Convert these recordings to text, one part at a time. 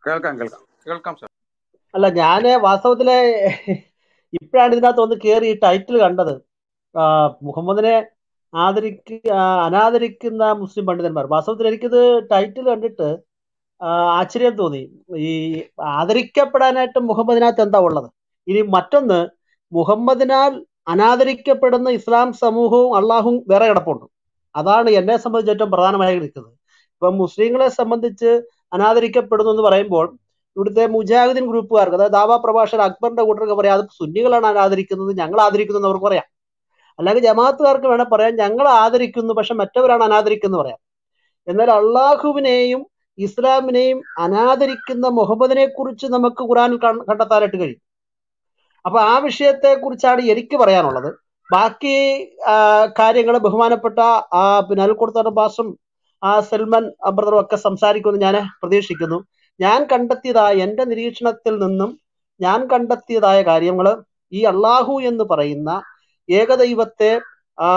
കേൾക്കാം കേൾക്കാം കേൾക്കാം സാർ അല്ല ഞാന് വാസ്തവത്തില് ഇപ്പോഴാണ് ഇതിനകത്ത് ഒന്ന് കയറി ഈ ടൈറ്റിൽ കണ്ടത് ആ, മുഹമ്മദിനെ ആദരിക്ക ആ, അനാദരിക്കുന്ന മുസ്ലിം പണ്ഡിതന്മാർ വാസ്തവത്തിൽ എനിക്കിത് ടൈറ്റിൽ കണ്ടിട്ട് ആ, ആശ്ചര്യം തോന്നി ഈ ആദരിക്കപ്പെടാനായിട്ട് മുഹമ്മദിനകത്ത് എന്താ ഉള്ളത് ഇനി മറ്റൊന്ന് മുഹമ്മദിനാൽ അനാദരിക്കപ്പെടുന്ന ഇസ്ലാം സമൂഹവും അള്ളാഹും വേറെ കിടപ്പുണ്ട് അതാണ് എന്നെ സംബന്ധിച്ച് ഏറ്റവും പ്രധാനമായി നിൽക്കുന്നത് ഇപ്പം മുസ്ലിങ്ങളെ സംബന്ധിച്ച് അനാദരിക്കപ്പെടുന്നു എന്ന് പറയുമ്പോൾ ഇവിടുത്തെ മുജാഹിദീൻ ഗ്രൂപ്പുകാർക്ക് അതായത് ദാവാ പ്രഭാഷകൻ അക്ബറിന്റെ കൂട്ടർക്ക് പറയാം അത് സുന്നികളാണ് ആദരിക്കുന്നത് ഞങ്ങൾ ആദരിക്കുന്നു എന്ന് അവർക്ക് പറയാം അല്ലെങ്കിൽ ജമാഅത്തുകാർക്ക് വേണേൽ പറയാം ഞങ്ങൾ ആദരിക്കുന്നു പക്ഷെ മറ്റവരാണ് അനാദരിക്കുന്നത് പറയാം എന്നാൽ അള്ളാഹുവിനെയും ഇസ്ലാമിനെയും അനാദരിക്കുന്ന മുഹമ്മദിനെ കുറിച്ച് നമുക്ക് ഖുറാനിൽ കൺ- കണ്ടെത്താനായിട്ട് കഴിയും അപ്പൊ ആ വിഷയത്തെ കുറിച്ചാണ് എനിക്ക് പറയാനുള്ളത് ബാക്കി കാര്യങ്ങൾ ബഹുമാനപ്പെട്ട ആ, പിന്നെ അൽക്കുടത്തോടെ ബാസും ആ സൽമാൻ ബ്രദറും ഒക്കെ സംസാരിക്കുമെന്ന് ഞാൻ പ്രതീക്ഷിക്കുന്നു ഞാൻ കണ്ടെത്തിയതായ എൻ്റെ നിരീക്ഷണത്തിൽ നിന്നും ഞാൻ കണ്ടെത്തിയതായ കാര്യങ്ങൾ ഈ അള്ളാഹു എന്ന് പറയുന്ന ഏകദൈവത്തെ ആ,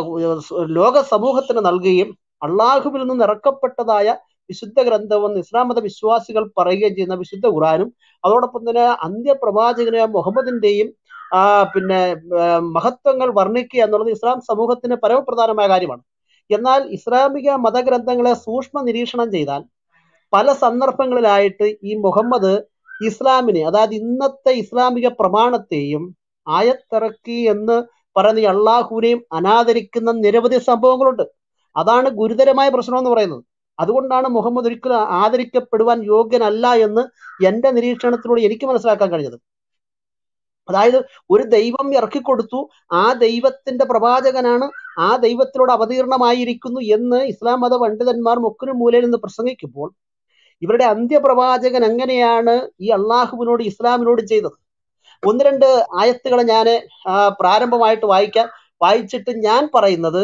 ലോക സമൂഹത്തിന് നൽകുകയും അള്ളാഹുവിൽ നിന്ന് ഇറക്കപ്പെട്ടതായ വിശുദ്ധ ഗ്രന്ഥവും ഇസ്ലാം മത വിശ്വാസികൾ പറയുകയും ചെയ്യുന്ന വിശുദ്ധ ഖുറാനും അതോടൊപ്പം തന്നെ അന്ത്യപ്രവാചകനായ മുഹമ്മദിന്റെയും ആ, പിന്നെ ആ, മഹത്വങ്ങൾ വർണ്ണിക്കുക എന്നുള്ളത് ഇസ്ലാം സമൂഹത്തിന് പരമപ്രധാനമായ കാര്യമാണ് എന്നാൽ ഇസ്ലാമിക മതഗ്രന്ഥങ്ങളെ സൂക്ഷ്മ നിരീക്ഷണം ചെയ്താൽ പല സന്ദർഭങ്ങളിലായിട്ട് ഈ മുഹമ്മദ് ഇസ്ലാമിനെ അതായത് ഇന്നത്തെ ഇസ്ലാമിക പ്രമാണത്തെയും ആയത്തിറക്കി എന്ന് പറയുന്ന ഈ അള്ളാഹുവിനെയും അനാദരിക്കുന്ന നിരവധി സംഭവങ്ങളുണ്ട് അതാണ് ഗുരുതരമായ പ്രശ്നം എന്ന് പറയുന്നത് അതുകൊണ്ടാണ് മുഹമ്മദ് ഒരിക്കലും ആദരിക്കപ്പെടുവാൻ യോഗ്യനല്ല എന്ന് എന്റെ നിരീക്ഷണത്തിലൂടെ എനിക്ക് മനസ്സിലാക്കാൻ കഴിഞ്ഞത് അതായത് ഒരു ദൈവം ഇറക്കിക്കൊടുത്തു ആ ദൈവത്തിന്റെ പ്രവാചകനാണ് ആ ദൈവത്തിലൂടെ അവതീർണമായിരിക്കുന്നു എന്ന് ഇസ്ലാം മത പണ്ഡിതന്മാർ മുക്കിനും മൂലയിൽ നിന്ന് പ്രസംഗിക്കുമ്പോൾ ഇവരുടെ അന്ത്യപ്രവാചകൻ എങ്ങനെയാണ് ഈ അള്ളാഹുവിനോട് ഇസ്ലാമിനോട് ചെയ്തത് ഒന്ന് രണ്ട് ആയത്തുകൾ ഞാൻ പ്രാരംഭമായിട്ട് വായിക്കാൻ വായിച്ചിട്ട് ഞാൻ പറയുന്നത്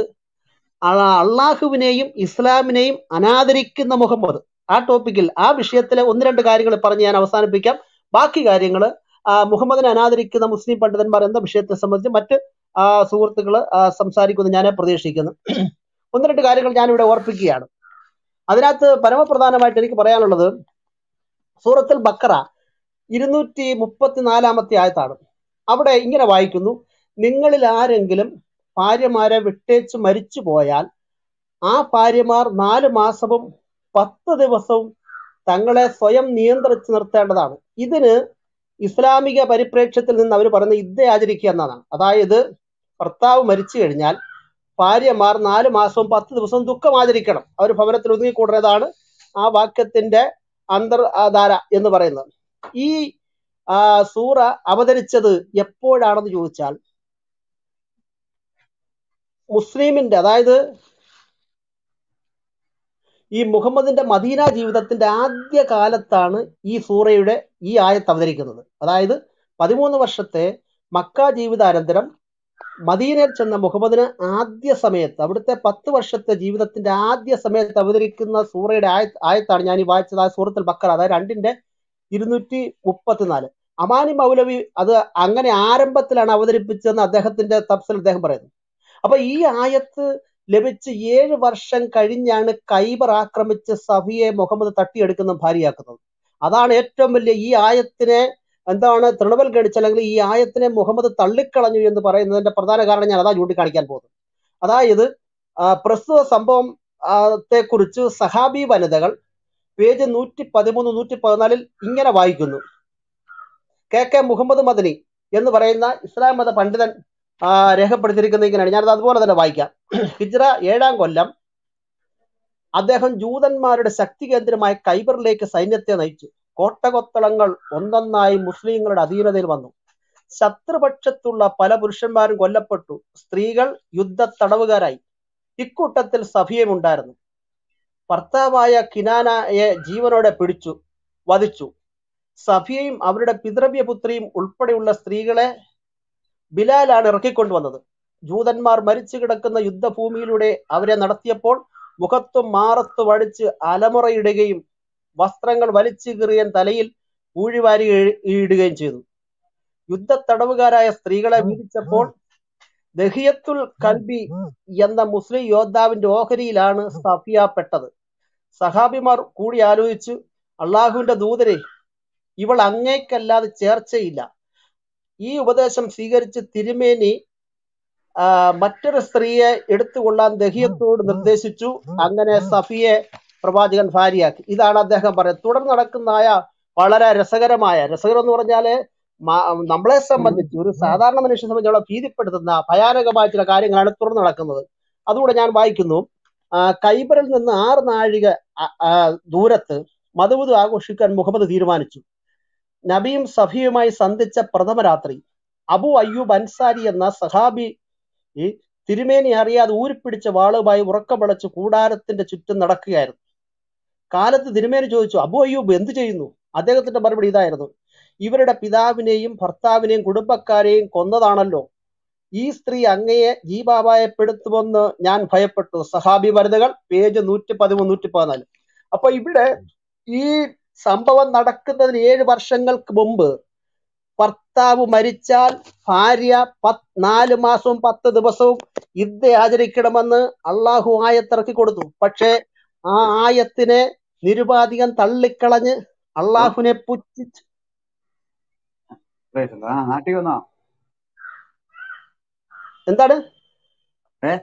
ആ- അള്ളാഹുവിനെയും ഇസ്ലാമിനെയും അനാദരിക്കുന്ന മുഹമ്മദ് ആ ടോപ്പിക്കിൽ ആ വിഷയത്തിലെ ഒന്ന് രണ്ട് കാര്യങ്ങൾ പറഞ്ഞ് ഞാൻ അവസാനിപ്പിക്കാം ബാക്കി കാര്യങ്ങൾ മുഹമ്മദിനെ അനാദരിക്കുന്ന മുസ്ലിം പണ്ഡിതന്മാർ എന്ന വിഷയത്തെ സംബന്ധിച്ച് മറ്റ് സുഹൃത്തുക്കൾ സംസാരിക്കുമെന്ന് ഞാൻ പ്രതീക്ഷിക്കുന്നു ഒന്ന് രണ്ട് കാര്യങ്ങൾ ഞാനിവിടെ ഓർപ്പിക്കുകയാണ് അതിനകത്ത് പരമപ്രധാനമായിട്ട് എനിക്ക് പറയാനുള്ളത് സൂറത്തുൽ ബക്കറ ഇരുന്നൂറ്റി മുപ്പത്തിനാലാമത്തെ ആയത്താണ് അവിടെ ഇങ്ങനെ വായിക്കുന്നു നിങ്ങളിൽ ആരെങ്കിലും ഭാര്യമാരെ വിട്ടേച്ച് മരിച്ചു പോയാൽ ആ ഭാര്യമാർ നാല് മാസവും പത്ത് ദിവസവും തങ്ങളെ സ്വയം നിയന്ത്രിച്ച് നിർത്തേണ്ടതാണ് ഇതിന് ഇസ്ലാമിക പരിപ്രേക്ഷ്യത്തിൽ നിന്ന് അവർ പറയുന്ന ഇദ്ദ ആചരിക്കുക എന്നതാണ് അതായത് ഭർത്താവ് മരിച്ചു കഴിഞ്ഞാൽ ഭാര്യമാർ നാല് മാസവും പത്ത് ദിവസവും ദുഃഖം ആചരിക്കണം അവർ ഭവനത്തിൽ ഒതുങ്ങിക്കൂടുന്നതാണ് ആ വാക്യത്തിന്റെ അന്തർധാര എന്ന് പറയുന്നത് ഈ ആ, സൂറ അവതരിച്ചത് എപ്പോഴാണെന്ന് ചോദിച്ചാൽ മുസ്ലിമിന്റെ അതായത് ഈ മുഹമ്മദിന്റെ മദീന ജീവിതത്തിന്റെ ആദ്യ കാലത്താണ് ഈ സൂറയുടെ ഈ ആയത്ത് അവതരിക്കുന്നത് അതായത് പതിമൂന്ന് വർഷത്തെ മക്ക ജീവിതാനന്തരം മദീനയിൽ ചെന്ന മുഹമ്മദിന് ആദ്യ സമയത്ത് അവിടുത്തെ പത്ത് വർഷത്തെ ജീവിതത്തിന്റെ ആദ്യ സമയത്ത് അവതരിക്കുന്ന സൂറയുടെ ആയ ആയത്താണ് ഞാൻ ഈ വായിച്ചത് ആ സൂറത്തിൽ ബക്കറ അതായത് രണ്ടിന്റെ ഇരുന്നൂറ്റി മുപ്പത്തിനാല് അമാനി മൗലവി അത് അങ്ങനെ ആരംഭത്തിലാണ് അവതരിപ്പിച്ചതെന്ന് അദ്ദേഹത്തിന്റെ തഫ്സിൽ അദ്ദേഹം പറയുന്നു അപ്പൊ ഈ ആയത്ത് ലഭിച്ച് ഏഴ് വർഷം കഴിഞ്ഞാണ് കൈബർ ആക്രമിച്ച് സഫിയെ മുഹമ്മദ് തട്ടിയെടുക്കുന്ന ഭാര്യയാക്കുന്നത് അതാണ് ഏറ്റവും വലിയ ഈ ആയത്തിനെ എന്താണ് തൃണവൽഗണിച്ച് അല്ലെങ്കിൽ ഈ ആയത്തിനെ മുഹമ്മദ് തള്ളിക്കളഞ്ഞു എന്ന് പറയുന്നതിന്റെ പ്രധാന കാരണം ഞാൻ അതാ ചൂണ്ടിക്കാണിക്കാൻ പോകുന്നത് അതായത് ആ, പ്രസ്തുത സംഭവം ആ, ത്തെ കുറിച്ച് സഹാബി വനിതകൾ പേജ് നൂറ്റി പതിമൂന്ന് നൂറ്റി പതിനാലിൽ ഇങ്ങനെ വായിക്കുന്നു കെ കെ മുഹമ്മദ് മദനി എന്ന് പറയുന്ന ഇസ്ലാം മത പണ്ഡിതൻ ആ, രേഖപ്പെടുത്തിയിരിക്കുന്നത് ഇങ്ങനെയാണ് ഞാനത് അതുപോലെ തന്നെ വായിക്കാം ഹിജ്റ ഏഴാം കൊല്ലം അദ്ദേഹം ജൂതന്മാരുടെ ശക്തി കേന്ദ്രമായ കൈബറിലേക്ക് സൈന്യത്തെ നയിച്ചു കോട്ടകൊത്തളങ്ങൾ ഒന്നൊന്നായി മുസ്ലിങ്ങളുടെ അധീനതയിൽ വന്നു ശത്രുപക്ഷത്തുള്ള പല പുരുഷന്മാരും കൊല്ലപ്പെട്ടു സ്ത്രീകൾ യുദ്ധ തടവുകാരായി ഇക്കൂട്ടത്തിൽ സഫിയും ഉണ്ടായിരുന്നു ഭർത്താവായ കിനാനയെ ജീവനോടെ പിടിച്ചു വധിച്ചു സഫിയയും അവരുടെ പിതൃവ്യപുത്രിയും ഉൾപ്പെടെയുള്ള സ്ത്രീകളെ ബിലാലാണ് ഇറക്കിക്കൊണ്ടുവന്നത് ജൂതന്മാർ മരിച്ചു കിടക്കുന്ന യുദ്ധഭൂമിയിലൂടെ അവരെ നടത്തിയപ്പോൾ മുഖത്തും മാറത്തും അടിച്ച് അലമുറയിടുകയും വസ്ത്രങ്ങൾ വലിച്ചു കീറിയൻ തലയിൽ ഊഴിവാരി ഇ- ഇടുകയും ചെയ്തു യുദ്ധ തടവുകാരായ സ്ത്രീകളെ വീതിച്ചപ്പോൾ ദഹിയത്തുൽ കൽബി എന്ന മുസ്ലിം യോദ്ധാവിന്റെ ഓഹരിയിലാണ് സഫിയ പെട്ടത് സഹാബിമാർ കൂടി ആലോചിച്ചു അള്ളാഹുവിന്റെ ദൂതരെ ഇവൾ അങ്ങേക്കല്ലാതെ ചേർച്ചയില്ല ഈ ഉപദേശം സ്വീകരിച്ച് തിരുമേനി ആ, മറ്റൊരു സ്ത്രീയെ എടുത്തുകൊള്ളാൻ ദഹിയത്തോട് നിർദ്ദേശിച്ചു അങ്ങനെ സഫിയെ പ്രവാചകൻ ഭാര്യയാക്കി ഇതാണ് അദ്ദേഹം പറയുന്നത് തുടർന്ന് നടക്കുന്നതായ വളരെ രസകരമായ രസകരം എന്ന് പറഞ്ഞാല് മ- നമ്മളെ സംബന്ധിച്ച് ഒരു സാധാരണ മനുഷ്യനെ സംബന്ധിച്ചുള്ള ഭീതിപ്പെടുത്തുന്ന ഭയാനകമായ ചില കാര്യങ്ങളാണ് തുടർന്ന് നടക്കുന്നത് അതുകൂടെ ഞാൻ വായിക്കുന്നു ആ, കൈബറിൽ നിന്ന് ആറ് നാഴിക അ- ആ, ദൂരത്ത് മധുവത് ആഘോഷിക്കാൻ മുഹമ്മദ് തീരുമാനിച്ചു നബിയും സഫിയുമായി സന്ധിച്ച പ്രഥമ രാത്രി അബു അയ്യൂബ് അൻസാരി എന്ന സഹാബി ഈ തിരുമേനി അറിയാതെ ഊരിപ്പിടിച്ച വാളുമായി ഉറക്കം വിളച്ച് കൂടാരത്തിന്റെ ചുറ്റും നടക്കുകയായിരുന്നു കാലത്ത് തിരുമേനി ചോദിച്ചു അബു അയ്യൂബ് എന്തു ചെയ്യുന്നു അദ്ദേഹത്തിന്റെ മറുപടി ഇതായിരുന്നു ഇവരുടെ പിതാവിനെയും ഭർത്താവിനെയും കുടുംബക്കാരെയും കൊന്നതാണല്ലോ ഈ സ്ത്രീ അങ്ങയെ ജീവാപായപ്പെടുത്തുമെന്ന് ഞാൻ ഭയപ്പെട്ടു സഹാബി വനിതകൾ പേജ് നൂറ്റി പതിമൂന്ന് നൂറ്റി പതിനാല് അപ്പൊ ഇവിടെ ഈ സംഭവം നടക്കുന്നതിന് ഏഴ് വർഷങ്ങൾക്ക് മുമ്പ് ഭർത്താവ് മരിച്ചാൽ ഭാര്യ പത്ത് നാല് മാസവും പത്ത് ദിവസവും യുദ്ധ ആചരിക്കണമെന്ന് അള്ളാഹു ആയത്തിറക്കി കൊടുത്തു പക്ഷേ ആ ആയത്തിനെ നിരുപാധികം തള്ളിക്കളഞ്ഞ് അള്ളാഹുവിനെ പുച്ഛിച്ച് പ്രൈസ് ആ നാട്ടിൽ വന്നോ എന്താണ് ഏ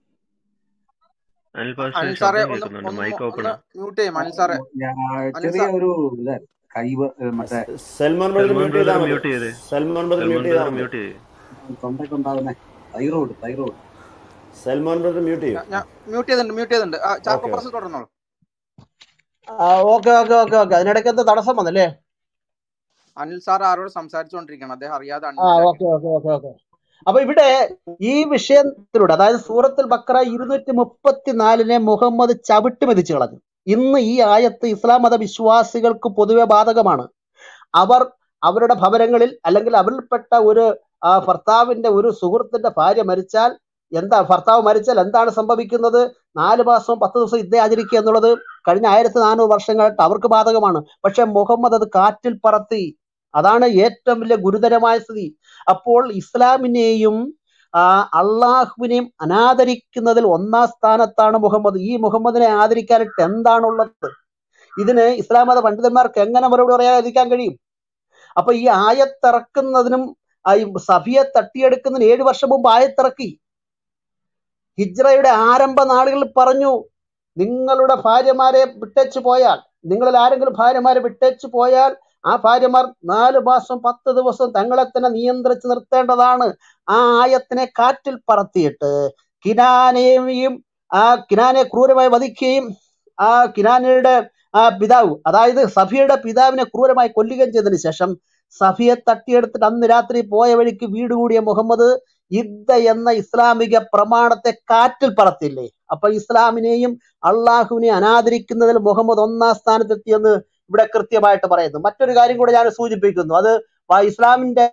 അനിൽ പാഷ അനിൽ സാറേ ശബ്ദം ഒന്ന് കേൾക്കുന്നുണ്ട് ഒന്ന് മൈക്ക് മു- ഓപ്പൺ ഒന്ന് മ്യൂട്ട് ചെയ്യും അനിൽ സാറേ ഞാൻ അനിൽ ചെറിയ സാർ ഒരു ഇത് കൈവ് മറ്റേ സൽമാൻ ബ്രദർ സൽമാൻ മ്യൂട്ട് ചെയ്താൽ ബ്രദർ മതി മ്യൂട്ട് ചെയ്തേ സൽമാൻ ബ്രദർ സൽമാൻ മ്യൂട്ട് ചെയ്താൽ ബ്രദർ മതി മ്യൂട്ട് ചെയ്തേ തൊണ്ടയ്ക്ക് ഉണ്ടാകുന്ന thyroid thyroid Salman brother mute ചെയ്യും ഞാൻ മ്യൂട്ട് ചെയ്തിട്ടുണ്ട് മ്യൂട്ട് ചെയ്തിട്ടുണ്ട് ആ, ചാക്കോ ഓക്കെ പ്രസ് തുടർന്നോളൂ ഓക്കെ ഓക്കെ ഓക്കെ ഓക്കെ അതിനിടയ്ക്ക് എന്ത് തടസ്സം വന്നല്ലേ അനിൽ സാർ ആരോട് സംസാരിച്ചുകൊണ്ടിരിക്കുകയാണ് അദ്ദേഹം അറിയാതെ ആ unmute okay okay okay okay അപ്പൊ ഇവിടെ ഈ വിഷയത്തിലൂടെ അതായത് സൂറത്തുൽ ബക്ര ഇരുന്നൂറ്റി മുപ്പത്തിനാലിനെ മുഹമ്മദ് ചവിട്ടി മെതിച്ചു കളഞ്ഞു ഇന്ന് ഈ ആയത്ത് ഇസ്ലാം മത വിശ്വാസികൾക്ക് പൊതുവെ ബാധകമാണ് അവർ അവരുടെ ഭവനങ്ങളിൽ അല്ലെങ്കിൽ അവരിൽപ്പെട്ട ഒരു ആ, ഭർത്താവിന്റെ ഒരു സുഹൃത്തിന്റെ ഭാര്യ മരിച്ചാൽ എന്താ ഭർത്താവ് മരിച്ചാൽ എന്താണ് സംഭവിക്കുന്നത് നാല് മാസവും പത്ത് ദിവസം യുദ്ധം ആചരിക്കുക എന്നുള്ളത് കഴിഞ്ഞ ആയിരത്തി നാനൂറ് വർഷങ്ങളായിട്ട് അവർക്ക് ബാധകമാണ് പക്ഷെ മുഹമ്മദ് അത് കാറ്റിൽ പറത്തി അതാണ് ഏറ്റവും വലിയ ഗുരുതരമായ സ്ഥിതി അപ്പോൾ ഇസ്ലാമിനെയും ആ, അള്ളാഹുവിനെയും അനാദരിക്കുന്നതിൽ ഒന്നാം സ്ഥാനത്താണ് മുഹമ്മദ് ഈ മുഹമ്മദിനെ ആദരിക്കാനായിട്ട് എന്താണുള്ളത് ഇതിന് ഇസ്ലാം മത പണ്ഡിതന്മാർക്ക് എങ്ങനെ മറുപടി പറയാതിരിക്കാൻ കഴിയും അപ്പൊ ഈ ആയത്തിറക്കുന്നതിനും ആ ഈ സഫിയെ തട്ടിയെടുക്കുന്നതിന് ഏഴു വർഷം മുമ്പ് ആയത്തിറക്കി ഹിജ്റയുടെ ആരംഭ നാളുകളിൽ പറഞ്ഞു നിങ്ങളുടെ ഭാര്യമാരെ വിട്ടേച്ചു പോയാൽ നിങ്ങളിൽ ആരെങ്കിലും ഭാര്യമാരെ വിട്ടേച്ചു പോയാൽ ആ ഭാര്യമാർ നാല് മാസം പത്ത് ദിവസം തങ്ങളെ തന്നെ നിയന്ത്രിച്ച് നിർത്തേണ്ടതാണ് ആ ആയത്തിനെ കാറ്റിൽ പറത്തിയിട്ട് കിനാനെയും ആ കിനാനെ ക്രൂരമായി വധിക്കുകയും ആ കിനാനയുടെ ആ പിതാവ് അതായത് സഫിയുടെ പിതാവിനെ ക്രൂരമായി കൊല്ലുകയും ചെയ്തതിനു ശേഷം സഫിയെ തട്ടിയെടുത്തിട്ട് അന്ന് രാത്രി പോയ വഴിക്ക് വീട് കൂടിയ മുഹമ്മദ് ഇദ്ദ എന്ന ഇസ്ലാമിക പ്രമാണത്തെ കാറ്റിൽ പറത്തില്ലേ അപ്പൊ ഇസ്ലാമിനെയും അള്ളാഹുവിനെയും അനാദരിക്കുന്നതിൽ മുഹമ്മദ് ഒന്നാം സ്ഥാനത്തെത്തിയെന്ന് ഇവിടെ കൃത്യമായിട്ട് പറയുന്നു മറ്റൊരു കാര്യം കൂടെ ഞാൻ സൂചിപ്പിക്കുന്നു അത് വ- ഇസ്ലാമിന്റെ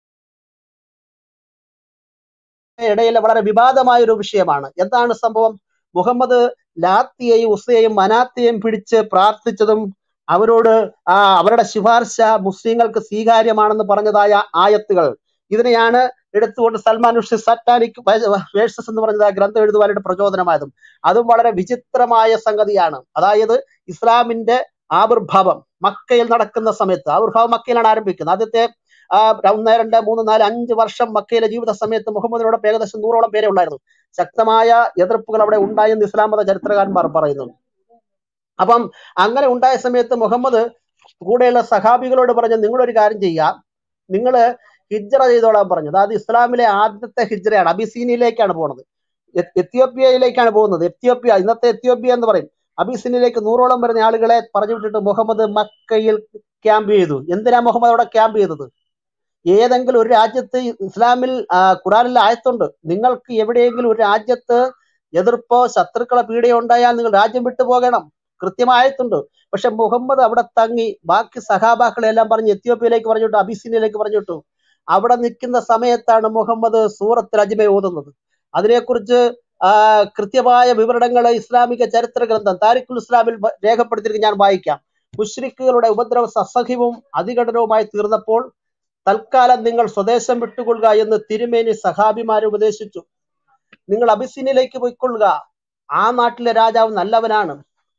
ഇടയിലെ വളരെ വിവാദമായ ഒരു വിഷയമാണ് എന്താണ് സംഭവം മുഹമ്മദ് ലാത്തിയെയും ഉസയെയും മനാത്തിയെയും പിടിച്ച് പ്രാർത്ഥിച്ചതും അവരോട് ആ അവരുടെ ശുപാർശ മുസ്ലിങ്ങൾക്ക് സ്വീകാര്യമാണെന്ന് പറഞ്ഞതായ ആയത്തുകൾ ഇതിനെയാണ് എടുത്തുകൊണ്ട് സൽമാൻ റുഷ്ദി സറ്റാനിക് വേഴ്സസ് എന്ന് പറഞ്ഞത് ആ ഗ്രന്ഥം എഴുതുവാനായിട്ട് പ്രചോദനമായതും അതും വളരെ വിചിത്രമായ സംഗതിയാണ് അതായത് ഇസ്ലാമിന്റെ ആവിർഭാവം മക്കയിൽ നടക്കുന്ന സമയത്ത് ആവിർഭാവം മക്കയിലാണ് ആരംഭിക്കുന്നത് ആദ്യത്തെ ആ, ഒന്ന് രണ്ട് മൂന്ന് നാല് അഞ്ച് വർഷം മക്കയിലെ ജീവിത സമയത്ത് മുഹമ്മദിനോടൊപ്പം ഏകദേശം നൂറോളം പേരെ ഉണ്ടായിരുന്നു ശക്തമായ എതിർപ്പുകൾ അവിടെ ഉണ്ടായെന്ന് ഇസ്ലാം മത ചരിത്രകാരന്മാർ പറയുന്നു അപ്പം അങ്ങനെ ഉണ്ടായ സമയത്ത് മുഹമ്മദ് കൂടെയുള്ള സഹാബികളോട് പറഞ്ഞു നിങ്ങളൊരു കാര്യം ചെയ്യാം നിങ്ങൾ ഹിജ്റ ചെയ്തോളാൻ പറഞ്ഞു അതായത് ഇസ്ലാമിലെ ആദ്യത്തെ ഹിജ്റയാണ് അബിസീനിയിലേക്കാണ് പോകുന്നത് എ- എത്യോപ്യയിലേക്കാണ് പോകുന്നത് എത്യോപ്യ ഇന്നത്തെ എത്യോപ്യ എന്ന് പറയും അബിസീനിലേക്ക് നൂറോളം വരുന്ന ആളുകളെ പറഞ്ഞു വിട്ടിട്ട് മുഹമ്മദ് മക്കയിൽ ക്യാമ്പ് ചെയ്തു എന്തിനാ മുഹമ്മദ് അവിടെ ക്യാമ്പ് ചെയ്തത് ഏതെങ്കിലും ഒരു രാജ്യത്ത് ഇസ്ലാമിൽ ആ, ഖുറാനിൽ ആയത്തുണ്ട് നിങ്ങൾക്ക് എവിടെയെങ്കിലും ഒരു രാജ്യത്ത് എതിർപ്പോ ശത്രുക്കളെ പീഡയോ ഉണ്ടായാൽ നിങ്ങൾ രാജ്യം വിട്ടു പോകണം കൃത്യമായിട്ടുണ്ട് പക്ഷെ മുഹമ്മദ് അവിടെ തങ്ങി ബാക്കി സഹാബാക്കളെ എല്ലാം പറഞ്ഞ് എത്യോപ്യയിലേക്ക് പറഞ്ഞിട്ടു അബിസിനിയയിലേക്ക് പറഞ്ഞിട്ടു അവിടെ നിൽക്കുന്ന സമയത്താണ് മുഹമ്മദ് സൂറത്ത് അജ്മ ഓതുന്നത് അതിനെക്കുറിച്ച് ആ, കൃത്യമായ വിവരണങ്ങൾ ഇസ്ലാമിക ചരിത്ര ഗ്രന്ഥം താരിഖുൽ ഇസ്ലാമിൽ വ- രേഖപ്പെടുത്തിയിരിക്കുന്നത് ഞാൻ വായിക്കാം മുഷ്രിക്കുകളുടെ ഉപദ്രവം അസഹ്യവും അതികഠിനവുമായി തീർന്നപ്പോൾ തൽക്കാലം നിങ്ങൾ സ്വദേശം വിട്ടുകൊള്ളുക എന്ന് തിരുമേനി സഹാബിമാരെ ഉപദേശിച്ചു നിങ്ങൾ അബിസിനിലേക്ക് പോയിക്കൊള്ളുക ആ നാട്ടിലെ രാജാവ് നല്ലവനാണ്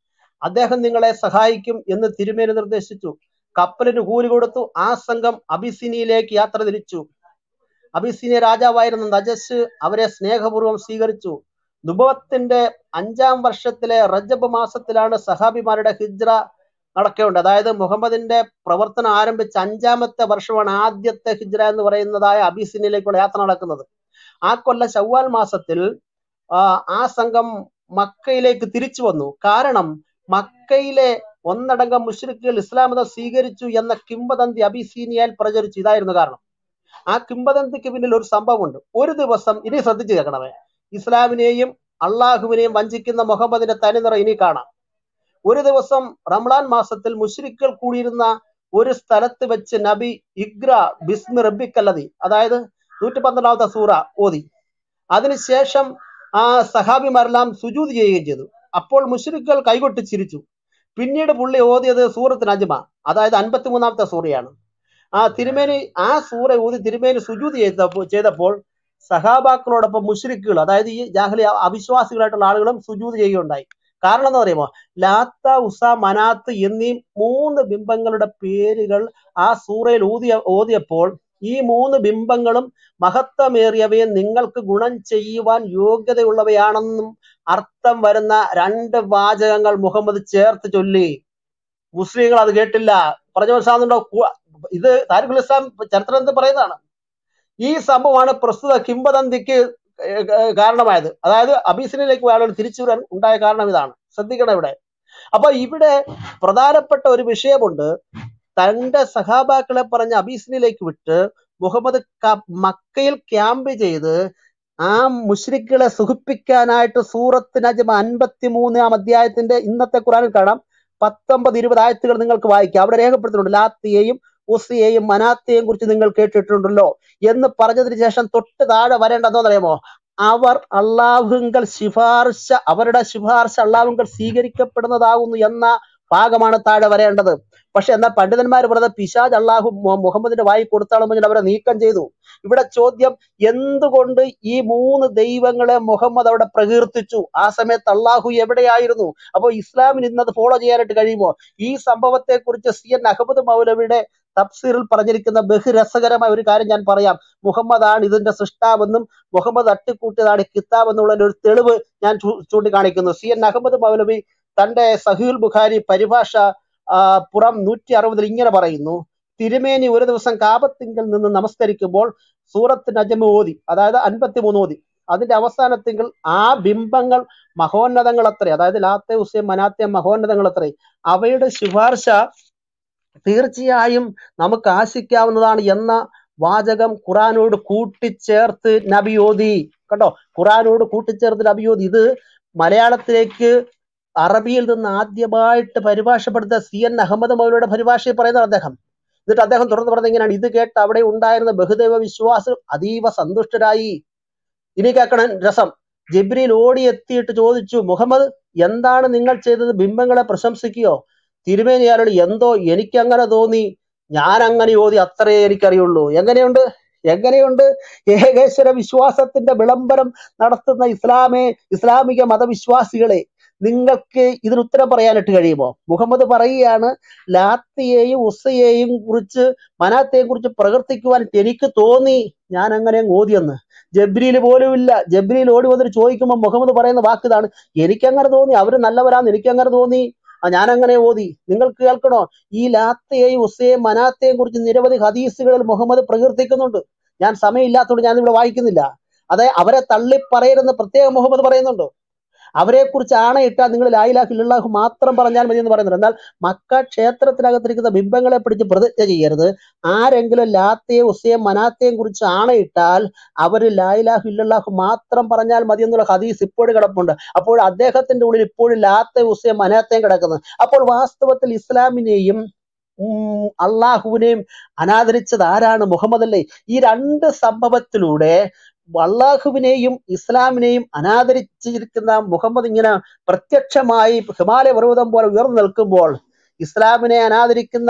അദ്ദേഹം നിങ്ങളെ സഹായിക്കും എന്ന് തിരുമേനി നിർദ്ദേശിച്ചു കപ്പലിന് കൂലി കൊടുത്തു ആ സംഘം അബിസിനിയിലേക്ക് യാത്ര തിരിച്ചു അബിസീനിയ രാജാവായിരുന്ന നജസ് അവരെ സ്നേഹപൂർവ്വം സ്വീകരിച്ചു നുബവത്തിന്റെ അഞ്ചാം വർഷത്തിലെ റജബ് മാസത്തിലാണ് സഹാബിമാരുടെ ഹിജ്ര നടക്കേണ്ടത് അതായത് മുഹമ്മദിന്റെ പ്രവർത്തനം ആരംഭിച്ച അഞ്ചാമത്തെ വർഷമാണ് ആദ്യത്തെ ഹിജ്ര എന്ന് പറയുന്നതായ അബിസിനിയിലേക്കുള്ള യാത്ര നടക്കുന്നത് ആ കൊല്ലം ശവ്വാൽ മാസത്തിൽ ആ, ആ സംഘം മക്കയിലേക്ക് തിരിച്ചു വന്നു കാരണം മക്കയിലെ ഒന്നടങ്കം മുഷ്രിക്കുകൾ ഇസ്ലാം മതം സ്വീകരിച്ചു എന്ന കിംവദന്തി അബിസീനിയയിൽ പ്രചരിച്ചു ഇതായിരുന്നു കാരണം ആ കിംവദന്തിക്ക് പിന്നിൽ ഒരു സംഭവമുണ്ട് ഒരു ദിവസം ഇനി ശ്രദ്ധിച്ചു കേൾക്കണമേ ഇസ്ലാമിനെയും അള്ളാഹുവിനെയും വഞ്ചിക്കുന്ന മുഹമ്മദിന്റെ തനിനിറ ഇനി കാണാം ഒരു ദിവസം റംലാൻ മാസത്തിൽ മുഷ്രിക്കുകൾ കൂടിയിരുന്ന ഒരു സ്ഥലത്ത് വെച്ച് നബി ഇഗ്ര ബിസ്മി റബ്ബിക്കല്ലതി അതായത് നൂറ്റി പന്ത്രണ്ടാമത്തെ സൂറ ഓതി അതിനുശേഷം ആ സഹാബിമാരെല്ലാം സുജൂത് ചെയ്യുകയും ചെയ്തു അപ്പോൾ മുഷ്രിക്കുകൾ കൈകൊട്ടി ചിരിച്ചു പിന്നീട് പുള്ളി ഓതിയത് സൂറത്ത് നജ്മ അതായത് അൻപത്തി മൂന്നാമത്തെ സൂറയാണ് ആ തിരുമേനി ആ സൂറ ഊതി തിരുമേനി സുജൂത് ചെയ്തപ്പോൾ ചെയ്തപ്പോൾ സഹാബാക്കളോടൊപ്പം മുഷ്രിക്കുകൾ അതായത് ഈ ജാഹലി അവിശ്വാസികളായിട്ടുള്ള ആളുകളും സുജൂത് ചെയ്യുകയുണ്ടായി കാരണം എന്ന് പറയുമോ ലാത്ത ഉസ മനാത്ത് എന്നീ മൂന്ന് ബിംബങ്ങളുടെ പേരുകൾ ആ സൂറയിൽ ഊതിയ ഓതിയപ്പോൾ ഈ മൂന്ന് ബിംബങ്ങളും മഹത്വമേറിയവയെ നിങ്ങൾക്ക് ഗുണം ചെയ്യുവാൻ യോഗ്യതയുള്ളവയാണെന്നും അർത്ഥം വരുന്ന രണ്ട് വാചകങ്ങൾ മുഹമ്മദ് ചേർത്ത് ചൊല്ലി മുസ്ലിങ്ങൾ അത് കേട്ടില്ല പറഞ്ഞു മനസ്സിലാകുന്നുണ്ടോ കു- ഇത് താരിഖുൽ ഇസ്ലാം ചരിത്രത്തിൽ പറയുന്നതാണ് ഈ സംഭവമാണ് പ്രസ്തുത കിംബദന്തിക്ക് ഏർ ഏർ കാരണമായത് അതായത് അബീസിനിലേക്ക് ആളുകൾ തിരിച്ചു വരാൻ ഉണ്ടായ കാരണം ഇതാണ് ശ്രദ്ധിക്കണം ഇവിടെ അപ്പൊ ഇവിടെ പ്രധാനപ്പെട്ട ഒരു വിഷയമുണ്ട് തന്റെ സഹാബാക്കളെ പറഞ്ഞ് അബീസിനിലേക്ക് വിട്ട് മുഹമ്മദ് ക- മക്കയിൽ ക്യാമ്പ് ചെയ്ത് ആ മുഷ്രിക്കുകളെ സുഖിപ്പിക്കാനായിട്ട് സൂറത്ത് നജ്മ അൻപത്തി മൂന്നാം അധ്യായത്തിന്റെ ഇന്നത്തെ ഖുറാനിൽ കാണാം പത്തൊമ്പത് ഇരുപത് ആയത്തുകൾ നിങ്ങൾക്ക് വായിക്കാം അവിടെ രേഖപ്പെടുത്തിയിട്ടുണ്ട് ലാത്തിയെയും ഉസിയെയും മനാത്തെയും കുറിച്ച് നിങ്ങൾ കേട്ടിട്ടുണ്ടല്ലോ എന്ന് പറഞ്ഞതിന് ശേഷം തൊട്ട് താഴെ വരേണ്ടതെന്ന് അറിയാമോ അവർ അള്ളാഹുങ്കൽ ശിഫാർശ അവരുടെ ശിഫാർശ അള്ളാഹുങ്കൽ സ്വീകരിക്കപ്പെടുന്നതാകുന്നു എന്ന ഭാഗമാണ് താഴെ വരേണ്ടത് പക്ഷെ എന്നാൽ പണ്ഡിതന്മാർ പറയുന്നത് പിശാജ് അള്ളാഹു മു- മുഹമ്മദിന്റെ വായി കൊടുത്താണെന്ന് പറഞ്ഞാൽ അവരെ നീക്കം ചെയ്തു ഇവിടെ ചോദ്യം എന്തുകൊണ്ട് ഈ മൂന്ന് ദൈവങ്ങളെ മുഹമ്മദ് അവിടെ പ്രകീർത്തിച്ചു ആ സമയത്ത് അള്ളാഹു എവിടെയായിരുന്നു അപ്പോൾ ഇസ്ലാമിന് ഇന്നത് ഫോളോ ചെയ്യാനായിട്ട് കഴിയുമോ ഈ സംഭവത്തെ കുറിച്ച് സി എൻ അഹമ്മദ് മൗലവിയുടെ തഫ്സീറിൽ പറഞ്ഞിരിക്കുന്ന ബഹുരസകരമായ ഒരു കാര്യം ഞാൻ പറയാം മുഹമ്മദാണ് ഇതിന്റെ സൃഷ്ടാവെന്നും മുഹമ്മദ് തട്ടിക്കൂട്ടിയതാണ് ഈ കിതാബ് എന്നുള്ളതിന്റെ ഒരു തെളിവ് ഞാൻ ചൂ- ചൂണ്ടിക്കാണിക്കുന്നു സി എൻ അഹമ്മദ് മൗലവി തന്റെ സഹീൽ ബുഖാരി പരിഭാഷ ആ, പുറം നൂറ്റി അറുപതിൽ ഇങ്ങനെ പറയുന്നു തിരുമേനി ഒരു ദിവസം കാപത്തിങ്കൽ നിന്ന് നമസ്കരിക്കുമ്പോൾ സൂറത്ത് നജമ ഓതി അതായത് അൻപത്തി മൂന്ന് ഓതി അതിന്റെ അവസാനത്തിങ്കിൽ ആ ബിംബങ്ങൾ മഹോന്നതങ്ങൾ അത്രേ അതായത് ലാത്തെ ഉസേ മനാത്തെ മഹോന്നതങ്ങൾ അത്രേ അവയുടെ ശുപാർശ തീർച്ചയായും നമുക്ക് ആശിക്കാവുന്നതാണ് എന്ന വാചകം ഖുറാനോട് കൂട്ടിച്ചേർത്ത് നബി ഓതി കണ്ടോ ഖുറാനോട് കൂട്ടിച്ചേർത്ത് നബി ഓതി ഇത് മലയാളത്തിലേക്ക് അറബിയിൽ നിന്ന് ആദ്യമായിട്ട് പരിഭാഷപ്പെടുത്ത സി എൻ അഹമ്മദ് മൗലയുടെ പരിഭാഷയിൽ പറയുന്നത് അദ്ദേഹം എന്നിട്ട് അദ്ദേഹം തുറന്നു പറഞ്ഞത് ഇങ്ങനെയാണ് ഇത് കേട്ട് അവിടെ ഉണ്ടായിരുന്ന ബഹുദൈവ വിശ്വാസം അതീവ സന്തുഷ്ടരായി ഇനി കേൾക്കണം രസം ജിബ്രീൽ ഓടി എത്തിയിട്ട് ചോദിച്ചു മുഹമ്മദ് എന്താണ് നിങ്ങൾ ചെയ്തത് ബിംബങ്ങളെ പ്രശംസിക്കുകയോ തിരുമേനിയാരോട് എന്തോ എനിക്കങ്ങനെ തോന്നി ഞാൻ അങ്ങനെ ഓതി അത്രേ എനിക്കറിയുള്ളൂ എങ്ങനെയുണ്ട് എങ്ങനെയുണ്ട് ഏകേശ്വര വിശ്വാസത്തിന്റെ വിളംബരം നടത്തുന്ന ഇസ്ലാമേ ഇസ്ലാമിക മതവിശ്വാസികളെ നിങ്ങൾക്ക് ഇതിന് ഉത്തരം പറയാനായിട്ട് കഴിയുമോ മുഹമ്മദ് പറയുകയാണ് ലാത്തിയെയും ഉസയെയും കുറിച്ച് മനാത്തെയും കുറിച്ച് പ്രവർത്തിക്കുവാൻ എനിക്ക് തോന്നി ഞാൻ അങ്ങനെ അങ്ങ് ഓതിയെന്ന് ജബ്രീൽ പോലും ഇല്ല ജബ്രീൽ ഓടി വന്നിട്ട് ചോദിക്കുമ്പോൾ മുഹമ്മദ് പറയുന്ന വാക്ക് ഇതാണ് എനിക്കങ്ങനെ തോന്നി അവര് നല്ലവരാന്ന് എനിക്കങ്ങനെ തോന്നി ആ ഞാൻ അങ്ങനെ ഓതി നിങ്ങൾക്ക് കേൾക്കണോ ഈ ലാത്തയെയും ഉസയെയും മനാത്തെയും കുറിച്ച് നിരവധി ഹദീസുകളിൽ മുഹമ്മദ് പ്രകീർത്തിക്കുന്നുണ്ട് ഞാൻ സമയമില്ലാത്തതുകൊണ്ട് ഞാൻ ഇവിടെ വായിക്കുന്നില്ല അതെ അവരെ തള്ളി പറയരുതെന്ന് പ്രത്യേകം മുഹമ്മദ് പറയുന്നുണ്ട് അവരെ കുറിച്ച് ആണയിട്ടാൽ നിങ്ങൾ ലായിലാഹ് ഇല്ലാഹു മാത്രം പറഞ്ഞാൽ മതി എന്ന് പറയുന്നുണ്ട് എന്നാൽ മക്ക ക്ഷേത്രത്തിനകത്തിരിക്കുന്ന ബിംബങ്ങളെ പിടിച്ച് പ്രതിജ്ഞ ചെയ്യരുത് ആരെങ്കിലും ലാത്തയും ഉസയും മനാത്തയും കുറിച്ച് ആണയിട്ടാൽ അവർ ലായിലാഹു ഇല്ലാഹു മാത്രം പറഞ്ഞാൽ മതി എന്നുള്ള ഹദീസ് ഇപ്പോഴും കിടപ്പുണ്ട് അപ്പോൾ അദ്ദേഹത്തിന്റെ ഉള്ളിൽ ഇപ്പോഴും ലാത്തയും ഉസയും മനാത്തയും കിടക്കുന്നത് അപ്പോൾ വാസ്തവത്തിൽ ഇസ്ലാമിനെയും ഉം, അള്ളാഹുവിനെയും അനാദരിച്ചത് ആരാണ് മുഹമ്മദ് അല്ലേ ഈ രണ്ട് സംഭവത്തിലൂടെ അള്ളാഹുവിനെയും ഇസ്ലാമിനെയും അനാദരിച്ചിരിക്കുന്ന മുഹമ്മദ് ഇങ്ങനെ പ്രത്യക്ഷമായി ഹിമാലയ പർവ്വതം പോലെ ഉയർന്നു നിൽക്കുമ്പോൾ ഇസ്ലാമിനെ അനാദരിക്കുന്ന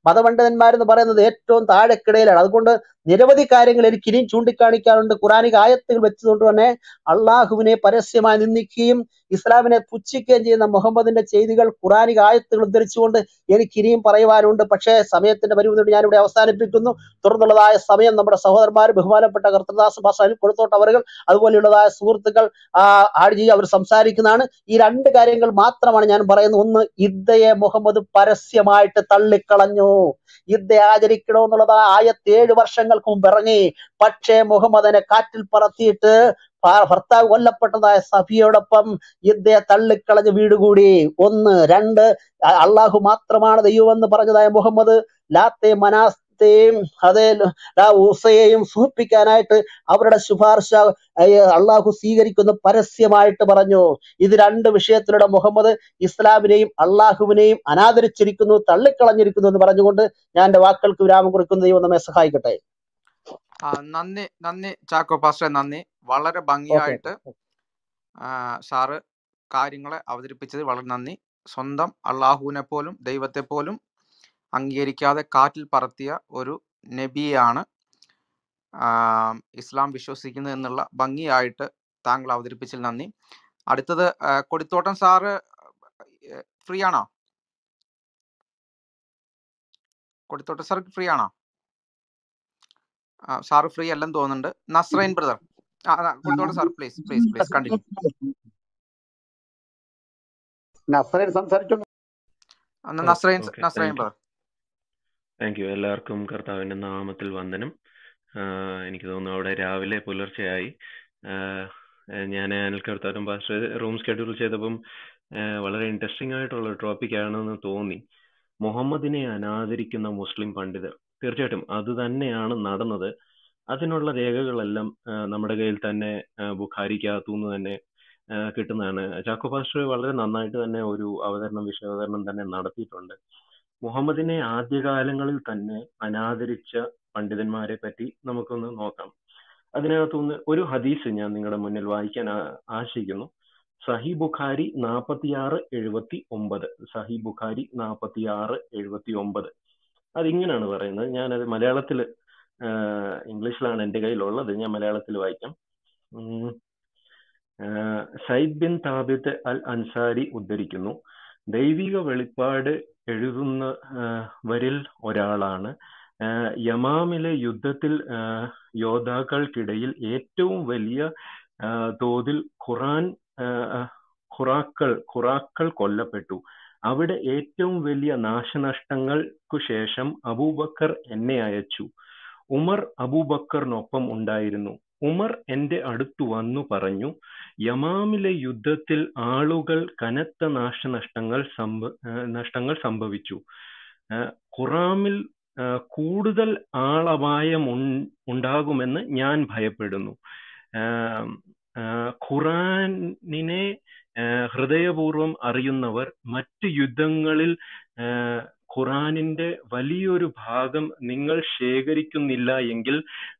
മതപണ്ഡിതന്മാരെന്ന് പറയുന്നത് ഏറ്റവും താഴെക്കിടയിലാണ് അതുകൊണ്ട് നിരവധി കാര്യങ്ങൾ എനിക്ക് ഇനിയും ചൂണ്ടിക്കാണിക്കാറുണ്ട് ഖുറാനിക ആയത്തുകൾ വെച്ചുകൊണ്ട് തന്നെ അള്ളാഹുവിനെ പരസ്യമായി നിന്ദിക്കുകയും ഇസ്ലാമിനെ പുച്ഛിക്കുകയും ചെയ്യുന്ന മുഹമ്മദിന്റെ ചെയ്തികൾ ഖുറാനിക ആയത്തുകൾ ഉദ്ധരിച്ചുകൊണ്ട് എനിക്ക് ഇനിയും പറയുവാനുണ്ട് പക്ഷേ സമയത്തിന്റെ പരിമിതി ഞാൻ ഇവിടെ അവസാനിപ്പിക്കുന്നു തുടർന്നുള്ളതായ സമയം നമ്മുടെ സഹോദരന്മാർ ബഹുമാനപ്പെട്ട കർത്തദാസ് ഭാഷയിൽ കൊടുത്തോട്ടവറുകൾ അതുപോലെയുള്ളതായ സുഹൃത്തുക്കൾ ആ ആഴ്ച അവർ സംസാരിക്കുന്നതാണ് ഈ രണ്ട് കാര്യങ്ങൾ മാത്രമാണ് ഞാൻ പറയുന്നത് ഒന്ന് ഇദ്ദയെ മുഹമ്മദ് പരസ്യമായിട്ട് തള്ളിക്കളഞ്ഞു യുദ്ധ ആചരിക്കണമെന്നുള്ളത് ആയത്ത് ഏഴ് വർഷങ്ങൾക്ക് മുമ്പ് ഇറങ്ങി പക്ഷേ മുഹമ്മദിനെ കാറ്റിൽ പറത്തിയിട്ട് ഭ- ഭർത്താവ് കൊല്ലപ്പെട്ടതായ സഫിയോടൊപ്പം യുദ്ധയെ തള്ളിക്കളഞ്ഞ് വീടുകൂടി ഒന്ന് രണ്ട് അ- അള്ളാഹു മാത്രമാണ് ദൈവമെന്ന് പറഞ്ഞതായ മുഹമ്മദ് ലാത്തെ മനാസ്തെയും അതേ ഊസയെയും സൂചിപ്പിക്കാനായിട്ട് അവരുടെ ശുപാർശ അയ്യ, അള്ളാഹു സ്വീകരിക്കുന്ന പരസ്യമായിട്ട് പറഞ്ഞു ഇത് രണ്ട് വിഷയത്തിലൂടെ മുഹമ്മദ് ഇസ്ലാമിനെയും അള്ളാഹുവിനെയും അനാദരിച്ചിരിക്കുന്നു തള്ളിക്കളഞ്ഞിരിക്കുന്നു എന്ന് പറഞ്ഞുകൊണ്ട് ഞാൻ എന്റെ വാക്കുകൾക്ക് വിരാമം കുറിക്കുന്ന ദൈവം നമ്മെ സഹായിക്കട്ടെ ആ നന്ദി നന്ദി ചാക്കോ പാസ്റ്റർ നന്ദി വളരെ ഓക്കെ ഭംഗിയായിട്ട് ആ, സാറ് കാര്യങ്ങളെ അവതരിപ്പിച്ചത് വളരെ നന്ദി സ്വന്തം അള്ളാഹുവിനെ പോലും ദൈവത്തെ പോലും അംഗീകരിക്കാതെ കാറ്റിൽ പറത്തിയ ഒരു നബിയാണ് ആ, ഇസ്ലാം വിശ്വസിക്കുന്നത് എന്നുള്ള ഭംഗിയായിട്ട് താങ്കൾ അവതരിപ്പിച്ചതിൽ നന്ദി അടുത്തത് ആ, കൊടിത്തോട്ടം സാറ് ഫ്രീ ആണോ കൊടിത്തോട്ടം സാർ ഫ്രീ ആണോ ആ, സാറ് ഫ്രീ അല്ലെന്ന് തോന്നുന്നുണ്ട് നസ്രൈൻ ബ്രദർ ആ ആ, Kodithottam sir please please please continue Nasreen സംസാരിച്ചോ അന്ന് ഓ Nasreen okay Nasreen thank you brother thank you എല്ലാവർക്കും കർത്താവിൻ്റെ നാമത്തിൽ വന്ദനം ആഹ് എനിക്ക് തോന്നുന്നു അവിടെ രാവിലെ പുലർച്ചെയായി ഞാൻ അനിൽ കർത്താരും പാസ്റ്റർ റൂം ഷെഡ്യൂൾ ചെയ്തപ്പം ആഹ് വളരെ ഇൻട്രസ്റ്റിംഗ് ആയിട്ടുള്ള ടോപ്പിക് ആണെന്ന് തോന്നി മുഹമ്മദിനെ അനാദരിക്കുന്ന മുസ്ലിം പണ്ഡിതർ തീർച്ചയായിട്ടും അത് തന്നെയാണ് നടന്നത് അതിനുള്ള രേഖകളെല്ലാം ആഹ് നമ്മുടെ കയ്യിൽ തന്നെ ആഹ് ബുഖാരിക്കകത്തുനിന്ന് തന്നെ ആഹ് കിട്ടുന്നതാണ് ചാക്കോ പാസ്റ്റർ വളരെ നന്നായിട്ട് തന്നെ ഒരു അവതരണം വിഷയാവതരണം തന്നെ നടത്തിയിട്ടുണ്ട് മുഹമ്മദിനെ ആദ്യകാലങ്ങളിൽ തന്നെ അനാദരിച്ച പണ്ഡിതന്മാരെ പറ്റി നമുക്കൊന്ന് നോക്കാം അതിനകത്തുനിന്ന് ഒരു ഹദീസ് ഞാൻ നിങ്ങളുടെ മുന്നിൽ വായിക്കാൻ ആ- ആശിക്കുന്നു സഹി ബുഖാരി നാൽപ്പത്തിയാറ് എഴുപത്തി ഒമ്പത് സഹി ബുഖാരി നാൽപ്പത്തിയാറ് എഴുപത്തി ഒമ്പത് അതിങ്ങനെയാണ് പറയുന്നത് ഞാനത് മലയാളത്തിൽ ഇംഗ്ലീഷിലാണ് എൻ്റെ കയ്യിലുള്ളത് ഞാൻ മലയാളത്തിൽ വായിക്കാം ഉം. ആഹ് Sayyid bin Thabit al Ansari ഉദ്ധരിക്കുന്നു ദൈവിക വെളിപ്പാട് എഴുതുന്ന ആഹ് വരിൽ ഒരാളാണ് ആഹ് യമാമിലെ യുദ്ധത്തിൽ ആഹ് യോദ്ധാക്കൾക്കിടയിൽ ഏറ്റവും വലിയ ആഹ് തോതിൽ ഖുറാൻ ആഹ് ഖുറാക്കൾ ഖുറാക്കൾ കൊല്ലപ്പെട്ടു അവിടെ ഏറ്റവും വലിയ നാശനഷ്ടങ്ങൾക്കു ശേഷം അബൂബക്കർ എന്നെ അയച്ചു ഉമർ അബൂബക്കറിനൊപ്പം ഉണ്ടായിരുന്നു ഉമർ എന്റെ അടുത്തു വന്നു പറഞ്ഞു യമാമിലെ യുദ്ധത്തിൽ ആളുകൾ കനത്ത നാശനഷ്ടങ്ങൾ സംഭ ഏഹ് നഷ്ടങ്ങൾ സംഭവിച്ചു ഏഹ് ഖുറാമിൽ ഏഹ് കൂടുതൽ ആളപായം ഉൺ- ഉണ്ടാകുമെന്ന് ഞാൻ ഭയപ്പെടുന്നു ഏഹ് ഏഹ് ഖുറാനിനെ ഏഹ് ഹൃദയപൂർവ്വം അറിയുന്നവർ മറ്റു യുദ്ധങ്ങളിൽ ഏഹ് ഖുറാനിന്റെ വലിയൊരു ഭാഗം നിങ്ങൾ ശേഖരിക്കുന്നില്ല എങ്കിൽ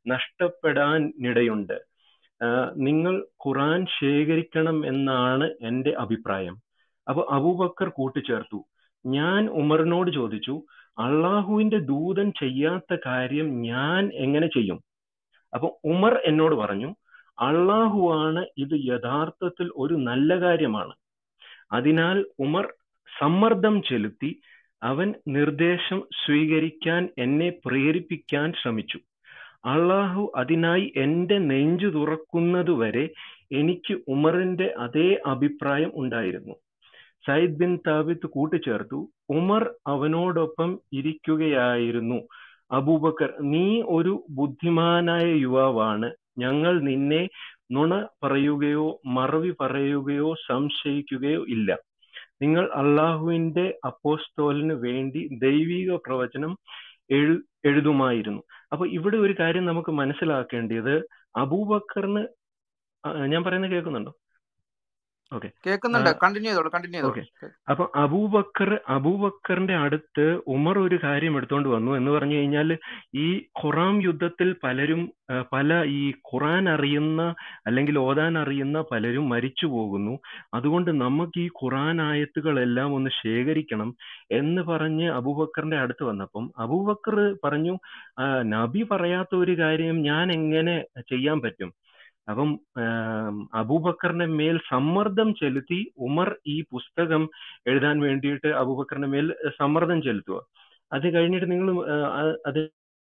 നഷ്ടപ്പെടാനിടയുണ്ട് ആഹ് നിങ്ങൾ ഖുറാൻ ശേഖരിക്കണം എന്നാണ് എൻ്റെ അഭിപ്രായം അപ്പൊ അബൂബക്കർ കൂട്ടിച്ചേർത്തു ഞാൻ ഉമറിനോട് ചോദിച്ചു അള്ളാഹുവിന്റെ ദൂതൻ ചെയ്യാത്ത കാര്യം ഞാൻ എങ്ങനെ ചെയ്യും അപ്പൊ ഉമർ എന്നോട് പറഞ്ഞു അള്ളാഹുവാണ് ഇത് യഥാർത്ഥത്തിൽ ഒരു നല്ല കാര്യമാണ് അതിനാൽ ഉമർ സമ്മർദ്ദം ചെലുത്തി അവൻ നിർദ്ദേശം സ്വീകരിക്കാൻ എന്നെ പ്രേരിപ്പിക്കാൻ ശ്രമിച്ചു അള്ളാഹു അതിനായി എന്റെ നെഞ്ചു തുറക്കുന്നതുവരെ എനിക്ക് ഉമറിന്റെ അതേ അഭിപ്രായം ഉണ്ടായിരുന്നു സയ്യിദ് ബിൻ താബിത്ത് കൂട്ടിച്ചേർത്തു ഉമർ അവനോടൊപ്പം ഇരിക്കുകയായിരുന്നു അബൂബക്കർ നീ ഒരു ബുദ്ധിമാനായ യുവാവാണ് ഞങ്ങൾ നിന്നെ നുണ പറയുകയോ മറവി പറയുകയോ സംശയിക്കുകയോ ഇല്ല നിങ്ങൾ അള്ളാഹുവിന്റെ അപ്പോസ്തോലിന് വേണ്ടി ദൈവിക പ്രവചനം എഴു എഴുതുമായിരുന്നു അപ്പൊ ഇവിടെ ഒരു കാര്യം നമുക്ക് മനസ്സിലാക്കേണ്ടത് അബൂബക്കറിന് ആ, ഞാൻ പറയുന്നത് കേൾക്കുന്നുണ്ടോ ഓക്കെ കേൾക്കുന്നുണ്ട് കണ്ടിന്യൂ ചെയ്തോളൂ കണ്ടിന്യൂ ഓക്കെ ചെയ്തോളൂ അപ്പൊ അബൂബക്കർ അബൂബക്കറിന്റെ അടുത്ത് ഉമർ ഒരു കാര്യം എടുത്തോണ്ട് വന്നു എന്ന് പറഞ്ഞു കഴിഞ്ഞാൽ ഈ ഖുറാം യുദ്ധത്തിൽ പലരും ആ, പല ഈ ഖുറാൻ അറിയുന്ന അല്ലെങ്കിൽ ഓതാൻ അറിയുന്ന പലരും മരിച്ചു പോകുന്നു അതുകൊണ്ട് നമുക്ക് ഈ ഖുറാൻ ആയത്തുകളെല്ലാം ഒന്ന് ശേഖരിക്കണം എന്ന് പറഞ്ഞ് അബൂബക്കറിന്റെ അടുത്ത് വന്നപ്പം അബൂബക്കർ പറഞ്ഞു "ആ, നബി പറയാത്ത ഒരു കാര്യം ഞാൻ എങ്ങനെ ചെയ്യാൻ പറ്റും അപ്പം ആം, അബൂബക്കറിന്റെ മേൽ സമ്മർദ്ദം ചെലുത്തി ഉമർ ഈ പുസ്തകം എഴുതാൻ വേണ്ടിയിട്ട് അബൂബക്കറിന്റെ മേൽ സമ്മർദ്ദം ചെലുത്തുക അത് കഴിഞ്ഞിട്ട് നിങ്ങൾ അത്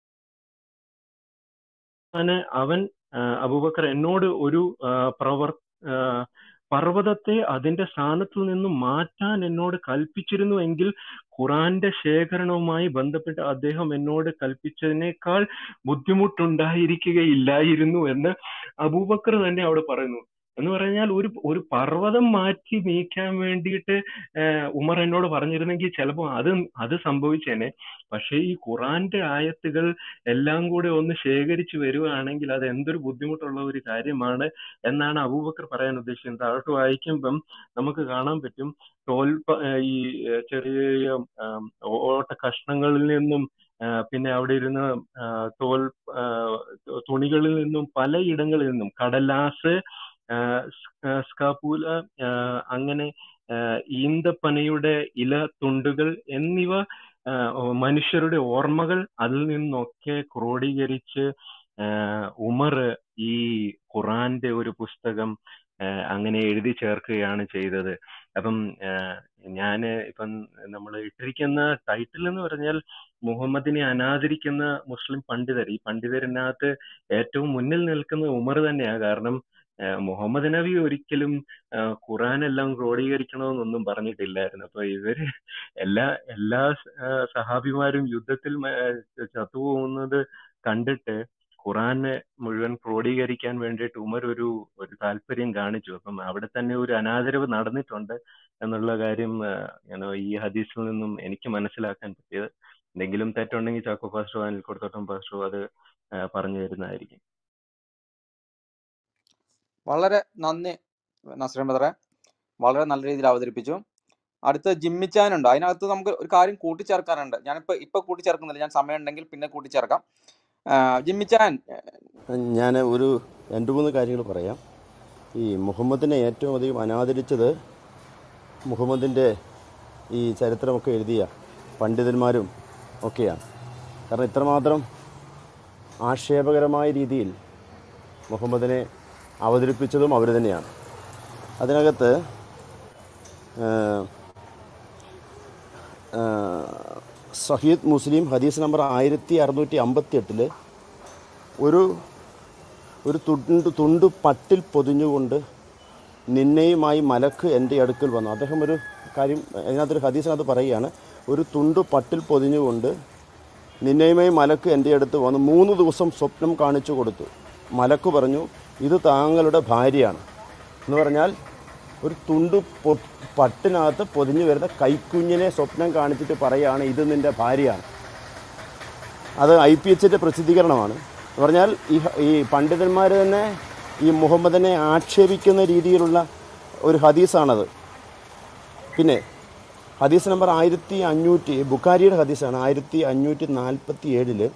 അങ്ങനെ അവൻ ആ, അബൂബക്കർ എന്നോട് ഒരു ആ, പ്രവർ ആ, പർവ്വതത്തെ അതിന്റെ സ്ഥാനത്തു നിന്നും മാറ്റാൻ എന്നോട് കൽപ്പിച്ചിരുന്നു എങ്കിൽ ഖുറാന്റെ ശേഖരണവുമായി ബന്ധപ്പെട്ട് അദ്ദേഹം എന്നോട് കൽപ്പിച്ചതിനേക്കാൾ ബുദ്ധിമുട്ടുണ്ടായിരിക്കുകയില്ലായിരുന്നു എന്ന് അബൂബക്കർ തന്നെ അവിടെ പറയുന്നു എന്ന് പറഞ്ഞാൽ ഒരു ഒരു പർവ്വതം മാറ്റി നീക്കാൻ വേണ്ടിയിട്ട് ഏഹ് ഉമർ എന്നോട് പറഞ്ഞിരുന്നെങ്കിൽ ചിലപ്പോൾ അത് അത് സംഭവിച്ചേനെ പക്ഷേ ഈ ഖുറാന്റെ ആയത്തുകൾ എല്ലാം കൂടെ ഒന്ന് ശേഖരിച്ചു വരികയാണെങ്കിൽ അത് എന്തൊരു ബുദ്ധിമുട്ടുള്ള ഒരു കാര്യമാണ് എന്നാണ് അബൂബക്കർ പറയാൻ ഉദ്ദേശിക്കുന്നത് താഴോട്ട് വായിക്കുമ്പം നമുക്ക് കാണാൻ പറ്റും തോൽ പ- ഏഹ് ഈ ഏഹ് ചെറിയ ചെറിയ ആം, ഓട്ട കഷ്ണങ്ങളിൽ നിന്നും ആ, പിന്നെ അവിടെ ഇരുന്ന ആ, തോൽ ആ, തുണികളിൽ നിന്നും പലയിടങ്ങളിൽ നിന്നും കടലാസ് ആ, സ്- ആ, സ്കാപൂല ആ, അങ്ങനെ ആ, ഈന്തപ്പനയുടെ ഇല തുണ്ടുകൾ എന്നിവ ആ, മനുഷ്യരുടെ ഓർമ്മകൾ അതിൽ നിന്നൊക്കെ ക്രോഡീകരിച്ച് ആ, ഉമർ ഈ ഖുറാന്റെ ഒരു പുസ്തകം ആ, അങ്ങനെ എഴുതി ചേർക്കുകയാണ് ചെയ്തത് അപ്പം ഞാൻ ഇപ്പം നമ്മൾ ഇട്ടിരിക്കുന്ന ടൈറ്റിൽ എന്ന് പറഞ്ഞാൽ മുഹമ്മദിനെ അനാദരിക്കുന്ന മുസ്ലിം പണ്ഡിതർ ഈ പണ്ഡിതരിനകത്ത് ഏറ്റവും മുന്നിൽ നിൽക്കുന്ന ഉമർ തന്നെയാണ് കാരണം ആ, മുഹമ്മദ് നബി ഒരിക്കലും ആ, ഖുറാൻ എല്ലാം ക്രോഡീകരിക്കണമെന്നൊന്നും പറഞ്ഞിട്ടില്ലായിരുന്നു അപ്പൊ ഇവര് എല്ലാ എല്ലാ ആ, സഹാബിമാരും യുദ്ധത്തിൽ മ- ആ, ചത്തുപോകുന്നത് കണ്ടിട്ട് ഖുറാനെ മുഴുവൻ ക്രോഡീകരിക്കാൻ വേണ്ടിയിട്ട് ഉമർ ഒരു ഒരു താല്പര്യം കാണിച്ചു അപ്പം അവിടെ തന്നെ ഒരു അനാദരവ് നടന്നിട്ടുണ്ട് എന്നുള്ള കാര്യം ആ, ഞാൻ ഈ ഹദീസിൽ നിന്നും എനിക്ക് മനസ്സിലാക്കാൻ പറ്റിയത് എന്തെങ്കിലും തെറ്റുണ്ടെങ്കിൽ ചാക്കോ പാസ്റ്റോ അനിൽ കൊടുത്തോട്ടം പാസ്റ്റോ അത് ആ, പറഞ്ഞു തരുന്നതായിരിക്കും വളരെ നന്ദി നസ്രീൻ ബദറെ വളരെ നല്ല രീതിയിൽ അവതരിപ്പിച്ചു അടുത്ത ജിമ്മിച്ചാനുണ്ട് അതിനകത്ത് നമുക്ക് ഒരു കാര്യം കൂട്ടിച്ചേർക്കാനുണ്ട് ഞാനിപ്പോ ഇപ്പൊ കൂട്ടിച്ചേർക്കുന്നില്ല ഞാൻ സമയം ഉണ്ടെങ്കിൽ പിന്നെ കൂട്ടിച്ചേർക്കാം ആ, ജിമ്മിച്ചാൻ ഞാൻ ഒരു രണ്ട് മൂന്ന് കാര്യങ്ങൾ പറയാം ഈ മുഹമ്മദിനെ ഏറ്റവും അധികം അനാദരിച്ചത് മുഹമ്മദിൻ്റെ ഈ ചരിത്രമൊക്കെ എഴുതിയ പണ്ഡിതന്മാരും ഒക്കെയാണ് കാരണം ഇത്രമാത്രം ആക്ഷേപകരമായ രീതിയിൽ മുഹമ്മദിനെ അവതരിപ്പിച്ചതും അവർ തന്നെയാണ് അതിനകത്ത് ആ, ആ, സഹീദ് മുസ്ലിം ഹദീസ് നമ്പർ ആയിരത്തി അറുന്നൂറ്റി അമ്പത്തി എട്ടില് ഒരു ഒരു തുണ്ട് തുണ്ട് പട്ടിൽ പൊതിഞ്ഞുകൊണ്ട് നിന്നെയുമായി മലക്ക് എൻ്റെ അടുക്കൽ വന്നു അദ്ദേഹം ഒരു കാര്യം അതിനകത്തൊരു ഹദീസിനകത്ത് പറയുകയാണ് ഒരു തുണ്ട് പട്ടിൽ പൊതിഞ്ഞുകൊണ്ട് നിന്നെയുമായി മലക്ക് എൻ്റെ അടുത്ത് വന്ന് മൂന്ന് ദിവസം സ്വപ്നം കാണിച്ചു കൊടുത്തു മലക്ക് പറഞ്ഞു ഇത് താങ്കളുടെ ഭാര്യയാണ് എന്ന് പറഞ്ഞാൽ ഒരു തുണ്ട് പൊ- പട്ടിനകത്ത് പൊതിഞ്ഞു വരുന്ന കൈക്കുഞ്ഞിനെ സ്വപ്നം കാണിച്ചിട്ട് പറയുകയാണ് ഇത് നിൻ്റെ ഭാര്യയാണ് അത് ഐ പി എച്ചിൻ്റെ പ്രസിദ്ധീകരണമാണ് എന്ന് പറഞ്ഞാൽ ഈ ഈ പണ്ഡിതന്മാർ തന്നെ ഈ മുഹമ്മദിനെ ആക്ഷേപിക്കുന്ന രീതിയിലുള്ള ഒരു ഹദീസാണത് പിന്നെ ഹദീസ് നമ്പർ ആയിരത്തി അഞ്ഞൂറ്റി ബുഖാരിയുടെ ഹദീസാണ് ആയിരത്തി അഞ്ഞൂറ്റി നാൽപ്പത്തി ഏഴില്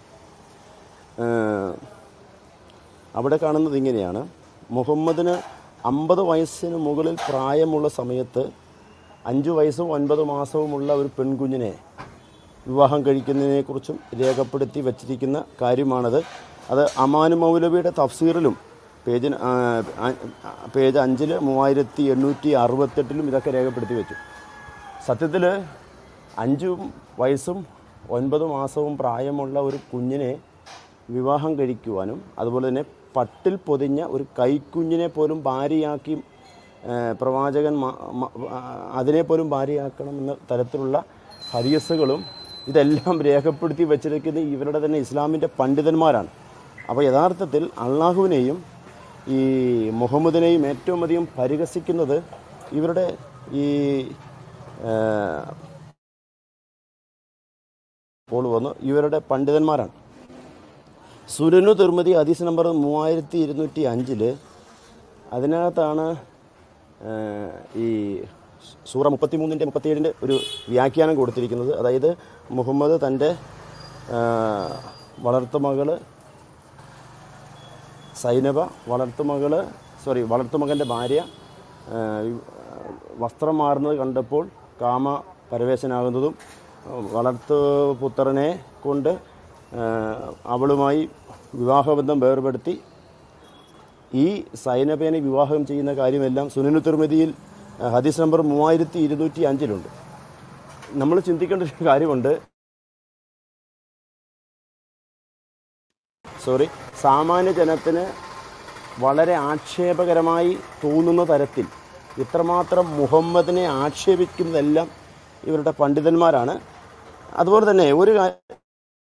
അവിടെ കാണുന്നത് ഇങ്ങനെയാണ് മുഹമ്മദിന് അമ്പത് വയസ്സിന് മുകളിൽ പ്രായമുള്ള സമയത്ത് അഞ്ച് വയസ്സും ഒൻപത് മാസവുമുള്ള ഒരു പെൺകുഞ്ഞിനെ വിവാഹം കഴിക്കുന്നതിനെക്കുറിച്ചും രേഖപ്പെടുത്തി വച്ചിരിക്കുന്ന കാര്യമാണത് അത് അമാനു മൗലവിയുടെ തഫ്സീറിലും പേജിന് ആ, ആ, പേജ് അഞ്ചിൽ മൂവായിരത്തി എണ്ണൂറ്റി അറുപത്തെട്ടിലും ഇതൊക്കെ രേഖപ്പെടുത്തി വെച്ചു സത്യത്തിൽ അഞ്ചും വയസ്സും ഒൻപത് മാസവും പ്രായമുള്ള ഒരു കുഞ്ഞിനെ വിവാഹം കഴിക്കുവാനും അതുപോലെ തന്നെ പട്ടിൽ പൊതിഞ്ഞ ഒരു കൈക്കുഞ്ഞിനെ പോലും ഭാര്യയാക്കി ആ, പ്രവാചകൻ മ- മ- ആ, അതിനെ പോലും ഭാര്യയാക്കണം എന്ന തരത്തിലുള്ള ഹദീസുകളും ഇതെല്ലാം രേഖപ്പെടുത്തി വെച്ചിരിക്കുന്നത് ഇവരുടെ തന്നെ ഇസ്ലാമിൻ്റെ പണ്ഡിതന്മാരാണ് അപ്പോൾ യഥാർത്ഥത്തിൽ അള്ളാഹുവിനെയും ഈ മുഹമ്മദിനെയും ഏറ്റവും അധികം പരിഹസിക്കുന്നത് ഇവരുടെ ഈ ആ, ഇപ്പോൾ വന്നു ഇവരുടെ പണ്ഡിതന്മാരാണ് സുരനു തിർമതി ഹദീസ് നമ്പർ മൂവായിരത്തി ഇരുന്നൂറ്റി അഞ്ചില് അതിനകത്താണ് ഏഹ്, ഈ സൂറ മുപ്പത്തിമൂന്നിൻ്റെ മുപ്പത്തിയേഴിൻ്റെ ഒരു വ്യാഖ്യാനം കൊടുത്തിരിക്കുന്നത് അതായത് മുഹമ്മദ് തൻ്റെ ഏഹ്, വളർത്തുമകള് സൈനബ വളർത്തുമകള് സോറി വളർത്തുമകൻ്റെ ഭാര്യ ഏഹ്, വസ്ത്രം മാറുന്നത് കണ്ടപ്പോൾ കാമ പരവേശനാകുന്നതും വളർത്തുപുത്രനെ കൊണ്ട് ഏഹ്, അവളുമായി വിവാഹബന്ധം വേർപെടുത്തി ഈ സൈനബേനെ വിവാഹം ചെയ്യുന്ന കാര്യമെല്ലാം സുനനു തിർമതിയിൽ ഏഹ്, ഹദീസ് നമ്പർ മൂവായിരത്തി ഇരുന്നൂറ്റി അഞ്ചിലുണ്ട് നമ്മൾ ചിന്തിക്കേണ്ട ഒരു കാര്യമുണ്ട് സോറി സാമാന്യ ജനത്തിന് വളരെ ആക്ഷേപകരമായി തോന്നുന്ന തരത്തിൽ ഇത്രമാത്രം മുഹമ്മദിനെ ആക്ഷേപിക്കുന്നതെല്ലാം ഇവരുടെ പണ്ഡിതന്മാരാണ് അതുപോലെ തന്നെ ഒരു കാര്യം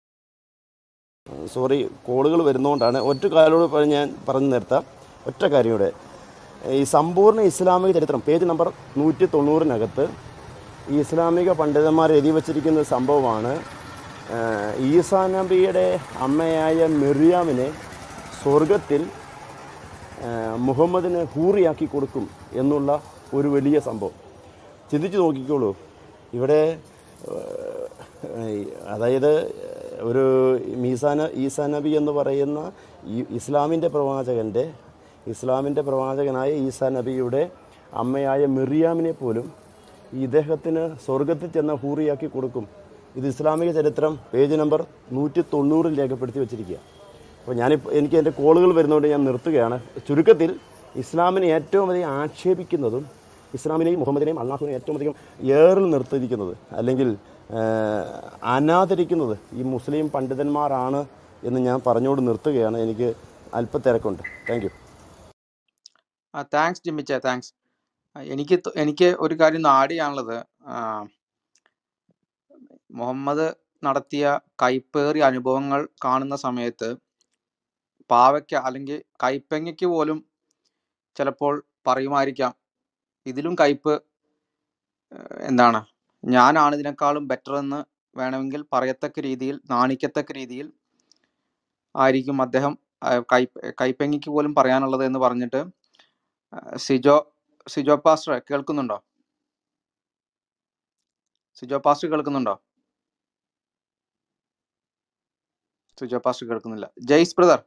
സോറി കോളുകൾ വരുന്നതുകൊണ്ടാണ് ഒറ്റ കാലോട് പറഞ്ഞ് ഞാൻ പറഞ്ഞു നിർത്താം ഒറ്റ കാര്യം ഇവിടെ ഈ സമ്പൂർണ്ണ ഇസ്ലാമിക ചരിത്രം പേജ് നമ്പർ നൂറ്റി തൊണ്ണൂറിനകത്ത് ഈ ഇസ്ലാമിക പണ്ഡിതന്മാർ എഴുതി വച്ചിരിക്കുന്ന ഒരു സംഭവമാണ് ഏഹ്, ഈസാ നബിയുടെ അമ്മയായ മിറിയാമിനെ സ്വർഗത്തിൽ ഏഹ്, മുഹമ്മദിന് ഹൂറിയാക്കി കൊടുക്കും എന്നുള്ള ഒരു വലിയ സംഭവം ചിന്തിച്ച് നോക്കിക്കോളൂ ഇവിടെ ഏഹ്, അതായത് ഒരു മീസാന ഈസാ നബി എന്ന് പറയുന്ന ഈ ഇസ്ലാമിൻ്റെ പ്രവാചകൻ്റെ ഇസ്ലാമിൻ്റെ പ്രവാചകനായ ഈസാ നബിയുടെ അമ്മയായ മിറിയാമിനെ പോലും ഇദ്ദേഹത്തിന് സ്വർഗത്തിൽ ചെന്ന ഹൂറിയാക്കി കൊടുക്കും ഇത് ഇസ്ലാമിക ചരിത്രം പേജ് നമ്പർ നൂറ്റി തൊണ്ണൂറിൽ രേഖപ്പെടുത്തി വെച്ചിരിക്കുക അപ്പോൾ ഞാനിപ്പോൾ എനിക്ക് എൻ്റെ കോളുകൾ വരുന്നതുകൊണ്ട് ഞാൻ നിർത്തുകയാണ് ചുരുക്കത്തിൽ ഇസ്ലാമിനെ ഏറ്റവും അധികം ആക്ഷേപിക്കുന്നതും ഇസ്ലാമിനെയും മുഹമ്മദിനെയും അള്ളാഹുവിനെയും ഏറ്റവും അധികം ഏറിൽ നിർത്തിയിരിക്കുന്നത് അല്ലെങ്കിൽ ഏഹ്, അനാദരിക്കുന്നത് ഈ മുസ്ലിം പണ്ഡിതന്മാരാണ് എന്ന് ഞാൻ പറഞ്ഞുകൊണ്ട് നിർത്തുകയാണ് എനിക്ക് അല്പത്തിരക്കുണ്ട് താങ്ക് യു ആ താങ്ക്സ് ജിമ്മിച്ച താങ്ക്സ് എനിക്ക് ത- എനിക്ക് ഒരു കാര്യം ഒന്ന് ആഡ് ചെയ്യാനുള്ളത് ആ, മുഹമ്മദ് നടത്തിയ കൈപ്പേറിയ അനുഭവങ്ങൾ കാണുന്ന സമയത്ത് പാവയ്ക്ക അല്ലെങ്കിൽ കൈപ്പങ്ങയ്ക്ക് പോലും ചിലപ്പോൾ പറയുമായിരിക്കാം ഇതിലും കയ്പ് ഏഹ്, എന്താണ് ഞാനാണ് ഇതിനേക്കാളും ബെറ്റർ എന്ന് വേണമെങ്കിൽ പറയത്തക്ക രീതിയിൽ നാണിക്കത്തക്ക രീതിയിൽ ആയിരിക്കും അദ്ദേഹം ആ, കൈ കൈപ്പങ്ങിക്ക് പോലും പറയാനുള്ളത് എന്ന് പറഞ്ഞിട്ട് ആ, സിജോ സിജോ പാസ്റ്റർ കേൾക്കുന്നുണ്ടോ സിജോ പാസ്റ്റർ കേൾക്കുന്നുണ്ടോ സിജോ പാസ്റ്റർ കേൾക്കുന്നില്ല ജയ്സ് ബ്രദർ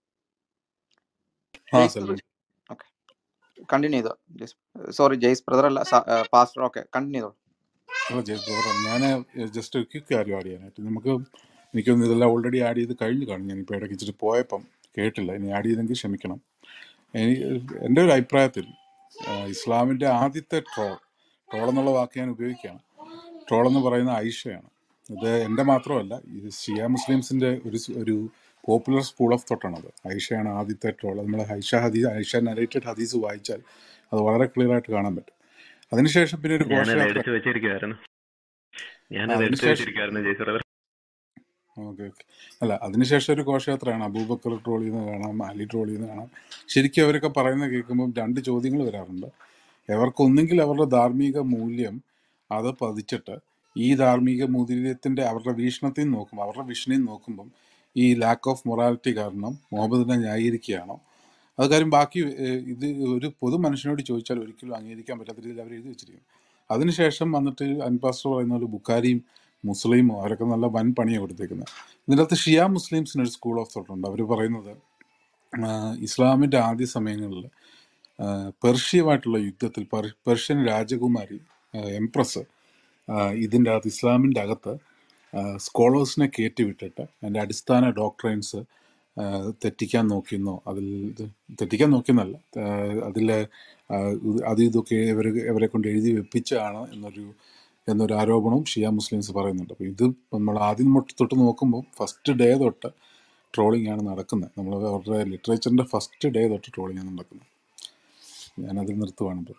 ആ Jaise Salman brother okay continue ചെയ്തോ ജയ്സ് സോറി ജയ്സ് ബ്രദർ അല്ല പാസ്റ്റർ ഓക്കെ കണ്ടിന്യൂ ചെയ്തോ അല്ല ജയ് ബ്രദർ ഞാൻ ജസ്റ്റ് ഒരു ക്വിക്ക് കാര്യം ആഡ് ചെയ്യാനായിട്ട് നമുക്ക് എനിക്കൊന്ന് ഇതെല്ലാം ഓൾറെഡി ആഡ് ചെയ്ത് കഴിഞ്ഞു കാണും ഞാനിപ്പോൾ ഇടയ്ക്ക് ഇച്ചിരി പോയപ്പം കേട്ടില്ല ഇനി ആഡ് ചെയ്തെങ്കിൽ ക്ഷമിക്കണം എനി എൻ്റെ ഒരു അഭിപ്രായത്തിൽ ആ, ഇസ്ലാമിൻ്റെ ആദ്യത്തെ ട്രോൾ ട്രോൾ എന്നുള്ള വാക്ക് ഞാൻ ഉപയോഗിക്കുകയാണ് ട്രോൾ എന്ന് പറയുന്ന ഐഷയാണ് ഇത് എൻ്റെ മാത്രമല്ല ഇത് ഷിയ മുസ്ലിംസിൻ്റെ ഒരു സ് ഒരു പോപ്പുലർ സ്കൂൾ ഓഫ് തോട്ടാണത് ഐഷയാണ് ആദ്യത്തെ ട്രോൾ നമ്മൾ ഐഷ ഹദീസ് ഐഷ നരേറ്റഡ് ഹദീസ് വായിച്ചാൽ അത് വളരെ ക്ലിയർ ആയിട്ട് കാണാൻ പറ്റും അതിനുശേഷം പിന്നെ ഒരു ഞാനത് ഘോഷയാത്ര എടുത്തു വെച്ചിരിക്കുവായിരുന്നു ആ, ഞാനത് എടുത്തു അതിനുശേഷം വെച്ചിരിക്കുവായിരുന്നു ജയ്സർ ഓക്കെ ഓക്കെ അല്ല അതിനുശേഷം ഒരു ഘോഷയാത്രയാണ് അബൂബക്കർ ട്രോൾ ചെയ്യുന്നത് കാണാം അലി ട്രോൾ ചെയ്യുന്നത് കാണാം ശരിക്കും അവരൊക്കെ പറയുന്നത് കേൾക്കുമ്പോൾ രണ്ട് ചോദ്യങ്ങൾ വരാറുണ്ട് അവർക്കൊന്നെങ്കിൽ അവരുടെ ധാർമ്മിക മൂല്യം അത് പതിച്ചിട്ട് ഈ ധാർമ്മിക മൂല്യത്തിൻ്റെ അവരുടെ വീക്ഷണത്തിൽ നിന്ന് നോക്കുമ്പോൾ അവരുടെ വിഷനിൽ നിന്ന് നോക്കുമ്പം ഈ ലാക്ക് ഓഫ് മൊറാലിറ്റി കാരണം മുഹമ്മദിനെ ന്യായീകരിക്കുകയാണോ അത് കാര്യം ബാക്കി ഏഹ്, ഇത് ഒരു പൊതു മനുഷ്യനോട് ചോദിച്ചാൽ ഒരിക്കലും അംഗീകരിക്കാൻ പറ്റാത്ത രീതിയിൽ അവർ എഴുതി വെച്ചിരിക്കും അതിനുശേഷം വന്നിട്ട് അൻപാസ്റ്റർ പറയുന്ന പോലെ ബുക്കാരിയും മുസ്ലിമും അവരൊക്കെ നല്ല വൻ പണിയാണ് കൊടുത്തേക്കുന്നത് ഇതിനകത്ത് ഷിയ മുസ്ലിംസിന് ഒരു സ്കൂൾ ഓഫ് തോട്ട് ഉണ്ട് അവർ പറയുന്നത് ആഹ്, ഇസ്ലാമിൻ്റെ ആദ്യ സമയങ്ങളിൽ പെർഷ്യയുമായിട്ടുള്ള യുദ്ധത്തിൽ പെർ- പെർഷ്യൻ രാജകുമാരി എംപ്രസ് ഇതിൻ്റെ അകത്ത് ഇസ്ലാമിൻ്റെ അകത്ത് സ്കോളേഴ്സിനെ കയറ്റി വിട്ടിട്ട് അതിൻ്റെ അടിസ്ഥാന ഡോക്ട്രൈൻസ് തെറ്റിക്കാൻ നോക്കിയെന്നോ അതിൽ ഇത് തെറ്റിക്കാൻ നോക്കിയെന്നല്ല അതിൽ അത് ഇതൊക്കെ ഇവർ ഇവരെ കൊണ്ട് എഴുതി വെപ്പിച്ചാണ് എന്നൊരു എന്നൊരു ആരോപണവും ഷിയ മുസ്ലിംസ് പറയുന്നുണ്ട് അപ്പോൾ ഇത് നമ്മൾ ആദ്യം തൊട്ട് തൊട്ട് നോക്കുമ്പോൾ ഫസ്റ്റ് ഡേ തൊട്ട് ട്രോളിംഗ് ആണ് നടക്കുന്നത് നമ്മൾ അവരുടെ ലിറ്ററേച്ചറിൻ്റെ ഫസ്റ്റ് ഡേ തൊട്ട് ട്രോളിംഗ് ആണ് നടക്കുന്നത് ഞാനതിൽ നിർത്തുവാണ് ഇപ്പോൾ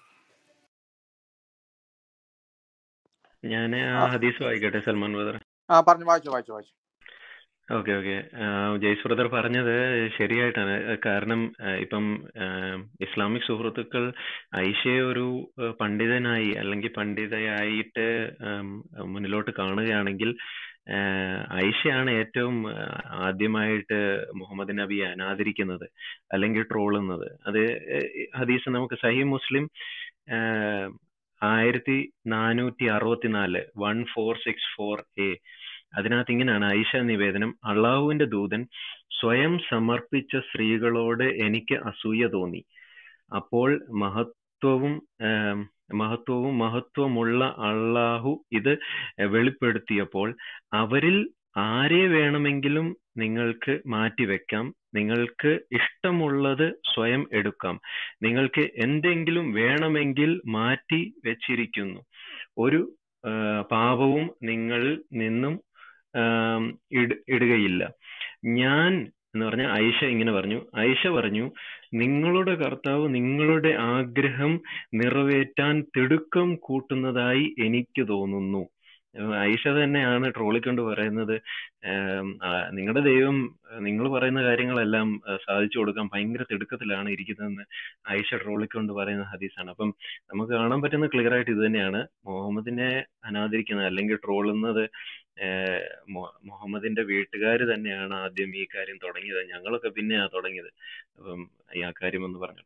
ഞാൻ ആ ആ ഹദീസ് വായിക്കട്ടെ സൽമാൻ ബ്രദർ ആ, പറഞ്ഞു വായിച്ചു വായിച്ചു വായിച്ചു ഓക്കെ ഓക്കെ ജയ്സ് ബ്രദർ പറഞ്ഞത് ശരിയായിട്ടാണ് ആ, കാരണം ആ, ഇപ്പം ആ, ഇസ്ലാമിക് സുഹൃത്തുക്കൾ ഐഷയെ ഒരു ആ, പണ്ഡിതനായി അല്ലെങ്കിൽ പണ്ഡിതയായിട്ട് ആം, മുന്നിലോട്ട് കാണുകയാണെങ്കിൽ ആ, ഐഷയാണ് ഏറ്റവും ആ, ആദ്യമായിട്ട് മുഹമ്മദ് നബിയെ അനാദരിക്കുന്നത് അല്ലെങ്കിൽ ട്രോളുന്നത് അത് ഏ, ഹദീസ് നമുക്ക് സഹി മുസ്ലിം ആയിരത്തി നാനൂറ്റി അറുപത്തിനാല് one four six four A അതിനകത്ത് ഇങ്ങനെയാണ് ഐഷ നിവേദനം അള്ളാഹുവിന്റെ ദൂതൻ സ്വയം സമർപ്പിച്ച സ്ത്രീകളോട് എനിക്ക് അസൂയ തോന്നി അപ്പോൾ മഹത്വവും ആം, മഹത്വവും മഹത്വമുള്ള അള്ളാഹു ഇത് വെളിപ്പെടുത്തിയപ്പോൾ അവരിൽ ആരെ വേണമെങ്കിലും നിങ്ങൾക്ക് മാറ്റിവെക്കാം നിങ്ങൾക്ക് ഇഷ്ടമുള്ളത് സ്വയം എടുക്കാം നിങ്ങൾക്ക് എന്തെങ്കിലും വേണമെങ്കിൽ മാറ്റി വെച്ചിരിക്കുന്നു ഒരു ആ, പാപവും നിങ്ങളിൽ നിന്നും ആം, ഇട- ഇടുകയില്ല ഞാൻ എന്ന് പറഞ്ഞ ഐഷ ഇങ്ങനെ പറഞ്ഞു ഐഷ പറഞ്ഞു നിങ്ങളുടെ കർത്താവ് നിങ്ങളുടെ ആഗ്രഹം നിറവേറ്റാൻ തിടുക്കം കൂട്ടുന്നതായി എനിക്ക് തോന്നുന്നു ഏഹ് ഐഷ തന്നെയാണ് ട്രോളിക്കൊണ്ട് പറയുന്നത് നിങ്ങളുടെ ദൈവം നിങ്ങൾ പറയുന്ന കാര്യങ്ങളെല്ലാം ഏഹ് സാധിച്ചു കൊടുക്കാൻ ഭയങ്കര തിടുക്കത്തിലാണ് ഇരിക്കുന്നതെന്ന് ഐഷ ട്രോളിക്കൊണ്ട് പറയുന്ന ഹദീസാണ് അപ്പം നമുക്ക് കാണാൻ പറ്റുന്ന ക്ലിയർ ആയിട്ട് ഇത് തന്നെയാണ് മുഹമ്മദിനെ അനാദരിക്കുന്നത് അല്ലെങ്കിൽ ട്രോളുന്നത് ഏഹ് മൊ- മുഹമ്മദിന്റെ വീട്ടുകാർ തന്നെയാണ് ആദ്യം ഈ കാര്യം തുടങ്ങിയത് ഞങ്ങളൊക്കെ പിന്നെയാ തുടങ്ങിയത് അപ്പം ഈ ആ കാര്യം ഒന്ന് പറഞ്ഞിട്ട്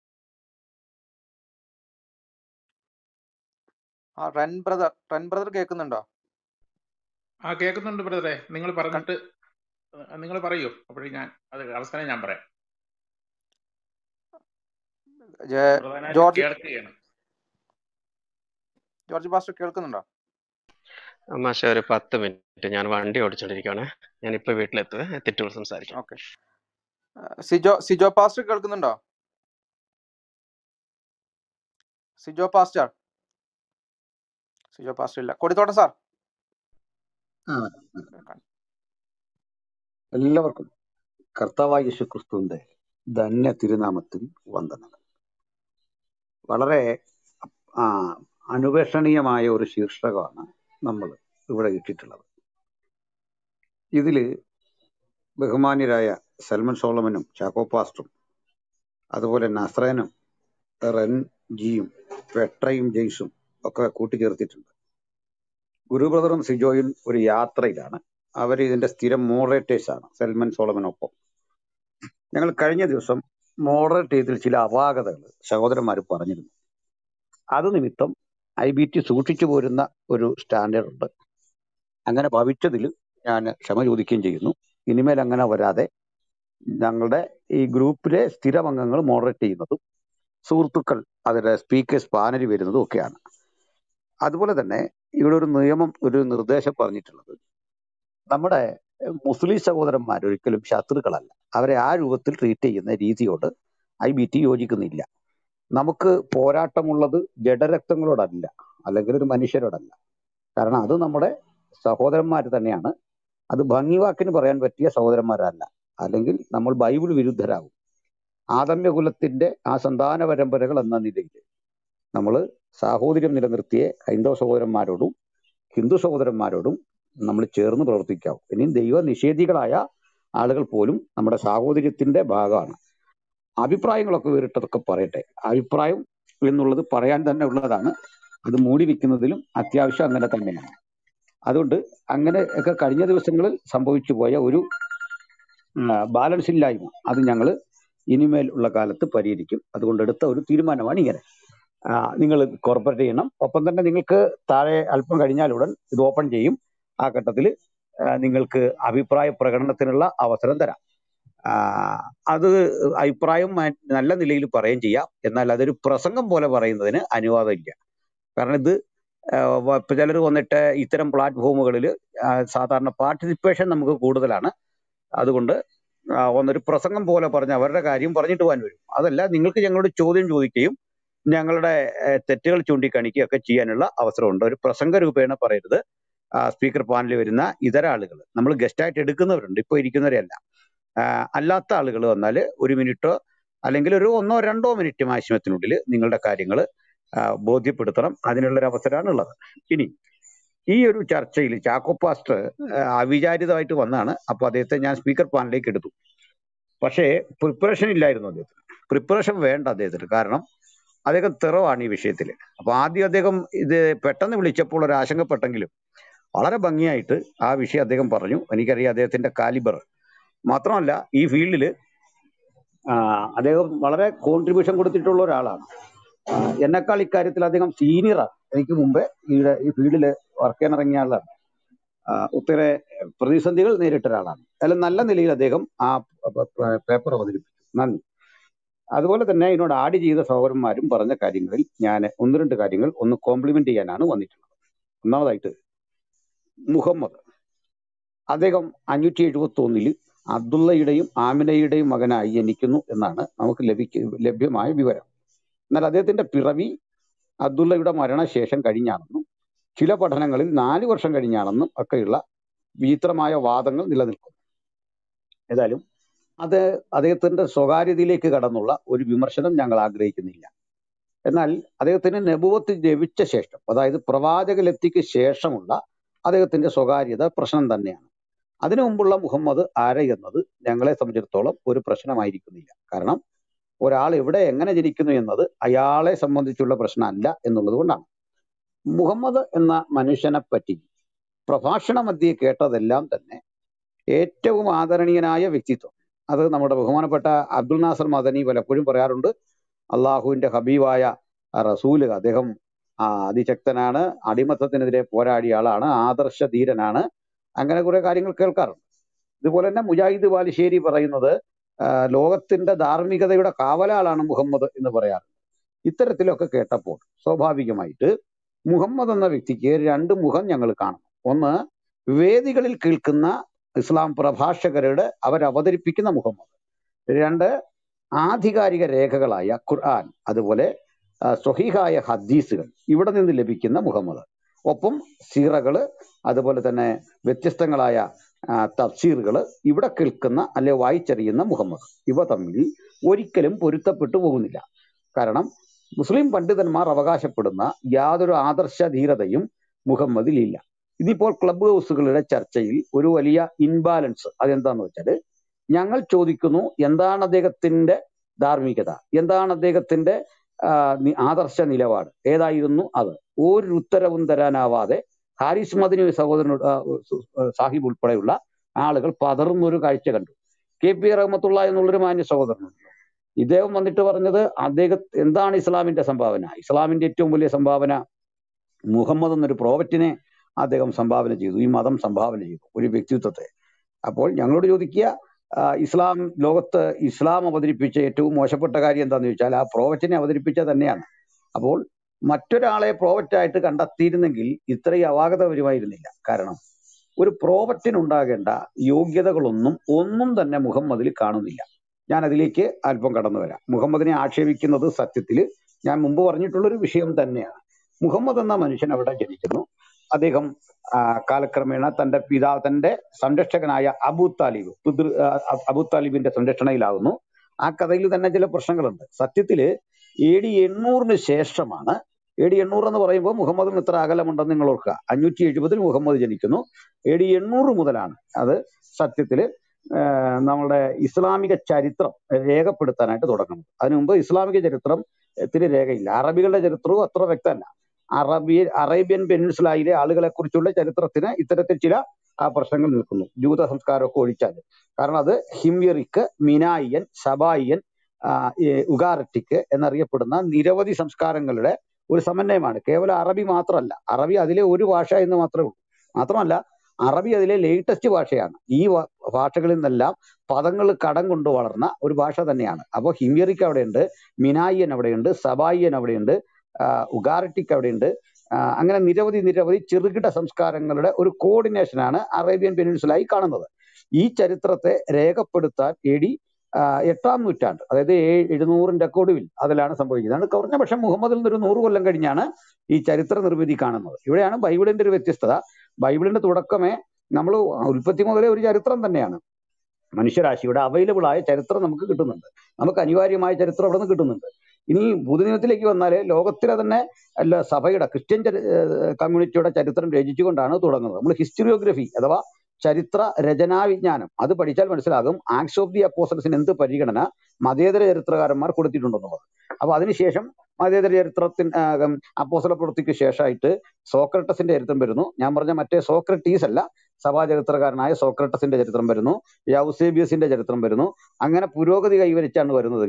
ആ റൺ ബ്രദർ റൺ ബ്രദർ കേൾക്കുന്നുണ്ടോ ആ കേൾക്കുന്നുണ്ട് ബ്രദറെ നിങ്ങൾ പറഞ്ഞിട്ട് നിങ്ങൾ പറയൂ അപ്പോഴേ ഞാൻ അത് അവസാനം ഞാൻ പറയാം ജെ- പ്രധാനമായിട്ട് ജോർജ് കേൾക്കുകയാണ് ജോർജ് പാസ്റ്റർ കേൾക്കുന്നുണ്ടോ മാഷെ ഒരു പത്ത് മിനിറ്റ് ഞാൻ വണ്ടി ഓടിച്ചോണ്ടിരിക്കുകയാണ് ഞാൻ ഇപ്പൊ വീട്ടിലെത്തുവേ എത്തിയിട്ട് സംസാരിക്കാം ഓക്കെ സിജോ സിജോ പാസ്റ്റർ കേൾക്കുന്നുണ്ടോ സിജോ പാസ്റ്റർ സിജോ പാസ്റ്റർ ഇല്ല കൊടിത്തോട്ടം സാർ ആ, എല്ലാവർക്കും കർത്താവായ യേശു ക്രിസ്തുവിന്റെ ധന്യ തിരുനാമത്തിൽ വന്ദനങ്ങൾ വളരെ ആ, അനുപേക്ഷണീയമായ ഒരു ശീർഷകമാണ് നമ്മൾ ഇവിടെ ഇട്ടിട്ടുള്ളത് ഇതില് ബഹുമാന്യരായ സൽമൻ സോളമനും ചാക്കോ പാസ്റ്ററും അതുപോലെ നസ്രേനും റെൻ ജിയും പെട്രയും ജെയ്സും ഒക്കെ കൂട്ടിച്ചേർത്തിട്ടുണ്ട് ഗുരു ബ്രദറും സിജോയും ഒരു യാത്രയിലാണ് അവർ ഇതിന്റെ സ്ഥിരം മോഡറേറ്റേഴ്സ് ആണ് സൽമൻ സോളമനൊപ്പം ഞങ്ങൾ കഴിഞ്ഞ ദിവസം മോഡറേറ്റ് ചെയ്തതിൽ ചില അപാകതകൾ സഹോദരന്മാർ പറഞ്ഞിരുന്നു അത് നിമിത്തം ഐ ബി ടി സൂക്ഷിച്ചു പോരുന്ന ഒരു സ്റ്റാൻഡേർഡ് ഉണ്ട് അങ്ങനെ ഭവിച്ചതിൽ ഞാൻ ക്ഷമ ചോദിക്കുകയും ചെയ്യുന്നു ഇനിമേൽ അങ്ങനെ വരാതെ ഞങ്ങളുടെ ഈ ഗ്രൂപ്പിലെ സ്ഥിരം അംഗങ്ങൾ മോഡറേറ്റ് ചെയ്യുന്നതും സുഹൃത്തുക്കൾ അതിന്റെ സ്പീക്കേഴ്സ് പാനലിൽ വരുന്നതും ഒക്കെയാണ് അതുപോലെ തന്നെ ഇവിടെ ഒരു നിയമം ഒരു നിർദ്ദേശം പറഞ്ഞിട്ടുള്ളത് നമ്മുടെ മുസ്ലിം സഹോദരന്മാർ ഒരിക്കലും ശത്രുക്കളല്ല അവരെ ആ രൂപത്തിൽ ട്രീറ്റ് ചെയ്യുന്ന രീതിയോട് ഐ ബി ടി യോജിക്കുന്നില്ല നമുക്ക് പോരാട്ടമുള്ളത് ജഡരക്തങ്ങളോടല്ല അല്ലെങ്കിൽ ഒരു മനുഷ്യരോടല്ല കാരണം അത് നമ്മുടെ സഹോദരന്മാർ തന്നെയാണ് അത് ഭംഗിവാക്കിന് പറയാൻ പറ്റിയ സഹോദരന്മാരല്ല അല്ലെങ്കിൽ നമ്മൾ ബൈബിൾ വിരുദ്ധരാകും ആദമ്യകുലത്തിന്റെ ആ സന്താന പരമ്പരകൾ എന്ന നിലയിൽ നമ്മൾ സാഹോദര്യം നിലനിർത്തിയ ഹൈന്ദവ സഹോദരന്മാരോടും ഹിന്ദു സഹോദരന്മാരോടും നമ്മൾ ചേർന്ന് പ്രവർത്തിക്കാവും ഇനിയും ദൈവ നിഷേധികളായ ആളുകൾ പോലും നമ്മുടെ സാഹോദര്യത്തിന്റെ ഭാഗമാണ് അഭിപ്രായങ്ങളൊക്കെ വേറിട്ടതൊക്കെ പറയട്ടെ അഭിപ്രായം എന്നുള്ളത് പറയാൻ തന്നെ ഉള്ളതാണ് അത് മൂടി വെക്കുന്നതിലും അത്യാവശ്യം അങ്ങനെ തന്നെയാണ് അതുകൊണ്ട് അങ്ങനെ ഒക്കെ കഴിഞ്ഞ ദിവസങ്ങളിൽ സംഭവിച്ചു പോയ ഒരു ബാലൻസ് ഇല്ലായ്മ അത് ഞങ്ങൾ ഇനിമേൽ ഉള്ള കാലത്ത് പരിഹരിക്കും അതുകൊണ്ട് എടുത്ത ഒരു തീരുമാനമാണ് ഇങ്ങനെ നിങ്ങൾ കോർപ്പറേറ്റ് ചെയ്യണം ഒപ്പം തന്നെ നിങ്ങൾക്ക് താഴെ അല്പം കഴിഞ്ഞാലുടൻ ഇത് ഓപ്പൺ ചെയ്യും ആ ഘട്ടത്തിൽ നിങ്ങൾക്ക് അഭിപ്രായ പ്രകടനത്തിനുള്ള അവസരം തരാം ആ, അത് അഭിപ്രായം മാ- നല്ല നിലയിൽ പറയുകയും ചെയ്യാം എന്നാൽ അതൊരു പ്രസംഗം പോലെ പറയുന്നതിന് അനുവാദമില്ല കാരണം ഇത് ചിലർ വന്നിട്ട് ഇത്തരം പ്ലാറ്റ്ഫോമുകളിൽ സാധാരണ പാർട്ടിസിപ്പേഷൻ നമുക്ക് കൂടുതലാണ് അതുകൊണ്ട് ആ, ഒന്നൊരു പ്രസംഗം പോലെ പറഞ്ഞ് അവരുടെ കാര്യം പറഞ്ഞിട്ട് പോകാൻ വരും അതല്ല നിങ്ങൾക്ക് ഞങ്ങളോട് ചോദ്യം ചോദിക്കുകയും ഞങ്ങളുടെ ഏഹ്, തെറ്റുകൾ ചൂണ്ടിക്കാണിക്കുകയൊക്കെ ചെയ്യാനുള്ള അവസരമുണ്ട് ഒരു പ്രസംഗ രൂപേണ പറയരുത് സ്പീക്കർ പാനലിൽ വരുന്ന ഇതര ആളുകൾ നമ്മൾ ഗസ്റ്റായിട്ട് എടുക്കുന്നവരുണ്ട് ഇപ്പോൾ ഇരിക്കുന്നവരെയല്ല ആ, അല്ലാത്ത ആളുകൾ വന്നാൽ ഒരു മിനിറ്റോ അല്ലെങ്കിൽ ഒരു ഒന്നോ രണ്ടോ മിനിറ്റ് മാക്സിമത്തിനുള്ളിൽ നിങ്ങളുടെ കാര്യങ്ങൾ ബോധ്യപ്പെടുത്തണം അതിനുള്ളൊരു അവസരമാണ് ഉള്ളത് ഇനി ഈ ഒരു ചർച്ചയിൽ ചാക്കോ പാസ്റ്റർ ആ, അവിചാരിതമായിട്ട് വന്നാണ് അപ്പൊ അദ്ദേഹത്തെ ഞാൻ സ്പീക്കർ പാനലിലേക്ക് എടുത്തു പക്ഷേ പ്രിപ്പറേഷൻ ഇല്ലായിരുന്നു അദ്ദേഹത്തിന് പ്രിപ്പറേഷൻ വേണ്ട അദ്ദേഹത്തിന് കാരണം അദ്ദേഹം തെറവാണ് ഈ വിഷയത്തിൽ അപ്പൊ ആദ്യം അദ്ദേഹം ഇത് പെട്ടെന്ന് വിളിച്ചപ്പോൾ ഒരു ആശങ്കപ്പെട്ടെങ്കിലും വളരെ ഭംഗിയായിട്ട് ആ വിഷയം അദ്ദേഹം പറഞ്ഞു എനിക്കറിയാം അദ്ദേഹത്തിന്റെ കാലിബർ മാത്രമല്ല ഈ ഫീൽഡിൽ അദ്ദേഹം വളരെ കോൺട്രിബ്യൂഷൻ കൊടുത്തിട്ടുള്ള ഒരാളാണ് ആ, എന്നെക്കാൾ ഇക്കാര്യത്തിൽ അദ്ദേഹം സീനിയറാണ് എനിക്ക് മുമ്പേ ഈ ഈ ഫീൽഡിൽ വർക്ക് ചെയ്യാൻ ഇറങ്ങിയ ആളാണ് ആ, ഒത്തിരി പ്രതിസന്ധികൾ നേരിട്ട ഒരാളാണ് അതിൽ നല്ല നിലയിൽ അദ്ദേഹം ആ പേപ്പർ അവതരിപ്പിച്ചു നന്ദി അതുപോലെ തന്നെ ഇതിനോട് ആഡ് ചെയ്ത സഹോദരന്മാരും പറഞ്ഞ കാര്യങ്ങളിൽ ഞാൻ ഒന്ന് രണ്ട് കാര്യങ്ങൾ ഒന്ന് കോംപ്ലിമെന്റ് ചെയ്യാനാണ് വന്നിട്ടുള്ളത് ഒന്നാമതായിട്ട് മുഹമ്മദ് അദ്ദേഹം അഞ്ഞൂറ്റി എഴുപത്തി ഒന്നില് അബ്ദുള്ളയുടെയും ആമിനയുടെയും മകനായി ജനിക്കുന്നു എന്നാണ് നമുക്ക് ലഭിക്ക ലഭ്യമായ വിവരം എന്നാൽ അദ്ദേഹത്തിന്റെ പിറവി അബ്ദുള്ളയുടെ മരണശേഷം കഴിഞ്ഞാണെന്നും ചില പഠനങ്ങളിൽ നാല് വർഷം കഴിഞ്ഞാണെന്നും ഒക്കെയുള്ള വിചിത്രമായ വാദങ്ങൾ നിലനിൽക്കുന്നു ഏതായാലും അത് അദ്ദേഹത്തിന്റെ സ്വകാര്യതയിലേക്ക് കടന്നുള്ള ഒരു വിമർശനം ഞങ്ങൾ ആഗ്രഹിക്കുന്നില്ല എന്നാൽ അദ്ദേഹത്തിന് നെബുവത്ത് ലഭിച്ച ശേഷം അതായത് പ്രവാചകലത്തിക്ക് ശേഷമുള്ള അദ്ദേഹത്തിന്റെ സ്വകാര്യത പ്രശ്നം തന്നെയാണ് അതിനു മുമ്പുള്ള മുഹമ്മദ് ആര് എന്നത് ഞങ്ങളെ സംബന്ധിച്ചിടത്തോളം ഒരു പ്രശ്നമായിരിക്കുന്നില്ല കാരണം ഒരാൾ എവിടെ എങ്ങനെ ജനിക്കുന്നു എന്നത് അയാളെ സംബന്ധിച്ചുള്ള പ്രശ്നമല്ല എന്നുള്ളത് കൊണ്ടാണ് മുഹമ്മദ് എന്ന മനുഷ്യനെ പറ്റി പ്രഭാഷണ മധ്യേ കേട്ടതെല്ലാം തന്നെ ഏറ്റവും ആദരണീയനായ വ്യക്തിത്വം അത് നമ്മുടെ ബഹുമാനപ്പെട്ട അബ്ദുൽ നാസർ മദനി പലപ്പോഴും പറയാറുണ്ട് അള്ളാഹുവിന്റെ ഹബീബായ റസൂല് അദ്ദേഹം ആ, അതിശക്തനാണ് അടിമത്തത്തിനെതിരെ പോരാടിയ ആളാണ് ആദർശ ധീരനാണ് അങ്ങനെ കുറെ കാര്യങ്ങൾ കേൾക്കാറുണ്ട് ഇതുപോലെ തന്നെ മുജാഹിദ് ബാലുശ്ശേരി പറയുന്നത് ആ, ലോകത്തിന്റെ ധാർമ്മികതയുടെ കാവലാളാണ് മുഹമ്മദ് എന്ന് പറയാറുണ്ട് ഇത്തരത്തിലൊക്കെ കേട്ടപ്പോൾ സ്വാഭാവികമായിട്ട് മുഹമ്മദ് എന്ന വ്യക്തിക്ക് രണ്ട് മുഖം ഞങ്ങൾ കാണും ഒന്ന് വേദികളിൽ കേൾക്കുന്ന ഇസ്ലാം പ്രഭാഷകരുടെ അവരവതരിപ്പിക്കുന്ന മുഹമ്മദ് രണ്ട് ആധികാരിക രേഖകളായ ഖുർആൻ അതുപോലെ ആ, സ്വഹീഹായ ഹദീസുകൾ ഇവിടെ നിന്ന് ലഭിക്കുന്ന മുഹമ്മദ് ഒപ്പം സീറകള് അതുപോലെ തന്നെ വ്യത്യസ്തങ്ങളായ ആ, തഫ്സീറുകള് ഇവിടെ കേൾക്കുന്ന അല്ലെ വായിച്ചറിയുന്ന മുഹമ്മദ് ഇവ തമ്മിൽ ഒരിക്കലും പൊരുത്തപ്പെട്ടു പോകുന്നില്ല കാരണം മുസ്ലിം പണ്ഡിതന്മാർ അവകാശപ്പെടുന്ന യാതൊരു ആദർശ ധീരതയും മുഹമ്മദിൽ ഇല്ല ഇതിപ്പോൾ ക്ലബ് ഹൗസുകളുടെ ചർച്ചയിൽ ഒരു വലിയ ഇൻബാലൻസ് അതെന്താന്ന് വെച്ചാല് ഞങ്ങൾ ചോദിക്കുന്നു എന്താണ് അദ്ദേഹത്തിന്റെ ധാർമ്മികത എന്താണ് അദ്ദേഹത്തിന്റെ ആ, നി- ആദർശ നിലപാട് ഏതായിരുന്നു അത് ഒരു ഉത്തരവും തരാനാവാതെ ഹാരിസ് മദിനി സഹോദരനോട് ആ, സു- ആ, സാഹിബ് ഉൾപ്പെടെയുള്ള ആളുകൾ പതറുന്നൊരു കാഴ്ച കണ്ടു കെ പി റഹ്മത്തുള്ള എന്നുള്ളൊരു മാന്യ സഹോദരനുണ്ട് ഇദ്ദേഹം വന്നിട്ട് പറഞ്ഞത് അദ്ദേഹം എന്താണ് ഇസ്ലാമിന്റെ സംഭാവന ഇസ്ലാമിന്റെ ഏറ്റവും വലിയ സംഭാവന മുഹമ്മദ് എന്നൊരു പ്രോവറ്റിനെ അദ്ദേഹം സംഭാവന ചെയ്തു ഈ മതം സംഭാവന ചെയ്തു ഒരു വ്യക്തിത്വത്തെ അപ്പോൾ ഞങ്ങളോട് ചോദിക്കുക ആ, ഇസ്ലാം ലോകത്ത് ഇസ്ലാം അവതരിപ്പിച്ച ഏറ്റവും മോശപ്പെട്ട കാര്യം എന്താന്ന് ചോദിച്ചാൽ ആ പ്രോവറ്റിനെ അവതരിപ്പിച്ച തന്നെയാണ് അപ്പോൾ മറ്റൊരാളെ പ്രോവറ്റായിട്ട് കണ്ടെത്തിയിരുന്നെങ്കിൽ ഇത്രയും അവാഗത വരുമായിരുന്നില്ല കാരണം ഒരു പ്രോവറ്റിനുണ്ടാകേണ്ട യോഗ്യതകളൊന്നും ഒന്നും തന്നെ മുഹമ്മദിൽ കാണുന്നില്ല ഞാൻ അതിലേക്ക് അല്പം കടന്നു വരാം മുഹമ്മദിനെ ആക്ഷേപിക്കുന്നത് സത്യത്തിൽ ഞാൻ മുമ്പ് പറഞ്ഞിട്ടുള്ള ഒരു വിഷയം തന്നെയാണ് മുഹമ്മദ് എന്ന മനുഷ്യൻ അവിടെ ജനിക്കുന്നു അദ്ദേഹം ആ, കാലക്രമേണ തന്റെ പിതാവ് തന്റെ സംരക്ഷകനായ അബൂ താലിബ് പിതൃ ആ, അബൂ താലിബിന്റെ സംരക്ഷണയിലാകുന്നു ആ കഥയിൽ തന്നെ ചില പ്രശ്നങ്ങളുണ്ട് സത്യത്തില് എ ഡി എണ്ണൂറിന് ശേഷമാണ് എ ഡി എണ്ണൂറ് എന്ന് പറയുമ്പോൾ മുഹമ്മദിന് ഇത്ര അകലമുണ്ടെന്ന് നിങ്ങൾ ഓർക്കുക അഞ്ഞൂറ്റി എഴുപതിൽ മുഹമ്മദ് ജനിക്കുന്നു എ ഡി എണ്ണൂറ് മുതലാണ് അത് സത്യത്തില് ആ, നമ്മുടെ ഇസ്ലാമിക ചരിത്രം രേഖപ്പെടുത്താനായിട്ട് തുടങ്ങുന്നത് അതിനു മുമ്പ് ഇസ്ലാമിക ചരിത്രത്തിന് രേഖയില്ല അറബികളുടെ ചരിത്രവും അത്ര വ്യക്തമല്ല അറബി അറേബ്യൻ പെനിൻസുലയിലെ ആളുകളെ കുറിച്ചുള്ള ചരിത്രത്തിന് ഇത്തരത്തിൽ ചില ആ പ്രശ്നങ്ങൾ നിൽക്കുന്നു ജൂത സംസ്കാരമൊക്കെ ഒഴിച്ചാൽ കാരണം അത് ഹിമ്യറിക്ക് മിനായിയൻ സബായിയൻ ആ, ഈ ഉഗാററ്റിക് എന്നറിയപ്പെടുന്ന നിരവധി സംസ്കാരങ്ങളുടെ ഒരു സമന്വയമാണ് കേവലം അറബി മാത്രമല്ല അറബി അതിലെ ഒരു ഭാഷ എന്ന് മാത്രമേ ഉള്ളൂ മാത്രമല്ല അറബി അതിലെ ലേറ്റസ്റ്റ് ഭാഷയാണ് ഈ വ- ഭാഷകളിൽ നിന്നെല്ലാം പദങ്ങൾ കടം കൊണ്ട് വളർന്ന ഒരു ഭാഷ തന്നെയാണ് അപ്പോൾ ഹിമ്യറിക്ക് അവിടെയുണ്ട് മിനായിയൻ അവിടെയുണ്ട് സബായിയൻ അവിടെയുണ്ട് ആ, ഉഗാർട്ടിക് അവിടെയുണ്ട് ആ, അങ്ങനെ നിരവധി നിരവധി ചെറുകിട സംസ്കാരങ്ങളുടെ ഒരു കോർഡിനേഷനാണ് അറേബ്യൻ പെനിൻസുലായി കാണുന്നത് ഈ ചരിത്രത്തെ രേഖപ്പെടുത്താൻ എ ഡി എട്ടാം നൂറ്റാണ്ട് അതായത് ഏ- എഴുന്നൂറിന്റെ ഒടുവിൽ അതിലാണ് സംഭവിക്കുന്നത് അത് കുറഞ്ഞ പക്ഷം മുഹമ്മദിൽ നിന്ന് ഒരു നൂറ് കൊല്ലം കഴിഞ്ഞാണ് ഈ ചരിത്ര നിർമ്മിതി കാണുന്നത് ഇവിടെയാണ് ബൈബിളിന്റെ ഒരു വ്യത്യസ്തത ബൈബിളിന്റെ തുടക്കമേ നമ്മൾ ഉൽപ്പത്തി മുതലേ ഒരു ചരിത്രം തന്നെയാണ് മനുഷ്യരാശിയുടെ അവൈലബിൾ ആയ ചരിത്രം നമുക്ക് കിട്ടുന്നുണ്ട് നമുക്ക് അനിവാര്യമായ ചരിത്രം അവിടെ നിന്ന് കിട്ടുന്നുണ്ട് ഇനി പുതുനിയമത്തിലേക്ക് വന്നാൽ ലോകത്തിലെ തന്നെ അല്ല സഭയുടെ ക്രിസ്ത്യൻ ചരി- ഏഹ് കമ്മ്യൂണിറ്റിയുടെ ചരിത്രം രചിച്ചുകൊണ്ടാണ് തുടങ്ങുന്നത് നമ്മൾ ഹിസ്റ്ററിയോഗ്രഫി അഥവാ ചരിത്ര രചനാവിജ്ഞാനം അത് പഠിച്ചാൽ മനസ്സിലാകും ആക്സ് ഓഫ് ദി അപ്പോസൽസിന് എന്ത് പരിഗണന മതേതര ചരിത്രകാരന്മാർ കൊടുത്തിട്ടുണ്ടെന്നുള്ളത് അപ്പൊ അതിനുശേഷം മതേതര ചരിത്രത്തിന് അപ്പോസല പ്രവൃത്തിക്ക് ശേഷമായിട്ട് സോക്രട്ടസിന്റെ ചരിത്രം വരുന്നു ഞാൻ പറഞ്ഞ മറ്റേ സോക്രട്ടീസ് അല്ല സഭാ ചരിത്രകാരനായ സോക്രട്ടസിന്റെ ചരിത്രം വരുന്നു യൗസേബിയസിന്റെ ചരിത്രം വരുന്നു അങ്ങനെ പുരോഗതി കൈവരിച്ചാണ് വരുന്നതെങ്കിൽ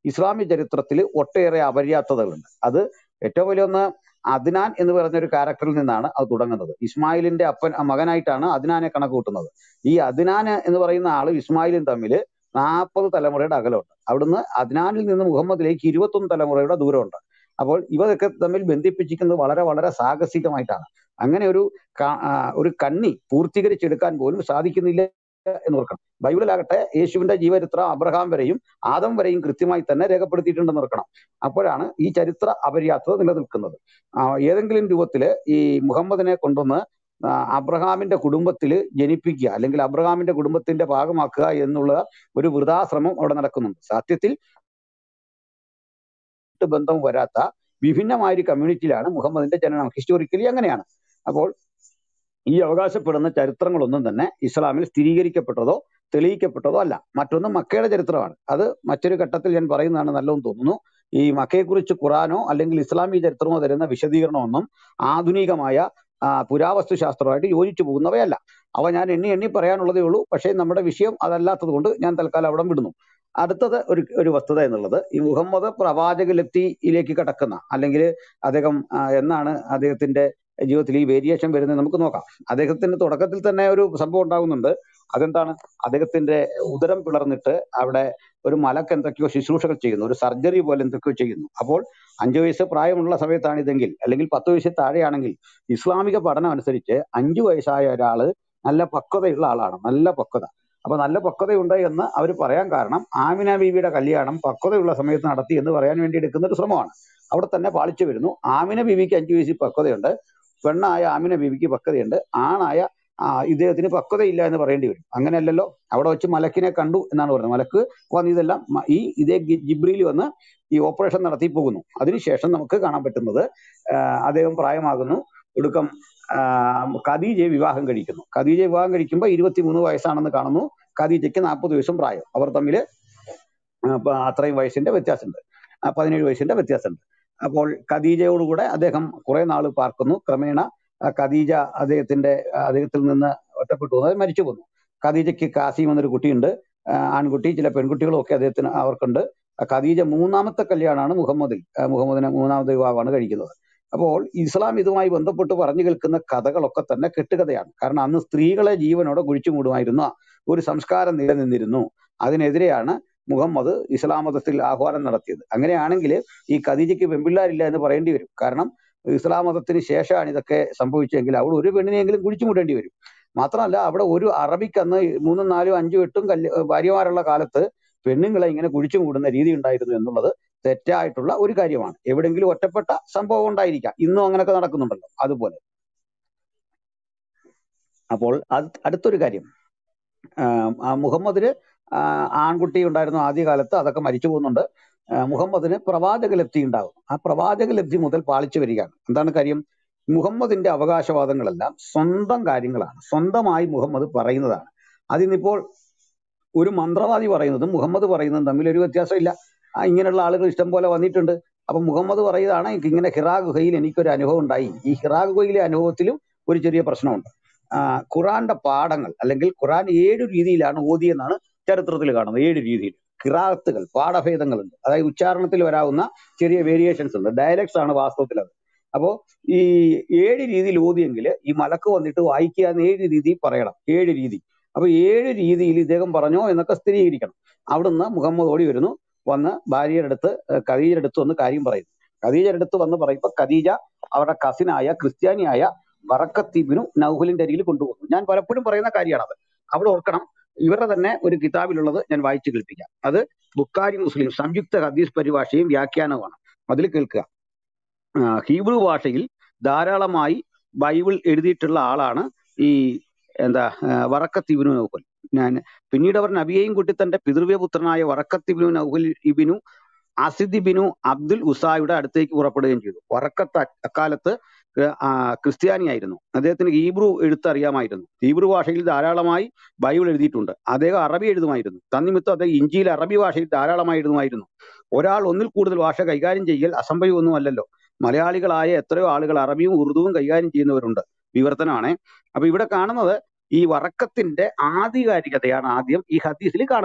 ഇസ്ലാമിക ചരിത്രത്തിൽ ഒട്ടേറെ അപര്യാപ്തതകളുണ്ട് അത് ഏറ്റവും വലിയ ഒന്ന് അദ്നാൻ എന്ന് പറഞ്ഞ ഒരു ക്യാരക്ടറിൽ നിന്നാണ് അത് തുടങ്ങുന്നത് ഇസ്മായിലിന്റെ അപ്പൻ ആ മകനായിട്ടാണ് അദ്നാനെ കണക്ക് കൂട്ടുന്നത് ഈ അദ്നാൻ എന്ന് പറയുന്ന ആളും ഇസ്മായിലും തമ്മിൽ നാൽപ്പത് തലമുറയുടെ അകലമുണ്ട് അവിടുന്ന് അദ്നാനിൽ നിന്ന് മുഹമ്മദിലേക്ക് ഇരുപത്തൊന്ന് തലമുറയുടെ ദൂരമുണ്ട് അപ്പോൾ ഇവരൊക്കെ തമ്മിൽ ബന്ധിപ്പിച്ചിരിക്കുന്നത് വളരെ വളരെ സാഹസികമായിട്ടാണ് അങ്ങനെ ഒരു ക- ആ, ഒരു കണ്ണി പൂർത്തീകരിച്ചെടുക്കാൻ പോലും സാധിക്കുന്നില്ല എന്ന് ഓർക്കണം ബൈബിളിലാകട്ടെ യേശുവിന്റെ ജീവചരിത്രം അബ്രഹാം വരെയും ആദം വരെയും കൃത്യമായി തന്നെ രേഖപ്പെടുത്തിയിട്ടുണ്ടെന്ന് ഓർക്കണം അപ്പോഴാണ് ഈ ചരിത്ര അപര്യാപ്തത നിലനിൽക്കുന്നത് ആ, ഏതെങ്കിലും രൂപത്തില് ഈ മുഹമ്മദിനെ കൊണ്ടുവന്ന് ആ, അബ്രഹാമിന്റെ കുടുംബത്തിൽ ജനിപ്പിക്കുക അല്ലെങ്കിൽ അബ്രഹാമിന്റെ കുടുംബത്തിന്റെ ഭാഗമാക്കുക എന്നുള്ള ഒരു വൃതാശ്രമം അവിടെ നടക്കുന്നുണ്ട് സത്യത്തിൽ ആയിട്ട് ബന്ധം വരാത്ത വിഭിന്നമായ ഒരു കമ്മ്യൂണിറ്റിയിലാണ് മുഹമ്മദിന്റെ ജനനം ഹിസ്റ്റോറിക്കലി അങ്ങനെയാണ് അപ്പോൾ ഈ അവകാശപ്പെടുന്ന ചരിത്രങ്ങളൊന്നും തന്നെ ഇസ്ലാമിൽ സ്ഥിരീകരിക്കപ്പെട്ടതോ തെളിയിക്കപ്പെട്ടതോ അല്ല മറ്റൊന്ന് മക്കയുടെ ചരിത്രമാണ് അത് മറ്റൊരു ഘട്ടത്തിൽ ഞാൻ പറയുന്നതാണ് നല്ലതെന്ന് തോന്നുന്നു ഈ മക്കയെക്കുറിച്ച് ഖുറാനോ അല്ലെങ്കിൽ ഇസ്ലാമിക ചരിത്രമോ തരുന്ന വിശദീകരണമൊന്നും ആധുനികമായ ആ, പുരാവസ്തു ശാസ്ത്രമായിട്ട് യോജിച്ചു പോകുന്നവയല്ല അവ ഞാൻ എണ്ണി എണ്ണി പറയാനുള്ളതേ ഉള്ളൂ പക്ഷേ നമ്മുടെ വിഷയം അതല്ലാത്തത് കൊണ്ട് ഞാൻ തൽക്കാലം അവിടെ വിടുന്നു അടുത്തത് ഒരു ഒരു വസ്തുത എന്നുള്ളത് ഈ മുഹമ്മദ് പ്രവാചക ലബ്ധിയിലേക്ക് കടക്കുന്ന അല്ലെങ്കിൽ അദ്ദേഹം ആ, എന്നാണ് അദ്ദേഹത്തിന്റെ ജീവിതത്തിൽ ഈ വേരിയേഷൻ വരുന്നത് നമുക്ക് നോക്കാം അദ്ദേഹത്തിന്റെ തുടക്കത്തിൽ തന്നെ ഒരു സംഭവം ഉണ്ടാകുന്നുണ്ട് അതെന്താണ് അദ്ദേഹത്തിന്റെ ഉദരം പിളർന്നിട്ട് അവിടെ ഒരു മലക്ക് എന്തൊക്കെയോ ശുശ്രൂഷകൾ ചെയ്യുന്നു ഒരു സർജറി പോലെ എന്തൊക്കെയോ ചെയ്യുന്നു അപ്പോൾ അഞ്ചു വയസ്സ് പ്രായമുള്ള സമയത്താണ് ഇതെങ്കിൽ അല്ലെങ്കിൽ പത്ത് വയസ്സിൽ താഴെയാണെങ്കിൽ ഇസ്ലാമിക പഠനം അനുസരിച്ച് അഞ്ചു വയസ്സായ ഒരാള് നല്ല പക്വതയുള്ള ആളാണ് നല്ല പക്വത അപ്പൊ നല്ല പക്വതയുണ്ട് എന്ന് അവർ പറയാൻ കാരണം ആമിന ബീവിയുടെ കല്യാണം പക്വതയുള്ള സമയത്ത് നടത്തി എന്ന് പറയാൻ വേണ്ടി എടുക്കുന്ന ഒരു ശ്രമമാണ് അവിടെ തന്നെ പാളിച്ചു വരുന്നു ആമിന ബീവിക്ക് അഞ്ചു വയസ്സിൽ പക്വതയുണ്ട് പെണ്ണായ ആമിന ബീവിക്ക് പക്വതയുണ്ട് ആണായ ആ, ഇദ്ദേഹത്തിന് പക്വതയില്ല എന്ന് പറയേണ്ടി വരും അങ്ങനെയല്ലല്ലോ അവിടെ വെച്ച് മലക്കിനെ കണ്ടു എന്നാണ് പറയുന്നത് മലക്ക് വന്ന് ഇതെല്ലാം മ- ഈ ഇതേ ഗി- ജിബ്രീൽ വന്ന് ഈ ഓപ്പറേഷൻ നടത്തി പോകുന്നു അതിനുശേഷം നമുക്ക് കാണാൻ പറ്റുന്നത് ആ, അദ്ദേഹം പ്രായമാകുന്നു ഒടുക്കം ആ, ഖദീജയെ വിവാഹം കഴിക്കുന്നു ഖദീജയെ വിവാഹം കഴിക്കുമ്പോൾ ഇരുപത്തിമൂന്ന് വയസ്സാണെന്ന് കാണുന്നു ഖദീജയ്ക്ക് നാൽപ്പത് വയസ്സും പ്രായം അവർ തമ്മിൽ അത്രയും വയസ്സിന്റെ വ്യത്യാസമുണ്ട് ആ, പതിനേഴ് വയസ്സിന്റെ വ്യത്യാസമുണ്ട് അപ്പോൾ ഖദീജയോടുകൂടെ അദ്ദേഹം കുറെ നാൾ പാർക്കുന്നു ക്രമേണ ആ, ഖദീജ അദ്ദേഹത്തിന്റെ ആ, അദ്ദേഹത്തിൽ നിന്ന് ഒറ്റപ്പെട്ടു അതായത് മരിച്ചു പോന്നു ഖദീജയ്ക്ക് കാസിം എന്നൊരു കുട്ടിയുണ്ട് ആ, ആൺകുട്ടി ചില പെൺകുട്ടികളും ഒക്കെ അദ്ദേഹത്തിന് അവർക്കുണ്ട് ആ, ഖദീജ മൂന്നാമത്തെ കല്യാണമാണ് മുഹമ്മദിൽ ആ, മുഹമ്മദിനെ മൂന്നാമത്തെ വിവാഹമാണ് കഴിക്കുന്നത് അപ്പോൾ ഇസ്ലാം ഇതുമായി ബന്ധപ്പെട്ട് പറഞ്ഞു കേൾക്കുന്ന കഥകളൊക്കെ തന്നെ കെട്ടുകഥയാണ് കാരണം അന്ന് സ്ത്രീകളെ ജീവനോടെ കുഴിച്ചു മൂടുമായിരുന്ന ഒരു സംസ്കാരം നിലനിന്നിരുന്നു അതിനെതിരെയാണ് മുഹമ്മദ് ഇസ്ലാം മതത്തിൽ ആഹ്വാനം നടത്തിയത് അങ്ങനെയാണെങ്കിൽ ഈ ഖദീജയ്ക്ക് പെൺപിള്ളാരില്ല എന്ന് പറയേണ്ടി വരും കാരണം ഇസ്ലാം മതത്തിന് ശേഷമാണ് ഇതൊക്കെ സംഭവിച്ചതെങ്കിൽ അവിടെ ഒരു പെണ്ണിനെങ്കിലും കുഴിച്ചു മൂടേണ്ടി വരും മാത്രമല്ല അവിടെ ഒരു അറബിക്ക് അന്ന് മൂന്നും നാലും അഞ്ചും എട്ടും കല്യ ഭാര്യമാരുള്ള കാലത്ത് പെണ്ണുങ്ങളെ ഇങ്ങനെ കുഴിച്ചു മൂടുന്ന രീതി ഉണ്ടായിരുന്നു എന്നുള്ളത് തെറ്റായിട്ടുള്ള ഒരു കാര്യമാണ് എവിടെയെങ്കിലും ഒറ്റപ്പെട്ട സംഭവം ഉണ്ടായിരിക്കാം ഇന്നും അങ്ങനെയൊക്കെ നടക്കുന്നുണ്ടല്ലോ അതുപോലെ അപ്പോൾ അത് അടുത്തൊരു കാര്യം ആഹ് ആ മുഹമ്മദിന് ആഹ് ആൺകുട്ടി ഉണ്ടായിരുന്നു ആദ്യകാലത്ത് അതൊക്കെ മരിച്ചു പോകുന്നുണ്ട് ആഹ് മുഹമ്മദിന് പ്രവാചക ലബ്ധി ഉണ്ടാകും ആ പ്രവാചക ലബ്ധി മുതൽ പാളിച്ചു വരികയാണ് എന്താണ് കാര്യം മുഹമ്മദിന്റെ അവകാശവാദങ്ങളെല്ലാം സ്വന്തം കാര്യങ്ങളാണ് സ്വന്തമായി മുഹമ്മദ് പറയുന്നതാണ് അതിനിപ്പോൾ ഒരു മന്ത്രവാദി പറയുന്നതും മുഹമ്മദ് പറയുന്നതും തമ്മിൽ ഒരു വ്യത്യാസമില്ല ആ ഇങ്ങനെയുള്ള ആളുകൾ ഇഷ്ടം പോലെ വന്നിട്ടുണ്ട് അപ്പൊ മുഹമ്മദ് പറയുന്നതാണ് എനിക്ക് ഇങ്ങനെ ഹിറാ ഗുഹയിൽ എനിക്കൊരു അനുഭവം ഉണ്ടായി ഈ ഹിറാ ഗുഹയിലെ അനുഭവത്തിലും ഒരു ചെറിയ പ്രശ്നമുണ്ട് ആ, ഖുറാന്റെ പാഠങ്ങൾ അല്ലെങ്കിൽ ഖുറാൻ ഏഴ് രീതിയിലാണ് ഓതിയെന്നാണ് ചരിത്രത്തിൽ കാണുന്നത് ഏഴ് രീതിയിൽ ഖിറാത്തുകൾ പാഠഭേദങ്ങളുണ്ട് അതായത് ഉച്ചാരണത്തിൽ വരാവുന്ന ചെറിയ വേരിയേഷൻസ് ഉണ്ട് ഡയലക്ട്സ് ആണ് വാസ്തവത്തിൽ അത് അപ്പോ ഈ ഏഴ് രീതിയിൽ ഓതിയെങ്കിൽ ഈ മലക്ക് വന്നിട്ട് വായിക്കുക എന്ന് ഏഴ് രീതി പറയണം ഏഴ് രീതി അപ്പൊ ഏഴ് രീതിയിൽ ഇദ്ദേഹം പറഞ്ഞോ എന്നൊക്കെ സ്ഥിരീകരിക്കണം അവിടുന്ന് മുഹമ്മദ് ഓടി വരുന്നു വന്ന് ഭാര്യയുടെ അടുത്ത് ഏഹ് ഖദീജയുടെ അടുത്ത് വന്ന് കാര്യം പറയുന്നു ഖദീജയുടെ അടുത്ത് വന്ന് പറയുമ്പോൾ ഖദീജ അവരുടെ കസിനായ ക്രിസ്ത്യാനിയായ വറക്കത്തീബിനു നൗഹലിന്റെ അരികിൽ കൊണ്ടുപോകുന്നു ഞാൻ പലപ്പോഴും പറയുന്ന കാര്യമാണത് അവിടെ ഓർക്കണം ഇവരുടെ തന്നെ ഒരു കിതാബിലുള്ളത് ഞാൻ വായിച്ചു കേൾപ്പിക്കാം അത് ബുക്കാരി മുസ്ലിം സംയുക്ത ഹദീസ് പരിഭാഷയും വ്യാഖ്യാനവുമാണ് അതിൽ കേൾക്കുക ആ, ഹീബ്രു ഭാഷയിൽ ധാരാളമായി ബൈബിൾ എഴുതിയിട്ടുള്ള ആളാണ് ഈ എന്താ ആ, വറക്കത്ത് ഇബിനു നൗഫൽ ഞാൻ പിന്നീട് അവർ നബിയെയും കൂട്ടി തന്റെ പിതൃവ്യപുത്രനായ വറക്കത്ത് ഇബിനു നൗഫൽ ഇബിനു അസിദ് ഇബിനു അബ്ദുൽ ഉസായുടെ അടുത്തേക്ക് പുറപ്പെടുകയും ചെയ്തു വറക്കത്ത് അ- അക്കാലത്ത് ക്രി- ആ, ക്രിസ്ത്യാനിയായിരുന്നു അദ്ദേഹത്തിന് ഹീബ്രു എഴുത്ത് അറിയാമായിരുന്നു ഹീബ്രു ഭാഷയിൽ ധാരാളമായി ബൈബിൾ എഴുതിയിട്ടുണ്ട് അദ്ദേഹം അറബി എഴുതുമായിരുന്നു തന്നിമിത്തം അദ്ദേഹം ഇഞ്ചിയിൽ അറബി ഭാഷയിൽ ധാരാളമായി എഴുതുമായിരുന്നു ഒരാൾ ഒന്നിൽ കൂടുതൽ ഭാഷ കൈകാര്യം ചെയ്യൽ അസംഭവ്യമൊന്നും അല്ലല്ലോ മലയാളികളായ എത്രയോ ആളുകൾ അറബിയും ഉറുദുവും കൈകാര്യം ചെയ്യുന്നവരുണ്ട് വിവർത്തനമാണ് അപ്പൊ ഇവിടെ കാണുന്നത് ഈ വറക്കത്തിന്റെ ആധികാരികതയാണ് ആദ്യം ഈ ഹദീസിൽ കാണുന്നത്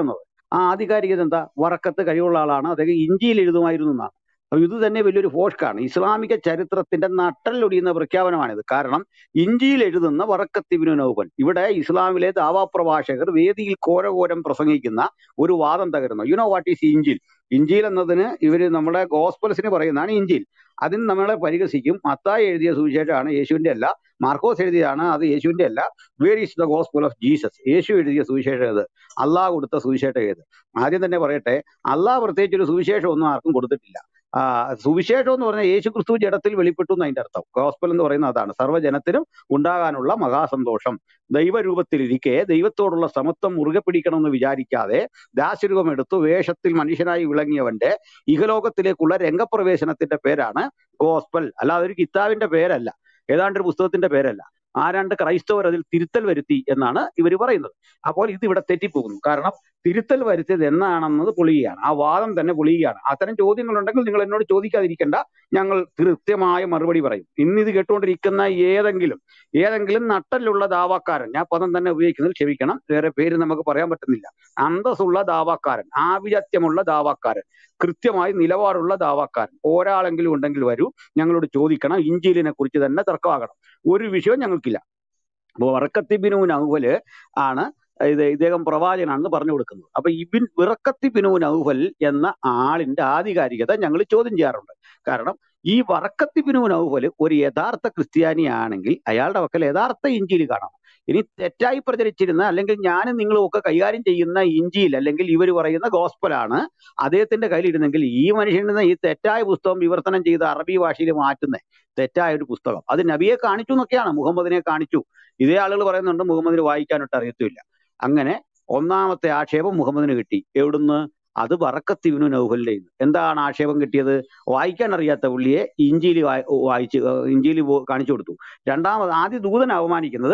ആ ആധികാരികത എന്താ വറക്കത്ത് കഴിവുള്ള ആളാണ് അദ്ദേഹം ഇഞ്ചിയിൽ എഴുതുമായിരുന്നു എന്നാണ് അപ്പൊ ഇത് തന്നെ വലിയൊരു ഫോഷ്കാണ് ഇസ്ലാമിക ചരിത്രത്തിന്റെ നട്ടലൊടിയുന്ന പ്രഖ്യാപനമാണിത് കാരണം ഇഞ്ചിയിൽ എഴുതുന്ന വറക്കത്തിബിനു നൗഫൽ ഇവിടെ ഇസ്ലാമിലെ ദാവാപ്രഭാഷകർ വേദിയിൽ ഘോരഘോരം പ്രസംഗിക്കുന്ന ഒരു വാദം തകരുന്നു യു നോ വാട്ട് ഈസ് ഇഞ്ചിൽ ഇഞ്ചിൽ എന്നതിന് ഇവര് നമ്മുടെ ഗോസ്പൽസിന് പറയുന്നതാണ് ഇഞ്ചിൽ അതിന് നമ്മളെ പരിഹസിക്കും മത്തായി എഴുതിയ സുവിശേഷമാണ് യേശുവിന്റെ അല്ല മാർക്കോസ് എഴുതിയതാണ് അത് യേശുവിന്റെ അല്ല where is the gospel of Jesus യേശു എഴുതിയ സുവിശേഷം ഏത് അള്ളാഹ് കൊടുത്ത സുവിശേഷം ഏത് ആദ്യം തന്നെ പറയട്ടെ അള്ളാഹ് പ്രത്യേകിച്ച് ഒരു സുവിശേഷം ഒന്നും ആർക്കും കൊടുത്തിട്ടില്ല ആ സുവിശേഷം എന്ന് പറഞ്ഞാൽ യേശു ക്രിസ്തു ജഡത്തിൽ വെളിപ്പെട്ടു എന്ന് അതിന്റെ അർത്ഥം ഗോസ്പൽ എന്ന് പറയുന്നത് അതാണ് സർവ്വജനത്തിനും ഉണ്ടാകാനുള്ള മഹാസന്തോഷം ദൈവരൂപത്തിലിരിക്കെ ദൈവത്തോടുള്ള സമത്വം മുറുകെ പിടിക്കണമെന്ന് വിചാരിക്കാതെ ദാസരൂപം എടുത്തു വേഷത്തിൽ മനുഷ്യനായി വിളങ്ങിയവന്റെ ഇഹലോകത്തിലേക്കുള്ള രംഗപ്രവേശനത്തിന്റെ പേരാണ് ഗോസ്പൽ അല്ലാതെ ഒരു കിതാബിന്റെ പേരല്ല ഏതാണ്ട് ഒരു പുസ്തകത്തിന്റെ പേരല്ല ആരാണ്ട് ക്രൈസ്തവർ അതിൽ തിരുത്തൽ വരുത്തി എന്നാണ് ഇവർ പറയുന്നത് അപ്പോൾ ഇത് ഇവിടെ തെറ്റിപ്പോകുന്നു കാരണം തിരുത്തൽ വരുത്തിയത് എന്നാണെന്നത് പൊളിയുകയാണ് ആ വാദം തന്നെ പൊളിയുകയാണ് അത്തരം ചോദ്യങ്ങളുണ്ടെങ്കിൽ നിങ്ങൾ എന്നോട് ചോദിക്കാതിരിക്കേണ്ട ഞങ്ങൾ കൃത്യമായ മറുപടി പറയും ഇന്ന് ഇത് കേട്ടുകൊണ്ടിരിക്കുന്ന ഏതെങ്കിലും ഏതെങ്കിലും നട്ടലുള്ള ദാവാക്കാരൻ ഞാൻ പദം തന്നെ ഉപയോഗിക്കുന്നതിൽ ക്ഷമിക്കണം വേറെ പേര് നമുക്ക് പറയാൻ പറ്റുന്നില്ല അന്തസ്സുള്ള ദാവാക്കാരൻ ആഭിജാത്യമുള്ള ദാവാക്കാരൻ കൃത്യമായി നിലപാടുള്ള ദാവാക്കാരൻ ഒരാളെങ്കിലും ഉണ്ടെങ്കിൽ വരൂ ഞങ്ങളോട് ചോദിക്കണം ഇഞ്ചിലിനെ കുറിച്ച് തന്നെ തർക്കമാകണം ഒരു വിഷയവും ഞങ്ങൾക്കില്ല അപ്പോൾ വറക്കത്തിബിനു നൗഫല് ആണ് ഇത് ഇദ്ദേഹം പ്രവാചകനാണെന്ന് പറഞ്ഞു കൊടുക്കുന്നത് അപ്പൊ ഇബിൻ വിറക്കത്തി ബിനു നൗഫൽ എന്ന ആളിന്റെ ആധികാരികത ഞങ്ങൾ ചോദ്യം ചെയ്യാറുണ്ട് കാരണം ഈ വറക്കത്തി ബിനു നൗഫൽ ഒരു യഥാർത്ഥ ക്രിസ്ത്യാനിയാണെങ്കിൽ അയാളുടെ പക്കൽ യഥാർത്ഥ ഇഞ്ചിയിൽ കാണാം ഇനി തെറ്റായി പ്രചരിച്ചിരുന്ന അല്ലെങ്കിൽ ഞാനും നിങ്ങളും ഒക്കെ കൈകാര്യം ചെയ്യുന്ന ഇഞ്ചിയിൽ അല്ലെങ്കിൽ ഇവർ പറയുന്ന ഗോസ്പലാണ് അദ്ദേഹത്തിന്റെ കയ്യിലിരുന്നെങ്കിൽ ഈ മനുഷ്യന് ഈ തെറ്റായ പുസ്തകം വിവർത്തനം ചെയ്ത് അറബി ഭാഷയിൽ മാറ്റുന്ന തെറ്റായ ഒരു പുസ്തകം അത് നബിയെ കാണിച്ചു എന്നൊക്കെയാണ് മുഹമ്മദിനെ കാണിച്ചു ഇതേ ആളുകൾ പറയുന്നുണ്ട് മുഹമ്മദിന് വായിക്കാനൊട്ട് അറിയത്തില്ല അങ്ങനെ ഒന്നാമത്തെ ആക്ഷേപം മുഹമ്മദിന് കിട്ടി എവിടുന്ന് അത് വറക്കത്തിവിനു നൗഫലിന്റെ എന്താണ് ആക്ഷേപം കിട്ടിയത് വായിക്കാൻ അറിയാത്ത പുള്ളിയെ ഇഞ്ചിയിൽ വായിച്ച് ഇഞ്ചിയിൽ കാണിച്ചു കൊടുത്തു രണ്ടാമത് ആദ്യ ദൂതൻ അപമാനിക്കുന്നത്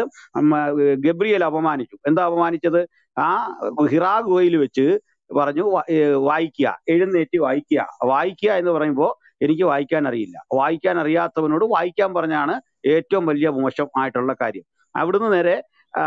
ഗബ്രിയേൽ അപമാനിച്ചു എന്താ അപമാനിച്ചത് ആ ഹിറാ ഗുഹയിൽ വെച്ച് പറഞ്ഞു വായിക്കുക എഴുന്നേറ്റ് വായിക്കുക വായിക്കുക എന്ന് പറയുമ്പോൾ എനിക്ക് വായിക്കാൻ അറിയില്ല വായിക്കാൻ അറിയാത്തവനോട് വായിക്കാൻ പറഞ്ഞാണ് ഏറ്റവും വലിയ മോശം ആയിട്ടുള്ള കാര്യം അവിടുന്ന് നേരെ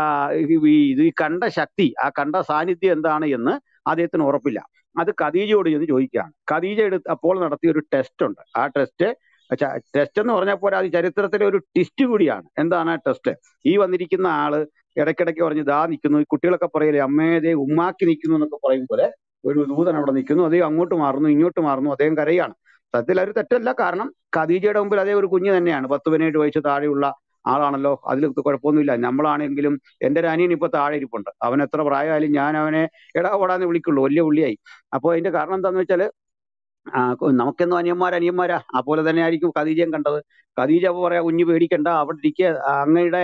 ഇത് ഈ കണ്ട ശക്തി ആ കണ്ട സാന്നിധ്യം എന്താണ് എന്ന് അദ്ദേഹത്തിന് ഉറപ്പില്ല അത് ഖദീജയോട് ചെന്ന് ചോദിക്കുകയാണ് ഖദീജ എടുത്ത് അപ്പോൾ നടത്തിയ ഒരു ടെസ്റ്റ് ഉണ്ട് ആ ടെസ്റ്റ് ടെസ്റ്റ് എന്ന് പറഞ്ഞാൽ പോലെ അത് ചരിത്രത്തിലെ ഒരു ടിസ്റ്റ് കൂടിയാണ് എന്താണ് ആ ടെസ്റ്റ് ഈ വന്നിരിക്കുന്ന ആള് ഇടയ്ക്കിടയ്ക്ക് പറഞ്ഞ് ദാ നിൽക്കുന്നു ഈ കുട്ടികളൊക്കെ പറയലേ അമ്മേതേ ഉമ്മാക്കി നിൽക്കുന്നു എന്നൊക്കെ പറയും പോലെ ഒരു ദൂതൻ അവിടെ നിൽക്കുന്നു അദ്ദേഹം അങ്ങോട്ട് മാറുന്നു ഇങ്ങോട്ട് മാറുന്നു അദ്ദേഹം കരയാണ് സത്യത്തിൽ ഒരു തെറ്റല്ല കാരണം ഖദീജയുടെ മുമ്പിൽ അതേ ഒരു കുഞ്ഞ് തന്നെയാണ് പത്ത് പതിനേഴ് വയസ്സ് താഴെയുള്ള ആളാണല്ലോ അതിൽ കുഴപ്പമൊന്നുമില്ല നമ്മളാണെങ്കിലും എൻ്റെ ഒരു അനിയൻ ഇപ്പൊ താഴെ ഇരിപ്പുണ്ട് അവൻ എത്ര പ്രായമായാലും ഞാൻ അവനെ എടാ ഓടാന്ന് വിളിക്കുള്ളൂ വലിയ പുള്ളിയായി അപ്പോൾ അതിന്റെ കാരണം എന്താന്ന് വെച്ചാല് നമുക്കെന്നും അനിയന്മാർ അനിയന്മാരാ അതുപോലെ തന്നെ ആയിരിക്കും ഖദീജയും കണ്ടത് ഖദീജ അപ്പൊ പറയാ കുഞ്ഞ് പേടിക്കണ്ട അവിടെ ഇരിക്കുക അങ്ങയുടെ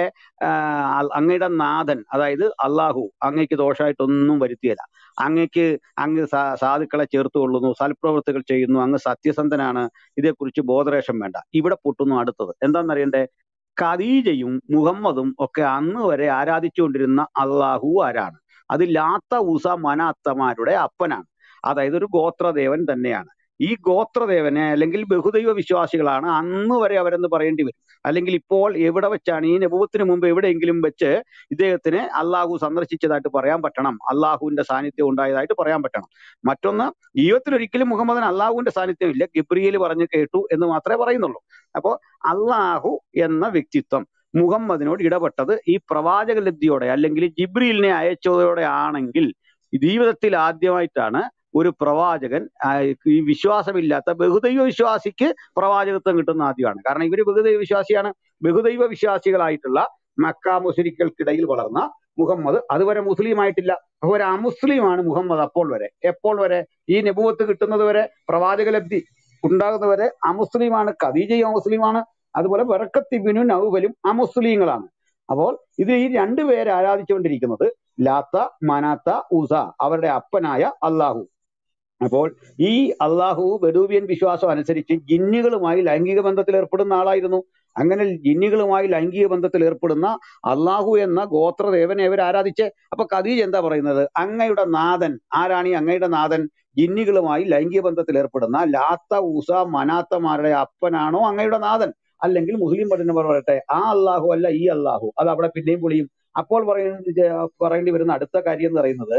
അങ്ങയുടെ നാഥൻ അതായത് അള്ളാഹു അങ്ങയ്ക്ക് ദോഷമായിട്ടൊന്നും വരുത്തിയല്ല അങ്ങയ്ക്ക് അങ്ങ് സാധുക്കളെ ചേർത്ത് കൊള്ളുന്നു സൽപ്രവൃത്തികൾ ചെയ്യുന്നു അങ്ങ് സത്യസന്ധനാണ് ഇതേക്കുറിച്ച് ബോധരേഷം വേണ്ട ഇവിടെ പൊട്ടുന്നു അടുത്തത് എന്താണെന്നറിയണ്ടേ ഖദീജയും മുഹമ്മദും ഒക്കെ അന്ന് വരെ ആരാധിച്ചുകൊണ്ടിരുന്ന അള്ളാഹു ആരാണ് അത് ലാത്ത ഉസ മനാത്തമാരുടെ അപ്പനാണ് അതായത് ഒരു ഗോത്രദേവൻ തന്നെയാണ് ഈ ഗോത്രദേവനെ അല്ലെങ്കിൽ ബഹുദൈവ വിശ്വാസികളാണ് അന്ന് വരെ അവരെന്ന് പറയേണ്ടി വരും അല്ലെങ്കിൽ ഇപ്പോൾ എവിടെ വെച്ചാണ് ഈ നബുവത്തിന് മുമ്പ് എവിടെയെങ്കിലും വെച്ച് ഇദ്ദേഹത്തിന് അള്ളാഹു സന്ദർശിച്ചതായിട്ട് പറയാൻ പറ്റണം അള്ളാഹുവിന്റെ സാന്നിധ്യം ഉണ്ടായതായിട്ട് പറയാൻ പറ്റണം മറ്റൊന്ന് ജീവിതത്തിൽ ഒരിക്കലും മുഹമ്മദിന് അള്ളാഹുവിന്റെ സാന്നിധ്യം ഇല്ല ഗബ്രിയേൽ പറഞ്ഞു കേട്ടു എന്ന് മാത്രമേ പറയുന്നുള്ളൂ അപ്പോൾ അള്ളാഹു എന്ന വ്യക്തിത്വം മുഹമ്മദിനോട് ഇടപെട്ടത് ഈ പ്രവാചക ലബ്ധിയോടെ അല്ലെങ്കിൽ ജിബ്രീലിനെ അയച്ചതോടെ ആണെങ്കിൽ ജീവിതത്തിൽ ആദ്യമായിട്ടാണ് ഒരു പ്രവാചകൻ ഈ വിശ്വാസമില്ലാത്ത ബഹുദൈവ വിശ്വാസിക്ക് പ്രവാചകത്വം കിട്ടുന്ന ആദ്യമാണ് കാരണം ഇവര് ബഹുദൈവ വിശ്വാസിയാണ് ബഹുദൈവ വിശ്വാസികളായിട്ടുള്ള മക്ക മുസ്ലിക്കൾക്കിടയിൽ വളർന്ന മുഹമ്മദ് അതുവരെ മുസ്ലിം ആയിട്ടില്ല ഒരു അമുസ്ലിമാണ് മുഹമ്മദ് അപ്പോൾ വരെ എപ്പോൾ വരെ ഈ നെബുവത്ത് കിട്ടുന്നത് വരെ പ്രവാചക ലബ്ധി ഉണ്ടാകുന്നവരെ അമുസ്ലിമാണ് ഖദീജയും അമുസ്ലിമാണ് അതുപോലെ ബറക്കത്തിബിനു നൗവലും അമുസ്ലിങ്ങളാണ് അപ്പോൾ ഇത് ഈ രണ്ടുപേരെ ആരാധിച്ചുകൊണ്ടിരിക്കുന്നത് ലാത്ത മനാത്ത ഉസ അവരുടെ അപ്പനായ അള്ളാഹു അപ്പോൾ ഈ അള്ളാഹു ബഡൂബിയൻ വിശ്വാസം അനുസരിച്ച് ജിന്നുകളുമായി ലൈംഗിക ബന്ധത്തിൽ ഏർപ്പെടുന്ന ആളായിരുന്നു അങ്ങനെ ജിന്നുകളുമായി ലൈംഗിക ബന്ധത്തിൽ ഏർപ്പെടുന്ന അള്ളാഹു എന്ന ഗോത്രദേവനെ ഇവർ ആരാധിച്ച് അപ്പൊ ഖദീജ എന്താ പറയുന്നത് അങ്ങയുടെ നാഥൻ ആരാണ് ഈ അങ്ങയുടെ നാഥൻ ജിന്നുകളുമായി ലൈംഗിക ബന്ധത്തിൽ ഏർപ്പെടുന്ന ലാത്ത ഉസ മനാത്തമാരുടെ അപ്പനാണോ അങ്ങയുടെ നാഥൻ അല്ലെങ്കിൽ മുസ്ലിം പണ്ഡിതന്മാർ പറയട്ടെ ആ അള്ളാഹു അല്ല ഈ അള്ളാഹു അത് അവിടെ പിന്നെയും പൊളിയും അപ്പോൾ പറയുന്നത് പറയേണ്ടി വരുന്ന അടുത്ത കാര്യം എന്ന് പറയുന്നത്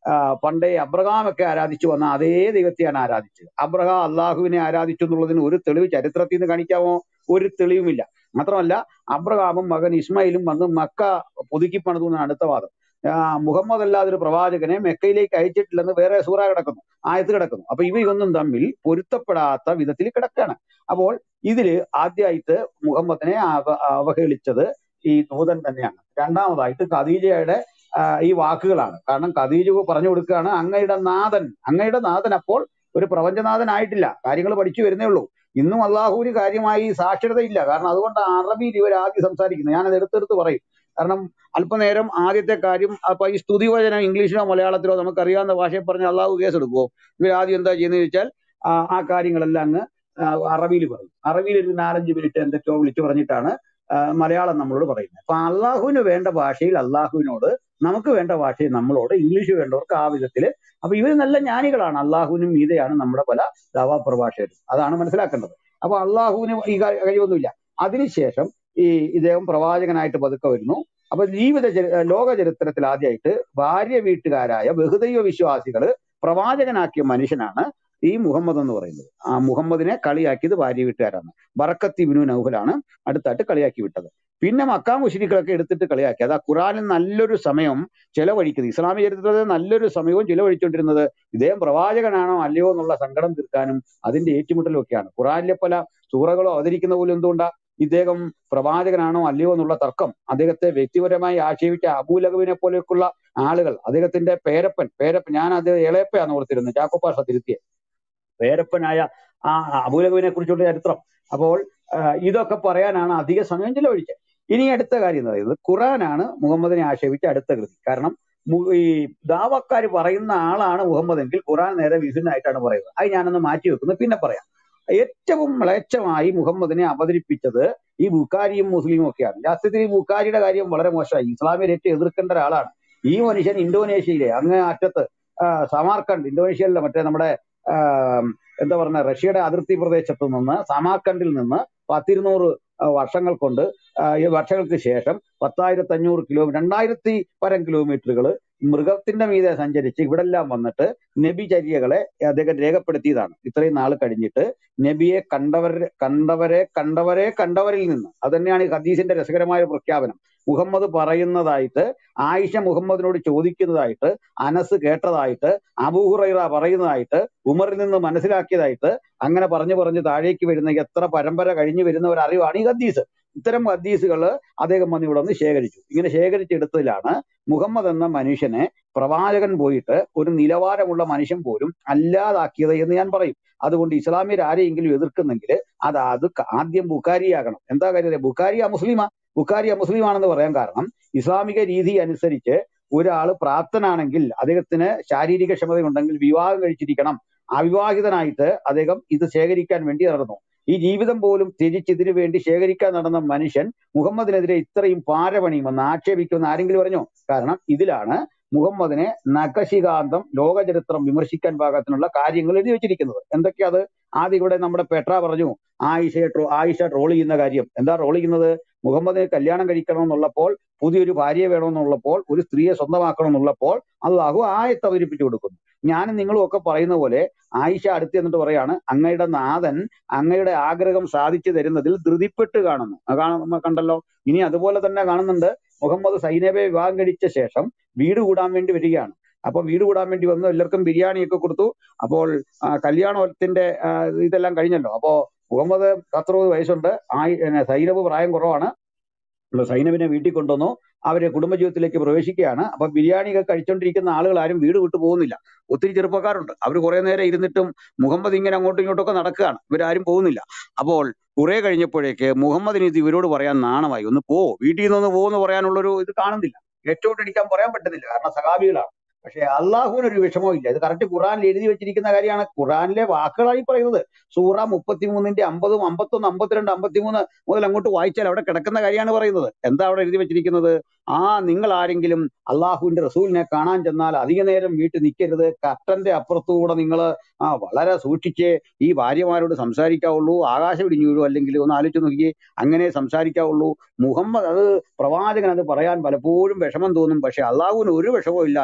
ആ, പണ്ടേ അബ്രഹാമൊക്കെ ആരാധിച്ചു വന്ന അതേ ദൈവത്തെയാണ് ആരാധിച്ചത് അബ്രഹാം അള്ളാഹുവിനെ ആരാധിച്ചു എന്നുള്ളതിന് ഒരു തെളിവ് ചരിത്രത്തിൽ നിന്ന് കാണിക്കാമോ ഒരു തെളിവുമില്ല മാത്രമല്ല അബ്രഹാമും മകൻ ഇസ്മായിലും വന്ന് മക്ക പുതുക്കി പണിതു എന്നാണ് അടുത്ത വാദം ആ, മുഹമ്മദ് അല്ലാതെ ഒരു പ്രവാചകനെ മെക്കയിലേക്ക് അയച്ചിട്ടില്ലെന്ന് വേറെ സൂറ കിടക്കുന്നു ആയത്ത് കിടക്കുന്നു അപ്പൊ ഇവയൊന്നും തമ്മിൽ പൊരുത്തപ്പെടാത്ത വിധത്തിൽ കിടക്കാണ് അപ്പോൾ ഇതില് ആദ്യമായിട്ട് മുഹമ്മദിനെ അവ- അവഹേളിച്ചത് ഈ ദൂതൻ തന്നെയാണ് രണ്ടാമതായിട്ട് ഖദീജയുടെ ആ, ഈ വാക്കുകളാണ് കാരണം ഖദീജ പറഞ്ഞു കൊടുക്കുകയാണ് അങ്ങയുടെ നാഥൻ അങ്ങയുടെ നാഥൻ അപ്പോൾ ഒരു പ്രപഞ്ചനാഥനായിട്ടില്ല കാര്യങ്ങൾ പഠിച്ചു വരുന്നേ ഉള്ളൂ ഇന്നും അള്ളാഹുവിന് കാര്യമായി സാക്ഷരതയില്ല കാരണം അതുകൊണ്ട് അറബിയിൽ ഇവർ ആദ്യം സംസാരിക്കുന്നത് ഞാനത് എടുത്തെടുത്ത് പറയും കാരണം അല്പനേരം ആദ്യത്തെ കാര്യം അപ്പൊ ഈ സ്തുതിവചനം ഇംഗ്ലീഷിലോ മലയാളത്തിലോ നമുക്ക് അറിയാവുന്ന ഭാഷയിൽ പറഞ്ഞ അള്ളാഹു കേസ് എടുക്കുമോ ഇവർ ആദ്യം എന്താ ചെയ്യുന്നത് ചോദിച്ചാൽ ആ ആ കാര്യങ്ങളെല്ലാം അങ്ങ് അറബിയിൽ പറയും അറബിയിൽ ഒരു നാലഞ്ച് മിനിറ്റ് എന്തൊക്കെയോ വിളിച്ചു പറഞ്ഞിട്ടാണ് ആ, മലയാളം നമ്മളോട് പറയുന്നത് അപ്പൊ അള്ളാഹുവിന് വേണ്ട ഭാഷയിൽ അള്ളാഹുവിനോട് നമുക്ക് വേണ്ട ഭാഷയിൽ നമ്മളോട് ഇംഗ്ലീഷ് വേണ്ടവർക്ക് ആ വിധത്തില് അപ്പൊ ഇവർ നല്ല ജ്ഞാനികളാണ് അള്ളാഹുവിനും മീതെയാണ് നമ്മുടെ പല ദവാപ്രഭാഷകരും അതാണ് മനസ്സിലാക്കേണ്ടത് അപ്പൊ അള്ളാഹുവിന് ഈ കാ- കഴിവൊന്നുമില്ല അതിനുശേഷം ഈ ഇദ്ദേഹം പ്രവാചകനായിട്ട് പതുക്കെ വരുന്നു അപ്പൊ ജീവിത ചരി- ലോക ചരിത്രത്തിൽ ആദ്യമായിട്ട് ഭാര്യ വീട്ടുകാരായ ബഹുദൈവ വിശ്വാസികള് പ്രവാചകനാക്കിയ മനുഷ്യനാണ് ഈ മുഹമ്മദ് എന്ന് പറയുന്നത് ആ മുഹമ്മദിനെ കളിയാക്കിയത് ഭാര്യ വീട്ടുകാരാണ് ബറക്കത്ത് ഇബ്നു നൗഫലാണ് അടുത്തായിട്ട് കളിയാക്കി വിട്ടത് പിന്നെ മക്കാ മുഷരിക്കളൊക്കെ എടുത്തിട്ട് കളിയാക്കി അത് ആ ഖുറാനിൽ നല്ലൊരു സമയം ചെലവഴിക്കുന്നത് ഇസ്ലാമിക ചരിത്രത്തിൽ നല്ലൊരു സമയവും ചെലവഴിച്ചുകൊണ്ടിരുന്നത് ഇദ്ദേഹം പ്രവാചകനാണോ അല്ലയോ എന്നുള്ള സങ്കടം തീർക്കാനും അതിന്റെ ഏറ്റുമുട്ടലും ഒക്കെയാണ് ഖുറാനിലെ പല സൂറകളോ അവതരിക്കുന്ന പോലും എന്തുകൊണ്ടാ ഇദ്ദേഹം പ്രവാചകനാണോ അല്ലയോ എന്നുള്ള തർക്കം അദ്ദേഹത്തെ വ്യക്തിപരമായി ആക്ഷേപിച്ച അബൂലഹബിനെ പോലെയൊക്കെയുള്ള ആളുകൾ അദ്ദേഹത്തിന്റെ പേരപ്പൻ പേരപ്പൻ ഞാൻ അത് ഇളയപ്പയാന്ന് ഓർത്തിരുന്നത് ചാക്കോപ്പാഷ തിരുത്തിയ പേരപ്പനായ ആ അബൂലഹബിനെ കുറിച്ചുള്ള ചരിത്രം അപ്പോൾ ആ, ഇതൊക്കെ പറയാനാണ് അധിക സമയം ചിലവഴിച്ചത് ഇനി അടുത്ത കാര്യം എന്ന് പറയുന്നത് ഖുറാനാണ് മുഹമ്മദിനെ ആക്ഷേപിച്ച അടുത്ത കൃതി കാരണം മു- ഈ ദാവക്കാർ പറയുന്ന ആളാണ് മുഹമ്മദ് എങ്കിൽ ഖുറാൻ നേരെ വിഭിന്നമായിട്ടാണ് പറയുന്നത് അത് ഞാനൊന്ന് മാറ്റി വെക്കുന്നു പിന്നെ പറയാം ഏറ്റവും മ്ലേച്ഛമായി മുഹമ്മദിനെ അവതരിപ്പിച്ചത് ഈ ബുക്കാരിയും മുസ്ലിമും ഒക്കെയാണ് സത്യത്തിൽ ഈ ബുക്കാരിയുടെ കാര്യം വളരെ മോശമായി ഇസ്ലാമിൽ ഏറ്റവും എതിർക്കേണ്ട ഒരാളാണ് ഈ മനുഷ്യൻ ഇന്തോനേഷ്യയിലെ അങ്ങേ അറ്റത്ത് ആ, സമാർക്കണ്ട് ഇന്തോനേഷ്യയിലെ മറ്റേ നമ്മുടെ ആ, എന്താ പറയുക റഷ്യയുടെ അതിർത്തി പ്രദേശത്ത് നിന്ന് സമാർക്കണ്ടിൽ നിന്ന് പത്തിരുന്നൂറ് ആ, വർഷങ്ങൾ കൊണ്ട് ആ, ഈ വർഷങ്ങൾക്ക് ശേഷം പത്തായിരത്തി അഞ്ഞൂറ് കിലോ രണ്ടായിരത്തി പരം കിലോമീറ്ററുകൾ മൃഗത്തിന്റെ മീതെ സഞ്ചരിച്ച് ഇവിടെല്ലാം വന്നിട്ട് നബിചര്യകളെ അദ്ദേഹം രേഖപ്പെടുത്തിയതാണ് ഇത്രയും നാൾ കഴിഞ്ഞിട്ട് നബിയെ കണ്ടവരെ കണ്ടവരെ കണ്ടവരെ കണ്ടവരിൽ നിന്ന് അത് തന്നെയാണ് ഈ ഹദീസിന്റെ രസകരമായ ഒരു പ്രഖ്യാപനം മുഹമ്മദ് പറയുന്നതായിട്ട് ആയിഷ മുഹമ്മദിനോട് ചോദിക്കുന്നതായിട്ട് അനസ് കേട്ടതായിട്ട് അബൂഹുറൈറ പറയുന്നതായിട്ട് ഉമറിൽ നിന്ന് മനസ്സിലാക്കിയതായിട്ട് അങ്ങനെ പറഞ്ഞു പറഞ്ഞ് താഴേക്ക് വരുന്ന എത്ര പരമ്പര കഴിഞ്ഞു വരുന്ന ഒരു അറിവാണ് ഈ ഹദീസ് ഇത്തരം ഹദീസുകൾ അദ്ദേഹം വന്ന് ഇവിടെ നിന്ന് ശേഖരിച്ചു ഇങ്ങനെ ശേഖരിച്ചെടുത്തതിലാണ് മുഹമ്മദ് എന്ന മനുഷ്യനെ പ്രവാചകൻ പോയിട്ട് ഒരു നിലവാരമുള്ള മനുഷ്യൻ പോലും അല്ലാതാക്കിയത് എന്ന് ഞാൻ പറയും അതുകൊണ്ട് ഇസ്ലാമിയർ ആരെയെങ്കിലും എതിർക്കുന്നെങ്കിൽ അത് അത് ആദ്യം ബുഖാരിയാകണം എന്താ കാര്യം ബുഖാരി മുസ്ലിമാ ബുഖാരി മുസ്ലിം ആണെന്ന് പറയാൻ കാരണം ഇസ്ലാമിക രീതി അനുസരിച്ച് ഒരാൾ പ്രാപ്തനാണെങ്കിൽ അദ്ദേഹത്തിന് ശാരീരിക ക്ഷമതയുണ്ടെങ്കിൽ വിവാഹം കഴിച്ചിരിക്കണം അവിവാഹിതനായിട്ട് അദ്ദേഹം ഇത് ശേഖരിക്കാൻ വേണ്ടി നടന്നു ഈ ജീവിതം പോലും ത്യജിച്ച് ഇതിനു വേണ്ടി ശേഖരിക്കാൻ നടന്ന മനുഷ്യൻ മുഹമ്മദിനെതിരെ ഇത്രയും പാരപണിയുമെന്ന് ആക്ഷേപിക്കുമെന്ന് ആരെങ്കിലും പറഞ്ഞോ കാരണം ഇതിലാണ് മുഹമ്മദിനെ നഖശികാന്തം ലോകചരിത്രം വിമർശിക്കാൻ പാകത്തിനുള്ള കാര്യങ്ങൾ എഴുതി വെച്ചിരിക്കുന്നത് എന്തൊക്കെയാ അത് ആദ്യം ഇവിടെ നമ്മുടെ പെട്ര പറഞ്ഞു ആയിഷയെ ട്രോ ആയിഷ ട്രോൾ ചെയ്യുന്ന കാര്യം എന്താ ട്രോൾ ചെയ്യുന്നത് മുഹമ്മദിനെ കല്യാണം കഴിക്കണമെന്നുള്ളപ്പോൾ പുതിയൊരു ഭാര്യയെ വേണമെന്നുള്ളപ്പോൾ ഒരു സ്ത്രീയെ സ്വന്തമാക്കണമെന്നുള്ളപ്പോൾ അള്ളാഹു ആയത്ത് അവതരിപ്പിച്ചു കൊടുക്കുന്നു ഞാനും നിങ്ങളും ഒക്കെ പറയുന്ന പോലെ ആയിഷ അടുത്ത് എന്നിട്ട് പറയാണ് അങ്ങയുടെ നാഥൻ അങ്ങയുടെ ആഗ്രഹം സാധിച്ചു തരുന്നതിൽ ധൃതിപ്പെട്ട് കാണുന്നു അത് കാണുന്ന കണ്ടല്ലോ ഇനി അതുപോലെ തന്നെ കാണുന്നുണ്ട് മുഹമ്മദ് സൈനബെ വിവാഹം കഴിച്ച ശേഷം വീട് കൂടാൻ വേണ്ടി വരികയാണ് അപ്പൊ വീട് കൂടാൻ വേണ്ടി വന്നു എല്ലാവർക്കും ബിരിയാണിയൊക്കെ കൊടുത്തു അപ്പോൾ ആ, കല്യാണത്തിന്റെ ആ, ഇതെല്ലാം കഴിഞ്ഞല്ലോ അപ്പോ മുഹമ്മദ് പത്തറുപത് വയസ്സുണ്ട് ആയി പിന്നെ സൈനബ് പ്രായം കുറവാണ് അപ്പൊ സൈനബിനെ വീട്ടിൽ കൊണ്ടുവന്നു അവര് കുടുംബജീവിതത്തിലേക്ക് പ്രവേശിക്കുകയാണ് അപ്പൊ ബിരിയാണി ഒക്കെ കഴിച്ചോണ്ടിരിക്കുന്ന ആളുകൾ ആരും വീട് വിട്ടു പോകുന്നില്ല ഒത്തിരി ചെറുപ്പക്കാരുണ്ട് അവർ കുറെ നേരം ഇരുന്നിട്ടും മുഹമ്മദ് ഇങ്ങനെ അങ്ങോട്ടും ഇങ്ങോട്ടും ഒക്കെ നടക്കുകയാണ് ഇവരാരും പോകുന്നില്ല അപ്പോൾ കുറെ കഴിഞ്ഞപ്പോഴേക്ക് മുഹമ്മദിന് ഇത് ഇവരോട് പറയാൻ നാണമായി ഒന്ന് പോ വീട്ടിൽ നിന്ന് പോ എന്ന് പറയാനുള്ളൊരു ഇത് കാണുന്നില്ല ഏറ്റോട്ടടിക്കാൻ പറയാൻ പറ്റുന്നില്ല കാരണം സഹാബികളാണ് പക്ഷെ അള്ളാഹുവിന് ഒരു വിഷമവും ഇല്ല ഇത് കറക്റ്റ് ഖുറാനിൽ എഴുതി വെച്ചിരിക്കുന്ന കാര്യമാണ് ഖുറാനിലെ വാക്കുകളായി പറയുന്നത് സൂറ മുപ്പത്തിമൂന്നിന്റെ അമ്പതും അമ്പത്തൊന്ന് അമ്പത്തിരണ്ട് അമ്പത്തിമൂന്ന് മുതൽ അങ്ങോട്ട് വായിച്ചാൽ അവിടെ കിടക്കുന്ന കാര്യമാണ് പറയുന്നത് എന്താ അവിടെ എഴുതി വെച്ചിരിക്കുന്നത് ആ നിങ്ങൾ ആരെങ്കിലും അള്ളാഹുവിന്റെ റസൂലിനെ കാണാൻ ചെന്നാൽ അധിക നേരം വീട്ടിൽ നിൽക്കരുത് കട്ടന്റെ അപ്പുറത്തുകൂടെ നിങ്ങൾ ആ വളരെ സൂക്ഷിച്ച് ഈ ഭാര്യമാരോട് സംസാരിക്കാവുള്ളൂ ആകാശം ഇടിഞ്ഞു വീഴും അല്ലെങ്കിൽ ഒന്ന് ആലോചിച്ച് നോക്കിയേ അങ്ങനെ സംസാരിക്കാവുള്ളൂ മുഹമ്മദ് അത് പ്രവാചകൻ അത് പറയാൻ പലപ്പോഴും വിഷമം തോന്നും പക്ഷെ അള്ളാഹുവിന് ഒരു വിഷമവും ഇല്ല അള്ളാഹു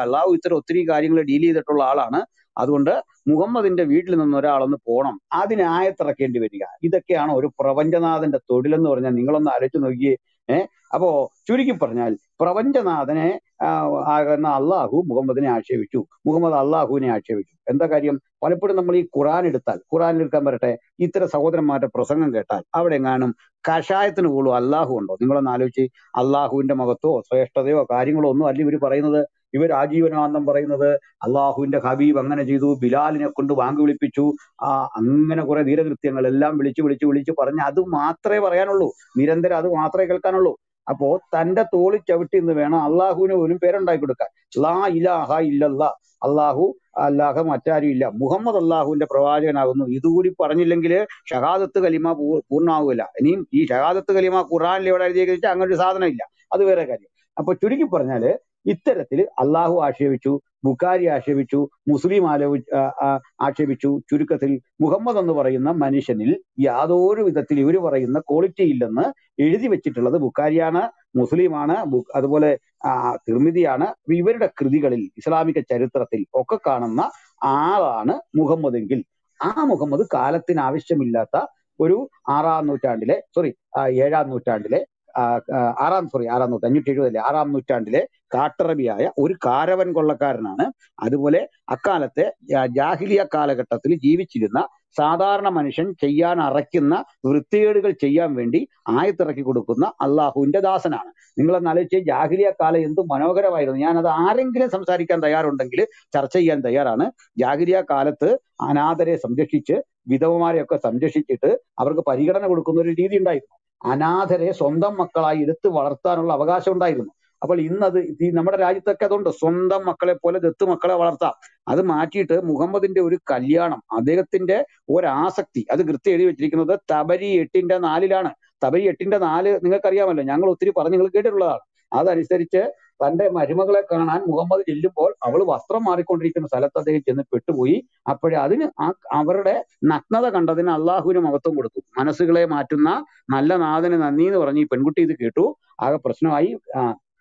ഓരോരുത്തർ ഒത്തിരി കാര്യങ്ങൾ ഡീൽ ചെയ്തിട്ടുള്ള ആളാണ് അതുകൊണ്ട് മുഹമ്മദിന്റെ വീട്ടിൽ നിന്ന് ഒരാളൊന്ന് പോകണം അതിന് ആയത്തിറക്കേണ്ടി വരിക ഇതൊക്കെയാണ് ഒരു പ്രപഞ്ചനാഥന്റെ തൊഴിലെന്ന് പറഞ്ഞാൽ നിങ്ങളൊന്ന് ആലോചിച്ച് നോക്കിയേ ഏഹ് അപ്പോ ചുരുക്കി പറഞ്ഞാൽ പ്രപഞ്ചനാഥനെ ആ, ആകുന്ന അള്ളാഹു മുഹമ്മദിനെ ആക്ഷേപിച്ചു മുഹമ്മദ് അള്ളാഹുവിനെ ആക്ഷേപിച്ചു എന്താ കാര്യം പലപ്പോഴും നമ്മൾ ഈ ഖുറാൻ എടുത്താൽ ഖുറാൻ എടുക്കാൻ വരട്ടെ ഇത്തരം സഹോദരന്മാരുടെ പ്രസംഗം കേട്ടാൽ അവിടെ എങ്ങാനും കഷായത്തിന് പോലും അള്ളാഹു ഉണ്ടോ നിങ്ങളൊന്ന് ആലോചിച്ച് അള്ളാഹുവിന്റെ മഹത്വോ ശ്രേഷ്ഠതയോ കാര്യങ്ങളോ ഒന്നും അല്ല ഇവർ പറയുന്നത് ഇവർ ആജീവനാന്തം പറയുന്നത് അള്ളാഹുവിന്റെ ഹബീബ് അങ്ങനെ ചെയ്തു ബിലാലിനെ കൊണ്ട് വാങ്ങി വിളിപ്പിച്ചു ആ അങ്ങനെ കുറെ ധീരകൃത്യങ്ങൾ എല്ലാം വിളിച്ചു വിളിച്ചു വിളിച്ചു പറഞ്ഞ് അത് മാത്രമേ പറയാനുള്ളൂ നിരന്തരം അത് മാത്രമേ കേൾക്കാനുള്ളൂ അപ്പോ തന്റെ തോളിൽ ചവിട്ടി എന്ന് വേണം അള്ളാഹുവിന് പോലും പേരുണ്ടാക്കി കൊടുക്കാൻ ലാ ഇലാഹ ഇല്ലല്ലാ അള്ളാഹു അല്ലാഹ മറ്റാരും ഇല്ല മുഹമ്മദ് അള്ളാഹുവിന്റെ പ്രവാചകനാകുന്നു ഇതുകൂടി പറഞ്ഞില്ലെങ്കിൽ ഷഹാദത്ത് കലിമ പൂ- പൂർണ്ണമാവില്ല ഇനിയും ഈ ഷഹാദത്ത് കലിമ ഖുറാനിൽ എവിടെ എഴുതിയെന്ന് വെച്ചാൽ അങ്ങനെ ഒരു സാധനം ഇല്ല അത് വേറെ കാര്യം അപ്പൊ ചുരുക്കി പറഞ്ഞാല് ഇത്തരത്തിൽ അള്ളാഹു ആക്ഷേപിച്ചു ബുഖാരി ആക്ഷേപിച്ചു മുസ്ലിം ആലോചി ആ, ആ, ആക്ഷേപിച്ചു ചുരുക്കത്തിൽ മുഹമ്മദ് എന്ന് പറയുന്ന മനുഷ്യനിൽ യാതൊരു വിധത്തിൽ ഇവർ പറയുന്ന ക്വാളിറ്റി ഇല്ലെന്ന് എഴുതി വെച്ചിട്ടുള്ളത് ബുഖാരിയാണ് മുസ്ലിമാണ് ബു- അതുപോലെ ആ, തിർമിതിയാണ് ഇവരുടെ കൃതികളിൽ ഇസ്ലാമിക ചരിത്രത്തിൽ ഒക്കെ കാണുന്ന ആളാണ് മുഹമ്മദ് എങ്കിൽ ആ മുഹമ്മദ് കാലത്തിന് ആവശ്യമില്ലാത്ത ഒരു ആറാം നൂറ്റാണ്ടിലെ സോറി ഏഴാം നൂറ്റാണ്ടിലെ ആ, ആ, ആറാം സോറി ആറാം നൂറ്റാണ്ട് അഞ്ഞൂറ്റി എഴുപതല്ലേ ആറാം നൂറ്റാണ്ടിലെ കാട്ടറബിയായ ഒരു കാരവൻ കൊള്ളക്കാരനാണ് അതുപോലെ അക്കാലത്തെ ജാ- ജാഹിലിയ കാലഘട്ടത്തിൽ ജീവിച്ചിരുന്ന സാധാരണ മനുഷ്യൻ ചെയ്യാൻ അറയ്ക്കുന്ന വൃത്തികേടുകൾ ചെയ്യാൻ വേണ്ടി ആയത്തിറക്കി കൊടുക്കുന്ന അള്ളാഹുവിന്റെ ദാസനാണ് നിങ്ങളൊന്ന് ആലോചിച്ച് ജാഹിലിയ കാലം എന്ത് മനോഹരമായിരുന്നു ഞാനത് ആരെങ്കിലും സംസാരിക്കാൻ തയ്യാറുണ്ടെങ്കിൽ ചർച്ച ചെയ്യാൻ തയ്യാറാണ് ജാഹിലിയ കാലത്ത് അനാഥരെ സംരക്ഷിച്ച് വിധവമാരെയൊക്കെ സംരക്ഷിച്ചിട്ട് അവർക്ക് പരിഗണന കൊടുക്കുന്ന ഒരു രീതി ഉണ്ടായിരുന്നു അനാഥരെ സ്വന്തം മക്കളായി എടുത്ത് വളർത്താനുള്ള അവകാശം ഉണ്ടായിരുന്നു അപ്പോൾ ഇന്നത് ഈ നമ്മുടെ രാജ്യത്തൊക്കെ അതുണ്ട് സ്വന്തം മക്കളെ പോലെ ദത്ത് മക്കളെ വളർത്താം അത് മാറ്റിയിട്ട് മുഹമ്മദിന്റെ ഒരു കല്യാണം അദ്ദേഹത്തിന്റെ ഒരാസക്തി അത് കൃത്യം എഴുതി വെച്ചിരിക്കുന്നത് തബരി എട്ടിന്റെ നാലിലാണ് തബരി എട്ടിന്റെ നാല് നിങ്ങൾക്കറിയാമല്ലോ ഞങ്ങൾ ഒത്തിരി പറഞ്ഞ് നിങ്ങൾ കേട്ടിട്ടുള്ളതാണ് അതനുസരിച്ച് തന്റെ മരുമകളെ കാണാൻ മുഹമ്മദ് ചെല്ലുമ്പോൾ അവൾ വസ്ത്രം മാറിക്കൊണ്ടിരിക്കുന്ന സ്ഥലത്ത് അദ്ദേഹം ചെന്ന് പെട്ടുപോയി അപ്പോഴേ അതിന് ആ അവരുടെ നഗ്നത കണ്ടതിന് അള്ളാഹുവിന് മഹത്വം കൊടുത്തു മനസ്സുകളെ മാറ്റുന്ന നല്ല നാഥന് നന്ദി എന്ന് പറഞ്ഞ് ഈ പെൺകുട്ടി ഇത് കേട്ടു ആകെ പ്രശ്നമായി ആ,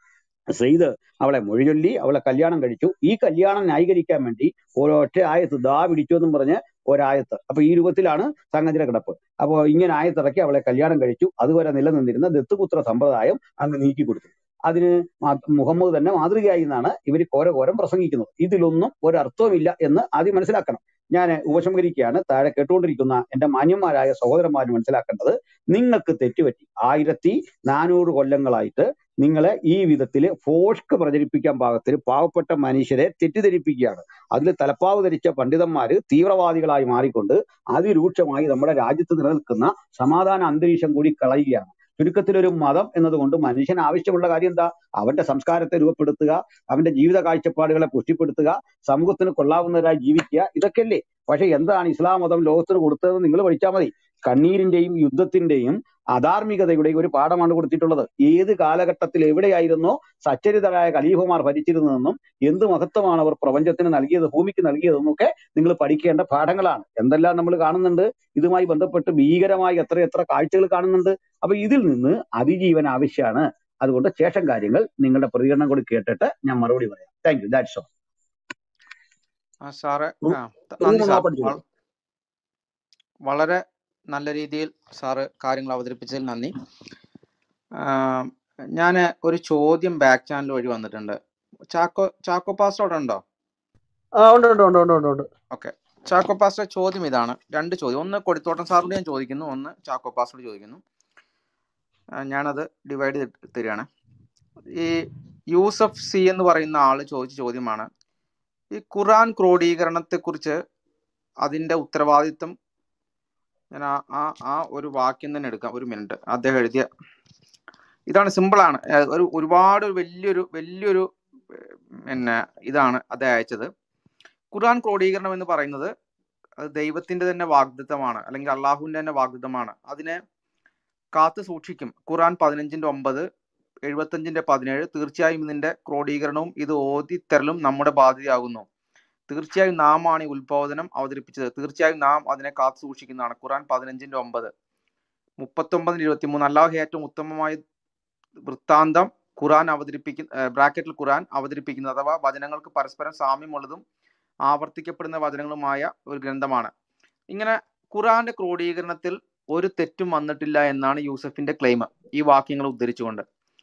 സെയ്ത് അവളെ മൊഴിചൊല്ലി അവളെ കല്യാണം കഴിച്ചു ഈ കല്യാണം ന്യായീകരിക്കാൻ വേണ്ടി ഒരൊറ്റ ആയത്ത് ദാ പിടിച്ചു എന്നും പറഞ്ഞ് ഒരായത്ത് അപ്പൊ ഈ രൂപത്തിലാണ് സംഗതിയുടെ കിടപ്പ് അപ്പൊ ഇങ്ങനെ ആയത്തിറക്കി അവളെ കല്യാണം കഴിച്ചു അതുവരെ നിലനിന്നിരുന്ന ദത്തുപുത്ര സമ്പ്രദായം അങ്ങ് നീക്കി കൊടുത്തു അതിന് മാ- മുഹമ്മദ് തന്നെ മാതൃകയായി എന്നാണ് ഇവർ കോരകോരം പ്രസംഗിക്കുന്നത് ഇതിലൊന്നും ഒരർത്ഥവുമില്ല എന്ന് ആദ്യം മനസ്സിലാക്കണം ഞാൻ ഉപസംഹരിക്കുകയാണ് താഴെ കേട്ടുകൊണ്ടിരിക്കുന്ന എന്റെ മാന്യന്മാരായ സഹോദരന്മാർ മനസ്സിലാക്കേണ്ടത് നിങ്ങൾക്ക് തെറ്റുപറ്റി ആയിരത്തി നാനൂറ് കൊല്ലങ്ങളായിട്ട് നിങ്ങളെ ഈ വിധത്തിൽ ഫോഷ്ക്ക് പ്രചരിപ്പിക്കാൻ പാകത്തിൽ പാവപ്പെട്ട മനുഷ്യരെ തെറ്റിദ്ധരിപ്പിക്കുകയാണ് അതിൽ തലപ്പാവ് ധരിച്ച പണ്ഡിതന്മാര് തീവ്രവാദികളായി മാറിക്കൊണ്ട് അതിരൂക്ഷമായി നമ്മുടെ രാജ്യത്ത് നിലനിൽക്കുന്ന സമാധാന അന്തരീക്ഷം കൂടി കളയുകയാണ് ചുരുക്കത്തിൽ ഒരു മതം എന്നതുകൊണ്ട് മനുഷ്യന് ആവശ്യമുള്ള കാര്യം എന്താ അവന്റെ സംസ്കാരത്തെ രൂപപ്പെടുത്തുക അവന്റെ ജീവിത കാഴ്ചപ്പാടുകളെ പുഷ്ടിപ്പെടുത്തുക സമൂഹത്തിന് കൊള്ളാവുന്നവരായി ജീവിക്കുക ഇതൊക്കെയല്ലേ പക്ഷെ എന്താണ് ഇസ്ലാം മതം ലോകത്തിന് കൊടുത്തതെന്ന് നിങ്ങൾ പഠിച്ചാൽ മതി കണ്ണീരിന്റെയും യുദ്ധത്തിന്റെയും അധാർമികതയുടെയും ഒരു പാഠമാണ് കൊടുത്തിട്ടുള്ളത് ഏത് കാലഘട്ടത്തിൽ എവിടെയായിരുന്നോ സച്ചരിതരായ ഖലീഫമാർ ഭരിച്ചിരുന്നതെന്നും എന്ത് മഹത്വമാണ് അവർ പ്രപഞ്ചത്തിന് നൽകിയത് ഭൂമിക്ക് നൽകിയതെന്നും ഒക്കെ നിങ്ങൾ പഠിക്കേണ്ട പാഠങ്ങളാണ് എന്തെല്ലാം നമ്മൾ കാണുന്നുണ്ട് ഇതുമായി ബന്ധപ്പെട്ട് ഭീകരമായി എത്ര എത്ര കാഴ്ചകൾ കാണുന്നുണ്ട് അപ്പൊ ഇതിൽ നിന്ന് അതിജീവൻ ആവശ്യമാണ് അതുകൊണ്ട് ശേഷം കാര്യങ്ങൾ നിങ്ങളുടെ പ്രതികരണം കൂടി കേട്ടിട്ട് ഞാൻ മറുപടി പറയാം താങ്ക് യു ദാറ്റ്സ് ഓൾ ആ സാറ് ആ ത- നന്ദി റൂം സാർ ഓപ്പൺ ചെയ്തു വ- വളരെ നല്ല രീതിയിൽ സാറ് കാര്യങ്ങൾ അവതരിപ്പിച്ചതിൽ നന്ദി ഞാൻ ഒരു ചോദ്യം ബാക്ക് ചാനൽ വഴി വന്നിട്ടുണ്ട് ചാക്കോ ചാക്കോ പാസ്റ്റർ അവിടെ ഉണ്ടോ ആ ഉണ്ട് ഉണ്ട് ഉണ്ട് ഉണ്ട് ഉണ്ട് ഉണ്ട് ഓക്കെ ചാക്കോ പാസ്റ്റർ ചോദ്യം ഇതാണ് രണ്ട് ചോദ്യം ഒന്ന് കൊടിത്തോട്ടം സാറിനോട് ഞാൻ ചോദിക്കുന്നു ഒന്ന് ചാക്കോ പാസ്റ്ററോട് ചോദിക്കുന്നു ആ, ഞാനത് ഡിവൈഡ് ചെയ്ത് തരികയാണ് ഈ യൂസഫ് സി എന്ന് പറയുന്ന ആള് ചോദിച്ച ചോദ്യമാണ് ഈ ഖുറാൻ ക്രോഡീകരണത്തെക്കുറിച്ച് അതിന്റെ ഉത്തരവാദിത്വം ഞാൻ ആ ആ ആ ഒരു വാക്യം തന്നെ എടുക്കാം ഒരു മിനിറ്റ് അദ്ദേഹം എഴുതിയ ഇതാണ് സിമ്പിളാണ് ഒരു ഒരുപാട് ഒരു വലിയൊരു വലിയൊരു ഏർ, പിന്നെ ഇതാണ് അദ്ദേഹം അയച്ചത് ഖുർആൻ ക്രോഡീകരണം എന്ന് പറയുന്നത് അത് ദൈവത്തിന്റെ തന്നെ വാഗ്ദത്തമാണ് അല്ലെങ്കിൽ അള്ളാഹുവിന്റെ തന്നെ വാഗ്ദത്തമാണ് അതിനെ കാത്തു സൂക്ഷിക്കും ഖുർആൻ പതിനഞ്ചിന്റെ ഒമ്പത് എഴുപത്തഞ്ചിന്റെ പതിനേഴ് തീർച്ചയായും ഇതിന്റെ ക്രോഡീകരണവും ഇത് ഓതിത്തരലും നമ്മുടെ ബാധ്യതയാകുന്നു തീർച്ചയായും നാം ആണ് ഈ ഉത്ബോധനം അവതരിപ്പിച്ചത് തീർച്ചയായും നാം അതിനെ കാത്തു സൂക്ഷിക്കുന്നതാണ് ഖുർആൻ പതിനഞ്ചിന്റെ ഒമ്പത് മുപ്പത്തൊമ്പതിന് ഇരുപത്തിമൂന്ന് അല്ലാഹു ഏറ്റവും ഉത്തമമായ വൃത്താന്തം ഖുറാൻ അവതരിപ്പിക്കുന്ന ബ്രാക്കറ്റിൽ ഖുറാൻ അവതരിപ്പിക്കുന്നത് അഥവാ വചനങ്ങൾക്ക് പരസ്പരം സാമ്യമുള്ളതും ആവർത്തിക്കപ്പെടുന്ന വചനങ്ങളുമായ ഒരു ഗ്രന്ഥമാണ് ഇങ്ങനെ ഖുറാന്റെ ക്രോഡീകരണത്തിൽ ഒരു തെറ്റും വന്നിട്ടില്ല എന്നാണ് യൂസഫിന്റെ ക്ലെയിം ഈ വാക്യങ്ങൾ ഉദ്ധരിച്ചുകൊണ്ട്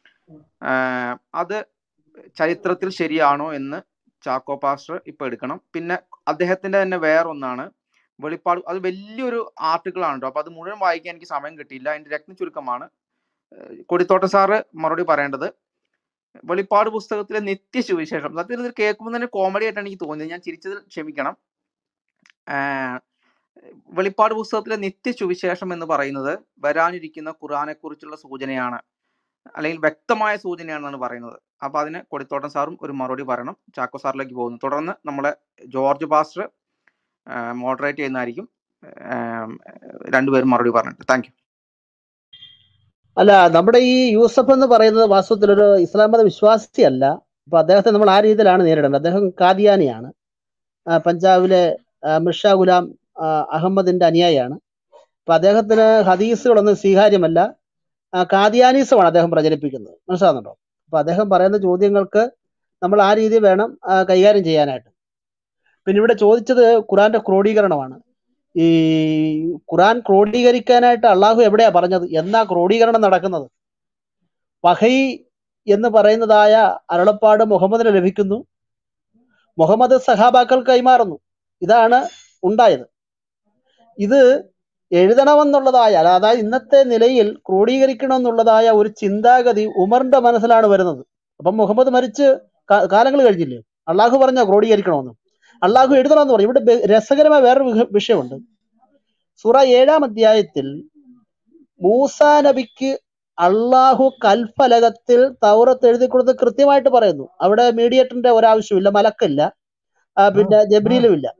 ആഹ് അത് ചരിത്രത്തിൽ ശരിയാണോ എന്ന് ചാക്കോ പാസ്റ്റർ ഇപ്പൊ എടുക്കണം പിന്നെ അദ്ദേഹത്തിന്റെ തന്നെ വേറൊന്നാണ് വെളിപ്പാട് അത് വലിയൊരു ആർട്ടിക്കിൾ ആണ് കേട്ടോ അപ്പൊ അത് മുഴുവൻ വായിക്കാൻ എനിക്ക് സമയം കിട്ടിയില്ല അതിന്റെ രത്ന ചുരുക്കമാണ് ഏഹ് കൊടിത്തോട്ട സാറ് മറുപടി പറയേണ്ടത് വെളിപ്പാട് പുസ്തകത്തിലെ നിത്യ സുവിശേഷം സത്യത്തിൽ ഇത് കേൾക്കുമ്പോൾ തന്നെ കോമഡി ആയിട്ടാണ് എനിക്ക് തോന്നിയത് ഞാൻ ചിരിച്ചതിൽ ക്ഷമിക്കണം ആഹ് വെളിപ്പാട് പുസ്തകത്തിലെ നിത്യ സുവിശേഷം എന്ന് പറയുന്നത് വരാനിരിക്കുന്ന ഖുറാനെ കുറിച്ചുള്ള സൂചനയാണ് അല്ലെങ്കിൽ വ്യക്തമായ സൂചനയാണെന്നാണ് പറയുന്നത് അപ്പൊ അതിന് കൊടിത്തോട്ടം സാറും ഒരു മറുപടി പറയണം ചാക്കോ സാറിലേക്ക് പോകുന്നു തുടർന്ന് നമ്മളെ ജോർജ് പാസ്റ്റർ മോഡറേറ്റ് ചെയ്യുന്നതായിരിക്കും ആം, രണ്ടുപേരും മറുപടി പറഞ്ഞിട്ട് താങ്ക് യു അല്ല നമ്മുടെ ഈ യൂസഫ് എന്ന് പറയുന്നത് വാസ്തവത്തിൽ ഒരു ഇസ്ലാം മത വിശ്വാസിയല്ല അപ്പൊ അദ്ദേഹത്തെ നമ്മൾ ആ രീതിയിലാണ് നേരിടേണ്ടത് അദ്ദേഹം കാദിയാനിയാണ് ആ, പഞ്ചാബിലെ ആ, മിർഷാ ഗുലാം ആ, അഹമ്മദിന്റെ അനുയായിയാണ് അപ്പൊ അദ്ദേഹത്തിന് ഹദീസുകളൊന്നും സ്വീകാര്യമല്ല ആ, കാദിയാനീസമാണ് അദ്ദേഹം പ്രചരിപ്പിക്കുന്നത് മനസ്സിലാകുന്നുണ്ടോ അപ്പൊ അദ്ദേഹം പറയുന്ന ചോദ്യങ്ങൾക്ക് നമ്മൾ ആ രീതി വേണം ആ, കൈകാര്യം ചെയ്യാനായിട്ട് പിന്നെ ഇവിടെ ചോദിച്ചത് ഖുറാന്റെ ക്രോഡീകരണമാണ് ഈ ഖുറാൻ ക്രോഡീകരിക്കാനായിട്ട് അള്ളാഹു എവിടെയാ പറഞ്ഞത് എന്നാ ക്രോഡീകരണം നടക്കുന്നത് വഹൈ എന്ന് പറയുന്നതായ അരുളപ്പാട് മുഹമ്മദിന് ലഭിക്കുന്നു മുഹമ്മദ് സഹാബാക്കൾ കൈമാറുന്നു ഇതാണ് ഉണ്ടായത് ഇത് എഴുതണമെന്നുള്ളതായ അതായത് ഇന്നത്തെ നിലയിൽ ക്രോഡീകരിക്കണമെന്നുള്ളതായ ഒരു ചിന്താഗതി ഉമറിന്റെ മനസ്സിലാണ് വരുന്നത് അപ്പം മുഹമ്മദ് മരിച്ച് കാലങ്ങൾ കഴിഞ്ഞില്ലേ അള്ളാഹു പറഞ്ഞ ക്രോഡീകരിക്കണമെന്ന് അള്ളാഹു എഴുതണമെന്ന് പറഞ്ഞു ഇവിടെ ബെ- രസകരമായ വേറൊരു വിഹ- വിഷയമുണ്ട് സൂറ ഏഴാം അധ്യായത്തിൽ മൂസ നബിക്ക് അള്ളാഹു കൽഫലകത്തിൽ തൗറത്ത് എഴുതി കൊടുത്ത് കൃത്യമായിട്ട് പറയുന്നു അവിടെ മീഡിയേറ്ററിന്റെ ഒരാവശ്യമില്ല മലക്കില്ല ആ, പിന്നെ ജബ്രീലും ഇല്ല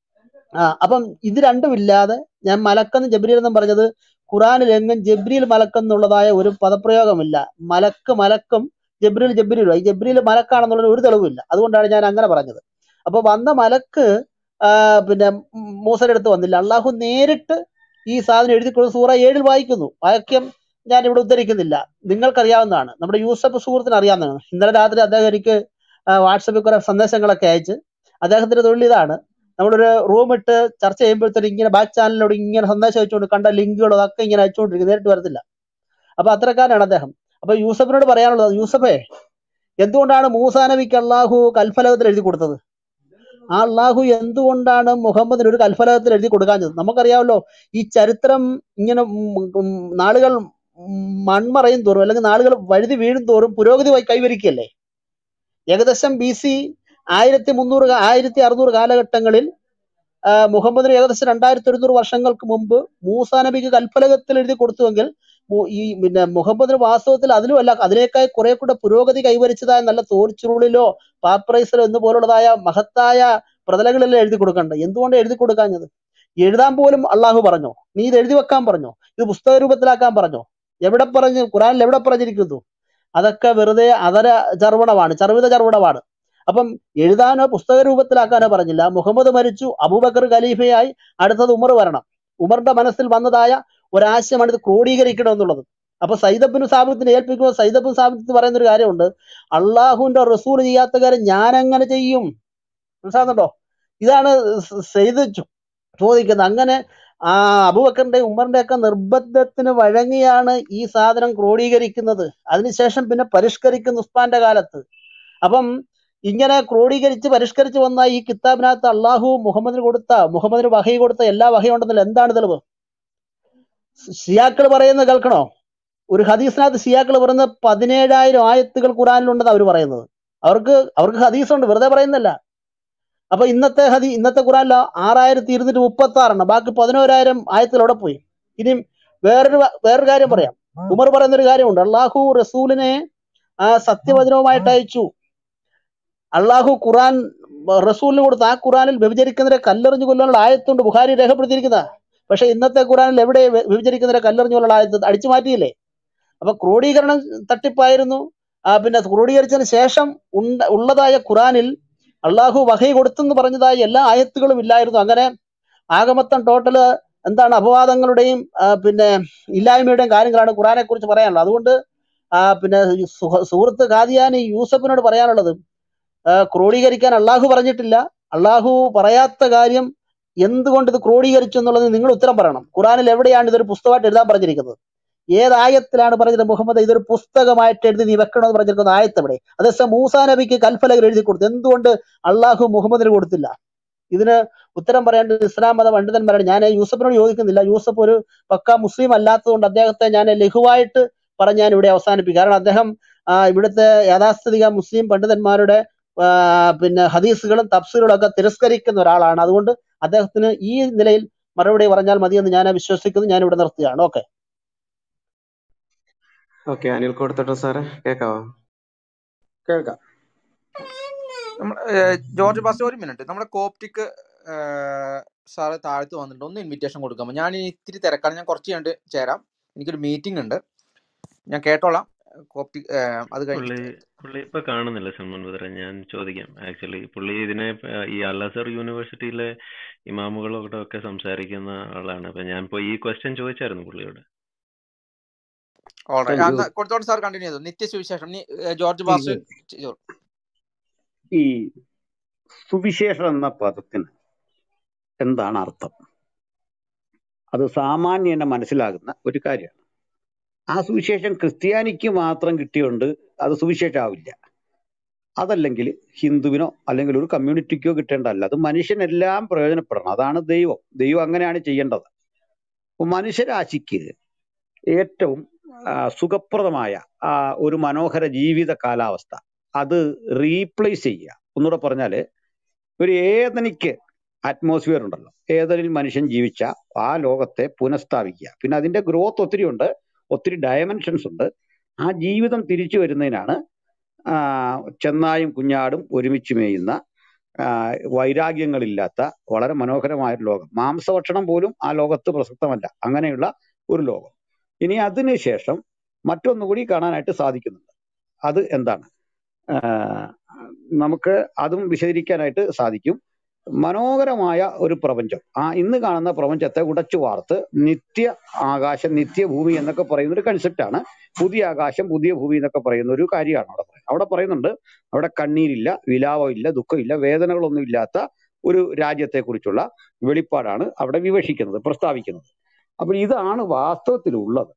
ആ അപ്പം ഇത് രണ്ടും ഇല്ലാതെ ഞാൻ മലക്കെന്ന് ജബ്രീൽ എന്നും പറഞ്ഞത് ഖുറാനിൽ എങ്ങും ജബ്രീൽ മലക്കെന്നുള്ളതായ ഒരു പദപ്രയോഗമില്ല മലക്ക് മലക്കും ജബ്രീൽ ജബ്രീലും ഈ ജബ്രീൽ മലക്കാണെന്നുള്ള ഒരു തെളിവില്ല അതുകൊണ്ടാണ് ഞാൻ അങ്ങനെ പറഞ്ഞത് അപ്പൊ വന്ന മലക്ക് ആ, പിന്നെ മൂസയുടെ അടുത്ത് വന്നില്ല അള്ളാഹു നേരിട്ട് ഈ സാധനം എഴുതി കൊടുത്ത് സൂറ ഏഴിൽ വായിക്കുന്നു വാക്യം ഞാൻ ഇവിടെ ഉദ്ധരിക്കുന്നില്ല നിങ്ങൾക്കറിയാവുന്നതാണ് നമ്മുടെ യൂസഫ് സുഹൃത്തിന് അറിയാവുന്നതാണ് ഇന്നലെ രാത്രി അദ്ദേഹം എനിക്ക് ആ, വാട്സപ്പിൽ കുറെ സന്ദേശങ്ങളൊക്കെ അയച്ച് അദ്ദേഹത്തിന്റെ തൊഴിൽ ഇതാണ് നമ്മളൊരു റൂം ഇട്ട് ചർച്ച ചെയ്യുമ്പോഴത്തേനും ഇങ്ങനെ ബാക്ക് ചാനലിനോട് ഇങ്ങനെ സന്ദേശം അയച്ചുകൊണ്ട് കണ്ട ലിങ്കുകളും അതൊക്കെ ഇങ്ങനെ അയച്ചുകൊണ്ടിരിക്കും നേരിട്ട് വരത്തില്ല അപ്പൊ അത്രക്കാരനാണ് അദ്ദേഹം അപ്പൊ യൂസഫിനോട് പറയാനുള്ളത് യൂസഫേ എന്തുകൊണ്ടാണ് മൂസാ നബിക്ക് അള്ളാഹു കൽഫലകത്തിൽ എഴുതി കൊടുത്തത് ആ അള്ളാഹു എന്തുകൊണ്ടാണ് മുഹമ്മദിന് ഒരു കൽഫലകത്തിൽ എഴുതി കൊടുക്കാഞ്ഞത് നമുക്കറിയാമല്ലോ ഈ ചരിത്രം ഇങ്ങനെ ഉം ഉം നാളുകൾ ഉം മൺമറയും തോറും അല്ലെങ്കിൽ നാളുകൾ വഴുതി വീഴും തോറും പുരോഗതി വൈ- കൈവരിക്കുകയല്ലേ ഏകദേശം ബി സി ആയിരത്തി മുന്നൂറ് കാ- ആയിരത്തി അറുന്നൂറ് കാലഘട്ടങ്ങളിൽ ആ, മുഹമ്മദിന് ഏകദേശം രണ്ടായിരത്തി ഒരുന്നൂറ് വർഷങ്ങൾക്ക് മുമ്പ് മൂസാ നബിക്ക് കൽഫലകത്തിൽ എഴുതി കൊടുത്തുവെങ്കിൽ മു- ഈ പിന്നെ മുഹമ്മദിന് വാസ്തവത്തിൽ അതിലുമല്ല അതിനേക്കാൾ കുറെ കൂടെ പുരോഗതി കൈവരിച്ചതായ നല്ല തോർച്ചുരുളിലോ പാപ്രൈസിലോ എന്ന് പോലുള്ളതായ മഹത്തായ പ്രതലങ്ങളിലല്ലേ എഴുതി കൊടുക്കണ്ടേ എന്തുകൊണ്ട് എഴുതി കൊടുക്കാഞ്ഞത് എഴുതാൻ പോലും അള്ളാഹു പറഞ്ഞോ നീ ഇത് എഴുതി വെക്കാൻ പറഞ്ഞോ ഇത് പുസ്തക രൂപത്തിലാക്കാൻ പറഞ്ഞോ എവിടെ പറഞ്ഞു ഖുറാനിൽ എവിടെ പറഞ്ഞിരിക്കുന്നു അതൊക്കെ വെറുതെ അതര ചർവണമാണ് ചർവിത ചർവണമാണ് അപ്പം എഴുതാനോ പുസ്തക രൂപത്തിലാക്കാനോ പറഞ്ഞില്ല മുഹമ്മദ് മരിച്ചു അബൂബക്കർ ഖലീഫയായി അടുത്തത് ഉമർ വരണം ഉമറിന്റെ മനസ്സിൽ വന്നതായ ഒരാശയമാണ് ഇത് ക്രോഡീകരിക്കണം എന്നുള്ളത് അപ്പൊ സൈദബിന് സാബിത്തിന് ഏൽപ്പിക്കുമ്പോൾ സൈദബിൻ സാബിത്ത് പറയുന്ന ഒരു കാര്യമുണ്ട് അള്ളാഹുവിന്റെ റസൂൽ ചെയ്യാത്ത കാര്യം ഞാൻ എങ്ങനെ ചെയ്യും മനസ്സിലാകുന്നുണ്ടോ ഇതാണ് സ് സെയ്ദ് ചോ- ചോദിക്കുന്നത് അങ്ങനെ ആ അബൂബക്കറിന്റെ ഉമറിന്റെ ഒക്കെ നിർബന്ധത്തിന് വഴങ്ങിയാണ് ഈ സാധനം ക്രോഡീകരിക്കുന്നത് അതിനുശേഷം പിന്നെ പരിഷ്കരിക്കുന്ന ഉസ്മാന്റെ കാലത്ത് അപ്പം ഇങ്ങനെ ക്രോഡീകരിച്ച് പരിഷ്കരിച്ച് വന്ന ഈ കിതാബിനകത്ത് അള്ളാഹു മുഹമ്മദിന് കൊടുത്ത മുഹമ്മദിന് വഹയി കൊടുത്ത എല്ലാ വഹയുണ്ടെന്നല്ല എന്താണ് തെളിവ് ഷിയാക്കൾ പറയുന്നത് കേൾക്കണോ ഒരു ഹദീസിനകത്ത് ഷിയാക്കൾ പറയുന്നത് പതിനേഴായിരം ആയത്തുകൾ ഖുറാനിലുണ്ടെന്ന് അവർ പറയുന്നത് അവർക്ക് അവർക്ക് ഹദീസ് ഉണ്ട് വെറുതെ പറയുന്നല്ല അപ്പൊ ഇന്നത്തെ ഹദി ഇന്നത്തെ ഖുറാനില ആറായിരത്തി ഇരുന്നൂറ്റി മുപ്പത്തി ആറെണ്ണം ബാക്കി പതിനോരായിരം ആയത്തിൽ അവിടെ പോയി ഇനിയും വേറൊരു വ- വേറൊരു കാര്യം പറയാം ഉമർ പറയുന്ന ഒരു കാര്യമുണ്ട് അള്ളാഹു റസൂലിനെ ആ സത്യവചനവുമായിട്ട് അയച്ചു അള്ളാഹു ഖുറാൻ റസൂലിന് കൊടുത്ത ആ ഖുറാനിൽ വ്യഭിചരിക്കുന്നവരെ കല്ലെറിഞ്ഞു കൊല്ലാനുള്ള ആയത്തുണ്ട് ബുഹാരി രേഖപ്പെടുത്തിയിരിക്കുന്ന പക്ഷെ ഇന്നത്തെ ഖുറാനിൽ എവിടെ വ്യ- വ്യഭിചരിക്കുന്നവരെ കല്ലെറിഞ്ഞു കൊല്ലാനുള്ള ആയത്ത് അടിച്ചു മാറ്റിയില്ലേ അപ്പൊ ക്രോഡീകരണം തട്ടിപ്പായിരുന്നു ആ പിന്നെ ക്രോഡീകരിച്ചതിന് ശേഷം ഉണ്ട ഉള്ളതായ ഖുറാനിൽ അള്ളാഹു വഹൈ കൊടുത്തെന്ന് പറഞ്ഞതായ എല്ലാ ആയത്തുകളും ഇല്ലായിരുന്നു അങ്ങനെ ആകമൊത്തം ടോട്ടല് എന്താണ് അപവാദങ്ങളുടെയും ആ, പിന്നെ ഇല്ലായ്മയുടെയും കാര്യങ്ങളാണ് ഖുറാനെ കുറിച്ച് പറയാനുള്ളത് അതുകൊണ്ട് ആ പിന്നെ ഈ സുഹ- സുഹൃത്ത് ഖാദിയാനി യൂസഫിനോട് പറയാനുള്ളത് ആ, ക്രോഡീകരിക്കാൻ അള്ളാഹു പറഞ്ഞിട്ടില്ല അള്ളാഹു പറയാത്ത കാര്യം എന്തുകൊണ്ട് ഇത് ക്രോഡീകരിച്ചു എന്നുള്ളത് നിങ്ങൾ ഉത്തരം പറയണം ഖുറാനിൽ എവിടെയാണ് ഇതൊരു പുസ്തകമായിട്ട് എഴുതാൻ പറഞ്ഞിരിക്കുന്നത് ഏത് ആയത്തിലാണ് പറഞ്ഞത് മുഹമ്മദ് ഇതൊരു പുസ്തകമായിട്ട് എഴുതി നീ വെക്കണമെന്ന് പറഞ്ഞിരിക്കുന്ന ആയത്ത് എവിടെ അതേസമയം മൂസാ നബിക്ക് കൽഫലകർ എഴുതി കൊടുത്തു എന്തുകൊണ്ട് അള്ളാഹു മുഹമ്മദിന് കൊടുത്തില്ല ഇതിന് ഉത്തരം പറയേണ്ടത് ഇസ്ലാം മത പണ്ഡിതന്മാരാണ് ഞാൻ യൂസഫിനോട് യോജിക്കുന്നില്ല യൂസഫ് ഒരു പക്ക മുസ്ലിം അല്ലാത്തതുകൊണ്ട് അദ്ദേഹത്തെ ഞാൻ ലഘുവായിട്ട് പറഞ്ഞ് ഞാൻ ഇവിടെ അവസാനിപ്പിക്കും കാരണം അദ്ദേഹം ആ, ഇവിടുത്തെ യാഥാസ്ഥിതിക മുസ്ലിം പണ്ഡിതന്മാരുടെ ആ, പിന്നെ ഹദീസുകളും തഫ്സീറുകളും ഒക്കെ തിരസ്കരിക്കുന്ന ഒരാളാണ് അതുകൊണ്ട് അദ്ദേഹത്തിന് ഈ നിലയിൽ മറുപടി പറഞ്ഞാൽ മതിയെന്ന് ഞാൻ വിശ്വസിക്കുന്നു ഞാൻ ഇവിടെ നിർത്തുകയാണ് ഓക്കെ ഓക്കെ അനിൽ കൊടുത്തിട്ടോ സാറേ കേക്കാവോ കേൾക്കാം നമ്മൾ ജോർജ് ബാസ് ഒരു മിനിറ്റ് നമ്മുടെ കോപ്റ്റിക് സാറ് താഴത്ത് വന്നിട്ടുണ്ട് ഒന്ന് ഇൻവിറ്റേഷൻ കൊടുക്കാമോ ഞാൻ ഇനി ഇത്തിരി തിരക്കാണ് ഞാൻ കുറച്ച് കണ്ട് ചേരാം എനിക്കൊരു മീറ്റിംഗ് ഉണ്ട് ഞാൻ കേട്ടോളാം കോപ്റ്റിക് അത് പുള്ളി കഴിഞ്ഞിട്ട് പുള്ളി ഇപ്പൊ കാണുന്നില്ല സൽമാൻ ബദറെ ഞാൻ ചോദിക്കാം ആക്ച്വലി പുള്ളി ഇതിനെ പ- ഈ അൽ യൂണിവേഴ്സിറ്റിയിലെ ഇമാമുകളോട് ഒക്കെ സംസാരിക്കുന്ന ആളാണ് അപ്പൊ ഞാൻ ഇപ്പൊ ഈ ക്വസ്റ്റ്യൻ ചോദിച്ചായിരുന്നു പുള്ളിയോട് ഓൾറൈറ്റ് താങ്ക് യു കൊടുത്തോണ്ട് സാർ കണ്ടിന്യൂ ചെയ്തു നിത്യസുവിശേഷം ഇനി ഏഹ്, ജോർജ് ബാസ് ചെയ്തോളൂ. ഈ സുവിശേഷം എന്ന പദത്തിന് എന്താണ് അർത്ഥം അത് സാമാന്യനെ മനസ്സിലാകുന്ന ഒരു കാര്യമാണ് ആ സുവിശേഷം ക്രിസ്ത്യാനിക്ക് മാത്രം കിട്ടിയോണ്ട് അത് സുവിശേഷമാവില്ല അതല്ലെങ്കിൽ ഹിന്ദുവിനോ അല്ലെങ്കിൽ ഒരു കമ്മ്യൂണിറ്റിക്കോ കിട്ടേണ്ടതല്ല അത് മനുഷ്യനെല്ലാം പ്രയോജനപ്പെടണം അതാണ് ദൈവം ദൈവം അങ്ങനെയാണ് ചെയ്യേണ്ടത് അപ്പൊ മനുഷ്യരാശിക്ക് ഏറ്റവും ആ, സുഖപ്രദമായ ആ, ഒരു മനോഹര ജീവിത കാലാവസ്ഥ അത് റീപ്ലേസ് ചെയ്യുക ഒന്നുകൂടെ പറഞ്ഞാല് ഒരു ഏതനിക്ക് അറ്റ്മോസ്ഫിയർ ഉണ്ടല്ലോ ഏതനിൽ മനുഷ്യൻ ജീവിച്ച ആ ലോകത്തെ പുനഃസ്ഥാപിക്കുക പിന്നെ അതിന്റെ ഗ്രോത്ത് ഒത്തിരി ഉണ്ട് ഒത്തിരി ഡയമെൻഷൻസ് ഉണ്ട് ആ ജീവിതം തിരിച്ചു വരുന്നതിനാണ് ആ, ചെന്നായും കുഞ്ഞാടും ഒരുമിച്ച് മേയുന്ന ആ, വൈരാഗ്യങ്ങളില്ലാത്ത വളരെ മനോഹരമായ ഒരു ലോകം മാംസഭക്ഷണം പോലും ആ ലോകത്ത് പ്രസക്തമല്ല അങ്ങനെയുള്ള ഒരു ലോകം ഇനി അതിനുശേഷം മറ്റൊന്നുകൂടി കാണാനായിട്ട് സാധിക്കുന്നുണ്ട് അത് എന്താണ് ആ, നമുക്ക് അതും വിശദീകരിക്കാനായിട്ട് സാധിക്കും മനോഹരമായ ഒരു പ്രപഞ്ചം ആ ഇന്ന് കാണുന്ന പ്രപഞ്ചത്തെ ഉടച്ചു വാർത്ത് നിത്യ ആകാശം നിത്യഭൂമി എന്നൊക്കെ പറയുന്ന ഒരു കൺസെപ്റ്റാണ് പുതിയ ആകാശം പുതിയ ഭൂമി എന്നൊക്കെ പറയുന്ന ഒരു കാര്യമാണ് അവിടെ പറയുന്നത് അവിടെ പറയുന്നുണ്ട് അവിടെ കണ്ണീരില്ല വിലാപമില്ല ദുഃഖമില്ല വേദനകളൊന്നും ഇല്ലാത്ത ഒരു രാജ്യത്തെക്കുറിച്ചുള്ള വെളിപ്പാടാണ് അവിടെ വിവക്ഷിക്കുന്നത് പ്രസ്താവിക്കുന്നത് അപ്പോൾ ഇതാണ് വാസ്തവത്തിലുള്ളത്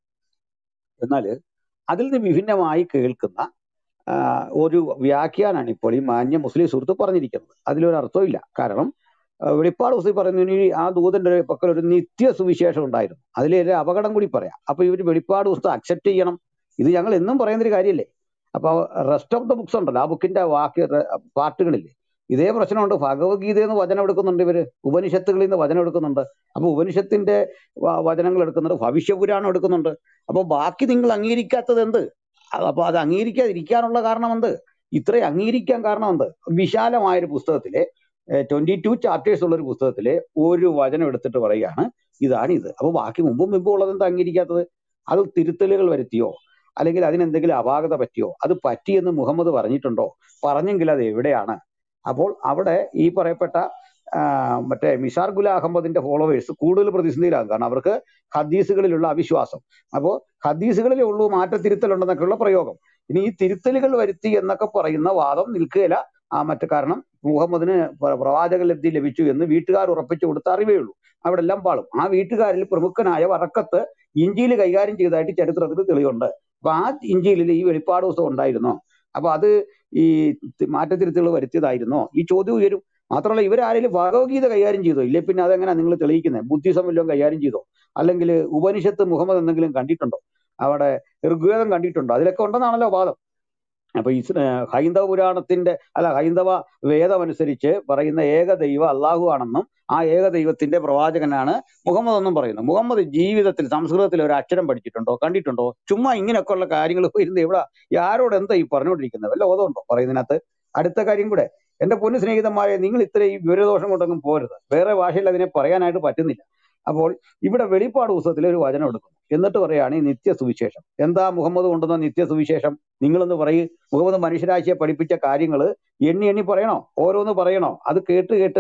എന്നാൽ അതിൽ നിന്ന് വിഭിന്നമായി കേൾക്കുന്ന ആ, ഒരു വ്യാഖ്യാനാണ് ഇപ്പോൾ ഈ മാന്യ മുസ്ലിം സുഹൃത്ത് പറഞ്ഞിരിക്കുന്നത് അതിലൊരു അർത്ഥമില്ല കാരണം ആ, വെളിപ്പാട് പുസ്തകം പറയുന്നതിന് ഈ ആ ദൂതന്റെ ഒരു പക്കൽ ഒരു നിത്യ സുവിശേഷം ഉണ്ടായിരുന്നു അതിലൊരു അപകടം കൂടി പറയാം അപ്പൊ ഇവർ വെളിപ്പാട് പുസ്തകം അക്സെപ്റ്റ് ചെയ്യണം ഇത് ഞങ്ങൾ എന്നും പറയുന്ന ഒരു കാര്യമല്ലേ അപ്പൊ റെസ്റ്റ് ഓഫ് ദ ബുക്സ് ഉണ്ടല്ലോ ആ ബുക്കിന്റെ വാക്യ പാർട്ടുകളില്ലേ ഇതേ പ്രശ്നമുണ്ട് ഭഗവത്ഗീതയിൽ നിന്ന് വചനം എടുക്കുന്നുണ്ട് ഇവര് ഉപനിഷത്തുകളിൽ നിന്ന് വചനം എടുക്കുന്നുണ്ട് അപ്പൊ ഉപനിഷത്തിന്റെ വ- വചനങ്ങൾ എടുക്കുന്നുണ്ട് ഭവിഷ്യപുരാണം എടുക്കുന്നുണ്ട് അപ്പൊ ബാക്കി നിങ്ങൾ അംഗീകരിക്കാത്തത് എന്ത് അത് അപ്പൊ അത് അംഗീകരിക്കാതിരിക്കാനുള്ള കാരണം എന്ത് ഇത്രയും അംഗീകരിക്കാൻ കാരണം എന്ത് വിശാലമായ ഒരു പുസ്തകത്തിലെ ട്വന്റി ടു ചാപ്റ്റേഴ്സ് ഉള്ള ഒരു പുസ്തകത്തിലെ ഒരു വചനം എടുത്തിട്ട് പറയുകയാണ് ഇതാണ് ഇത് അപ്പൊ ബാക്കി മുമ്പും മുമ്പും ഉള്ളത് എന്താ അംഗീകരിക്കാത്തത് അത് തിരുത്തലുകൾ വരുത്തിയോ അല്ലെങ്കിൽ അതിനെന്തെങ്കിലും അപാകത പറ്റിയോ അത് പറ്റിയെന്ന് മുഹമ്മദ് പറഞ്ഞിട്ടുണ്ടോ പറഞ്ഞെങ്കിൽ അത് എവിടെയാണ് അപ്പോൾ അവിടെ ഈ പറയപ്പെട്ട ആ, മറ്റേ മിസാർ ഗുല അഹമ്മദിന്റെ ഫോളോവേഴ്സ് കൂടുതൽ പ്രതിസന്ധിയിലാകും കാരണം അവർക്ക് ഹദീസുകളിലുള്ള അവിശ്വാസം അപ്പോൾ ഹദീസുകളിലേ ഉള്ളൂ മാറ്റത്തിരുത്തലുണ്ടെന്നൊക്കെയുള്ള പ്രയോഗം ഇനി ഈ തിരുത്തലുകൾ വരുത്തി എന്നൊക്കെ പറയുന്ന വാദം നിൽക്കുകയില്ല ആ മറ്റു കാരണം മുഹമ്മദിന് പ്ര- പ്രവാചക ലബ്ധി ലഭിച്ചു എന്ന് വീട്ടുകാർ ഉറപ്പിച്ചു കൊടുത്ത അറിവേ ഉള്ളൂ അവിടെ എല്ലാം പാളും ആ വീട്ടുകാരിൽ പ്രമുഖനായ വറക്കത്ത് ഇഞ്ചിയിൽ കൈകാര്യം ചെയ്തതായിട്ട് ചരിത്രത്തിൽ തെളിവുണ്ട് അപ്പൊ ആ ഇഞ്ചിയിൽ ഈ വെളിപ്പാട് ദിവസം ഉണ്ടായിരുന്നോ അപ്പൊ അത് ഈ തി- മാറ്റത്തിരുത്തുകൾ വരുത്തിയതായിരുന്നോ ഈ ചോദ്യം ഉയരും മാത്രമല്ല ഇവരാരെങ്കിലും ഭഗവത്ഗീത കൈകാര്യം ചെയ്തോ ഇല്ലേ പിന്നെ അതെങ്ങനെ നിങ്ങൾ തെളിയിക്കുന്നത് ബുദ്ധിസം വല്ലതും കൈകാര്യം ചെയ്തോ അല്ലെങ്കിൽ ഉപനിഷത്ത് മുഹമ്മദ് എന്തെങ്കിലും കണ്ടിട്ടുണ്ടോ അവിടെ ഋഗ്വേദം കണ്ടിട്ടുണ്ടോ അതിലൊക്കെ ഉണ്ടെന്നാണല്ലോ വാദം അപ്പൊ ഈ ഹൈന്ദവ പുരാണത്തിന്റെ അല്ല ഹൈന്ദവ വേദം അനുസരിച്ച് പറയുന്ന ഏക ദൈവം അള്ളാഹു ആണെന്നും ആ ഏക ദൈവത്തിന്റെ പ്രവാചകനാണ് മുഹമ്മദ് എന്നും പറയുന്നു മുഹമ്മദ് ജീവിതത്തിൽ സംസ്കൃതത്തിൽ ഒരു അക്ഷരം പഠിച്ചിട്ടുണ്ടോ കണ്ടിട്ടുണ്ടോ ചുമ്മാ ഇങ്ങനെയൊക്കെ ഉള്ള കാര്യങ്ങൾ ഇരുന്ന് ഇവിടെ ആരോട് എന്താ ഈ പറഞ്ഞുകൊണ്ടിരിക്കുന്നത് വല്ല ബോധമുണ്ടോ പറയുന്നതിനകത്ത് അടുത്ത കാര്യം കൂടെ എന്റെ പൊന്നു സ്നേഹിതന്മാരെ നിങ്ങൾ ഇത്രയും വിവരദോഷം കൊണ്ടൊന്നും പോരുത് വേറെ ഭാഷയിൽ അതിനെ പറയാനായിട്ട് പറ്റുന്നില്ല അപ്പോൾ ഇവിടെ വെളിപ്പാട് പുസ്തകത്തിൽ ഒരു വചനം എടുക്കുന്നു എന്നിട്ട് പറയാണ് ഈ നിത്യ സുവിശേഷം എന്താ മുഹമ്മദ് കൊണ്ടുവന്ന നിത്യ സുവിശേഷം നിങ്ങളൊന്ന് പറയൂ മുഹമ്മദ് മനുഷ്യരാശിയെ പഠിപ്പിച്ച കാര്യങ്ങൾ എണ്ണി എണ്ണി പറയണോ ഓരോന്ന് പറയണോ അത് കേട്ട് കേട്ട്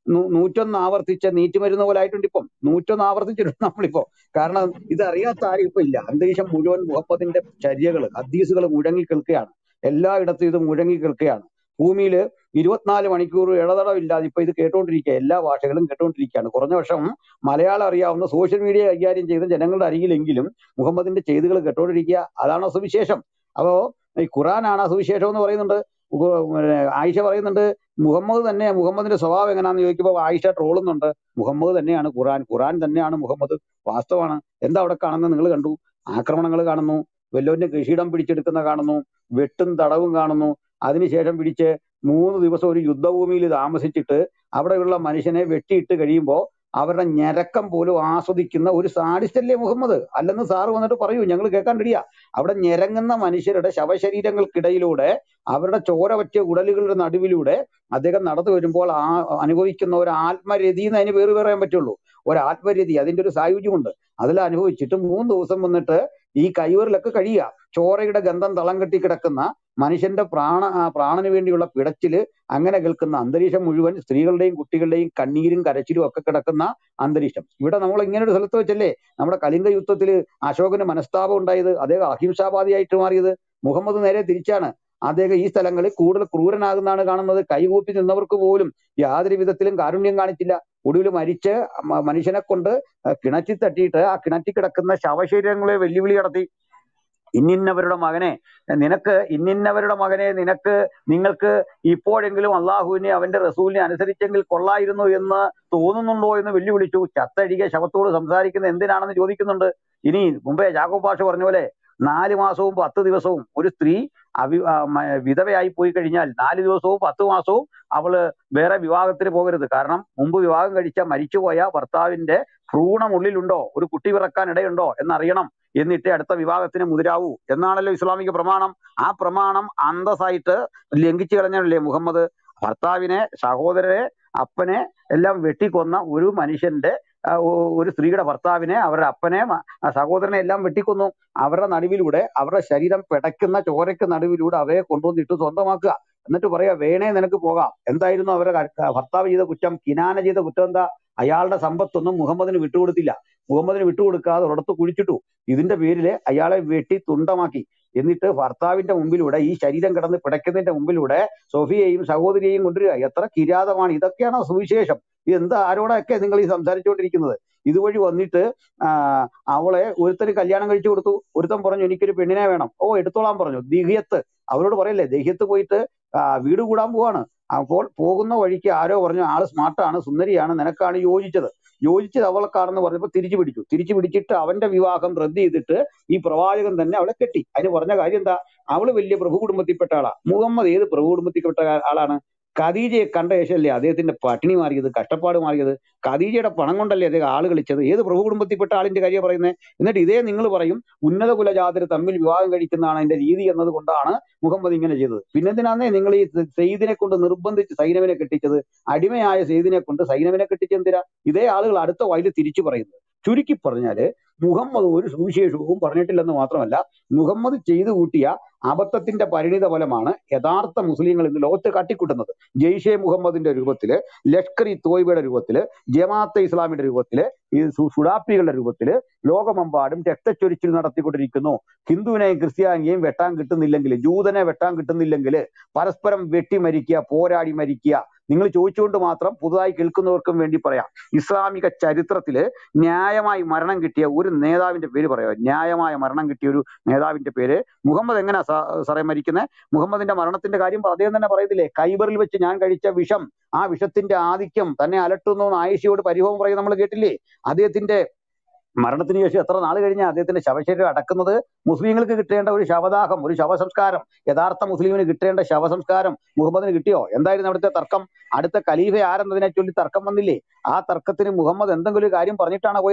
നൂ- നൂറ്റൊന്ന് ആവർത്തിച്ച നീറ്റുമരുന്ന് പോലെ ആയിട്ടുണ്ട് ഇപ്പം നൂറ്റൊന്ന് ആവർത്തിച്ചിട്ടുണ്ട് നമ്മളിപ്പോ കാരണം ഇത് അറിയാത്ത ആരും ഇപ്പൊ ഇല്ല അന്തരീക്ഷം മുഴുവൻ മുഹമ്മദിന്റെ ചര്യകൾ ഹദീസുകൾ മുഴങ്ങി കേൾക്കുകയാണ് എല്ലായിടത്തും ഇത് മുഴങ്ങി കേൾക്കുകയാണ് ഭൂമിയിൽ ഇരുപത്തിനാല് മണിക്കൂർ ഇടതടവില്ലാതെ ഇപ്പൊ ഇത് കേട്ടോണ്ടിരിക്കുക എല്ലാ ഭാഷകളും കേട്ടോണ്ടിരിക്കുകയാണ് കുറഞ്ഞ വർഷം മലയാളം അറിയാവുന്ന സോഷ്യൽ മീഡിയ കൈകാര്യം ചെയ്ത ജനങ്ങളുടെ അരികിലെങ്കിലും മുഹമ്മദിന്റെ ചെയ്തികൾ കേട്ടോണ്ടിരിക്കുക അതാണോ സുവിശേഷം അപ്പോ ഈ ഖുറാനാണ് ആ സുവിശേഷം എന്ന് പറയുന്നുണ്ട് ഉ- പിന്നെ ആയിഷ പറയുന്നുണ്ട് മുഹമ്മദ് തന്നെ മുഹമ്മദിന്റെ സ്വഭാവം എങ്ങനെയാന്ന് ചോദിക്കുമ്പോൾ ആയിഷ ട്രോളുന്നുണ്ട് മുഹമ്മദ് തന്നെയാണ് ഖുറാൻ ഖുറാൻ തന്നെയാണ് മുഹമ്മദ് വാസ്തവമാണ് എന്താ അവിടെ കാണുന്നത് നിങ്ങൾ കണ്ടു ആക്രമണങ്ങൾ കാണുന്നു വല്ലവന്റെ കൃഷിയിടം പിടിച്ചെടുക്കുന്ന കാണുന്നു വെട്ടും തടവും കാണുന്നു അതിനുശേഷം പിടിച്ച് മൂന്ന് ദിവസം ഒരു യുദ്ധഭൂമിയിൽ താമസിച്ചിട്ട് അവിടെയുള്ള മനുഷ്യനെ വെട്ടിയിട്ട് കഴിയുമ്പോൾ അവരുടെ ഞരക്കം പോലും ആസ്വദിക്കുന്ന ഒരു സാഡിസ്റ്റല്ലേ മുഹമ്മദ് അല്ലെന്ന് സാറ് വന്നിട്ട് പറയൂ ഞങ്ങൾ കേൾക്കാൻ റെഡിയാ അവിടെ ഞെരങ്ങുന്ന മനുഷ്യരുടെ ശവശരീരങ്ങൾക്കിടയിലൂടെ അവരുടെ ചോര പറ്റിയ ഉടലുകളുടെ നടുവിലൂടെ അദ്ദേഹം നടന്നു വരുമ്പോൾ ആ അനുഭവിക്കുന്ന ഒരു ആത്മരതി എന്ന് അതിന് പേര് പറയാൻ പറ്റുള്ളൂ ഒരു ആത്മരതി അതിന്റെ ഒരു സായുജ്യമുണ്ട് അതിൽ അനുഭവിച്ചിട്ട് മൂന്ന് ദിവസം വന്നിട്ട് ഈ കൈവറിലൊക്കെ കഴിയുക ചോരയുടെ ഗന്ധം തളം കെട്ടി കിടക്കുന്ന മനുഷ്യന്റെ പ്രാണ ആ പ്രാണന് വേണ്ടിയുള്ള പിടച്ചില് അങ്ങനെ കേൾക്കുന്ന അന്തരീക്ഷം മുഴുവൻ സ്ത്രീകളുടെയും കുട്ടികളുടെയും കണ്ണീരും കരച്ചിലും ഒക്കെ കിടക്കുന്ന അന്തരീക്ഷം ഇവിടെ നമ്മൾ ഇങ്ങനെ ഒരു സ്ഥലത്ത് വെച്ചല്ലേ നമ്മുടെ കലിംഗ യുദ്ധത്തിൽ അശോകന് മനസ്താപം ഉണ്ടായത് അദ്ദേഹം അഹിംസാവാദിയായിട്ട് മാറിയത് മുഹമ്മദ് നേരെ തിരിച്ചാണ് അദ്ദേഹം ഈ സ്ഥലങ്ങളിൽ കൂടുതൽ ക്രൂരനാകുന്നതാണ് കാണുന്നത് കൈകൂപ്പി നിന്നവർക്ക് പോലും യാതൊരു വിധത്തിലും കാരുണ്യം കാണിച്ചില്ല ഒടുവിൽ മരിച്ച് മ- മനുഷ്യനെ കൊണ്ട് കിണറ്റിൽ തട്ടിയിട്ട് ആ കിണറ്റിൽ കിടക്കുന്ന ശവശരീരങ്ങളെ വെല്ലുവിളി നടത്തി ഇന്നിന്നവരുടെ മകനെ നിനക്ക് ഇന്നിന്നവരുടെ മകനെ നിനക്ക് നിങ്ങൾക്ക് ഇപ്പോഴെങ്കിലും അള്ളാഹുവിനെ അവന്റെ റസൂലിനെ അനുസരിച്ചെങ്കിൽ കൊള്ളായിരുന്നു എന്ന് തോന്നുന്നുണ്ടോ എന്ന് വെല്ലുവിളിച്ചു ചത്തഴികെ ശവത്തോട് സംസാരിക്കുന്ന എന്തിനാണെന്ന് ചോദിക്കുന്നുണ്ട് ഇനി മുമ്പേ ജാക്കോ പാഷ പറഞ്ഞ പോലെ നാല് മാസവും പത്ത് ദിവസവും ഒരു സ്ത്രീ അവി ആ, മ- വിധവയായി പോയി കഴിഞ്ഞാൽ നാല് ദിവസവും പത്ത് മാസവും അവള് വേറെ വിവാഹത്തിന് പോകരുത് കാരണം മുമ്പ് വിവാഹം കഴിച്ച മരിച്ചുപോയ ഭർത്താവിന്റെ ഭ്രൂണം ഉള്ളിലുണ്ടോ ഒരു കുട്ടി പിറക്കാൻ ഇടയുണ്ടോ എന്നറിയണം എന്നിട്ട് അടുത്ത വിവാഹത്തിന് മുതിരാവൂ എന്നാണല്ലോ ഇസ്ലാമിക പ്രമാണം ആ പ്രമാണം അന്തസ്സായിട്ട് ലംഘിച്ചു കളഞ്ഞല്ലേ മുഹമ്മദ് ഭർത്താവിനെ സഹോദരരെ അപ്പനെ എല്ലാം വെട്ടിക്കൊന്ന ഒരു മനുഷ്യന്റെ ആ, ഒ- ഒരു സ്ത്രീയുടെ ഭർത്താവിനെ അവരുടെ അപ്പനെ മ- ആ സഹോദരനെ എല്ലാം വെട്ടിക്കൊന്നു അവരുടെ നടുവിലൂടെ അവരുടെ ശരീരം പിടയ്ക്കുന്ന ചോരയ്ക്ക് നടുവിലൂടെ അവരെ കൊണ്ടുവന്നിട്ട് സ്വന്തമാക്കുക എന്നിട്ട് പറയാ വേണേ നിനക്ക് പോകാം എന്തായിരുന്നു അവരുടെ ക- ഭർത്താവ് ചെയ്ത കുറ്റം കിനാന ചെയ്ത കുറ്റം എന്താ അയാളുടെ സമ്പത്തൊന്നും മുഹമ്മദിന് വിട്ടുകൊടുത്തില്ല മുഹമ്മദിന് വിട്ടുകൊടുക്കാതെ ഒരിടത്ത് കുഴിച്ചിട്ടു ഇതിന്റെ പേരില് അയാളെ വെട്ടി തുണ്ടമാക്കി എന്നിട്ട് ഭർത്താവിന്റെ മുമ്പിലൂടെ ഈ ശരീരം കിടന്ന് പിടയ്ക്കുന്നതിന്റെ മുമ്പിലൂടെ സൊഫിയെയും സഹോദരിയെയും കൊണ്ടുവരിക എത്ര കിരാതമാണ് ഇതൊക്കെയാണോ സുവിശേഷം ഇത് ആരോടൊക്കെ നിങ്ങൾ ഈ സംസാരിച്ചുകൊണ്ടിരിക്കുന്നത് ഇതുവഴി വന്നിട്ട് ആ, അവളെ ഒരുത്തന് കല്യാണം കഴിച്ചു കൊടുത്തു ഒരുത്തൻ പറഞ്ഞു എനിക്കൊരു പെണ്ണിനെ വേണം ഓ എടുത്തോളാൻ പറഞ്ഞു ദിഹിയത്ത് അവരോട് പറയല്ലേ ദഹിയത്ത് പോയിട്ട് ആ, വീട് കൂടാൻ പോവാണ് അപ്പോൾ പോകുന്ന വഴിക്ക് ആരോ പറഞ്ഞു ആള് സ്മാർട്ടാണ് സുന്ദരിയാണ് നിനക്കാണ് യോജിച്ചത് യോജിച്ചത് അവൾക്കാണെന്ന് പറഞ്ഞപ്പോൾ തിരിച്ചു പിടിച്ചു തിരിച്ചു പിടിച്ചിട്ട് അവന്റെ വിവാഹം റദ്ദ് ചെയ്തിട്ട് ഈ പ്രവാചകൻ തന്നെ അവളെ കെട്ടി അതിന് പറഞ്ഞ കാര്യം എന്താ അവള് വലിയ പ്രഭു കുടുംബത്തിൽപ്പെട്ട ആളാ മുഹമ്മദ് ഏത് പ്രഭു കുടുംബത്തിൽപ്പെട്ട ആ- ആളാണ് ഖദീജയെ കണ്ട ശേഷമല്ലേ അദ്ദേഹത്തിന്റെ പട്ടിണി മാറിയത് കഷ്ടപ്പാട് മാറിയത് ഖദീജയുടെ പണം കൊണ്ടല്ലേ അദ്ദേഹം ആള് കളിച്ചത് ഏത് പ്രഭു കുടുംബത്തിൽപ്പെട്ട ആളിന്റെ കാര്യം പറയുന്നത് എന്നിട്ട് ഇതേ നിങ്ങൾ പറയും ഉന്നത കുലജാതര് തമ്മിൽ വിവാഹം കഴിക്കുന്നതാണ് അതിന്റെ രീതി എന്നത് കൊണ്ടാണ് മുഹമ്മദ് ഇങ്ങനെ ചെയ്തത് പിന്നെന്തിനാന്നേ നിങ്ങൾ ഈ സെയ്ദിനെ കൊണ്ട് നിർബന്ധിച്ച് സൈനവിനെ കെട്ടിച്ചത് അടിമയായ സെയ്ദിനെ കൊണ്ട് സൈനവിനെ കെട്ടിച്ചെന്തിനാ ഇതേ ആളുകൾ അടുത്ത വയലിൽ തിരിച്ചു പറയുന്നത് ചുരുക്കി പറഞ്ഞാല് മുഹമ്മദ് ഒരു സുവിശേഷവും പറഞ്ഞിട്ടില്ലെന്ന് മാത്രമല്ല മുഹമ്മദ് ചെയ്തു കൂട്ടിയ അബദ്ധത്തിന്റെ പരിണിത ഫലമാണ് യഥാർത്ഥ മുസ്ലിങ്ങൾ ഇന്ന് ലോകത്ത് കാട്ടിക്കൂട്ടുന്നത് ജെയ്ഷെ മുഹമ്മദിന്റെ രൂപത്തില് ലഷ്കർ ഇ തോയ്ബയുടെ രൂപത്തില് ജമാഅത്തെ ഇസ്ലാമിയുടെ രൂപത്തില് ഈ സു- സുഡാപ്പികളുടെ രൂപത്തില് ലോകമെമ്പാടും രക്തച്ചൊരിച്ചിൽ നടത്തിക്കൊണ്ടിരിക്കുന്നു ഹിന്ദുവിനെയും ക്രിസ്ത്യാനിയെയും വെട്ടാൻ കിട്ടുന്നില്ലെങ്കിൽ ജൂതനെ വെട്ടാൻ കിട്ടുന്നില്ലെങ്കിൽ പരസ്പരം വെട്ടി മരിക്കുക പോരാടി മരിക്കുക നിങ്ങൾ ചോദിച്ചുകൊണ്ട് മാത്രം പുതുതായി കേൾക്കുന്നവർക്കും വേണ്ടി പറയാം ഇസ്ലാമിക ചരിത്രത്തില് ന്യായമായി മരണം കിട്ടിയ ഒരു നേതാവിന്റെ പേര് പറയാം ന്യായമായ മരണം കിട്ടിയ ഒരു നേതാവിന്റെ പേര് മുഹമ്മദ് എങ്ങനെയാ സാറേ മരിക്കുന്നത് മുഹമ്മദിന്റെ മരണത്തിന്റെ കാര്യം അദ്ദേഹം തന്നെ പറയുന്നില്ലേ കൈബറിൽ വെച്ച് ഞാൻ കഴിച്ച വിഷം ആ വിഷത്തിന്റെ ആധിക്യം തന്നെ അലട്ടുന്നു എന്ന് ആയിഷയോട് പരിഭവം പറയും നമ്മൾ കേട്ടില്ലേ അദ്ദേഹത്തിന്റെ മരണത്തിന് ശേഷം എത്ര നാൾ കഴിഞ്ഞാൽ അദ്ദേഹത്തിന്റെ ശവശരീരം അടക്കുന്നത് മുസ്ലിങ്ങൾക്ക് കിട്ടേണ്ട ഒരു ശവദാഹം ഒരു ശവസംസ്കാരം യഥാർത്ഥ മുസ്ലിമിന് കിട്ടേണ്ട ശവസംസ്കാരം മുഹമ്മദിന് കിട്ടിയോ എന്തായിരുന്നു അവിടുത്തെ തർക്കം അടുത്ത ഖലീഫ ആരെന്നതിനെ ചൊല്ലി തർക്കം വന്നില്ലേ ആ തർക്കത്തിന് മുഹമ്മദ് എന്തെങ്കിലും ഒരു കാര്യം പറഞ്ഞിട്ടാണ് പോയത്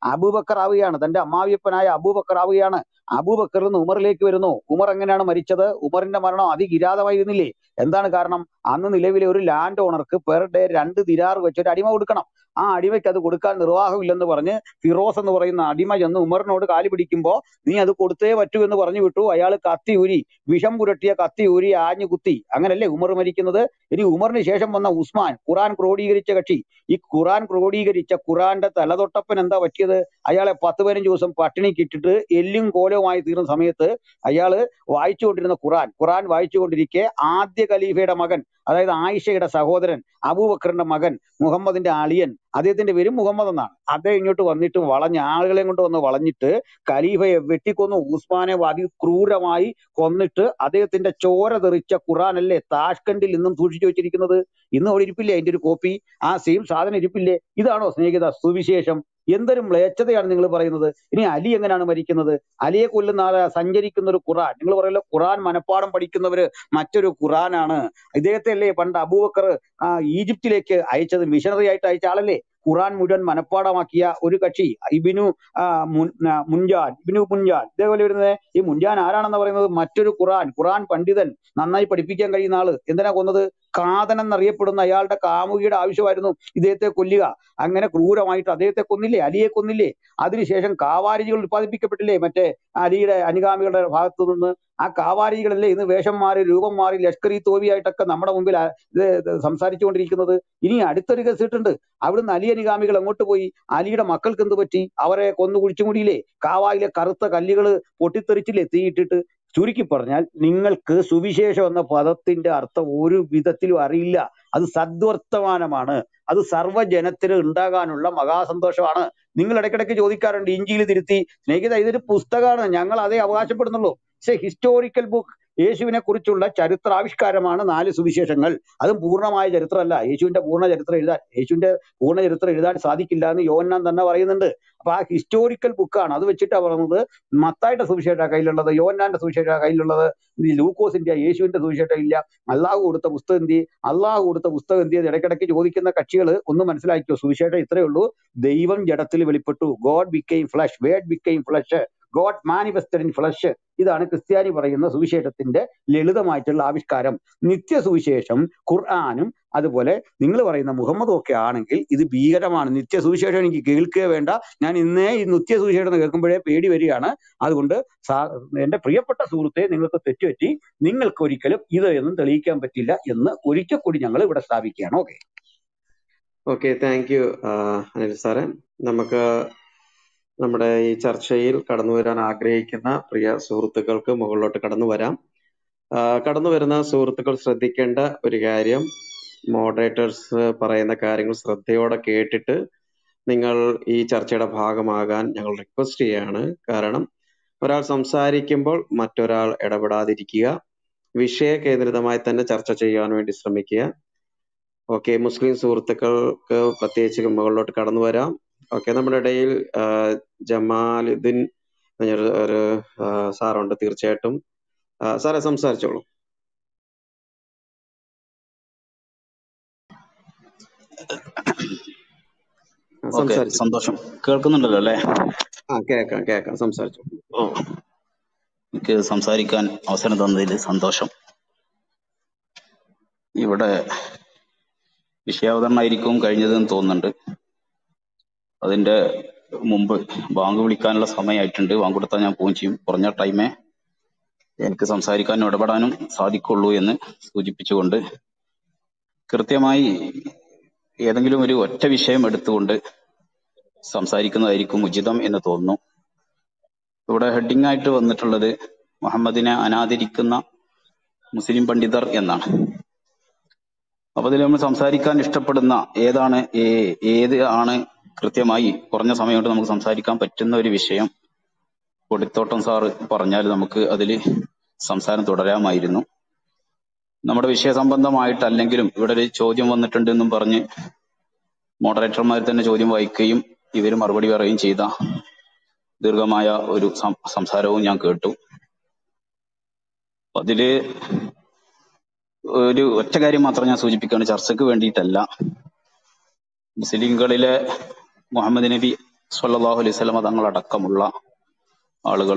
അബൂബക്കർ ആവുകയാണ് തന്റെ അമ്മാവിയപ്പനായ അബൂബക്കർ ആവുകയാണ് അബൂബക്കർ നിന്ന് ഉമറിലേക്ക് വരുന്നു ഉമർ എങ്ങനെയാണ് മരിച്ചത് ഉമറിന്റെ മരണം അതികിരാതമായിരുന്നില്ലേ എന്താണ് കാരണം അന്ന് നിലവിലെ ഒരു ലാൻഡ് ഓണർക്ക് പെർ ഡേ രണ്ട് ദിനാർ വെച്ച് ഒരു അടിമ കൊടുക്കണം ആ അടിമയ്ക്ക് അത് കൊടുക്കാൻ നിർവാഹമില്ലെന്ന് പറഞ്ഞ് ഫിറോസ് എന്ന് പറയുന്ന അടിമ ചെന്ന് ഉമറിനോട് കാല് പിടിക്കുമ്പോ നീ അത് കൊടുത്തേ പറ്റൂ എന്ന് പറഞ്ഞു വിട്ടു അയാൾ കത്തി ഊരി വിഷം പുരട്ടിയ കത്തി ഊരി ആഞ്ഞു കുത്തി അങ്ങനല്ലേ ഉമർ മരിക്കുന്നത് ഇനി ഉമറിന് ശേഷം വന്ന ഉസ്മാൻ ഖുറാൻ ക്രോഡീകരിച്ച കക്ഷി ഈ ഖുറാൻ ക്രോഡീകരിച്ച ഖുറാന്റെ തലതൊട്ടപ്പൻ എന്താ പറ്റിയത് അയാളെ പത്ത് പതിനഞ്ച് ദിവസം പട്ടിണിക്ക് ഇട്ടിട്ട് എല്ലും കോലവുമായി തീർന്ന സമയത്ത് അയാള് വായിച്ചുകൊണ്ടിരുന്ന ഖുറാൻ ഖുറാൻ വായിച്ചുകൊണ്ടിരിക്കെ ആദ്യ ഖലീഫയുടെ മകൻ അതായത് ആയിഷയുടെ സഹോദരൻ അബൂബക്കറിന്റെ മകൻ മുഹമ്മദിന്റെ അളിയൻ അദ്ദേഹത്തിന്റെ പേര് മുഹമ്മദ് എന്നാണ് അദ്ദേഹം ഇങ്ങോട്ട് വന്നിട്ട് വളഞ്ഞ് ആളുകളെ കൊണ്ട് വന്ന് വളഞ്ഞിട്ട് ഖലീഫയെ വെട്ടിക്കൊന്നു ഉസ്മാനെ അതിക്രൂരമായി കൊന്നിട്ട് അദ്ദേഹത്തിന്റെ ചോര തെറിച്ച ഖുറാൻ അല്ലേ താഷ്കണ്ടിൽ ഇന്നും സൂക്ഷിച്ചു വെച്ചിരിക്കുന്നത് ഇന്ന് അവിടെ ഇരിപ്പില്ലേ അതിന്റെ ഒരു കോപ്പി ആ സെയിം സാധനം ഇരിപ്പില്ലേ ഇതാണോ സ്നേഹിത സുവിശേഷം എന്തൊരു മ്ലേച്ഛതയാണ് നിങ്ങൾ പറയുന്നത് ഇനി അലി എങ്ങനെയാണ് മരിക്കുന്നത് അലിയെ കൊല്ലുന്ന ആളെ സഞ്ചരിക്കുന്ന ഒരു ഖുറാൻ നിങ്ങൾ പറയല്ലോ ഖുറാൻ മനപ്പാടം പഠിക്കുന്നവര് മറ്റൊരു ഖുറാനാണ് ഇദ്ദേഹത്തെ അല്ലേ പണ്ട് അബൂബക്കർ ആ, ഈജിപ്തിലേക്ക് അയച്ചത് മിഷണറി ആയിട്ട് അയച്ച ആളല്ലേ ഖുറാൻ മുഴുവൻ മനപ്പാടമാക്കിയ ഒരു കക്ഷി ഇബിനു ആ, മുൻ- ആ, മുൻജാൻ ഇബിനു മുൻജാൻ ഇതേപോലെ വരുന്നത് ഈ മുൻജാൻ ആരാണെന്ന് പറയുന്നത് മറ്റൊരു ഖുറാൻ ഖുറാൻ പണ്ഡിതൻ നന്നായി പഠിപ്പിക്കാൻ കഴിയുന്ന ആള് എന്തിനാ കൊന്നത് കാതൻ എന്നറിയപ്പെടുന്ന അയാളുടെ കാമുകിയുടെ ആവശ്യമായിരുന്നു ഇദ്ദേഹത്തെ കൊല്ലുക അങ്ങനെ ക്രൂരമായിട്ട് അദ്ദേഹത്തെ കൊന്നില്ലേ അലിയെ കൊന്നില്ലേ അതിനുശേഷം കാവാരിജികൾ ഉത്പാദിപ്പിക്കപ്പെട്ടില്ലേ മറ്റേ അലിയുടെ അനുഗാമികളുടെ ഭാഗത്തു നിന്ന് ആ കാവാരികളല്ലേ ഇന്ന് വേഷം മാറി രൂപം മാറി ലഷ്കർ ഇ തോവിയായിട്ടൊക്കെ നമ്മുടെ മുമ്പിൽ ആ- ഇത് ഇത് സംസാരിച്ചുകൊണ്ടിരിക്കുന്നത് ഇനി അടുത്തൊരു കേസിട്ടുണ്ട് അവിടുന്ന് അലി അനുഗാമികൾ എങ്ങോട്ട് പോയി അലിയുടെ മക്കൾക്ക് എന്ത് പറ്റി അവരെ കൊന്നു കുഴിച്ചുകൂടിയില്ലേ കാവായിലെ കറുത്ത കല്ലുകൾ പൊട്ടിത്തെറിച്ചില്ലേ തീയിട്ടിട്ട് ചുരുക്കി പറഞ്ഞാൽ നിങ്ങൾക്ക് സുവിശേഷം എന്ന പദത്തിന്റെ അർത്ഥം ഒരു വിധത്തിലും അറിയില്ല അത് സദ്വർത്തമാനമാണ് അത് സർവ്വജനത്തിന് ഉണ്ടാകാനുള്ള മഹാസന്തോഷമാണ് നിങ്ങൾ ഇടയ്ക്കിടയ്ക്ക് ചോദിക്കാറുണ്ട് ഇഞ്ചിയിൽ തിരുത്തി സ്നേഹിത ഇതൊരു പുസ്തകമാണ് ഞങ്ങൾ അതേ അവകാശപ്പെടുന്നുള്ളൂ പക്ഷേ ഹിസ്റ്റോറിക്കൽ ബുക്ക് യേശുവിനെ കുറിച്ചുള്ള ചരിത്രാവിഷ്കാരമാണ് നാല് സുവിശേഷങ്ങൾ അതും പൂർണ്ണമായ ചരിത്രമല്ല യേശുവിന്റെ പൂർണ്ണ ചരിത്രം എഴുതാൻ യേശുവിന്റെ പൂർണ്ണ ചരിത്രം എഴുതാൻ സാധിക്കില്ല എന്ന് യോഹന്നാൻ തന്നെ പറയുന്നുണ്ട് അപ്പൊ ആ ഹിസ്റ്റോറിക്കൽ ബുക്കാണ് അത് വെച്ചിട്ടാണ് പറയുന്നത് മത്തായുടെ സുവിശേഷ കയ്യിലുള്ളത് യോഹന്നാന്റെ സുവിശേഷ കയ്യിലുള്ളത് ഈ ലൂക്കോസിന്റെ യേശുവിന്റെ സുവിശേഷം ഇല്ല അള്ളാഹു കൊടുത്ത പുസ്തകം എന്തി അള്ളാഹു കൊടുത്ത പുസ്തകം എന്തി ഇടയ്ക്കിടയ്ക്ക് ചോദിക്കുന്ന കക്ഷികൾ ഒന്ന് മനസ്സിലാക്കിയോ സുവിശേഷം ഇത്രയേ ഉള്ളൂ ദൈവം ജഡത്തിൽ വെളിപ്പെട്ടു God became flesh word became flesh God manifested in flesh ഇതാണ് ക്രിസ്ത്യാനി പറയുന്ന സുവിശേഷത്തിന്റെ ലളിതമായിട്ടുള്ള ആവിഷ്കാരം നിത്യ സുവിശേഷം ഖുർആാനും അതുപോലെ നിങ്ങൾ പറയുന്ന മുഹമ്മദും ഒക്കെ ആണെങ്കിൽ ഇത് ഭീകരമാണ് നിത്യ സുവിശേഷം എനിക്ക് കേൾക്കുക വേണ്ട ഞാൻ ഇന്നേ ഈ നിത്യ സുവിശേഷം എന്ന് കേൾക്കുമ്പോഴേ പേടി വരികയാണ് അതുകൊണ്ട് സാ- എന്റെ പ്രിയപ്പെട്ട സുഹൃത്തെ നിങ്ങൾക്ക് തെറ്റുപറ്റി നിങ്ങൾക്ക് ഒരിക്കലും ഇത് എന്നും തെളിയിക്കാൻ പറ്റില്ല എന്ന് ഒരിക്കൽ കൂടി ഞങ്ങൾ ഇവിടെ സ്ഥാപിക്കുകയാണ് okay okay thank you Anil സാറേ നമുക്ക് നമ്മുടെ ഈ ചർച്ചയിൽ കടന്നു വരാൻ ആഗ്രഹിക്കുന്ന പ്രിയ സുഹൃത്തുക്കൾക്ക് മുകളിലോട്ട് കടന്നു വരാം ആ, കടന്നു വരുന്ന സുഹൃത്തുക്കൾ ശ്രദ്ധിക്കേണ്ട ഒരു കാര്യം മോഡറേറ്റേഴ്സ് പറയുന്ന കാര്യങ്ങൾ ശ്രദ്ധയോടെ കേട്ടിട്ട് നിങ്ങൾ ഈ ചർച്ചയുടെ ഭാഗമാകാൻ ഞങ്ങൾ റിക്വസ്റ്റ് ചെയ്യാണ് കാരണം ഒരാൾ സംസാരിക്കുമ്പോൾ മറ്റൊരാൾ ഇടപെടാതിരിക്കുക വിഷയ കേന്ദ്രിതമായി തന്നെ ചർച്ച ചെയ്യാൻ വേണ്ടി ശ്രമിക്കുക ഓക്കെ മുസ്ലിം സുഹൃത്തുക്കൾക്ക് പ്രത്യേകിച്ച് മുകളിലോട്ട് കടന്നു വരാം ഓക്കെ നമ്മുടെ ഇടയിൽ ആ, ജമാലുദ്ദീൻ എന്നൊരു ഒരു ആ, സാറുണ്ട് തീർച്ചയായിട്ടും ആ, സാറേ സംസാരിച്ചോളൂ ആ, ഓക്കെ സംസാരിച്ചോ സന്തോഷം കേൾക്കുന്നുണ്ടല്ലോ അല്ലേ ആ കേക്കാം കേക്കാം സംസാരിച്ചോ ഓ എനിക്ക് സംസാരിക്കാൻ അവസരം തന്നതിൽ സന്തോഷം ഇവിടെ വിഷയാവതരണമായിരിക്കും കഴിഞ്ഞതെന്ന് തോന്നുന്നുണ്ട് അതിന്റെ മുമ്പ് ബാങ്ക് വിളിക്കാനുള്ള സമയമായിട്ടുണ്ട് ബാങ്ക് കൊടുത്താൽ ഞാൻ പോവുകയും ചെയ്യും കുറഞ്ഞ ടൈമേ എനിക്ക് സംസാരിക്കാനും ഇടപെടാനും സാധിക്കുള്ളൂ എന്ന് സൂചിപ്പിച്ചുകൊണ്ട് കൃത്യമായി ഏതെങ്കിലും ഒരു ഒറ്റ വിഷയം എടുത്തുകൊണ്ട് സംസാരിക്കുന്നതായിരിക്കും ഉചിതം എന്ന് തോന്നുന്നു ഇവിടെ ഹെഡിങ് ആയിട്ട് വന്നിട്ടുള്ളത് മുഹമ്മദിനെ അനാദരിക്കുന്ന മുസ്ലിം പണ്ഡിതർ എന്നാണ് അപ്പൊ അതിൽ നമ്മൾ സംസാരിക്കാൻ ഇഷ്ടപ്പെടുന്ന ഏതാണ് ഏ- ഏത് ആണ് കൃത്യമായി കുറഞ്ഞ സമയം കൊണ്ട് നമുക്ക് സംസാരിക്കാൻ പറ്റുന്ന ഒരു വിഷയം കൊടിത്തോട്ടം സാറ് പറഞ്ഞാൽ നമുക്ക് അതിൽ സംസാരം തുടരാമായിരുന്നു നമ്മുടെ വിഷയ സംബന്ധമായിട്ടല്ലെങ്കിലും ഇവിടെ ഒരു ചോദ്യം വന്നിട്ടുണ്ട് എന്നും പറഞ്ഞ് മോഡറേറ്റർമാർ തന്നെ ചോദ്യം വായിക്കുകയും ഇവർ മറുപടി പറയുകയും ചെയ്ത ദീർഘമായ ഒരു സം- സംസാരവും ഞാൻ കേട്ടു അപ്പൊ അതില് ഒരു ഒറ്റ കാര്യം മാത്രം ഞാൻ സൂചിപ്പിക്കുകയാണ് ചർച്ചയ്ക്ക് വേണ്ടിയിട്ടല്ല മുസ്ലിങ്ങളിലെ മുഹമ്മദ് നബി സല്ലല്ലാഹു അലൈഹി വസല്ലമ തങ്ങളടക്കമുള്ള ആളുകൾ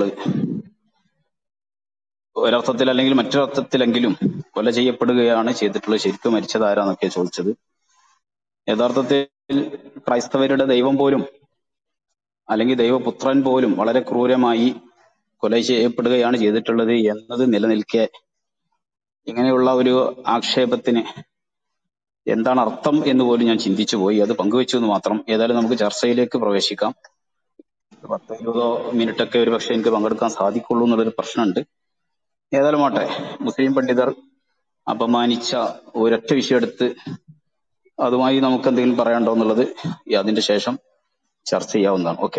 ഒരർത്ഥത്തിൽ അല്ലെങ്കിൽ മറ്റൊരർത്ഥത്തിലെങ്കിലും കൊല ചെയ്യപ്പെടുകയാണ് ചെയ്തിട്ടുള്ളത് ശരിക്കും മരിച്ചത് ആരാന്നൊക്കെ ചോദിച്ചത് യഥാർത്ഥത്തിൽ ക്രൈസ്തവരുടെ ദൈവം പോലും അല്ലെങ്കിൽ ദൈവപുത്രൻ പോലും വളരെ ക്രൂരമായി കൊല ചെയ്യപ്പെടുകയാണ് ചെയ്തിട്ടുള്ളത് എന്നത് നിലനിൽക്കെ ഇങ്ങനെയുള്ള ഒരു ആക്ഷേപത്തിന് എന്താണ് അർത്ഥം എന്ന് പോലും ഞാൻ ചിന്തിച്ചു പോയി അത് പങ്കുവെച്ചു എന്ന് മാത്രം ഏതായാലും നമുക്ക് ചർച്ചയിലേക്ക് പ്രവേശിക്കാം ഒരു പത്തോ ഇരുപതോ മിനിറ്റ് ഒക്കെ ഒരു പക്ഷേ എനിക്ക് പങ്കെടുക്കാൻ സാധിക്കുള്ളൂ എന്നുള്ളൊരു പ്രശ്നമുണ്ട് ഏതായാലും ആട്ടെ മുസ്ലിം പണ്ഡിതർ അപമാനിച്ച ഒരൊറ്റ വിഷയം എടുത്ത് അതുമായി നമുക്ക് എന്തെങ്കിലും പറയാനുണ്ടോ എന്നുള്ളത് ഈ അതിന്റെ ശേഷം ചർച്ച ചെയ്യാവുന്നതാണ് ഓക്കെ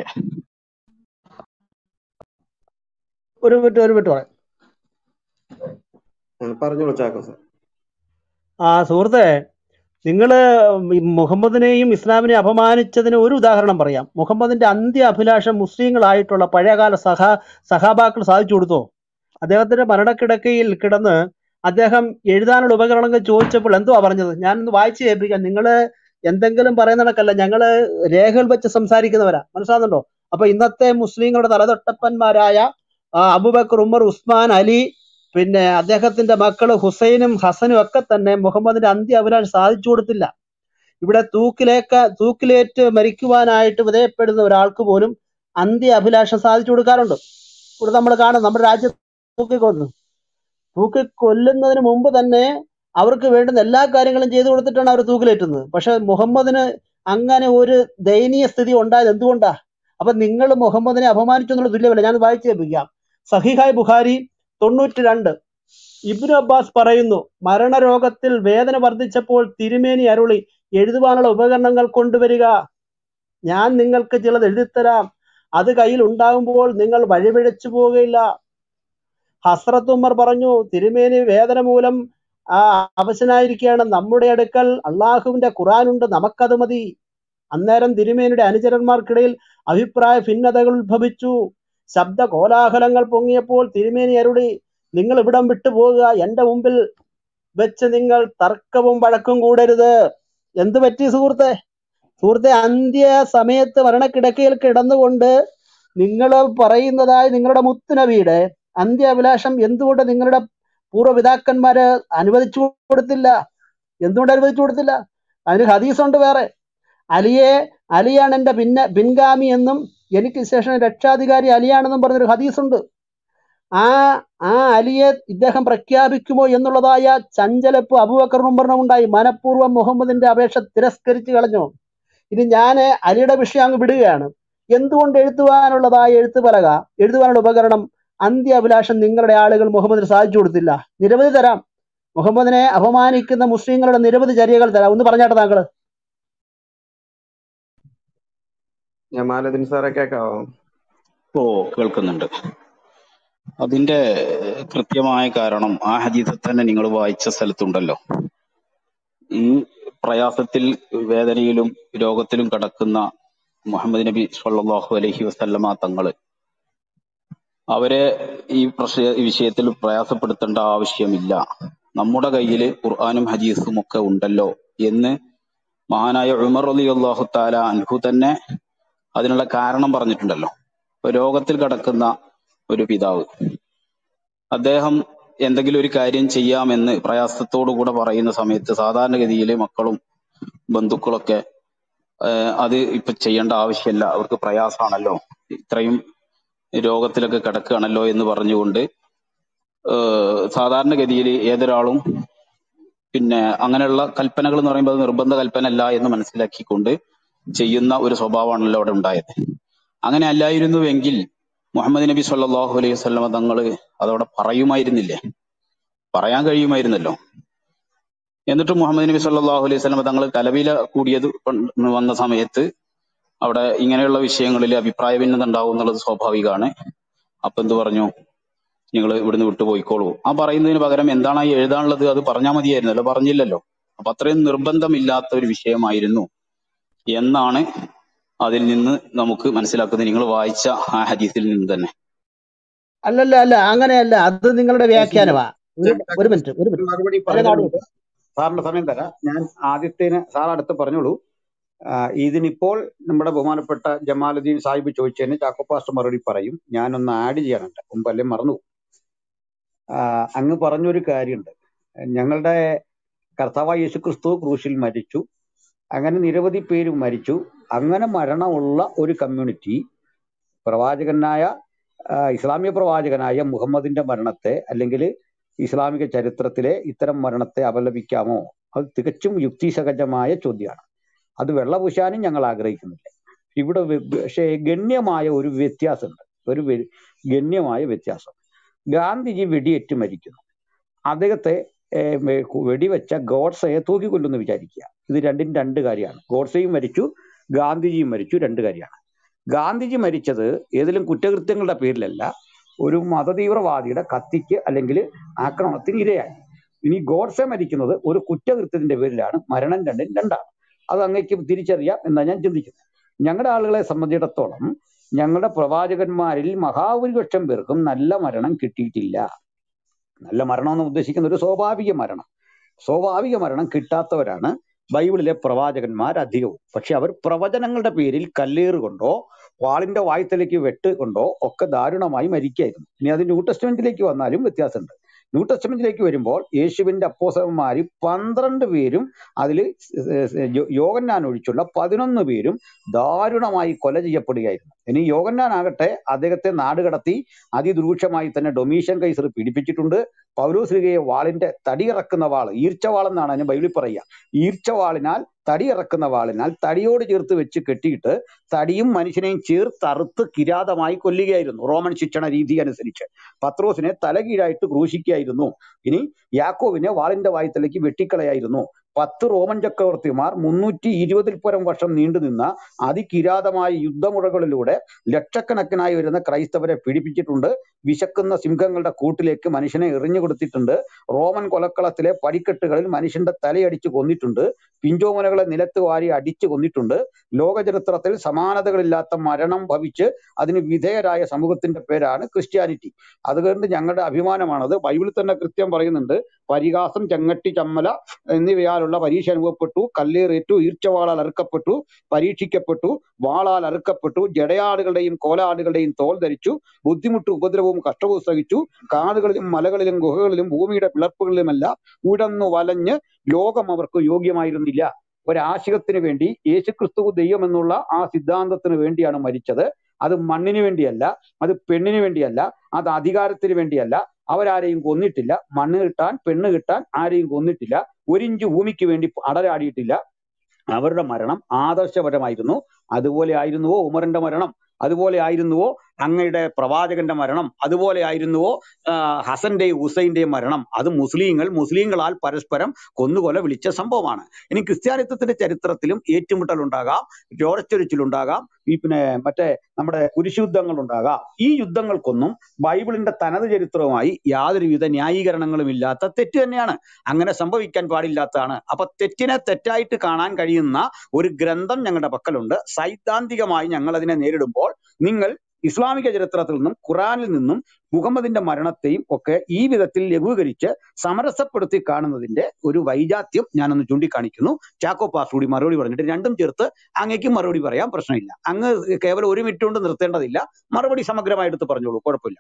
ഒരു മിനിറ്റ് ഒരു മിനിറ്റ് പറയാം ആ, പറഞ്ഞോളൂ ചാക്കോ സാർ ആ സുഹൃത്തെ നിങ്ങൾ മുഹമ്മദിനെയും ഇസ്ലാമിനെയും അപമാനിച്ചതിന് ഒരു ഉദാഹരണം പറയാം മുഹമ്മദിന്റെ അന്ത്യ അഭിലാഷം മുസ്ലിങ്ങളായിട്ടുള്ള പഴയകാല സഹാ സഹാബാക്കൾ സാധിച്ചു കൊടുത്തോ അദ്ദേഹത്തിന്റെ മരണക്കിടക്കയിൽ കിടന്ന് അദ്ദേഹം എഴുതാനുള്ള ഉപകരണങ്ങൾ ചോദിച്ചപ്പോൾ എന്തുവാ പറഞ്ഞത് ഞാനൊന്ന് വായിച്ചു കേൾപ്പിക്കാം നിങ്ങൾ എന്തെങ്കിലും പറയുന്ന കണക്കല്ല ഞങ്ങള് രേഖകൾ വെച്ച് സംസാരിക്കുന്നവരാ മനസ്സിലാകുന്നുണ്ടോ അപ്പൊ ഇന്നത്തെ മുസ്ലിങ്ങളുടെ തലതൊട്ടപ്പന്മാരായ ആ, അബൂബക്കർ ഉമർ ഉസ്മാൻ അലി പിന്നെ അദ്ദേഹത്തിന്റെ മക്കള് ഹുസൈനും ഹസനും ഒക്കെ തന്നെ മുഹമ്മദിന്റെ അന്ത്യ അഭിലാഷം സാധിച്ചു കൊടുത്തില്ല ഇവിടെ തൂക്കിലേക്ക തൂക്കിലേറ്റ് മരിക്കുവാനായിട്ട് വിധേയപ്പെടുന്ന ഒരാൾക്ക് പോലും അന്ത്യ അഭിലാഷം സാധിച്ചു കൊടുക്കാറുണ്ട് ഇവിടെ നമ്മൾ കാണും നമ്മുടെ രാജ്യത്ത് തൂക്കിക്കൊന്നു തൂക്കി കൊല്ലുന്നതിന് മുമ്പ് തന്നെ അവർക്ക് വേണ്ടുന്ന എല്ലാ കാര്യങ്ങളും ചെയ്തു കൊടുത്തിട്ടാണ് അവർ തൂക്കിലേറ്റുന്നത് പക്ഷെ മുഹമ്മദിന് അങ്ങനെ ഒരു ദയനീയ സ്ഥിതി ഉണ്ടായത് എന്തുകൊണ്ടാ അപ്പൊ നിങ്ങൾ മുഹമ്മദിനെ അപമാനിച്ചു എന്നുള്ള തുല്യമല്ല ഞാൻ വായിച്ചു കേൾപ്പിക്കാം സഹിഹായ് ബുഖാരി തൊണ്ണൂറ്റി രണ്ട് ഇബ്നു അബ്ബാസ് പറയുന്നു മരണരോഗത്തിൽ വേദന വർദ്ധിച്ചപ്പോൾ തിരുമേനി അരുളി എഴുതുവാനുള്ള ഉപകരണങ്ങൾ കൊണ്ടുവരിക ഞാൻ നിങ്ങൾക്ക് ചിലത് എഴുതിത്തരാം അത് കയ്യിൽ ഉണ്ടാകുമ്പോൾ നിങ്ങൾ വഴിപിഴച്ചു പോവുകയില്ല ഹസ്രത്ത് ഉമർ പറഞ്ഞു തിരുമേനി വേദന മൂലം ആ അവശനായിരിക്കുകയാണ് നമ്മുടെ അടുക്കൽ അള്ളാഹുവിന്റെ ഖുറാനുണ്ട് നമുക്കത് മതി അന്നേരം തിരുമേനിയുടെ അനുചരന്മാർക്കിടയിൽ അഭിപ്രായ ഭിന്നതകൾ ഉത്ഭവിച്ചു ശബ്ദ കോലാഹലങ്ങൾ പൊങ്ങിയപ്പോൾ തിരുമേനി അരുളി നിങ്ങൾ ഇവിടം വിട്ടു പോകുക എന്റെ മുമ്പിൽ വെച്ച് നിങ്ങൾ തർക്കവും വഴക്കും കൂടരുത് എന്ത് പറ്റി സുഹൃത്തെ സുഹൃത്തെ അന്ത്യ സമയത്ത് മരണക്കിടക്കയിൽ കിടന്നുകൊണ്ട് നിങ്ങൾ പറയുന്നതായി നിങ്ങളുടെ മുത്തുനബിയുടെ അന്ത്യാഭിലാഷം എന്തുകൊണ്ട് നിങ്ങളുടെ പൂർവ്വപിതാക്കന്മാര് അനുവദിച്ചു കൊടുത്തില്ല എന്തുകൊണ്ട് അനുവദിച്ചു കൊടുത്തില്ല അതിന് ഹദീസുണ്ട് വേറെ അലിയെ അലിയാണ് എന്റെ പിന്ന പിൻഗാമി എന്നും എനിക്ക് ശേഷം രക്ഷാധികാരി അലിയാണെന്നും പറഞ്ഞൊരു ഹദീസുണ്ട് ആ ആ അലിയെ ഇദ്ദേഹം പ്രഖ്യാപിക്കുമോ എന്നുള്ളതായ ചഞ്ചലപ്പ് അബൂബക്കർ ഉമറിനും ഉണ്ടായി മനഃപൂർവ്വം മുഹമ്മദിന്റെ അപേക്ഷ തിരസ്കരിച്ചു കളഞ്ഞു ഇനി ഞാൻ അലിയുടെ വിഷയം അങ്ങ് വിടുകയാണ് എന്തുകൊണ്ട് എഴുതുവാനുള്ളതായ എഴുത്ത് പലക എഴുതുവാനുള്ള ഉപകരണം അന്ത്യ അഭിലാഷം നിങ്ങളുടെ ആളുകൾ മുഹമ്മദിന് സാധിച്ചു കൊടുത്തില്ല നിരവധി തരാം മുഹമ്മദിനെ അപമാനിക്കുന്ന മുസ്ലിങ്ങളുടെ നിരവധി ചര്യകൾ തരാം ഒന്ന് പറഞ്ഞാട്ടെ താങ്കള് ഞാൻ മാലദിൻ സാറെ കേൾക്കാവോ ഓ കേൾക്കുന്നുണ്ട് അതിന്റെ കൃത്യമായ കാരണം ആ ഹദീസിൽ തന്നെ നിങ്ങൾ വായിച്ച സ്ഥലത്തുണ്ടല്ലോ ഈ പ്രയാസത്തിൽ വേദനയിലും രോഗത്തിലും കിടക്കുന്ന മുഹമ്മദ് നബി സല്ലല്ലാഹു അലൈഹി വസല്ലമ തങ്ങള് അവരെ ഈ പ്രശ്ന ഈ വിഷയത്തിൽ പ്രയാസപ്പെടുത്തേണ്ട ആവശ്യമില്ല നമ്മുടെ കയ്യിൽ ഖുർആാനും ഹദീസും ഒക്കെ ഉണ്ടല്ലോ എന്ന് മഹാനായ ഉമർ അലി അള്ളാഹു താല അൻഹു തന്നെ അതിനുള്ള കാരണം പറഞ്ഞിട്ടുണ്ടല്ലോ ഇപ്പൊ രോഗത്തിൽ കിടക്കുന്ന ഒരു പിതാവ് അദ്ദേഹം എന്തെങ്കിലും ഒരു കാര്യം ചെയ്യാമെന്ന് പ്രയാസത്തോടു കൂടെ പറയുന്ന സമയത്ത് സാധാരണഗതിയിൽ മക്കളും ബന്ധുക്കളൊക്കെ ഏഹ് അത് ഇപ്പൊ ചെയ്യേണ്ട ആവശ്യമില്ല അവർക്ക് പ്രയാസമാണല്ലോ ഇത്രയും രോഗത്തിലൊക്കെ കിടക്കുകയാണല്ലോ എന്ന് പറഞ്ഞുകൊണ്ട് ഏഹ് സാധാരണഗതിയിൽ ഏതൊരാളും പിന്നെ അങ്ങനെയുള്ള കൽപ്പനകൾ എന്ന് പറയുമ്പോൾ അത് നിർബന്ധ കൽപ്പന അല്ല എന്ന് മനസ്സിലാക്കിക്കൊണ്ട് ചെയ്യുന്ന ഒരു സ്വഭാവമാണല്ലോ അവിടെ ഉണ്ടായത് അങ്ങനെ അല്ലായിരുന്നുവെങ്കിൽ മുഹമ്മദ് നബി സല്ലല്ലാഹു അലൈഹി വസല്ലമ തങ്ങൾ അതവിടെ പറയുമായിരുന്നില്ലേ പറയാൻ കഴിയുമായിരുന്നല്ലോ എന്നിട്ട് മുഹമ്മദ് നബി സല്ലല്ലാഹു അലൈഹി വസല്ലമ തങ്ങൾ കലവില കൂടിയത് കൊണ്ട് വന്ന സമയത്ത് അവിടെ ഇങ്ങനെയുള്ള വിഷയങ്ങളിൽ അഭിപ്രായ ഭിന്നത ഉണ്ടാവും എന്നുള്ളത് സ്വാഭാവികമാണ് അപ്പൊ എന്ത് പറഞ്ഞു നിങ്ങൾ ഇവിടുന്ന് വിട്ടുപോയിക്കോളൂ ആ പറയുന്നതിന് പകരം എന്താണ് ഈ എഴുതാനുള്ളത് അത് പറഞ്ഞാൽ മതിയായിരുന്നല്ലോ പറഞ്ഞില്ലല്ലോ അപ്പൊ അത്രയും നിർബന്ധമില്ലാത്ത ഒരു വിഷയമായിരുന്നു എന്നാണ് അതിൽ നിന്ന് നമുക്ക് മനസ്സിലാക്കുന്നത് നിങ്ങൾ വായിച്ച ആ ഹദീസിൽ നിന്ന് തന്നെ അല്ലല്ല അല്ല അങ്ങനെയല്ല അത് നിങ്ങളുടെ വ്യാഖ്യാനമാ ഒരു ഒരു മിനിറ്റ് ഒരു ഒരു മിനിറ്റ് മറുപടി അതിനാട് പറയുന്നതിന് മുമ്പ് സാറിന്റെ സമയം തരാം ഞാൻ ആദ്യത്തേന് സാർ അടുത്ത് പറഞ്ഞോളൂ ആ, ഇതിനിപ്പോൾ നമ്മുടെ ബഹുമാനപ്പെട്ട ജമാലുദ്ദീൻ സാഹിബ് ചോദിച്ചതിന് ചാക്കോ പാസ്റ്റർ മറുപടി പറയും ഞാനൊന്ന് ആഡ് ചെയ്യാനുണ്ട് മുമ്പ് അല്ലേ മറന്നു പോകും. ആ, അങ്ങ് പറഞ്ഞൊരു കാര്യമുണ്ട് ഞങ്ങളുടെ കർത്താവായ യേശു ക്രിസ്തു ക്രൂശിൽ മരിച്ചു അങ്ങനെ നിരവധി പേര് മരിച്ചു അങ്ങനെ മരണമുള്ള ഒരു കമ്മ്യൂണിറ്റി പ്രവാചകനായ ആ, ഇസ്ലാമിക പ്രവാചകനായ മുഹമ്മദിന്റെ മരണത്തെ അല്ലെങ്കിൽ ഇസ്ലാമിക ചരിത്രത്തിലെ ഇത്തരം മരണത്തെ അപലപിക്കാമോ അത് തികച്ചും യുക്തിസഹജമായ ചോദ്യമാണ് അത് വെള്ളപൂശാനും ഞങ്ങൾ ആഗ്രഹിക്കുന്നില്ല ഇവിടെ വെ- പക്ഷേ ഗണ്യമായ ഒരു വ്യത്യാസമുണ്ട് ഒരു വെ- ഗണ്യമായ വ്യത്യാസം ഗാന്ധിജി വെടിയേറ്റ് മരിക്കുന്നു അദ്ദേഹത്തെ ഏർ, മെ- വെടിവെച്ച ഗോഡ്സയെ തൂക്കിക്കൊല്ലുന്നു വിചാരിക്കുക ഇത് രണ്ടും രണ്ട് കാര്യമാണ് ഗോഡ്സെയും മരിച്ചു ഗാന്ധിജിയും മരിച്ചു രണ്ട് കാര്യമാണ് ഗാന്ധിജി മരിച്ചത് ഏതെങ്കിലും കുറ്റകൃത്യങ്ങളുടെ പേരിലല്ല ഒരു മതതീവ്രവാദിയുടെ കത്തിക്ക് അല്ലെങ്കിൽ ആക്രമണത്തിന് ഇരയായി ഇനി ഗോഡ്സെ മരിക്കുന്നത് ഒരു കുറ്റകൃത്യത്തിന്റെ പേരിലാണ് മരണം രണ്ടും രണ്ടാണ് അത് അങ്ങേക്ക് തിരിച്ചറിയാം എന്നാണ് ഞാൻ ചിന്തിക്കുന്നത് ഞങ്ങളുടെ ആളുകളെ സംബന്ധിച്ചിടത്തോളം ഞങ്ങളുടെ പ്രവാചകന്മാരിൽ മഹാഭൂരിപക്ഷം പേർക്കും നല്ല മരണം കിട്ടിയിട്ടില്ല നല്ല മരണം എന്ന് ഉദ്ദേശിക്കുന്ന ഒരു സ്വാഭാവിക മരണം സ്വാഭാവിക മരണം കിട്ടാത്തവരാണ് ബൈബിളിലെ പ്രവാചകന്മാർ അധികവും പക്ഷെ അവർ പ്രവചനങ്ങളുടെ പേരിൽ കല്ലേറ് കൊണ്ടോ വാളിന്റെ വായ്ത്തലേക്ക് വെട്ട് കൊണ്ടോ ഒക്കെ ദാരുണമായി മരിക്കായിരുന്നു ഇനി അത് ന്യൂ ടെസ്റ്റ്മെന്റിലേക്ക് വന്നാലും വ്യത്യാസമുണ്ട് ന്യൂ ടെസ്റ്റ്മെന്റിലേക്ക് വരുമ്പോൾ യേശുവിന്റെ അപ്പോസന്മാര് പന്ത്രണ്ട് പേരും അതിൽ യോഗന്നാൻ ഒഴിച്ചുള്ള പതിനൊന്ന് പേരും ദാരുണമായി കൊല ചെയ്യപ്പെടുകയായിരുന്നു ഇനി യോഗന്നാൻ ആകട്ടെ അദ്ദേഹത്തെ നാടുകടത്തി അതിദൂക്ഷമായി തന്നെ ഡൊമീഷ്യൻ കൈസർ പീഡിപ്പിച്ചിട്ടുണ്ട് പൗലോസ്ലിഗയെ വാളിന്റെ തടിയിറക്കുന്ന വാൾ ഈർച്ചവാൾ എന്നാണ് അതിന് ബൈബിളിൽ പറയുക ഈർച്ചവാളിനാൽ തടിയിറക്കുന്ന വാളിനാൽ തടിയോട് ചേർത്ത് വെച്ച് കെട്ടിയിട്ട് തടിയും മനുഷ്യനെയും ചേർത്തറുത്ത് കിരാതമായി കൊല്ലുകയായിരുന്നു റോമൻ ശിക്ഷണ രീതി അനുസരിച്ച് പത്രോസിനെ തലകീഴായിട്ട് ക്രൂശിക്കുകയായിരുന്നു ഇനി യാക്കോവിനെ വാളിന്റെ വായത്തിലേക്ക് വെട്ടിക്കളയായിരുന്നു പത്ത് റോമൻ ചക്രവർത്തിമാർ മുന്നൂറ്റി ഇരുപതിൽ പരം വർഷം നീണ്ടുനിന്ന അതികിരാതമായ യുദ്ധമുറകളിലൂടെ ലക്ഷക്കണക്കിനായി വരുന്ന ക്രൈസ്തവരെ പീഡിപ്പിച്ചിട്ടുണ്ട് വിശക്കുന്ന സിംഹങ്ങളുടെ കൂട്ടിലേക്ക് മനുഷ്യനെ എറിഞ്ഞു കൊടുത്തിട്ടുണ്ട് റോമൻ കൊലക്കളത്തിലെ പടിക്കെട്ടുകളിൽ മനുഷ്യന്റെ തലയടിച്ച് കൊന്നിട്ടുണ്ട് പിഞ്ചോമനകളെ നിലത്ത് വാരി അടിച്ചു കൊന്നിട്ടുണ്ട് ലോകചരിത്രത്തിൽ സമാനതകളില്ലാത്ത മരണം ഭവിച്ച് അതിന് വിധേയരായ സമൂഹത്തിന്റെ പേരാണ് ക്രിസ്ത്യാനിറ്റി അതുകൊണ്ട് ഞങ്ങളുടെ അഭിമാനമാണത് ബൈബിളിൽ തന്നെ കൃത്യം പറയുന്നുണ്ട് പരിഹാസം ചെങ്ങട്ടി ചമ്മല എന്നിവയാലുള്ള പരീക്ഷ അനുഭവപ്പെട്ടു കല്ലേറേറ്റു ഈർച്ചവാളാൽ അറുക്കപ്പെട്ടു പരീക്ഷിക്കപ്പെട്ടു വാളാൽ അറുക്കപ്പെട്ടു ജടയാടുകളുടെയും കോലാടുകളുടെയും തോൽ ധരിച്ചു ബുദ്ധിമുട്ടും ഉപദ്രവവും കഷ്ടവും സഹിച്ചു കാടുകളിലും മലകളിലും ഗുഹകളിലും ഭൂമിയുടെ പിളർപ്പുകളിലുമെല്ലാം ഉടന്നു വലഞ്ഞ് ലോകം അവർക്ക് യോഗ്യമായിരുന്നില്ല ഒരാശയത്തിന് വേണ്ടി യേശുക്രിസ്തു ദൈവം എന്നുള്ള ആ സിദ്ധാന്തത്തിന് വേണ്ടിയാണ് മരിച്ചത് അത് മണ്ണിന് വേണ്ടിയല്ല അത് പെണ്ണിന് വേണ്ടിയല്ല അത് അധികാരത്തിന് വേണ്ടിയല്ല അവരാരെയും കൊന്നിട്ടില്ല മണ്ണ് കിട്ടാൻ പെണ്ണ് കിട്ടാൻ ആരെയും കൊന്നിട്ടില്ല ഒരിഞ്ച് ഭൂമിക്ക് വേണ്ടി അടരാടിയിട്ടില്ല അവരുടെ മരണം ആദർശപരമായിരുന്നു അതുപോലെ ആയിരുന്നുവോ ഉമറിന്റെ മരണം അതുപോലെ ആയിരുന്നുവോ അങ്ങയുടെ പ്രവാചകന്റെ മരണം അതുപോലെ ആയിരുന്നുവോ ആ, ഹസന്റെയും ഹുസൈന്റെയും മരണം അത് മുസ്ലിങ്ങൾ മുസ്ലിങ്ങളാൽ പരസ്പരം കൊന്നുകൊല വിളിച്ച സംഭവമാണ് ഇനി ക്രിസ്ത്യാനിത്വത്തിന്റെ ചരിത്രത്തിലും ഏറ്റുമുട്ടൽ ഉണ്ടാകാം ചോരച്ചൊരിച്ചിലുണ്ടാകാം ഈ പിന്നെ മറ്റേ നമ്മുടെ കുരിശുദ്ധങ്ങൾ ഉണ്ടാകാം ഈ യുദ്ധങ്ങൾക്കൊന്നും ബൈബിളിന്റെ തനത് ചരിത്രവുമായി യാതൊരുവിധ ന്യായീകരണങ്ങളും ഇല്ലാത്ത തെറ്റ് തന്നെയാണ് അങ്ങനെ സംഭവിക്കാൻ പാടില്ലാത്തതാണ് അപ്പൊ തെറ്റിനെ തെറ്റായിട്ട് കാണാൻ കഴിയുന്ന ഒരു ഗ്രന്ഥം ഞങ്ങളുടെ പക്കലുണ്ട് സൈദ്ധാന്തികമായി ഞങ്ങൾ അതിനെ നേരിടുമ്പോൾ നിങ്ങൾ ഇസ്ലാമിക ചരിത്രത്തിൽ നിന്നും ഖുറാനിൽ നിന്നും മുഹമ്മദിന്റെ മരണത്തെയും ഒക്കെ ഈ വിധത്തിൽ ലഘൂകരിച്ച് സമരസപ്പെടുത്തി കാണുന്നതിന്റെ ഒരു വൈജാത്യം ഞാനൊന്ന് ചൂണ്ടിക്കാണിക്കുന്നു ചാക്കോ പാസ് കൂടി മറുപടി പറഞ്ഞിട്ട് രണ്ടും ചേർത്ത് അങ്ങേക്കും മറുപടി പറയാൻ പ്രശ്നമില്ല അങ്ങ് കേവലം ഒരു മിനിറ്റ് കൊണ്ട് നിർത്തേണ്ടതില്ല മറുപടി സമഗ്രമായി എടുത്ത് പറഞ്ഞോളൂ കുഴപ്പമില്ല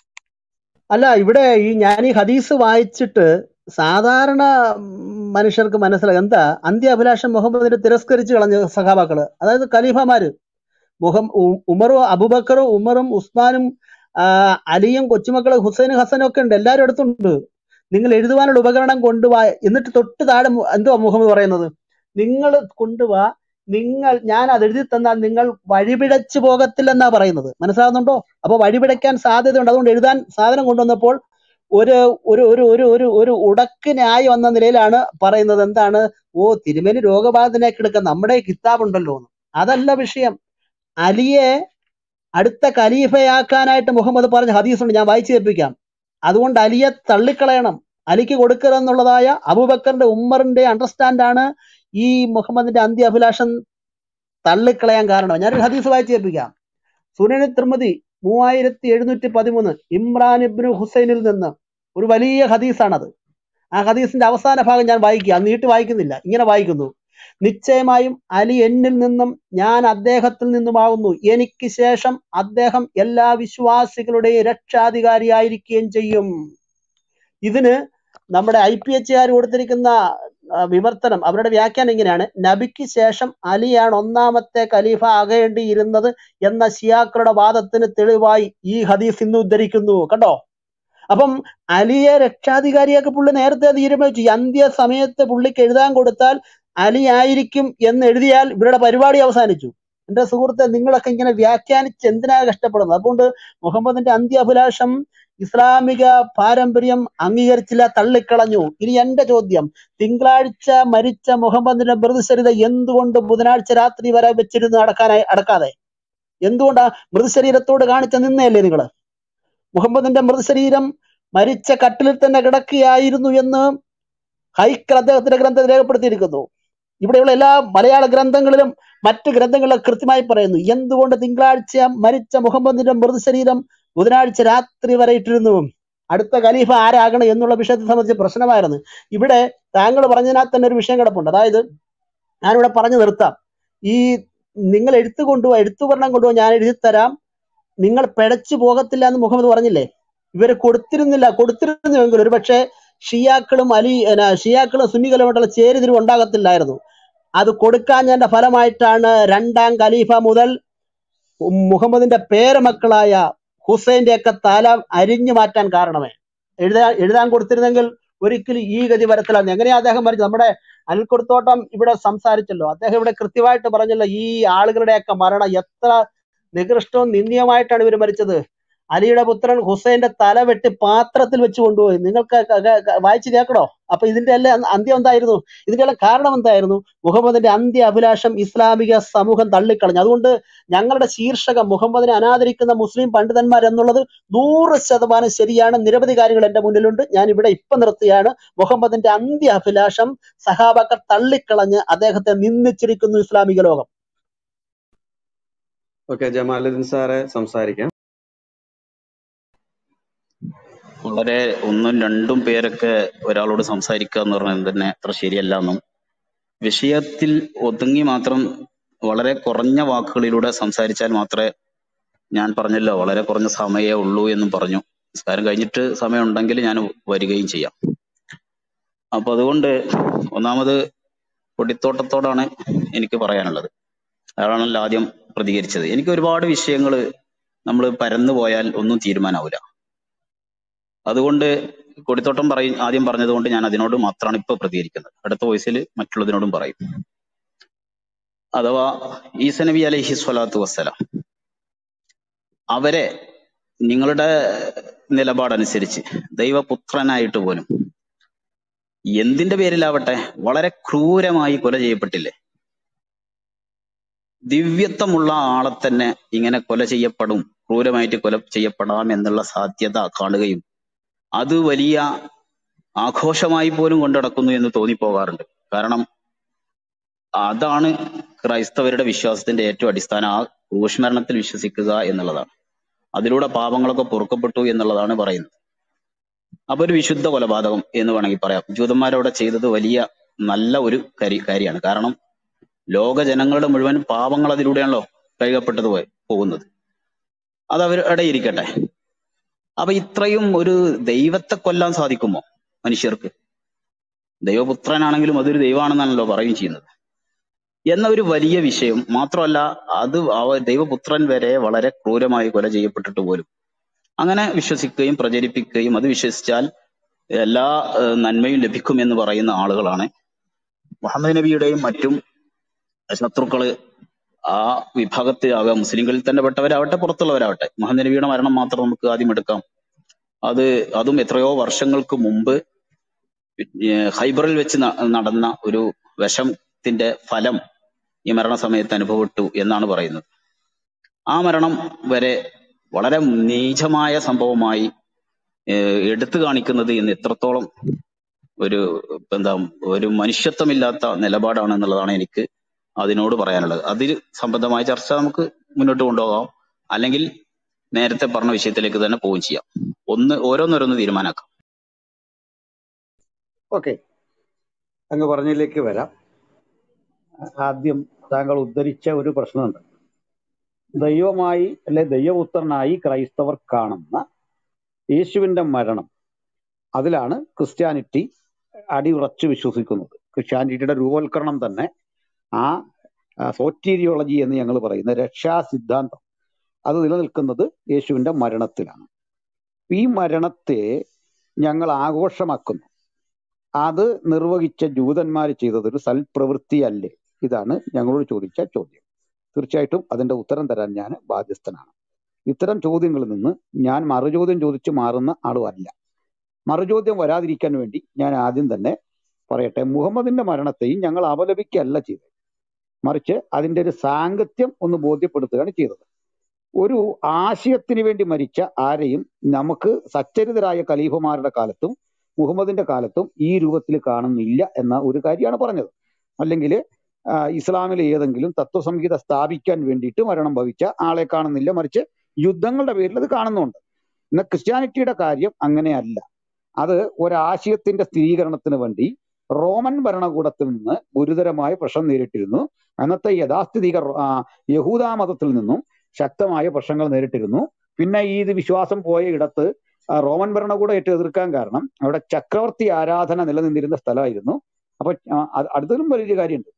അല്ല ഇവിടെ ഈ ഞാൻ ഈ ഹദീസ് വായിച്ചിട്ട് സാധാരണ ഉം, മനുഷ്യർക്ക് മനസ്സിലാകും എന്താ അന്ത്യാഭിലാഷം മുഹമ്മദിനെ തിരസ്കരിച്ച് കളഞ്ഞ സഖാബാക്കള് അതായത് ഖലീഫമാര് മുഹം ഉ- ഉമറും അബുബക്കറും ഉമറും ഉസ്മാനും ആ, അലിയും കൊച്ചുമക്കള് ഹുസൈനും ഹസനും ഒക്കെ ഉണ്ട് എല്ലാവരും അടുത്തുണ്ട് നിങ്ങൾ എഴുതുവാനുള്ള ഉപകരണം കൊണ്ടുവാ എന്നിട്ട് തൊട്ട് താഴെ മു- എന്തുവാ മുഹമ്മദ് പറയുന്നത് നിങ്ങൾ കൊണ്ടുവാ നിങ്ങൾ ഞാൻ അത് എഴുതി തന്നാൽ നിങ്ങൾ വഴിപിഴച്ചു പോകത്തില്ലെന്നാ പറയുന്നത് മനസ്സിലാകുന്നുണ്ടോ അപ്പൊ വഴിപിഴയ്ക്കാൻ സാധ്യതയുണ്ട് അതുകൊണ്ട് എഴുതാൻ സാധനം കൊണ്ടുവന്നപ്പോൾ ഒരു ഒരു ഒരു ഒരു ഒരു ഒരു ഉടക്കിനായി വന്ന നിലയിലാണ് പറയുന്നത് എന്താണ് ഓ തിരുമേനി രോഗബാധിതനാക്കി എടുക്കാൻ നമ്മുടെ ഈ കിതാബുണ്ടല്ലോ എന്ന് അതല്ല വിഷയം അലിയെ അടുത്ത ഖലീഫയാക്കാനായിട്ട് മുഹമ്മദ് പറഞ്ഞ ഹദീസുണ്ട് ഞാൻ വായിച്ചു കേൾപ്പിക്കാം അതുകൊണ്ട് അലിയെ തള്ളിക്കളയണം അലിക്ക് കൊടുക്കരുതെന്നുള്ളതായ അബൂബക്കറിന്റെ ഉമ്മറിന്റെ അണ്ടർസ്റ്റാൻഡ് ആണ് ഈ മുഹമ്മദിന്റെ അന്ത്യ അഭിലാഷം തള്ളിക്കളയാൻ കാരണം ഞാനൊരു ഹദീസ് വായിച്ചു കേൾപ്പിക്കാം സുനനി തിർമതി മൂവായിരത്തി എഴുന്നൂറ്റി പതിമൂന്ന് ഇമ്രാൻ ഇബ്നു ഹുസൈനിൽ നിന്ന് ഒരു വലിയ ഹദീസാണത് ആ ഹദീസിന്റെ അവസാന ഭാഗം ഞാൻ വായിക്കുക അത് നീട്ടി വായിക്കുന്നില്ല ഇങ്ങനെ വായിക്കുന്നു നിശ്ചയമായും അലി എന്നിൽ നിന്നും ഞാൻ അദ്ദേഹത്തിൽ നിന്നുമാകുന്നു എനിക്ക് ശേഷം അദ്ദേഹം എല്ലാ വിശ്വാസികളുടെയും രക്ഷാധികാരിയായിരിക്കുകയും ചെയ്യും ഇതിന് നമ്മുടെ ഐ പി എച്ചുകാർ കൊടുത്തിരിക്കുന്ന ആ, വിവർത്തനം അവരുടെ വ്യാഖ്യാനം ഇങ്ങനെയാണ് നബിക്ക് ശേഷം അലിയാണ് ഒന്നാമത്തെ ഖലീഫ ആകേണ്ടിയിരുന്നത് എന്ന ഷിയാക്കളുടെ വാദത്തിന് തെളിവായി ഈ ഹദീസ് ഇന്ന് ഉദ്ധരിക്കുന്നു കണ്ടോ അപ്പം അലിയെ രക്ഷാധികാരിയാക്കി പുള്ളി നേരത്തെ തീരുമാനിച്ചു ഈ അന്ത്യ സമയത്ത് പുള്ളിക്ക് എഴുതാൻ കൊടുത്താൽ അലി ആയിരിക്കും എന്ന് എഴുതിയാൽ ഇവരുടെ പരിപാടി അവസാനിച്ചു എന്റെ സുഹൃത്തെ നിങ്ങളൊക്കെ ഇങ്ങനെ വ്യാഖ്യാനിച്ച് എന്തിനാ കഷ്ടപ്പെടുന്നത് അതുകൊണ്ട് മുഹമ്മദിന്റെ അന്ത്യാഭിലാഷം ഇസ്ലാമിക പാരമ്പര്യം അംഗീകരിച്ചില്ല തള്ളിക്കളഞ്ഞു ഇനി എന്റെ ചോദ്യം തിങ്കളാഴ്ച മരിച്ച മുഹമ്മദിന്റെ മൃതശരീരം എന്തുകൊണ്ട് ബുധനാഴ്ച രാത്രി വരെ വെച്ചിരുന്ന് അടക്കാനായി അടക്കാതെ എന്തുകൊണ്ടാ മൃതശരീരത്തോട് കാണിച്ച നിന്നയല്ലേ നിങ്ങള് മുഹമ്മദിന്റെ മൃതശരീരം മരിച്ച കട്ടിലിൽ തന്നെ കിടക്കുകയായിരുന്നു എന്ന് ഹൈക്കൽ അദ്ദേഹത്തിന്റെ ഗ്രന്ഥത്തിൽ രേഖപ്പെടുത്തിയിരിക്കുന്നു ഇവിടെയുള്ള എല്ലാ മലയാള ഗ്രന്ഥങ്ങളിലും മറ്റ് ഗ്രന്ഥങ്ങളിലും കൃത്യമായി പറയുന്നു എന്തുകൊണ്ട് തിങ്കളാഴ്ച മരിച്ച മുഹമ്മദിന്റെ മൃതശരീരം ബുധനാഴ്ച രാത്രി വരെ ഇട്ടിരുന്നു അടുത്ത ഖലീഫ ആരാകണം എന്നുള്ള വിഷയത്തെ സംബന്ധിച്ച് പ്രശ്നമായിരുന്നു ഇവിടെ താങ്കൾ പറഞ്ഞതിനകത്ത് തന്നെ ഒരു വിഷയം കിടപ്പുണ്ട് അതായത് ഞാനിവിടെ പറഞ്ഞു നിർത്താം ഈ നിങ്ങൾ എഴുത്ത് കൊണ്ടുപോ എഴുത്തുപകരണം കൊണ്ടുപോ ഞാൻ എഴുതി തരാം നിങ്ങൾ പിഴച്ചു പോകത്തില്ല എന്ന് മുഹമ്മദ് പറഞ്ഞില്ലേ ഇവര് കൊടുത്തിരുന്നില്ല കൊടുത്തിരുന്നുവെങ്കിൽ ഒരു പക്ഷേ ഷിയാക്കളും അലി എന്നാ, ഷിയാക്കളും സുന്നികളുമായിട്ടുള്ള ചേരിതിരിവ് ഉണ്ടാകത്തില്ലായിരുന്നു അത് കൊടുക്കാഞ്ഞതിന്റെ ഫലമായിട്ടാണ് രണ്ടാം ഖലീഫ മുതൽ മുഹമ്മദിന്റെ പേരമക്കളായ ഹുസൈന്റെ ഒക്കെ തല അരിഞ്ഞു മാറ്റാൻ കാരണമേ എഴുതാൻ എഴുതാൻ കൊടുത്തിരുന്നെങ്കിൽ ഒരിക്കലും ഈ ഗതി വരത്തില്ലായിരുന്നു എങ്ങനെയാ അദ്ദേഹം മരിച്ചത് നമ്മുടെ അനിൽക്കുടത്തോട്ടം ഇവിടെ സംസാരിച്ചല്ലോ അദ്ദേഹം ഇവിടെ കൃത്യമായിട്ട് പറഞ്ഞല്ലോ ഈ ആളുകളുടെയൊക്കെ മരണം എത്ര നികൃഷ്ടവും നിന്ദ്യമായിട്ടാണ് ഇവർ മരിച്ചത് അലിയുടെ പുത്രൻ ഹുസൈന്റെ തല വെട്ടി പാത്രത്തിൽ വെച്ച് കൊണ്ടുപോയി നിങ്ങൾക്ക് ക- ക- ക- വായിച്ച് കേൾക്കണോ അപ്പൊ ഇതിന്റെ എല്ലാം അന്ത്യം എന്തായിരുന്നു ഇതിന്റെ എല്ലാം കാരണം എന്തായിരുന്നു മുഹമ്മദിന്റെ അന്ത്യ അഭിലാഷം ഇസ്ലാമിക സമൂഹം തള്ളിക്കളഞ്ഞു അതുകൊണ്ട് ഞങ്ങളുടെ ശീർഷകം മുഹമ്മദിനെ അനാദരിക്കുന്ന മുസ്ലിം പണ്ഡിതന്മാർ എന്നുള്ളത് നൂറ് ശതമാനം ശരിയാണ് നിരവധി കാര്യങ്ങൾ എന്റെ മുന്നിലുണ്ട് ഞാൻ ഇവിടെ ഇപ്പൊ നിർത്തിയാണ് മുഹമ്മദിന്റെ അന്ത്യ അഭിലാഷം സഹാബാക്കൾ തള്ളിക്കളഞ്ഞ് അദ്ദേഹത്തെ നിന്ദിച്ചിരിക്കുന്നു ഇസ്ലാമിക ലോകം ഓക്കെ ജമാലുദ്ദീൻ സാറെ സംസാരിക്കാം വളരെ ഒന്നും രണ്ടും പേരൊക്കെ ഒരാളോട് സംസാരിക്കുക എന്ന് പറഞ്ഞാൽ തന്നെ അത്ര ശരിയല്ല എന്നും വിഷയത്തിൽ ഒതുങ്ങി മാത്രം വളരെ കുറഞ്ഞ വാക്കുകളിലൂടെ സംസാരിച്ചാൽ മാത്രമേ ഞാൻ പറഞ്ഞല്ലോ വളരെ കുറഞ്ഞ സമയമേ ഉള്ളൂ എന്നും പറഞ്ഞു നിസ്കാരം കഴിഞ്ഞിട്ട് സമയം ഉണ്ടെങ്കിൽ ഞാൻ വരികയും ചെയ്യാം അപ്പൊ അതുകൊണ്ട് ഒന്നാമത് കൊടിത്തോട്ടത്തോടാണ് എനിക്ക് പറയാനുള്ളത് അയാളാണല്ലോ ആദ്യം പ്രതികരിച്ചത് എനിക്ക് ഒരുപാട് വിഷയങ്ങൾ നമ്മൾ പരന്നു പോയാൽ ഒന്നും തീരുമാനാവില്ല അതുകൊണ്ട് കൊടിത്തോട്ടം പറയും ആദ്യം പറഞ്ഞതുകൊണ്ട് ഞാൻ അതിനോട് മാത്രമാണ് ഇപ്പൊ പ്രതികരിക്കുന്നത് അടുത്ത വോയിസിൽ മറ്റുള്ളതിനോടും പറയും അഥവാ ഈസ നബി അലൈഹി സ്വലാത്തു വസ്സലാം അവരെ നിങ്ങളുടെ നിലപാടനുസരിച്ച് ദൈവപുത്രനായിട്ട് പോലും എന്തിന്റെ പേരിലാവട്ടെ വളരെ ക്രൂരമായി കൊല ചെയ്യപ്പെട്ടില്ലേ ദിവ്യത്വമുള്ള ആളെ തന്നെ ഇങ്ങനെ കൊല ചെയ്യപ്പെടും ക്രൂരമായിട്ട് കൊല ചെയ്യപ്പെടാം എന്നുള്ള സാധ്യത കാണുകയും അത് വലിയ ആഘോഷമായി പോലും കൊണ്ടു നടക്കുന്നു എന്ന് തോന്നിപ്പോകാറുണ്ട് കാരണം അതാണ് ക്രൈസ്തവരുടെ വിശ്വാസത്തിന്റെ ഏറ്റവും അടിസ്ഥാനം ആ ക്രൂശ് വിശ്വസിക്കുക എന്നുള്ളതാണ് അതിലൂടെ പാപങ്ങളൊക്കെ പൊറുക്കപ്പെട്ടു എന്നുള്ളതാണ് പറയുന്നത് അപ്പൊ ഒരു വിശുദ്ധ കൊലപാതകം എന്ന് വേണമെങ്കിൽ പറയാം ജൂതന്മാരവിടെ ചെയ്തത് വലിയ നല്ല ഒരു കരി കാര്യമാണ് കാരണം ലോക ജനങ്ങളുടെ മുഴുവൻ പാപങ്ങൾ അതിലൂടെയാണല്ലോ കഴുകപ്പെട്ടത് പോയി പോകുന്നത് അത് അവരുടെ ഇരിക്കട്ടെ അപ്പൊ ഇത്രയും ഒരു ദൈവത്തെ കൊല്ലാൻ സാധിക്കുമോ മനുഷ്യർക്ക് ദൈവപുത്രനാണെങ്കിലും അതൊരു ദൈവമാണെന്നാണല്ലോ പറയുകയും ചെയ്യുന്നത് എന്ന ഒരു വലിയ വിഷയം മാത്രമല്ല അത് അവ ദൈവപുത്രൻ വരെ വളരെ ക്രൂരമായി കൊല ചെയ്യപ്പെട്ടിട്ട് പോലും അങ്ങനെ വിശ്വസിക്കുകയും പ്രചരിപ്പിക്കുകയും അത് വിശ്വസിച്ചാൽ എല്ലാ ഏഹ്, നന്മയും ലഭിക്കും എന്ന് പറയുന്ന ആളുകളാണ് മുഹമ്മദ് നബിയുടെയും മറ്റും ശത്രുക്കള് ആ വിഭാഗത്തിലാവുക മുസ്ലിങ്ങളിൽ തന്നെ പെട്ടവരാവട്ടെ പുറത്തുള്ളവരാവട്ടെ മുഹമ്മദ് നബിയുടെ മരണം മാത്രം നമുക്ക് ആദ്യം എടുക്കാം അത് അതും എത്രയോ വർഷങ്ങൾക്ക് മുമ്പ് ഏഹ് ഹൈബറിൽ വെച്ച് ന- നടന്ന ഒരു വിഷത്തിന്റെ ഫലം ഈ മരണസമയത്ത് അനുഭവപ്പെട്ടു എന്നാണ് പറയുന്നത് ആ മരണം വരെ വളരെ നീചമായ സംഭവമായി ഏഹ് എടുത്തു കാണിക്കുന്നത് ഇന്ന് എത്രത്തോളം ഒരു എന്താ ഒരു മനുഷ്യത്വമില്ലാത്ത നിലപാടാണ് എന്നുള്ളതാണ് എനിക്ക് അതിനോട് പറയാനുള്ളത് അതിൽ സംബന്ധമായ ചർച്ച നമുക്ക് മുന്നോട്ട് കൊണ്ടുപോകാം അല്ലെങ്കിൽ നേരത്തെ പറഞ്ഞ വിഷയത്തിലേക്ക് തന്നെ പോവുകയും ചെയ്യാം ഒന്ന് ഓരോന്നോരോന്ന് തീരുമാനാക്കാം ഓക്കെ അങ്ങ് പറഞ്ഞതിലേക്ക് വരാം ആദ്യം താങ്കൾ ഉദ്ധരിച്ച ഒരു പ്രശ്നമുണ്ട് ദൈവമായി അല്ലെ ദൈവപുത്രനായി ക്രൈസ്തവർ കാണുന്ന യേശുവിന്റെ മരണം അതിലാണ് ക്രിസ്ത്യാനിറ്റി അടിയുറച്ച് വിശ്വസിക്കുന്നത് ക്രിസ്ത്യാനിറ്റിയുടെ രൂപവൽക്കരണം തന്നെ ആ സോറ്റീരിയോളജി എന്ന് ഞങ്ങൾ പറയുന്ന രക്ഷാ സിദ്ധാന്തം അത് നിലനിൽക്കുന്നത് യേശുവിന്റെ മരണത്തിലാണ് ഈ മരണത്തെ ഞങ്ങൾ ആഘോഷമാക്കുന്നു അത് നിർവഹിച്ച ജൂതന്മാർ ചെയ്തത് ഒരു സൽപ്രവൃത്തിയല്ലേ ഇതാണ് ഞങ്ങളോട് ചോദിച്ച ചോദ്യം തീർച്ചയായിട്ടും അതിന്റെ ഉത്തരം തരാൻ ഞാൻ ബാധ്യസ്ഥനാണ് ഇത്തരം ചോദ്യങ്ങളിൽ നിന്ന് ഞാൻ മറുചോദ്യം ചോദിച്ചു മാറുന്ന ആളും അല്ല മറുചോദ്യം വരാതിരിക്കാൻ വേണ്ടി ഞാൻ ആദ്യം തന്നെ പറയട്ടെ മുഹമ്മദിന്റെ മരണത്തെയും ഞങ്ങൾ അപലപിക്കുകയല്ല ചെയ്തത് മറിച്ച് അതിന്റെ ഒരു സാങ്കത്യം ഒന്ന് ബോധ്യപ്പെടുത്തുകയാണ് ചെയ്തത് ഒരു ആശയത്തിന് വേണ്ടി മരിച്ച ആരെയും നമുക്ക് സച്ചരിതരായ ഖലീഫമാരുടെ കാലത്തും മുഹമ്മദിന്റെ കാലത്തും ഈ രൂപത്തിൽ കാണുന്നില്ല എന്ന ഒരു കാര്യമാണ് പറഞ്ഞത് അല്ലെങ്കിൽ ഇസ്ലാമിലെ ഏതെങ്കിലും തത്വസംഹിത സ്ഥാപിക്കാൻ വേണ്ടിയിട്ട് മരണം ഭവിച്ച ആളെ കാണുന്നില്ല മറിച്ച് യുദ്ധങ്ങളുടെ പേരിൽ അത് കാണുന്നുണ്ട് എന്നാൽ ക്രിസ്ത്യാനിറ്റിയുടെ കാര്യം അങ്ങനെയല്ല അത് ഒരാശയത്തിന്റെ സ്ഥിരീകരണത്തിന് വേണ്ടി റോമൻ ഭരണകൂടത്തിൽ നിന്ന് ഗുരുതരമായ പ്രശ്നം നേരിട്ടിരുന്നു അന്നത്തെ യഥാസ്ഥിതിക യഹൂദ മതത്തിൽ നിന്നും ശക്തമായ പ്രശ്നങ്ങൾ നേരിട്ടിരുന്നു പിന്നെ ഈ ഇത് വിശ്വാസം പോയ ഇടത്ത് റോമൻ ഭരണകൂടം ഏറ്റു എതിർക്കാൻ കാരണം അവിടെ ചക്രവർത്തി ആരാധന നിലനിന്നിരുന്ന സ്ഥലമായിരുന്നു അപ്പൊ അടുത്തതിലും വലിയൊരു കാര്യമുണ്ട്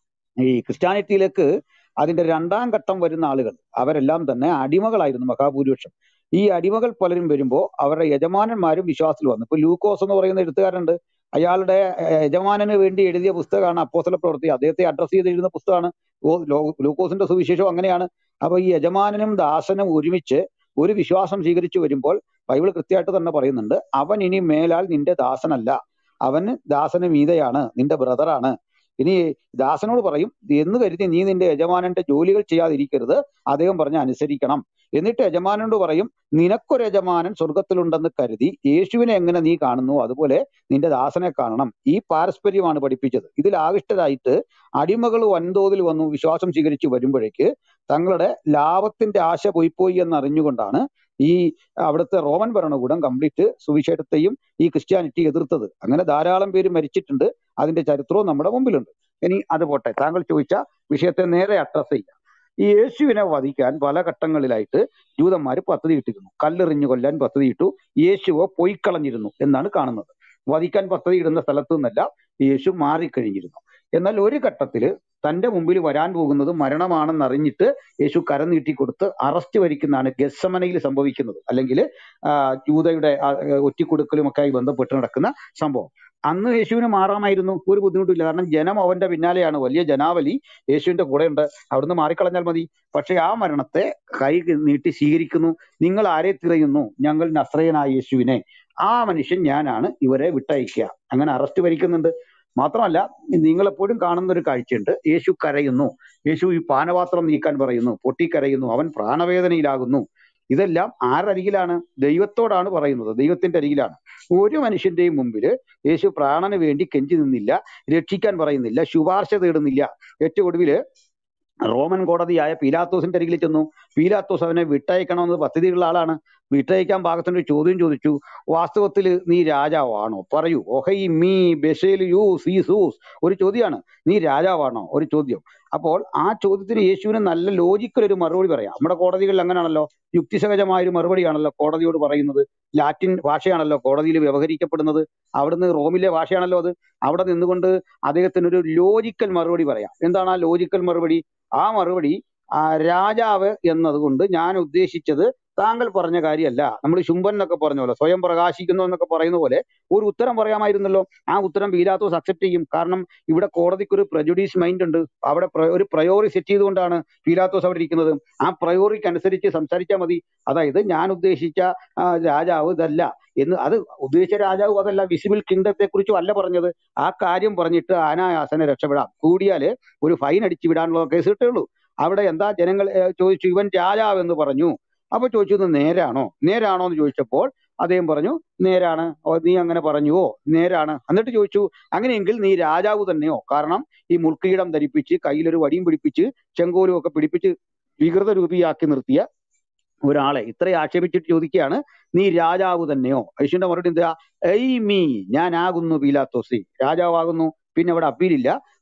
ഈ ക്രിസ്ത്യാനിറ്റിയിലേക്ക് അതിന്റെ രണ്ടാം ഘട്ടം വരുന്ന ആളുകൾ അവരെല്ലാം തന്നെ അടിമകളായിരുന്നു മഹാഭൂരിപക്ഷം ഈ അടിമകൾ പലരും വരുമ്പോൾ അവരുടെ യജമാനന്മാരും വിശ്വാസത്തിൽ വന്നു ഇപ്പൊ ലൂക്കോസ് എന്ന് പറയുന്ന എഴുത്തുകാരുണ്ട് അയാളുടെ യജമാനന് വേണ്ടി എഴുതിയ പുസ്തകമാണ് അപ്പോസ്തല പ്രവൃത്തി അദ്ദേഹത്തെ അഡ്രസ് ചെയ്ത് എഴുതുന്ന പുസ്തകമാണ് ലൂക്കോസിന്റെ സുവിശേഷം അങ്ങനെയാണ് അപ്പൊ ഈ യജമാനനും ദാസനും ഒരുമിച്ച് ഒരു വിശ്വാസം സ്വീകരിച്ചു വരുമ്പോൾ ബൈബിൾ കൃത്യമായിട്ട് തന്നെ പറയുന്നുണ്ട് അവൻ ഇനി മേലാൽ നിന്റെ ദാസനല്ല അവന് ദാസന് മീതയാണ് നിന്റെ ബ്രദറാണ് ഇനി ദാസനോട് പറയും എന്ന് കരുതി നീ നിന്റെ യജമാനന്റെ ജോലികൾ ചെയ്യാതിരിക്കരുത് അദ്ദേഹം പറഞ്ഞ അനുസരിക്കണം എന്നിട്ട് യജമാനോട് പറയും നിനക്കൊരു യജമാനൻ സ്വർഗത്തിലുണ്ടെന്ന് കരുതി യേശുവിനെ എങ്ങനെ നീ കാണുന്നു അതുപോലെ നിന്റെ ദാസനെ കാണണം ഈ പാരസ്പര്യമാണ് പഠിപ്പിച്ചത് ഇതിൽ ആകൃഷ്ടരായിട്ട് അടിമകൾ വൻതോതിൽ വന്നു വിശ്വാസം സ്വീകരിച്ചു വരുമ്പോഴേക്ക് തങ്ങളുടെ ലാഭത്തിന്റെ ആശ പോയിപ്പോയി എന്ന് അറിഞ്ഞുകൊണ്ടാണ് ഈ അവിടുത്തെ റോമൻ ഭരണകൂടം കംപ്ലീറ്റ് സുവിശേഷത്തെയും ഈ ക്രിസ്ത്യാനിറ്റി എതിർത്തത് അങ്ങനെ ധാരാളം പേര് മരിച്ചിട്ടുണ്ട് അതിന്റെ ചരിത്രവും നമ്മുടെ മുമ്പിലുണ്ട് ഇനി അത് പോട്ടെ താങ്കൾ ചോദിച്ച വിഷയത്തെ നേരെ അഡ്രസ് ചെയ്യാം ഈ യേശുവിനെ വധിക്കാൻ പല ഘട്ടങ്ങളിലായിട്ട് ജൂതന്മാർ പദ്ധതി ഇട്ടിരുന്നു കല്ലെറിഞ്ഞു കൊല്ലാൻ പദ്ധതി ഇട്ടു യേശുവോ പൊയ്ക്കളഞ്ഞിരുന്നു എന്നാണ് കാണുന്നത് വധിക്കാൻ പദ്ധതി ഇടുന്ന സ്ഥലത്തു നിന്നല്ല യേശു മാറിക്കഴിഞ്ഞിരുന്നു എന്നാൽ ഒരു ഘട്ടത്തിൽ തന്റെ മുമ്പിൽ വരാൻ പോകുന്നത് മരണമാണെന്ന് അറിഞ്ഞിട്ട് യേശു കരം നീട്ടിക്കൊടുത്ത് അറസ്റ്റ് വരിക്കുന്നതാണ് ഗസമനയിൽ സംഭവിക്കുന്നത് അല്ലെങ്കിൽ ജൂതയുടെ ഒറ്റിക്കൊടുക്കലും ഒക്കെ ആയി ബന്ധപ്പെട്ട് നടക്കുന്ന സംഭവം അന്ന് യേശുവിന് മാറാമായിരുന്നു ഒരു ബുദ്ധിമുട്ടില്ല കാരണം ജനം അവന്റെ പിന്നാലെയാണ് വലിയ ജനാവലി യേശുവിന്റെ കൂടെ ഉണ്ട് അവിടുന്ന് മാറിക്കളഞ്ഞാൽ മതി പക്ഷെ ആ മരണത്തെ കൈ നീട്ടി സ്വീകരിക്കുന്നു നിങ്ങൾ ആരെ തിരയുന്നു ഞങ്ങൾ നസ്രയനായ യേശുവിനെ ആ മനുഷ്യൻ ഞാനാണ് ഇവരെ വിട്ടയക്കുക അങ്ങനെ അറസ്റ്റ് വരിക്കുന്നുണ്ട് മാത്രമല്ല നിങ്ങളെപ്പോഴും കാണുന്ന ഒരു കാഴ്ചയുണ്ട് യേശു കരയുന്നു യേശു ഈ പാനപാത്രം നീക്കാൻ പറയുന്നു പൊട്ടിക്കരയുന്നു അവൻ പ്രാണവേദനയിലാകുന്നു ഇതെല്ലാം ആരരികിലാണ് ദൈവത്തോടാണ് പറയുന്നത് ദൈവത്തിന്റെ അരികിലാണ് ഒരു മനുഷ്യന്റെയും മുമ്പിൽ യേശു പ്രാണന് വേണ്ടി കെഞ്ചി നിന്നില്ല രക്ഷിക്കാൻ പറയുന്നില്ല ശുപാർശ തേടുന്നില്ല ഏറ്റവും ഒടുവില് റോമൻ കോടതിയായ പീലാത്തോസിന്റെ അരികിൽ ചെന്നു പീലാത്തോസ് അവനെ വിട്ടയക്കണമെന്ന് പദ്ധതിയുള്ള ആളാണ് വിട്ടയക്കാൻ പാകത്തിന് ഒരു ചോദ്യം ചോദിച്ചു വാസ്തവത്തിൽ നീ രാജാവാണോ പറയൂ ഒഹൈ മീ ബെഷേൽ യു സീസൂസ് ഒരു ചോദ്യമാണ് നീ രാജാവാണോ ഒരു ചോദ്യം അപ്പോൾ ആ ചോദ്യത്തിന് യേശുവിന് നല്ല ലോജിക്കൽ ഒരു മറുപടി പറയാം നമ്മുടെ കോടതികളിൽ അങ്ങനെയാണല്ലോ യുക്തിസഹജമായ ഒരു മറുപടിയാണല്ലോ കോടതിയോട് പറയുന്നത് ലാറ്റിൻ ഭാഷയാണല്ലോ കോടതിയിൽ വ്യവഹരിക്കപ്പെടുന്നത് അവിടുന്ന് റോമിലെ ഭാഷയാണല്ലോ അത് അവിടെ നിന്നുകൊണ്ട് അദ്ദേഹത്തിന് ഒരു ലോജിക്കൽ മറുപടി പറയാം എന്താണ് ആ ലോജിക്കൽ മറുപടി ആ മറുപടി ആ രാജാവ് എന്നതുകൊണ്ട് ഞാൻ ഉദ്ദേശിച്ചത് താങ്കൾ പറഞ്ഞ കാര്യമല്ല നമ്മൾ ശുംഭൻ എന്നൊക്കെ പറഞ്ഞ പോലെ സ്വയം പ്രകാശിക്കുന്നു എന്നൊക്കെ പറയുന്ന പോലെ ഒരു ഉത്തരം പറയാമായിരുന്നല്ലോ ആ ഉത്തരം പീലാത്തോസ് അക്സെപ്റ്റ് ചെയ്യും കാരണം ഇവിടെ കോടതിക്ക് ഒരു പ്രജുഡീസ് മൈൻഡ് ഉണ്ട് അവിടെ ഒരു പ്രയോറി സെറ്റ് ചെയ്തുകൊണ്ടാണ് പീലാത്തോസ് അവിടെ ഇരിക്കുന്നത് ആ പ്രയോറിക്ക് അനുസരിച്ച് സംസാരിച്ചാൽ മതി അതായത് ഞാൻ ഉദ്ദേശിച്ച രാജാവ് ഇതല്ല എന്ന് അത് ഉദ്ദേശിച്ച രാജാവ് അതല്ല വിസിബിൾ കിങ്ഡത്തെ കുറിച്ചും അല്ല പറഞ്ഞത് ആ കാര്യം പറഞ്ഞിട്ട് അനായാസനെ രക്ഷപ്പെടാം കൂടിയാല് ഒരു ഫൈൻ അടിച്ചു വിടാനുള്ള കേസ് കിട്ടേ ഉള്ളൂ അവിടെ എന്താ ജനങ്ങൾ ചോദിച്ചു ഇവൻ രാജാവ് എന്ന് പറഞ്ഞു അപ്പൊ ചോദിച്ചു നേരാണോ നേരാണോ എന്ന് ചോദിച്ചപ്പോൾ അദ്ദേഹം പറഞ്ഞു നേരാണ് നീ അങ്ങനെ പറഞ്ഞുവോ നേരാണ് എന്നിട്ട് ചോദിച്ചു അങ്ങനെയെങ്കിൽ നീ രാജാവ് തന്നെയോ കാരണം ഈ മുൾക്കിരീടം ധരിപ്പിച്ച് കയ്യിലൊരു വടിയും പിടിപ്പിച്ച് ചെങ്കോലും ഒക്കെ പിടിപ്പിച്ച് വികൃത രൂപിയാക്കി നിർത്തിയ ഒരാളെ ഇത്ര ആക്ഷേപിച്ചിട്ട് ചോദിക്കുകയാണ് നീ രാജാവ് തന്നെയോ യേശുവിന്റെ മറുപടി എന്താ എയ് മീ ഞാനാകുന്നു പീലാത്തോസി രാജാവാകുന്നു പിന്നെ അവിടെ അപ്പീലില്ല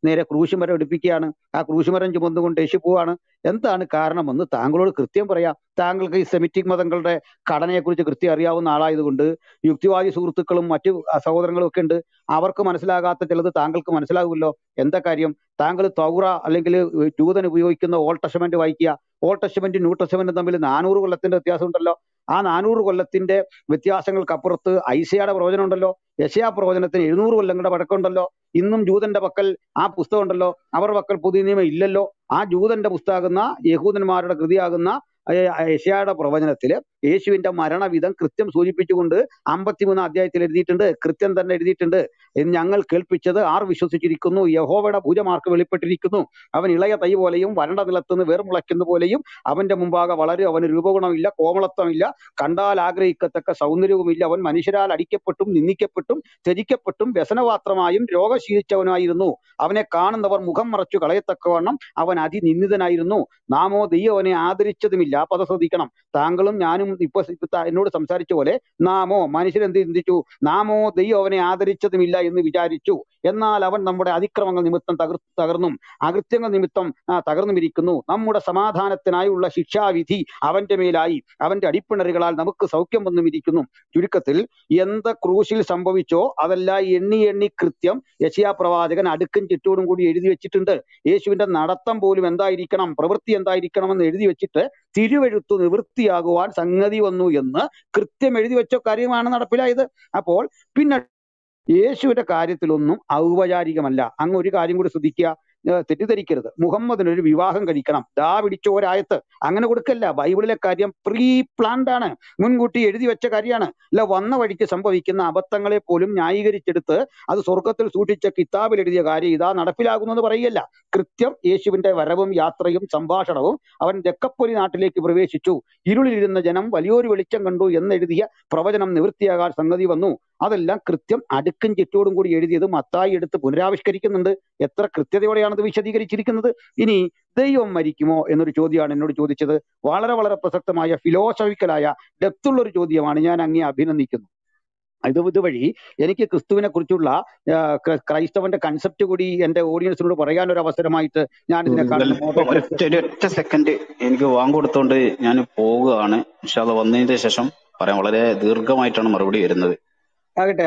നേരെ ക്രൂശുമരം എടുപ്പിക്കുകയാണ് ആ ക്രൂശുമരം ചുമന്നുകൊണ്ട് യേശു പോവാണ് എന്താണ് കാരണമെന്ന് താങ്കളോട് കൃത്യം പറയാം താങ്കൾക്ക് ഈ സെമിറ്റിക് മതങ്ങളുടെ ഘടനയെക്കുറിച്ച് കൃത്യം അറിയാവുന്ന ആളായതുകൊണ്ട് യുക്തിവാദി സുഹൃത്തുക്കളും മറ്റു സഹോദരങ്ങളും ഒക്കെ ഉണ്ട് അവർക്ക് മനസ്സിലാകാത്ത ചിലത് താങ്കൾക്ക് മനസ്സിലാകുമല്ലോ എന്താ കാര്യം താങ്കൾ തൗറ അല്ലെങ്കിൽ ജൂതൻ ഉപയോഗിക്കുന്ന ഓൾ ടെസ്റ്റമെന്റ് വായിക്കുക ഓൾ ടെസ്റ്റമെന്റും ന്യൂ ടെസ്റ്റമെന്റും തമ്മിൽ നാനൂറ് കൊല്ലത്തിന്റെ വ്യത്യാസം ഉണ്ടല്ലോ ആ നാനൂറ് കൊല്ലത്തിന്റെ വ്യത്യാസങ്ങൾക്കപ്പുറത്ത് ഐസയുടെ പ്രവചനം ഉണ്ടല്ലോ യശയാ പ്രവചനത്തിന് എഴുന്നൂറ് കൊല്ലങ്ങളുടെ പഴക്കമുണ്ടല്ലോ ഇന്നും ജൂതന്റെ പക്കൽ ആ പുസ്തകം ഉണ്ടല്ലോ അവരുടെ പക്കൽ പുതിയ നിയമം ഇല്ലല്ലോ ആ ജൂതന്റെ പുസ്തകമാകുന്ന യഹൂദന്മാരുടെ കൃതിയാകുന്ന യശയായുടെ പ്രവചനത്തില് യേശുവിന്റെ മരണവിധം കൃത്യം സൂചിപ്പിച്ചുകൊണ്ട് അമ്പത്തിമൂന്ന് അധ്യായത്തിൽ എഴുതിയിട്ടുണ്ട് കൃത്യം തന്നെ എഴുതിയിട്ടുണ്ട് എന്ന് ഞങ്ങൾ കേൾപ്പിച്ചത് ആർ വിശ്വസിച്ചിരിക്കുന്നു യഹോവയുടെ ഭുജമാർക്ക് വെളിപ്പെട്ടിരിക്കുന്നു അവൻ ഇളയ തൈ പോലെയും വരണ്ട നിലത്തുനിന്ന് വേർമുളയ്ക്കുന്ന പോലെയും അവന്റെ മുമ്പാകെ വളരെ അവന് രൂപഗുണമില്ല കോമളത്വമില്ല കണ്ടാൽ ആഗ്രഹിക്കത്തക്ക സൗന്ദര്യവുമില്ല അവൻ മനുഷ്യരാൽ അടിക്കപ്പെട്ടും നിന്ദിക്കപ്പെട്ടും ത്യജിക്കപ്പെട്ടും വ്യസനപാത്രമായും രോഗശീലിച്ചവനായിരുന്നു അവനെ കാണുന്നവർ മുഖം മറച്ചു കളയത്തക്കവണ്ണം അവൻ അതിനിന്ദിതനായിരുന്നു നാമോ ദൈവം അവനെ ആദരിച്ചതുമില്ല പദ ശ്രദ്ധിക്കണം താങ്കളും ഞാനും ഇപ്പൊ എന്നോട് സംസാരിച്ച പോലെ നാമോ മനുഷ്യരെന്ത് ചിന്തിച്ചു നാമോ ദൈവം അവനെ ആദരിച്ചതുമില്ല എന്ന് വിചാരിച്ചു എന്നാൽ അവൻ നമ്മുടെ അതിക്രമങ്ങൾ നിമിത്തം തകർ തകർന്നും അകൃത്യങ്ങൾ നിമിത്തം തകർന്നുമിരിക്കുന്നു നമ്മുടെ സമാധാനത്തിനായുള്ള ശിക്ഷാവിധി അവന്റെ മേലായി അവന്റെ അടിപ്പിണറുകളാൽ നമുക്ക് സൗഖ്യം വന്നും ഇരിക്കുന്നു ചുരുക്കത്തിൽ എന്ത് ക്രൂശിൽ സംഭവിച്ചോ അതെല്ലാം എണ്ണി എണ്ണി കൃത്യം യശയാ പ്രവാചകൻ അടുക്കും ചുറ്റോടും കൂടി എഴുതി വെച്ചിട്ടുണ്ട് യേശുവിന്റെ നടത്തം പോലും എന്തായിരിക്കണം പ്രവൃത്തി എന്തായിരിക്കണം എന്ന് എഴുതി വെച്ചിട്ട് തിരുവെഴുത്തു നിവൃത്തിയാകുവാൻ സംഗതി വന്നു എന്ന് കൃത്യം എഴുതി വെച്ച കാര്യമാണ് നടപ്പിലായത് അപ്പോൾ പിന്നെ യേശുവിന്റെ കാര്യത്തിലൊന്നും ഔപചാരികമല്ല അങ്ങ് ഒരു കാര്യം കൂടി ശ്രദ്ധിക്കുക തെറ്റിദ്ധരിക്കരുത് മുഹമ്മദിന് ഒരു വിവാഹം കഴിക്കണം ദാ പിടിച്ച ഒരായത്ത് അങ്ങനെ കൊടുക്കല്ല ബൈബിളിലെ കാര്യം പ്രീ പ്ലാൻഡ് ആണ് മുൻകൂട്ടി എഴുതി വെച്ച കാര്യമാണ് അല്ല വന്ന വഴിക്ക് സംഭവിക്കുന്ന അബദ്ധങ്ങളെ പോലും ന്യായീകരിച്ചെടുത്ത് അത് സ്വർഗത്തിൽ സൂക്ഷിച്ച കിതാബിൽ എഴുതിയ കാര്യം ഇതാ നടപ്പിലാകുന്നെന്ന് പറയല്ല കൃത്യം യേശുവിന്റെ വരവും യാത്രയും സംഭാഷണവും അവൻ ദക്കപ്പൊലി നാട്ടിലേക്ക് പ്രവേശിച്ചു ഇരുളിലിരുന്ന ജനം വലിയൊരു വെളിച്ചം കണ്ടു എന്നെഴുതിയ പ്രവചനം നിവൃത്തിയാകാൻ സംഗതി വന്നു അതെല്ലാം കൃത്യം അടുക്കും ചുറ്റോടും കൂടി എഴുതിയത് മത്തായി എടുത്ത് പുനരാവിഷ്കരിക്കുന്നുണ്ട് എത്ര കൃത്യതയോടെയാണ് ഇത് വിശദീകരിച്ചിരിക്കുന്നത് ഇനി ദൈവം മരിക്കുമോ എന്നൊരു ചോദ്യമാണ് എന്നോട് ചോദിച്ചത് വളരെ വളരെ പ്രസക്തമായ ഫിലോസഫിക്കലായ ഡെപ്തുള്ള ഒരു ചോദ്യമാണ് ഞാൻ അങ്ങേ അഭിനന്ദിക്കുന്നു ഇത് ഇതുവഴി എനിക്ക് ക്രിസ്തുവിനെ കുറിച്ചുള്ള ക്രൈസ്തവന്റെ കൺസെപ്റ്റ് കൂടി എന്റെ ഓഡിയൻസിനോട് പറയാൻ ഒരു അവസരമായിട്ട് ഞാൻ ഇതിനെ കാണുന്നു ഒരൊറ്റ സെക്കൻഡ് എനിക്ക് വാങ്ങിക്കൊടുത്തോണ്ട് ഞാൻ പോവുകയാണ് ഇൻഷാല്ല വന്നതിന് ശേഷം പറയാം വളരെ ദീർഘമായിട്ടാണ് മറുപടി വരുന്നത് ആകട്ടെ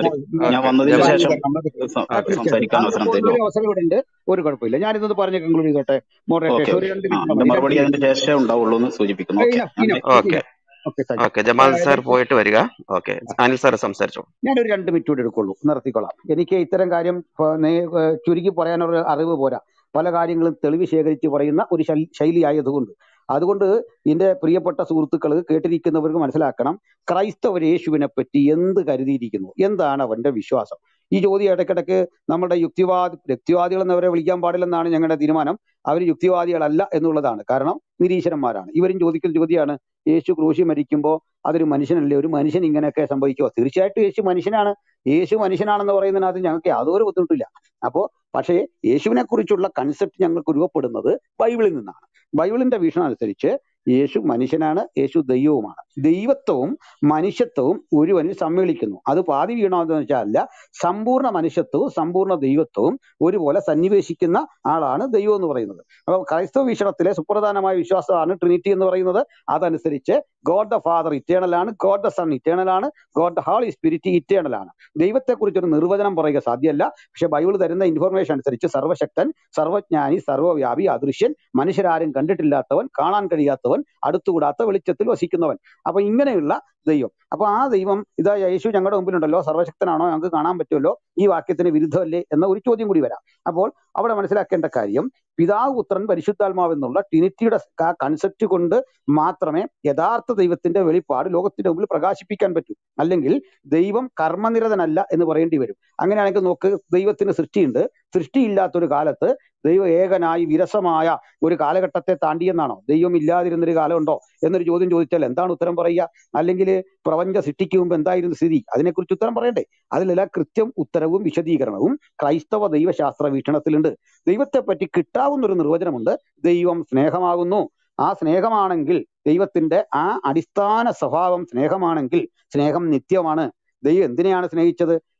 ഞാൻ വന്നതിന് ശേഷം സംസാരിക്കാൻ അവസരം തരുമോ അവസരം ഇവിടെ ഉണ്ട് ഒരു കുഴപ്പമില്ല ഞാൻ ഇതൊന്ന് പറഞ്ഞ് കൺക്ലൂഡ് ചെയ്തോട്ടെ മോഡറേറ്റേഴ്സ് ഒരു രണ്ട് എന്റെ മറുപടി അതിന്റെ ശേഷമേ ഉണ്ടാവുള്ളൂ എന്ന് സൂചിപ്പിക്കുന്നു ഓക്കെ ഓക്കെ ജമാൽ സാർ പോയിട്ട് വരിക ഓക്കെ അനിൽ സാർ സംസാരിച്ചോ ഞാനൊരു രണ്ട് മിനിറ്റ് കൂടെ എടുക്കുള്ളൂ നിർത്തിക്കൊള്ളാം എനിക്ക് ഇത്തരം കാര്യം ചുരുക്കി പറയാനൊരു അറിവ് പോരാ പല കാര്യങ്ങളും തെളിവ് ശേഖരിച്ച് പറയുന്ന ഒരു ശൈലി ആയതുകൊണ്ട് അതുകൊണ്ട് എന്റെ പ്രിയപ്പെട്ട സുഹൃത്തുക്കൾ കേട്ടിരിക്കുന്നവർക്ക് മനസ്സിലാക്കണം ക്രൈസ്തവർ യേശുവിനെ പറ്റി എന്ത് കരുതിയിരിക്കുന്നു എന്താണ് അവന്റെ വിശ്വാസം ഈ ചോദ്യം ഇടയ്ക്കിടയ്ക്ക് നമ്മുടെ യുക്തിവാദി യുക്തിവാദികൾ എന്നവരെ വിളിക്കാൻ പാടില്ലെന്നാണ് ഞങ്ങളുടെ തീരുമാനം അവർ യുക്തിവാദികളല്ല എന്നുള്ളതാണ് കാരണം നിരീശ്വരന്മാരാണ് ഇവരും ചോദിക്കുന്ന ചോദ്യമാണ് യേശു ക്രൂശി മരിക്കുമ്പോൾ അതൊരു മനുഷ്യനല്ലേ ഒരു മനുഷ്യൻ ഇങ്ങനെയൊക്കെ സംഭവിക്കുമോ തീർച്ചയായിട്ടും യേശു മനുഷ്യനാണ് യേശു മനുഷ്യനാണെന്ന് പറയുന്നതിനകത്ത് ഞങ്ങൾക്ക് യാതൊരു ബുദ്ധിമുട്ടില്ല അപ്പോ പക്ഷേ യേശുവിനെ കുറിച്ചുള്ള കൺസെപ്റ്റ് ഞങ്ങൾക്ക് രൂപപ്പെടുന്നത് ബൈബിളിൽ നിന്നാണ് ബൈബിളിന്റെ വീക്ഷണം അനുസരിച്ച് യേശു മനുഷ്യനാണ് യേശു ദൈവവുമാണ് ദൈവത്വവും മനുഷ്യത്വവും ഒരുവനിൽ സമ്മേളിക്കുന്നു അത് പാതി വീണമെന്ന് വെച്ചാൽ സമ്പൂർണ്ണ മനുഷ്യത്വവും സമ്പൂർണ്ണ ദൈവത്വവും ഒരുപോലെ സന്നിവേശിക്കുന്ന ആളാണ് ദൈവം എന്ന് പറയുന്നത് അപ്പോൾ ക്രൈസ്തവ വീക്ഷണത്തിലെ സുപ്രധാനമായ വിശ്വാസമാണ് ട്രിനിറ്റി എന്ന് പറയുന്നത് അതനുസരിച്ച് ഗോഡ് ദ ഫാദർ ഇറ്റേണൽ ആണ് ഗോഡ് ദ സൺ ഇറ്റേണൽ ആണ് God the holy spirit eternal ആണ് ദൈവത്തെക്കുറിച്ച് ഒരു നിർവചനം പറയുക സാധ്യമല്ല പക്ഷെ ബൈബിൾ തരുന്ന ഇൻഫർമേഷൻ അനുസരിച്ച് സർവശക്തൻ സർവജ്ഞാനി സർവ്വവ്യാപി അദൃശ്യൻ മനുഷ്യരാരും കണ്ടിട്ടില്ലാത്തവൻ കാണാൻ കഴിയാത്തവൻ അടുത്തുകൂടാത്ത വെളിച്ചത്തിൽ വസിക്കുന്നവൻ അപ്പൊ ഇങ്ങനെയുള്ള ദൈവം അപ്പൊ ആ ദൈവം ഇതാ യേശു ഞങ്ങളുടെ മുമ്പിലുണ്ടല്ലോ സർവശക്തനാണോ ഞങ്ങൾക്ക് കാണാൻ പറ്റുമല്ലോ ഈ വാക്യത്തിന് വിരുദ്ധമല്ലേ എന്ന ഒരു ചോദ്യം കൂടി വരാം അപ്പോൾ അവിടെ മനസ്സിലാക്കേണ്ട കാര്യം പിതാവ് പുത്രൻ പരിശുദ്ധാത്മാവ് എന്നുള്ള ട്രിനിറ്റിയുടെ ആ കൺസെപ്റ്റ് കൊണ്ട് മാത്രമേ യഥാർത്ഥ ദൈവത്തിന്റെ വെളിപ്പാട് ലോകത്തിന്റെ മുമ്പിൽ പ്രകാശിപ്പിക്കാൻ പറ്റൂ അല്ലെങ്കിൽ ദൈവം കർമ്മനിരതനല്ല എന്ന് പറയേണ്ടി വരും അങ്ങനെയാണെങ്കിൽ നോക്ക് ദൈവത്തിന് സൃഷ്ടിയുണ്ട് സൃഷ്ടിയില്ലാത്തൊരു കാലത്ത് ദൈവം ഏകനായി വിരസമായ ഒരു കാലഘട്ടത്തെ താണ്ടിയെന്നാണോ ദൈവം ഇല്ലാതിരുന്നൊരു കാലമുണ്ടോ എന്നൊരു ചോദ്യം ചോദിച്ചാൽ എന്താണ് ഉത്തരം പറയുക അല്ലെങ്കിൽ പ്രപഞ്ച സൃഷ്ടിക്ക് മുമ്പ് എന്തായിരുന്നു സ്ഥിതി അതിനെക്കുറിച്ച് ഉത്തരം പറയണ്ടേ അതിലെല്ലാം കൃത്യം ഉത്തരവും വിശദീകരണവും ക്രൈസ്തവ ദൈവശാസ്ത്ര വീക്ഷണത്തിലുണ്ട് ദൈവത്തെ പറ്റി കിട്ടാവുന്ന ഒരു നിർവചനമുണ്ട് ദൈവം സ്നേഹമാകുന്നു ആ സ്നേഹമാണെങ്കിൽ ദൈവത്തിന്റെ ആ അടിസ്ഥാന സ്വഭാവം സ്നേഹമാണെങ്കിൽ സ്നേഹം നിത്യമാണ് ദൈവം എന്തിനെയാണ് സ്നേഹിച്ചത്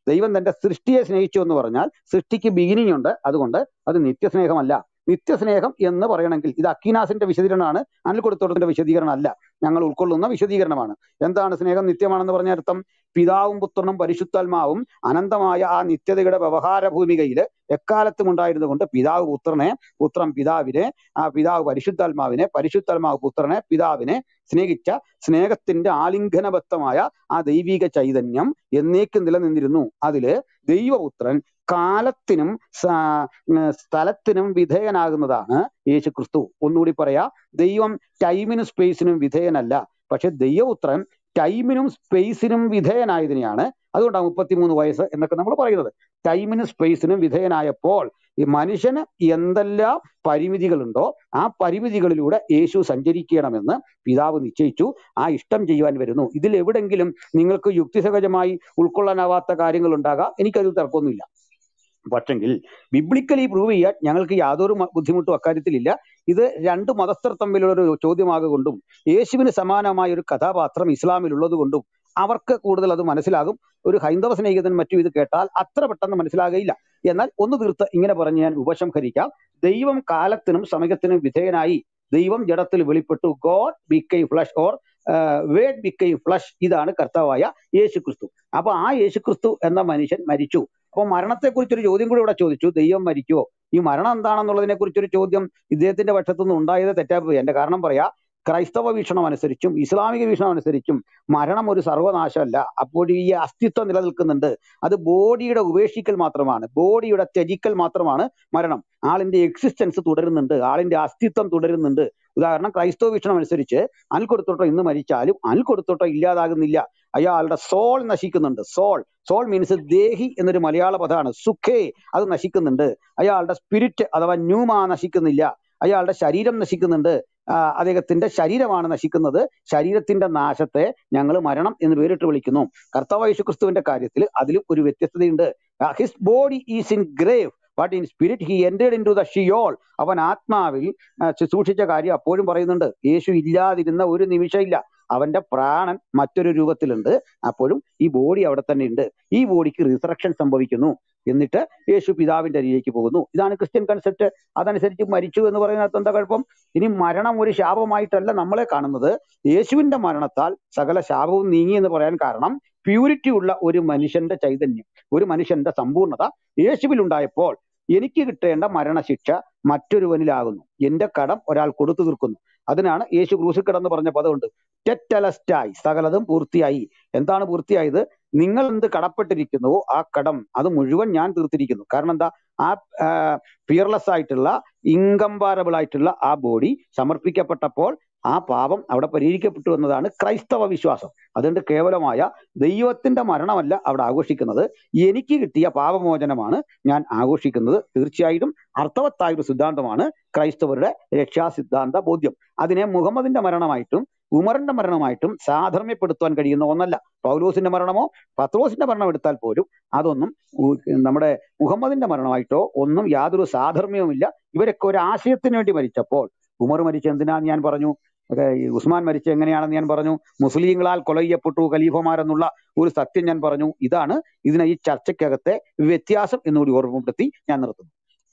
ദൈവം തന്റെ സൃഷ്ടിയെ സ്നേഹിച്ചു എന്ന് പറഞ്ഞാൽ സൃഷ്ടിക്ക് ബിഗിനിങ് ഉണ്ട് അതുകൊണ്ട് അത് നിത്യസ്നേഹമല്ല നിത്യസ്നേഹം എന്ന് പറയണമെങ്കിൽ ഇത് അക്കീനാസിന്റെ വിശദീകരണമാണ് അനിൽ കൊടുത്തോട്ടത്തിന്റെ വിശദീകരണം അല്ല ഞങ്ങൾ ഉൾക്കൊള്ളുന്ന വിശദീകരണമാണ് എന്താണ് സ്നേഹം നിത്യമാണെന്ന് പറഞ്ഞ അർത്ഥം പിതാവും പുത്രനും പരിശുദ്ധാത്മാവും അനന്തമായ ആ നിത്യതയുടെ വ്യവഹാര ഭൂമികയിൽ എക്കാലത്തും ഉണ്ടായിരുന്നുകൊണ്ട് പിതാവ് പുത്രനെ പുത്രൻ പിതാവിനെ ആ പിതാവ് പരിശുദ്ധാത്മാവിനെ പരിശുദ്ധാത്മാവ് പുത്രനെ പിതാവിനെ സ്നേഹിച്ച സ്നേഹത്തിന്റെ ആലിംഗനബദ്ധമായ ആ ദൈവിക ചൈതന്യം എന്നേക്കും നിലനിന്നിരുന്നു അതില് ദൈവപുത്രൻ കാലത്തിനും സ- ഉം, സ്ഥലത്തിനും വിധേയനാകുന്നതാണ് യേശു ക്രിസ്തു ഒന്നുകൂടി പറയാ ദൈവം ടൈമിനും സ്പേസിനും വിധേയനല്ല പക്ഷെ ദൈവപുത്രൻ ടൈമിനും സ്പേസിനും വിധേയനായതിനെയാണ് അതുകൊണ്ടാണ് മുപ്പത്തിമൂന്ന് വയസ്സ് എന്നൊക്കെ നമ്മൾ പറയുന്നത് ടൈമിനും സ്പേസിനും വിധേയനായപ്പോൾ ഈ മനുഷ്യന് എന്തെല്ലാം പരിമിതികളുണ്ടോ ആ പരിമിതികളിലൂടെ യേശു സഞ്ചരിക്കണമെന്ന് പിതാവ് നിശ്ചയിച്ചു ആ ഇഷ്ടം ചെയ്യുവാൻ വരുന്നു ഇതിൽ എവിടെങ്കിലും നിങ്ങൾക്ക് യുക്തിസഹജമായി ഉൾക്കൊള്ളാനാവാത്ത കാര്യങ്ങൾ ഉണ്ടാകാം എനിക്കതിൽ തർക്കമൊന്നുമില്ല പക്ഷെങ്കിൽ ബിബ്ലിക്കലി പ്രൂവ് ചെയ്യാൻ ഞങ്ങൾക്ക് യാതൊരു മ- ബുദ്ധിമുട്ടും അക്കാര്യത്തിലില്ല ഇത് രണ്ട് മതസ്ഥർ തമ്മിലുള്ള ഒരു ചോദ്യമാകൊണ്ടും യേശുവിന് സമാനമായ ഒരു കഥാപാത്രം ഇസ്ലാമിലുള്ളത് കൊണ്ടും അവർക്ക് കൂടുതൽ അത് മനസ്സിലാകും ഒരു ഹൈന്ദവ സ്നേഹിതൻ മറ്റും ഇത് കേട്ടാൽ അത്ര പെട്ടെന്ന് മനസ്സിലാകുകയില്ല എന്നാൽ ഒന്ന് തീർത്ത് ഇങ്ങനെ പറഞ്ഞ് ഞാൻ ഉപസംഹരിക്കാം ദൈവം കാലത്തിനും സമയത്തിനും വിധേയനായി ദൈവം ജഡത്തിൽ വെളിപ്പെട്ടു God became flesh or word became flesh ഇതാണ് കർത്താവായ യേശു ക്രിസ്തു അപ്പൊ ആ യേശു ക്രിസ്തു എന്ന മനുഷ്യൻ മരിച്ചു അപ്പൊ മരണത്തെക്കുറിച്ചൊരു ചോദ്യം കൂടി ഇവിടെ ചോദിച്ചു ദൈവം മരിക്കുവോ ഈ മരണം എന്താണെന്നുള്ളതിനെ കുറിച്ചൊരു ചോദ്യം ഇദ്ദേഹത്തിന്റെ പക്ഷത്തുനിന്ന് ഉണ്ടായത് തെറ്റാപ്പോയി എന്റെ കാരണം പറയാ ക്രൈസ്തവ വീക്ഷണം അനുസരിച്ചും ഇസ്ലാമിക വീക്ഷണം അനുസരിച്ചും മരണം ഒരു സർവനാശമല്ല അപ്പോൾ ഈ അസ്തിത്വം നിലനിൽക്കുന്നുണ്ട് അത് ബോഡിയുടെ ഉപേക്ഷിക്കൽ മാത്രമാണ് ബോഡിയുടെ ത്യജിക്കൽ മാത്രമാണ് മരണം ആളിന്റെ എക്സിസ്റ്റൻസ് തുടരുന്നുണ്ട് ആളിന്റെ അസ്തിത്വം തുടരുന്നുണ്ട് ഉദാഹരണം ക്രൈസ്തവ വീക്ഷണം അനുസരിച്ച് അൽ കൊടുത്തോട്ടോ ഇന്ന് മരിച്ചാലും അൽ കൊടുത്തോട്ടോ ഇല്ലാതാകുന്നില്ല അയാളുടെ സോൾ നശിക്കുന്നുണ്ട് സോൾ സോൾ മീൻസ് ദേഹി എന്നൊരു മലയാള പദമാണ് സുഖേ അത് നശിക്കുന്നുണ്ട് അയാളുടെ സ്പിരിറ്റ് അഥവാ ന്യൂമ നശിക്കുന്നില്ല അയാളുടെ ശരീരം നശിക്കുന്നുണ്ട് ആ, അദ്ദേഹത്തിന്റെ ശരീരമാണ് നശിക്കുന്നത് ശരീരത്തിന്റെ നാശത്തെ ഞങ്ങൾ മരണം എന്ന് പേരിട്ട് വിളിക്കുന്നു കർത്താവ് യേശു ക്രിസ്തുവിന്റെ കാര്യത്തിൽ അതിലും ഒരു വ്യത്യസ്തതയുണ്ട് his body is in grave but in spirit he entered into the Sheol അവൻ ആത്മാവിൽ ആ, ശുശ്രൂഷിച്ച കാര്യം അപ്പോഴും പറയുന്നുണ്ട് യേശു ഇല്ലാതിരുന്ന ഒരു നിമിഷമില്ല അവന്റെ പ്രാണൻ മറ്റൊരു രൂപത്തിലുണ്ട് അപ്പോഴും ഈ ബോഡി അവിടെ തന്നെ ഉണ്ട് ഈ ബോഡിക്ക് റിസറക്ഷൻ സംഭവിക്കുന്നു എന്നിട്ട് യേശു പിതാവിന്റെ അരിയിലേക്ക് പോകുന്നു ഇതാണ് ക്രിസ്ത്യൻ കൺസെപ്റ്റ് അതനുസരിച്ച് മരിച്ചു എന്ന് പറയുന്നതിനകത്ത് എന്താ കുഴപ്പം ഇനി മരണം ഒരു ശാപമായിട്ടല്ല നമ്മളെ കാണുന്നത് യേശുവിന്റെ മരണത്താൽ സകല ശാപവും നീങ്ങി എന്ന് പറയാൻ കാരണം പ്യൂരിറ്റി ഉള്ള ഒരു മനുഷ്യന്റെ ചൈതന്യം ഒരു മനുഷ്യന്റെ സമ്പൂർണത യേശുവിൽ ഉണ്ടായപ്പോൾ എനിക്ക് കിട്ടേണ്ട മരണശിക്ഷ മറ്റൊരുവനിലാകുന്നു എന്റെ കടം ഒരാൾ കൊടുത്തു തീർക്കുന്നു അതിനാണ് യേശു ക്രൂശിൽ കിടന്ന് പറഞ്ഞ പദമുണ്ട് ടെറ്റലസ്റ്റായി സകലതും പൂർത്തിയായി എന്താണ് പൂർത്തിയായത് നിങ്ങൾ എന്ത് കടപ്പെട്ടിരിക്കുന്നുവോ ആ കടം അത് മുഴുവൻ ഞാൻ തീർത്തിരിക്കുന്നു കാരണം എന്താ ആ ഫിയർലെസ് ആയിട്ടുള്ള ഇൻകമ്പാരബിൾ ആയിട്ടുള്ള ആ ബോഡി സമർപ്പിക്കപ്പെട്ടപ്പോൾ ആ പാപം അവിടെ പരിഹരിക്കപ്പെട്ടു എന്നതാണ് ക്രൈസ്തവ വിശ്വാസം അതുകൊണ്ട് കേവലമായ ദൈവത്തിന്റെ മരണമല്ല അവിടെ ആഘോഷിക്കുന്നത് എനിക്ക് കിട്ടിയ പാപമോചനമാണ് ഞാൻ ആഘോഷിക്കുന്നത് തീർച്ചയായിട്ടും അർത്ഥവത്തായ ഒരു സിദ്ധാന്തമാണ് ക്രൈസ്തവരുടെ രക്ഷാ സിദ്ധാന്ത ബോധ്യം അതിനെ മുഹമ്മദിന്റെ മരണമായിട്ടും ഉമറിന്റെ മരണമായിട്ടും സാധർമ്യപ്പെടുത്തുവാൻ കഴിയുന്ന ഒന്നല്ല പൗലോസിന്റെ മരണമോ പത്രോസിന്റെ മരണം എടുത്താൽ പോലും അതൊന്നും ഉ- നമ്മുടെ മുഹമ്മദിന്റെ മരണമായിട്ടോ ഒന്നും യാതൊരു സാധർമ്യവുമില്ല ഇവരൊക്കെ ഒരു ആശയത്തിന് വേണ്ടി മരിച്ചപ്പോൾ ഉമർ മരിച്ച എന്തിനാന്ന് ഞാൻ പറഞ്ഞു ഒക്കെ ഈ ഉസ്മാൻ മരിച്ച എങ്ങനെയാണെന്ന് ഞാൻ പറഞ്ഞു മുസ്ലിങ്ങളാൽ കൊല ചെയ്യപ്പെട്ടു ഖലീഫമാരെന്നുള്ള ഒരു സത്യം ഞാൻ പറഞ്ഞു ഇതാണ് ഇതിനെ ഈ ചർച്ചയ്ക്കകത്തെ വ്യത്യാസം എന്നുകൂടി ഓർമ്മപ്പെടുത്തി ഞാൻ നിർത്തുന്നു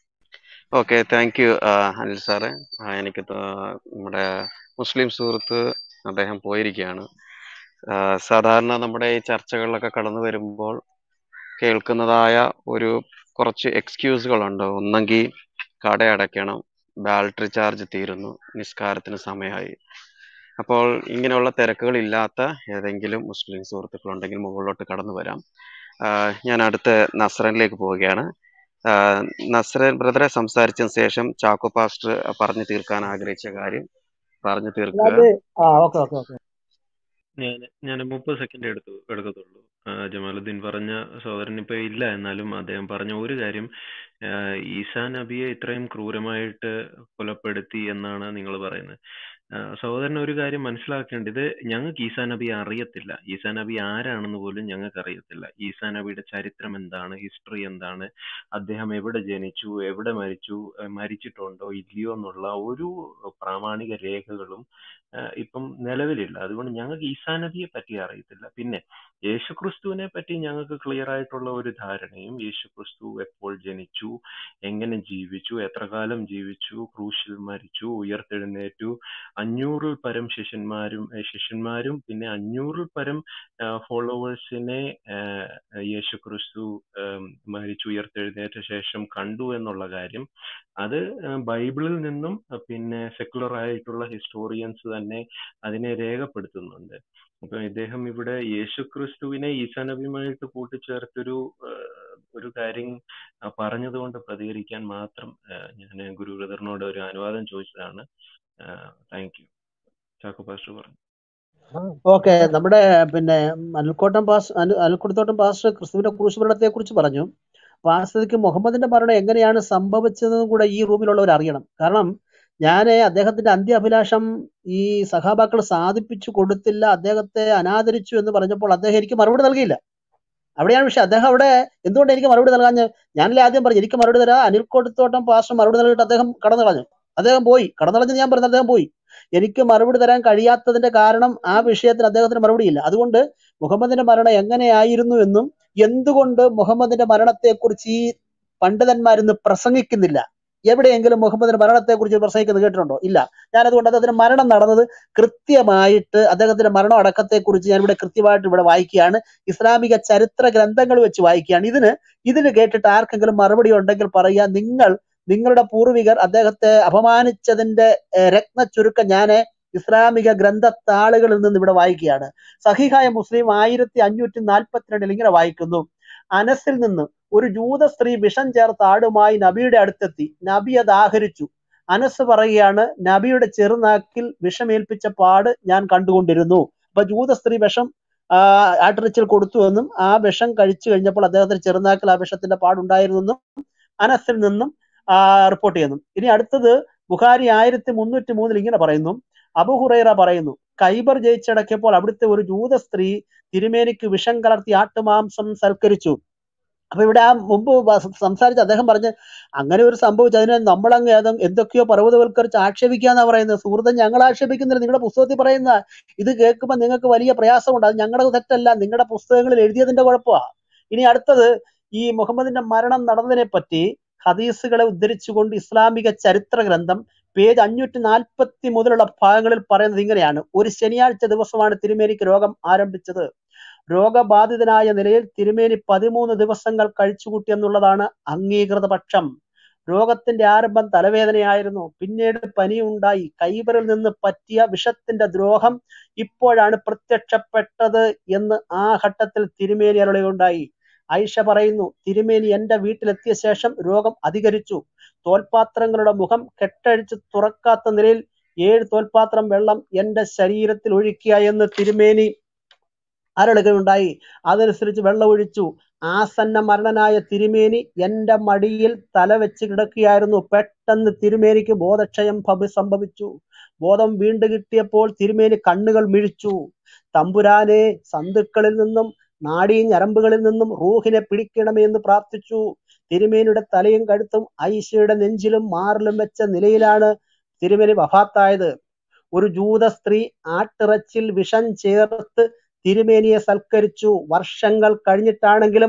ഓക്കെ താങ്ക് യു അനിൽ സാറേ ആ, എനിക്ക് തോ- നമ്മുടെ മുസ്ലിം സുഹൃത്ത് അദ്ദേഹം പോയിരിക്കുകയാണ് ആ, സാധാരണ നമ്മുടെ ഈ ചർച്ചകളിലൊക്കെ കടന്നു വരുമ്പോൾ കേൾക്കുന്നതായ ഒരു കുറച്ച് എക്സ്ക്യൂസുകളുണ്ട് ഒന്നെങ്കിൽ കട അടയ്ക്കണം ബാറ്ററി ചാർജ് തീരുന്നു നിസ്കാരത്തിന് സമയമായി അപ്പോൾ ഇങ്ങനെയുള്ള തിരക്കുകൾ ഇല്ലാത്ത ഏതെങ്കിലും മുസ്ലിം സുഹൃത്തുക്കളുണ്ടെങ്കിൽ മുകളിലോട്ട് കടന്നു വരാം ആ, ഞാൻ അടുത്ത നസ്രനിലേക്ക് പോവുകയാണ് ആ, നസ്രൻ ബ്രദറെ സംസാരിച്ചതിന് ശേഷം ചാക്കോ പാസ്റ്റർ പറഞ്ഞു തീർക്കാൻ ആഗ്രഹിച്ച കാര്യം പറഞ്ഞു തീർക്കുക അല്ലാതെ ആ ഓക്കെ ഓക്കെ ഓക്കെ ഞാൻ ഞാൻ മുപ്പത് സെക്കൻഡ് എടുത്തു എടുക്കത്തുള്ളൂ ആ, ജമാലുദ്ദീൻ പറഞ്ഞ സഹോദരൻ ഇപ്പൊ ഇല്ല എന്നാലും അദ്ദേഹം പറഞ്ഞ ഒരു കാര്യം ആ, ഈസാ നബിയെ ഇത്രയും ക്രൂരമായിട്ട് കൊലപ്പെടുത്തി എന്നാണ് നിങ്ങൾ പറയുന്നത് ആ, സഹോദരൻ ഒരു കാര്യം മനസ്സിലാക്കേണ്ടത് ഞങ്ങൾക്ക് ഈസാ നബിയെ അറിയത്തില്ല ഈസാ നബി ആരാണെന്ന് പോലും ഞങ്ങൾക്ക് അറിയത്തില്ല ഈസാ നബിയുടെ ചരിത്രം എന്താണ് ഹിസ്റ്ററി എന്താണ് അദ്ദേഹം എവിടെ ജനിച്ചു എവിടെ മരിച്ചു ആ, മരിച്ചിട്ടുണ്ടോ ഇല്ലയോ എന്നുള്ള ഒരു പ്രാമാണിക രേഖകളും ആ, ഇപ്പം നിലവിലില്ല അതുകൊണ്ട് ഞങ്ങൾക്ക് ഈസാ നബിയെ പറ്റി അറിയത്തില്ല പിന്നെ യേശുക്രിസ്തുവിനെ പറ്റി ഞങ്ങൾക്ക് ക്ലിയർ ആയിട്ടുള്ള ഒരു ധാരണയും യേശുക്രിസ്തു എപ്പോൾ ജനിച്ചു എങ്ങനെ ജീവിച്ചു എത്ര കാലം ജീവിച്ചു ക്രൂശിൽ മരിച്ചു ഉയർത്തെഴുന്നേറ്റു അഞ്ഞൂറിൽ പരം ശിഷ്യന്മാരും ഏഹ് ശിഷ്യന്മാരും പിന്നെ അഞ്ഞൂറിൽ പരം ഫോളോവേഴ്സിനെ യേശുക്രിസ്തു ആം, മരിച്ചു ഉയർത്തെഴുന്നേറ്റ ശേഷം കണ്ടു എന്നുള്ള കാര്യം അത് ആ, ബൈബിളിൽ നിന്നും ആ, പിന്നെ സെക്കുലർ ആയിട്ടുള്ള ഹിസ്റ്റോറിയൻസ് തന്നെ അതിനെ രേഖപ്പെടുത്തുന്നുണ്ട് അപ്പൊ ഇദ്ദേഹം ഇവിടെ യേശുക്രിസ്തുവിനെ ഈസാ നബിയുമായിട്ട് കൂട്ടിച്ചേർത്തൊരു ആ, ഒരു കാര്യം ആ, പറഞ്ഞതുകൊണ്ട് പ്രതികരിക്കാൻ മാത്രം ഞാൻ ഗുരു ബ്രദറിനോട് ഒരു അനുവാദം ചോദിച്ചതാണ് താങ്ക് യു ചാക്കോ പാസ്റ്റർ പറഞ്ഞു ഓക്കെ നമ്മുടെ പിന്നെ അനിൽക്കോട്ടം പാസ് അനിൽ അനിൽക്കുടത്തോട്ടം പാസ്റ്റർ ക്രിസ്തുവിന്റെ ക്രൂശുമരണത്തെ കുറിച്ച് പറഞ്ഞു വാസ്തവയ്ക്ക് മുഹമ്മദിന്റെ മരണം എങ്ങനെയാണ് സംഭവിച്ചതെന്നും കൂടെ ഈ റൂമിലുള്ളവർ അറിയണം കാരണം ഞാൻ അദ്ദേഹത്തിന്റെ അന്ത്യാഭിലാഷം ഈ സഹാബാക്കൾ സാധിപ്പിച്ചു കൊടുത്തില്ല അദ്ദേഹത്തെ അനാദരിച്ചു എന്ന് പറഞ്ഞപ്പോൾ അദ്ദേഹം എനിക്ക് മറുപടി നൽകിയില്ല അവിടെയാണ് വിഷയം അദ്ദേഹം അവിടെ എന്തുകൊണ്ട് എനിക്ക് മറുപടി നൽകാഞ്ഞ് ഞാനല്ലേ ആദ്യം പറഞ്ഞു എനിക്ക് മറുപടി തരാം അനിൽക്കോട്ടത്തോട്ടം പാസ്റ്റർ മറുപടി നൽകിയിട്ട് അദ്ദേഹം കടന്നു കളഞ്ഞു അദ്ദേഹം പോയി കടന്നു കളഞ്ഞെന്ന് ഞാൻ പറഞ്ഞു അദ്ദേഹം പോയി എനിക്ക് മറുപടി തരാൻ കഴിയാത്തതിന്റെ കാരണം ആ വിഷയത്തിൽ അദ്ദേഹത്തിന് മറുപടിയില്ല അതുകൊണ്ട് മുഹമ്മദിന്റെ മരണം എങ്ങനെയായിരുന്നു എന്നും എന്തുകൊണ്ട് മുഹമ്മദിന്റെ മരണത്തെക്കുറിച്ച് ഈ പണ്ഡിതന്മാരിന്ന് പ്രസംഗിക്കുന്നില്ല എവിടെയെങ്കിലും മുഹമ്മദിന്റെ മരണത്തെക്കുറിച്ച് പ്രസംഗിക്കുന്നത് കേട്ടിട്ടുണ്ടോ ഇല്ല ഞാൻ അതുകൊണ്ട് അദ്ദേഹത്തിന്റെ മരണം നടന്നത് കൃത്യമായിട്ട് അദ്ദേഹത്തിന്റെ മരണം അടക്കത്തെക്കുറിച്ച് ഞാൻ ഇവിടെ കൃത്യമായിട്ട് ഇവിടെ വായിക്കുകയാണ് ഇസ്ലാമിക ചരിത്ര ഗ്രന്ഥങ്ങൾ വെച്ച് വായിക്കുകയാണ് ഇതിന് ഇതിന് കേട്ടിട്ട് ആർക്കെങ്കിലും മറുപടി ഉണ്ടെങ്കിൽ പറയുക നിങ്ങൾ നിങ്ങളുടെ പൂർവികർ അദ്ദേഹത്തെ അപമാനിച്ചതിന്റെ ഏഹ്, രത്ന ചുരുക്കം ഞാൻ ഇസ്ലാമിക ഗ്രന്ഥത്താളുകളിൽ നിന്ന് ഇവിടെ വായിക്കുകയാണ് സഹിഹായ മുസ്ലിം ആയിരത്തി അഞ്ഞൂറ്റി നാൽപ്പത്തിരണ്ടിൽ ഇങ്ങനെ വായിക്കുന്നു അനസിൽ നിന്ന് ഒരു ജൂത സ്ത്രീ വിഷം ചേർത്ത ആടുമായി നബിയുടെ അടുത്തെത്തി നബി അത് ആഹരിച്ചു അനസ് പറയുകയാണ് നബിയുടെ ചെറുനാക്കിൽ വിഷമേൽപ്പിച്ച പാട് ഞാൻ കണ്ടുകൊണ്ടിരുന്നു അപ്പൊ ജൂത സ്ത്രീ വിഷം ആ, ആട്ടിറച്ചിൽ കൊടുത്തു എന്നും ആ വിഷം കഴിച്ചു കഴിഞ്ഞപ്പോൾ അദ്ദേഹത്തിന് ചെറുനാക്കിൽ ആ വിഷത്തിന്റെ പാടുണ്ടായിരുന്നെന്നും അനസിൽ നിന്നും ആ, റിപ്പോർട്ട് ചെയ്യുന്നു ഇനി അടുത്തത് ബുഖാരി ആയിരത്തി മുന്നൂറ്റി മൂന്നിൽ ഇങ്ങനെ പറയുന്നു അബുഹുറൈറ പറയുന്നു കൈബർ ജയിച്ചടക്കിയപ്പോൾ അവിടുത്തെ ഒരു ജൂത സ്ത്രീ തിരുമേനിക്ക് വിഷം കലർത്തി ആട്ടുമാംസം സൽക്കരിച്ചു അപ്പൊ ഇവിടെ ആ മുമ്പ് വ- സംസാരിച്ച അദ്ദേഹം പറഞ്ഞ് അങ്ങനെ ഒരു സംഭവിച്ചു അതിനെ നമ്മളങ്ങ് ഏത- എന്തൊക്കെയോ പർവ്വതവൽക്കരിച്ച് ആക്ഷേപിക്കാന്നാ പറയുന്നത് സുഹൃത്തും ഞങ്ങൾ ആക്ഷേപിക്കുന്നില്ല നിങ്ങളുടെ പുസ്തകത്തിൽ പറയുന്ന ഇത് കേൾക്കുമ്പോൾ നിങ്ങൾക്ക് വലിയ പ്രയാസമുണ്ട് അത് ഞങ്ങളുടെ തെറ്റല്ല നിങ്ങളുടെ പുസ്തകങ്ങളിൽ എഴുതിയതിന്റെ കുഴപ്പമാണ് ഇനി അടുത്തത് ഈ മുഹമ്മദിന്റെ മരണം നടന്നതിനെ പറ്റി ഹദീസുകളെ ഉദ്ധരിച്ചുകൊണ്ട് ഇസ്ലാമിക ചരിത്ര ഗ്രന്ഥം പേജ് അഞ്ഞൂറ്റി നാൽപ്പത്തി മുതലുള്ള ഭാഗങ്ങളിൽ പറയുന്നത് ഇങ്ങനെയാണ് ഒരു ശനിയാഴ്ച ദിവസമാണ് തിരുമേനിക്ക് രോഗം ആരംഭിച്ചത് രോഗബാധിതനായ നിലയിൽ തിരുമേനി പതിമൂന്ന് ദിവസങ്ങൾ കഴിച്ചുകൂട്ടി എന്നുള്ളതാണ് അംഗീകൃത പക്ഷം രോഗത്തിന്റെ ആരംഭം തലവേദനയായിരുന്നു പിന്നീട് പനിയുണ്ടായി കൈബറിൽ നിന്ന് പറ്റിയ വിഷത്തിന്റെ ദ്രോഹം ഇപ്പോഴാണ് പ്രത്യക്ഷപ്പെട്ടത് എന്ന് ആ ഘട്ടത്തിൽ തിരുമേനി അരുളുകയുണ്ടായി ഐഷ പറയുന്നു തിരുമേനി എന്റെ വീട്ടിലെത്തിയ ശേഷം രോഗം അധികരിച്ചു തോൽപാത്രങ്ങളുടെ മുഖം കെട്ടഴിച്ച് തുറക്കാത്ത നിലയിൽ ഏഴ് തോൽപാത്രം വെള്ളം എന്റെ ശരീരത്തിൽ ഒഴിക്കുക എന്ന് തിരുമേനി അരളുകയുണ്ടായി അതനുസരിച്ച് വെള്ളം ഒഴിച്ചു ആസന്ന മരണനായ തിരുമേനി എന്റെ മടിയിൽ തല വെച്ച് കിടക്കുകയായിരുന്നു പെട്ടെന്ന് തിരുമേനിക്ക് ബോധക്ഷയം ഭവി- സംഭവിച്ചു ബോധം വീണ്ടു കിട്ടിയപ്പോൾ തിരുമേനി കണ്ണുകൾ മിഴിച്ചു തമ്പുരാനെ സന്തുക്കളിൽ നിന്നും നാടീ ഞരമ്പുകളിൽ നിന്നും റൂഹിനെ പിടിക്കണമേ എന്ന് പ്രാർത്ഥിച്ചു തിരുമേനിയുടെ തലയും കഴുത്തും ഐശയുടെ നെഞ്ചിലും മാറിലും വെച്ച നിലയിലാണ് തിരുമേനി വഫാത്തായത് ഒരു ജൂത സ്ത്രീ ആട്ടിറച്ചിൽ വിഷം ചേർത്ത് തിരുമേനിയെ സൽക്കരിച്ചു വർഷങ്ങൾ കഴിഞ്ഞിട്ടാണെങ്കിലും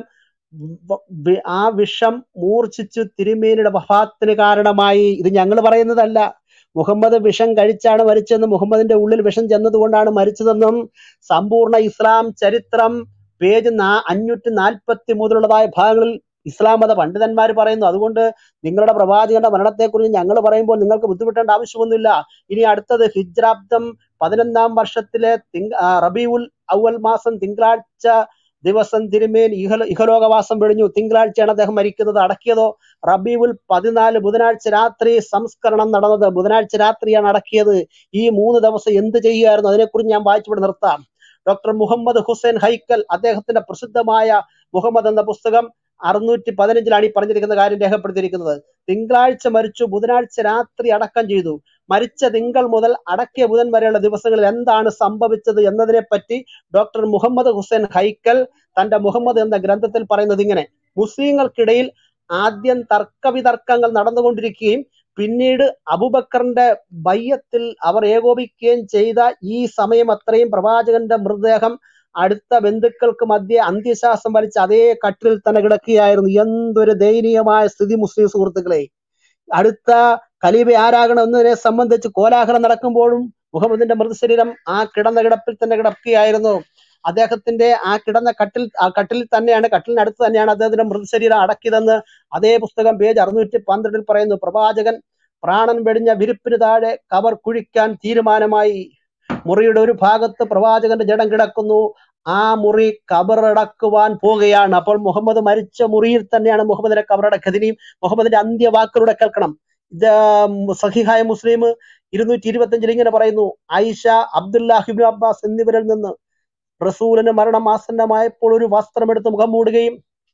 വ- വി- ആ വിഷം മൂർച്ഛിച്ചു തിരുമേനിയുടെ വഫാത്തിന് കാരണമായി ഇത് ഞങ്ങൾ പറയുന്നതല്ല മുഹമ്മദ് വിഷം കഴിച്ചാണ് മരിച്ചതെന്നും മുഹമ്മദിന്റെ ഉള്ളിൽ വിഷം ചെന്നതുകൊണ്ടാണ് മരിച്ചതെന്നും സമ്പൂർണ്ണ ഇസ്ലാം ചരിത്രം പേജ് നാ അഞ്ഞൂറ്റി നാൽപ്പത്തി മുതലുള്ളതായ ഭാഗങ്ങളിൽ ഇസ്ലാം മത പണ്ഡിതന്മാർ പറയുന്നു അതുകൊണ്ട് നിങ്ങളുടെ പ്രവാചകന്റെ മരണത്തെക്കുറിച്ച് ഞങ്ങൾ പറയുമ്പോൾ നിങ്ങൾക്ക് ബുദ്ധിമുട്ടേണ്ട ആവശ്യമൊന്നുമില്ല ഇനി അടുത്തത് ഹിജ്രാബ്ദം പതിനൊന്നാം വർഷത്തിലെ തിങ് ആ, റബീഉൽ അവൽ മാസം തിങ്കളാഴ്ച ദിവസം തിരുമേൻ ഇഹ ഇഹലോകവാസം വെടിഞ്ഞു തിങ്കളാഴ്ചയാണ് അദ്ദേഹം മരിക്കുന്നത് അടക്കിയതോ റബീഉൽ പതിനാല് ബുധനാഴ്ച രാത്രി സംസ്കരണം നടന്നത് ബുധനാഴ്ച രാത്രിയാണ് അടക്കിയത് ഈ മൂന്ന് ദിവസം എന്ത് ചെയ്യുമായിരുന്നു അതിനെക്കുറിച്ച് ഞാൻ വായിച്ചിവിടെ നിർത്താം ഡോക്ടർ മുഹമ്മദ് ഹുസൈൻ ഹൈക്കൽ അദ്ദേഹത്തിന്റെ പ്രസിദ്ധമായ മുഹമ്മദ് എന്ന പുസ്തകം അറുന്നൂറ്റി പതിനഞ്ചിലാണ് ഈ പറഞ്ഞിരിക്കുന്ന കാര്യം രേഖപ്പെടുത്തിയിരിക്കുന്നത് തിങ്കളാഴ്ച മരിച്ചു ബുധനാഴ്ച രാത്രി അടക്കം ചെയ്തു മരിച്ച തിങ്കൾ മുതൽ അടക്കിയ ബുധൻ വരെയുള്ള ദിവസങ്ങളിൽ എന്താണ് സംഭവിച്ചത് എന്നതിനെ പറ്റി ഡോക്ടർ മുഹമ്മദ് ഹുസൈൻ ഹൈക്കൽ തന്റെ മുഹമ്മദ് എന്ന ഗ്രന്ഥത്തിൽ പറയുന്നത് ഇങ്ങനെ മുസ്ലിങ്ങൾക്കിടയിൽ ആദ്യം തർക്കവിതർക്കങ്ങൾ നടന്നുകൊണ്ടിരിക്കുകയും പിന്നീട് അബുബക്കറിന്റെ ബയ്യത്തിൽ അവർ ഏകോപിക്കുകയും ചെയ്ത ഈ സമയം അത്രയും പ്രവാചകന്റെ മൃതദേഹം അടുത്ത ബന്ധുക്കൾക്ക് മധ്യേ അന്ത്യശ്വാസം വലിച്ച് അതേ കട്ടിലിൽ തന്നെ കിടക്കുകയായിരുന്നു എന്തൊരു ദയനീയമായ സ്ഥിതി മുസ്ലിം സുഹൃത്തുക്കളെ അടുത്ത ഖലീഫ ആരാകണം എന്നതിനെ സംബന്ധിച്ച് കോലാഹലം നടക്കുമ്പോഴും മുഹമ്മദിന്റെ മൃതശരീരം ആ കിടന്ന കിടപ്പിൽ തന്നെ കിടക്കുകയായിരുന്നു അദ്ദേഹത്തിന്റെ ആ കിടന്ന കട്ടിൽ ആ കട്ടിലിൽ തന്നെയാണ് കട്ടിലിനടുത്ത് തന്നെയാണ് അദ്ദേഹത്തിന്റെ മൃതശരീരം അടക്കിയതെന്ന് അതേ പുസ്തകം പേജ് അറുന്നൂറ്റി പന്ത്രണ്ടിൽ പറയുന്നു പ്രവാചകൻ പ്രാണൻ വെടിഞ്ഞ വിരിപ്പിന് താഴെ കവർ കുഴിക്കാൻ തീരുമാനമായി മുറിയുടെ ഒരു ഭാഗത്ത് പ്രവാചകന്റെ ജഡം കിടക്കുന്നു ആ മുറി കബറടക്കുവാൻ പോവുകയാണ് അപ്പോൾ മുഹമ്മദ് മരിച്ച മുറിയിൽ തന്നെയാണ് മുഹമ്മദിനെ കബറടക്കിയത് ഇനിയും മുഹമ്മദിന്റെ അന്ത്യവാക്കുകളുടെ കേൾക്കണം ഇത് സഹിഹായ മുസ്ലിം ഇരുന്നൂറ്റി ഇരുപത്തി ഇങ്ങനെ പറയുന്നു ഐഷ അബ്ദുല്ലാഹിബിൻ അബ്ബാസ് എന്നിവരിൽ നിന്ന് റസൂലിന് മരണം ആസന്നമായപ്പോൾ ഒരു വസ്ത്രമെടുത്ത് മുഖം മൂടുകയും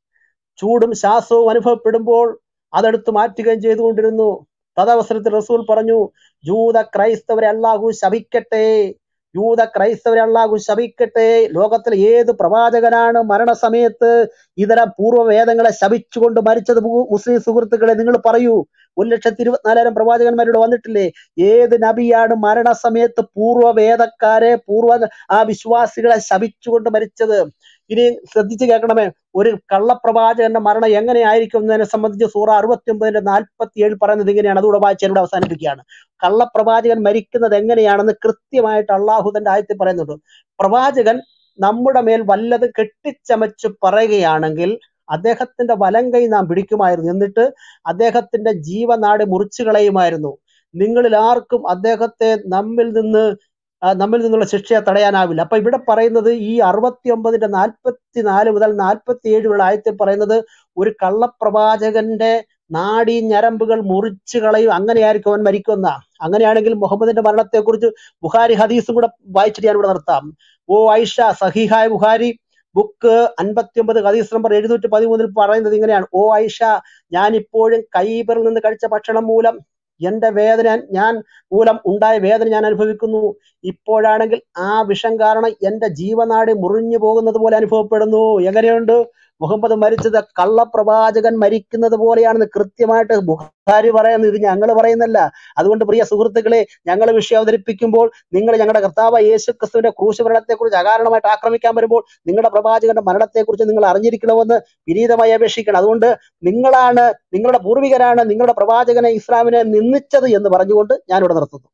ചൂടും ശ്വാസവും അനുഭവപ്പെടുമ്പോൾ അതെടുത്ത് മാറ്റുകയും ചെയ്തുകൊണ്ടിരുന്നു തദവസരത്തിൽ റസൂൽ പറഞ്ഞു ജൂത ക്രൈസ്തവരെ അല്ലാഹു ശപിക്കട്ടെ യൂത ക്രൈസ്തവരെ അല്ലാഹു ശപിക്കട്ടെ ലോകത്തിലെ ഏത് പ്രവാചകനാണ് മരണസമയത്ത് ഇതര പൂർവ്വവേദങ്ങളെ ശപിച്ചുകൊണ്ട് മരിച്ചത് മു- മുസ്ലിം സുഹൃത്തുക്കളെ നിങ്ങൾ പറയൂ ഒരു ലക്ഷത്തി ഇരുപത്തിനാലായിരം പ്രവാചകന്മാരോട് വന്നിട്ടില്ലേ ഏത് നബിയാണ് മരണസമയത്ത് പൂർവ്വവേദക്കാരെ പൂർവ്വ ആ വിശ്വാസികളെ ശപിച്ചുകൊണ്ട് മരിച്ചത് ഇനി ശ്രദ്ധിച്ചു കേൾക്കണമേ ഒരു കള്ളപ്രവാചകന്റെ മരണം എങ്ങനെയായിരിക്കും എന്നതിനെ സംബന്ധിച്ച് സൂറ അറുപത്തി ഒമ്പതിന്റെ നാൽപ്പത്തി ഏഴ് പറയുന്നത് ഇങ്ങനെയാണ് അതുകൂടെ വായിച്ച് എന്നോട് അവസാനിപ്പിക്കുകയാണ് കള്ളപ്രവാചകൻ മരിക്കുന്നത് എങ്ങനെയാണെന്ന് കൃത്യമായിട്ട് അള്ളാഹു തന്റെ ആയത്തിൽ പറയുന്നുണ്ട് പ്രവാചകൻ നമ്മുടെ മേൽ വല്ലത് കെട്ടിച്ചമച്ച് പറയുകയാണെങ്കിൽ അദ്ദേഹത്തിന്റെ വലം കൈ നാം പിടിക്കുമായിരുന്നു എന്നിട്ട് അദ്ദേഹത്തിന്റെ ജീവനാട് മുറിച്ചു കളയുമായിരുന്നു നിങ്ങളിൽ ആർക്കും അദ്ദേഹത്തെ നമ്മിൽ നിന്ന് ആ, നമ്മിൽ നിന്നുള്ള ശിക്ഷയെ തടയാനാവില്ല അപ്പൊ ഇവിടെ പറയുന്നത് ഈ അറുപത്തി ഒമ്പതിന്റെ നാൽപ്പത്തി നാല് മുതൽ നാൽപ്പത്തി ഏഴ് വരെ ആയത്തിൽ പറയുന്നത് ഒരു കള്ളപ്രവാചകന്റെ നാഡീ ഞരമ്പുകൾ മുറിച്ചു കളയും അങ്ങനെയായിരിക്കും അവൻ മരിക്കുന്ന അങ്ങനെയാണെങ്കിൽ മുഹമ്മദിന്റെ മരണത്തെക്കുറിച്ച് ബുഹാരി ഹദീസും കൂടെ വായിച്ചിട്ട് ഞാൻ ഇവിടെ നിർത്താം ഓ ഐഷ സഹിഹായ ബുഹാരി ബുക്ക് അൻപത്തി ഒമ്പത് ഹദീസ് നമ്പർ എഴുന്നൂറ്റി പതിമൂന്നിൽ പറയുന്നത് ഇങ്ങനെയാണ് ഓ ഐഷ ഞാൻ ഇപ്പോഴും കൈബറിൽ നിന്ന് കഴിച്ച ഭക്ഷണം മൂലം എന്റെ വേദന ഞാൻ മൂലം ഉണ്ടായ വേദന ഞാൻ അനുഭവിക്കുന്നു ഇപ്പോഴാണെങ്കിൽ ആ വിഷം കാരണം എന്റെ ജീവനാടി മുറിഞ്ഞു പോകുന്നത് പോലെ അനുഭവപ്പെടുന്നു എങ്ങനെയുണ്ട് മുഹമ്മദ് മരിച്ചത് കള്ളപ്രവാചകൻ മരിക്കുന്നത് പോലെയാണെന്ന് കൃത്യമായിട്ട് ബുഹാരി പറയുന്നത് ഇത് ഞങ്ങൾ പറയുന്നല്ല അതുകൊണ്ട് പ്രിയ സുഹൃത്തുക്കളെ ഞങ്ങൾ വിഷയം അവതരിപ്പിക്കുമ്പോൾ നിങ്ങൾ ഞങ്ങളുടെ കർത്താവ് യേശു ക്രിസ്തുവിന്റെ ക്രൂശ് മരണത്തെക്കുറിച്ച് അകാരണമായിട്ട് ആക്രമിക്കാൻ വരുമ്പോൾ നിങ്ങളുടെ പ്രവാചകന്റെ മരണത്തെക്കുറിച്ച് നിങ്ങൾ അറിഞ്ഞിരിക്കണമെന്ന് വിനീതമായി അപേക്ഷിക്കണം അതുകൊണ്ട് നിങ്ങളാണ് നിങ്ങളുടെ പൂർവികരാണ് നിങ്ങളുടെ പ്രവാചകനെ ഇസ്ലാമിനെ നിന്ദിച്ചത് എന്ന് പറഞ്ഞുകൊണ്ട് ഞാനിവിടെ നിർത്തുന്നു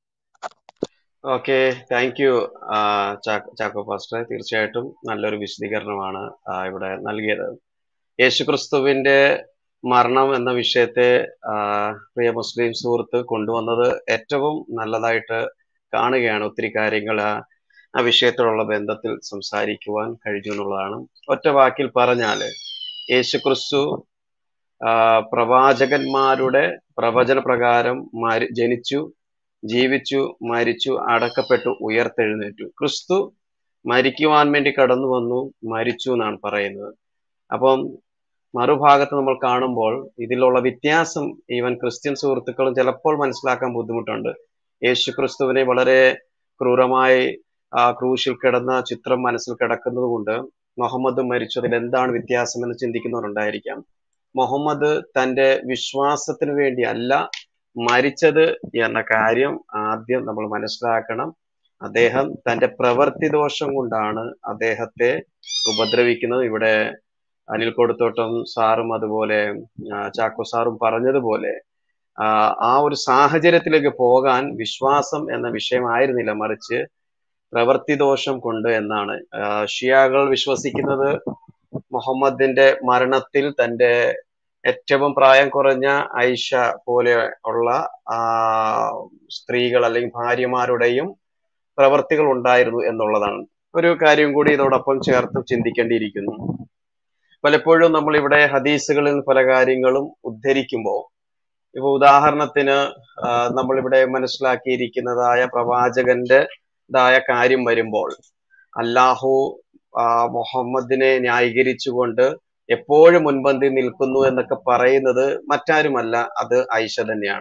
okay thank you Chacko pastor തീർച്ചയായിട്ടും നല്ലൊരു വിശദീകരണമാണ് ആ, ഇവിടെ നൽകിയത് യേശുക്രിസ്തുവിന്റെ മരണം എന്ന വിഷയത്തെ ആ, പ്രിയ മുസ്ലിം സുഹൃത്ത് കൊണ്ടുവന്നത് ഏറ്റവും നല്ലതായിട്ട് കാണുകയാണ് ഒത്തിരി കാര്യങ്ങൾ ആ ആ വിഷയത്തോടുള്ള ബന്ധത്തിൽ സംസാരിക്കുവാൻ കഴിഞ്ഞു എന്നുള്ളതാണ് ഒറ്റ വാക്കിൽ പറഞ്ഞാല് യേശുക്രിസ്തു ആ, പ്രവാചകന്മാരുടെ പ്രവചന പ്രകാരം മരി ജനിച്ചു ജീവിച്ചു മരിച്ചു അടക്കപ്പെട്ടു ഉയർത്തെഴുന്നേറ്റു ക്രിസ്തു മരിക്കുവാൻ വേണ്ടി കടന്നു വന്നു മരിച്ചു എന്നാണ് പറയുന്നത് അപ്പം മറുഭാഗത്ത് നമ്മൾ കാണുമ്പോൾ ഇതിലുള്ള വ്യത്യാസം ഈവൻ ക്രിസ്ത്യൻ സുഹൃത്തുക്കളും ചിലപ്പോൾ മനസ്സിലാക്കാൻ ബുദ്ധിമുട്ടുണ്ട് യേശു ക്രിസ്തുവിനെ വളരെ ക്രൂരമായി ആ ക്രൂശിൽ കിടന്ന ചിത്രം മനസ്സിൽ കിടക്കുന്നത് കൊണ്ട് മുഹമ്മദ് മരിച്ചതിൽ എന്താണ് വ്യത്യാസം എന്ന് ചിന്തിക്കുന്നവരുണ്ടായിരിക്കാം മുഹമ്മദ് തന്റെ വിശ്വാസത്തിന് വേണ്ടി അല്ല മരിച്ചത് എന്ന കാര്യം ആദ്യം നമ്മൾ മനസ്സിലാക്കണം അദ്ദേഹം തന്റെ പ്രവൃത്തി ദോഷം കൊണ്ടാണ് അദ്ദേഹത്തെ ഉപദ്രവിക്കുന്നത് ഇവിടെ അനിൽ കൊടുത്തോട്ടം സാറും അതുപോലെ ആ, ചാക്കോ സാറും പറഞ്ഞതുപോലെ ആ, ആ ഒരു സാഹചര്യത്തിലേക്ക് പോകാൻ വിശ്വാസം എന്ന വിഷയമായിരുന്നില്ല മറിച്ച് പ്രവൃത്തി ദോഷം കൊണ്ട് എന്നാണ് ആ, ഷിയാകൾ വിശ്വസിക്കുന്നത് മുഹമ്മദിന്റെ മരണത്തിൽ തന്റെ ഏറ്റവും പ്രായം കുറഞ്ഞ ഐഷ പോലെ ഉള്ള ആ സ്ത്രീകൾ അല്ലെങ്കിൽ ഭാര്യമാരുടെയും പ്രവർത്തികൾ ഉണ്ടായിരുന്നു എന്നുള്ളതാണ് ഒരു കാര്യം കൂടി ഇതോടൊപ്പം ചേർത്ത് ചിന്തിക്കേണ്ടിയിരിക്കുന്നു പലപ്പോഴും നമ്മൾ ഇവിടെ ഹദീസുകളിൽ നിന്ന് പല കാര്യങ്ങളും ഉദ്ധരിക്കുമ്പോൾ ഇപ്പൊ ഉദാഹരണത്തിന് ആ, നമ്മളിവിടെ മനസ്സിലാക്കിയിരിക്കുന്നതായ പ്രവാചകന്റെതായ കാര്യം വരുമ്പോൾ അല്ലാഹു ആ, മുഹമ്മദിനെ ന്യായീകരിച്ചുകൊണ്ട് എപ്പോഴും മുൻപന്തി നിൽക്കുന്നു എന്നൊക്കെ പറയുന്നത് മറ്റാരുമല്ല അത് ഐഷ തന്നെയാണ്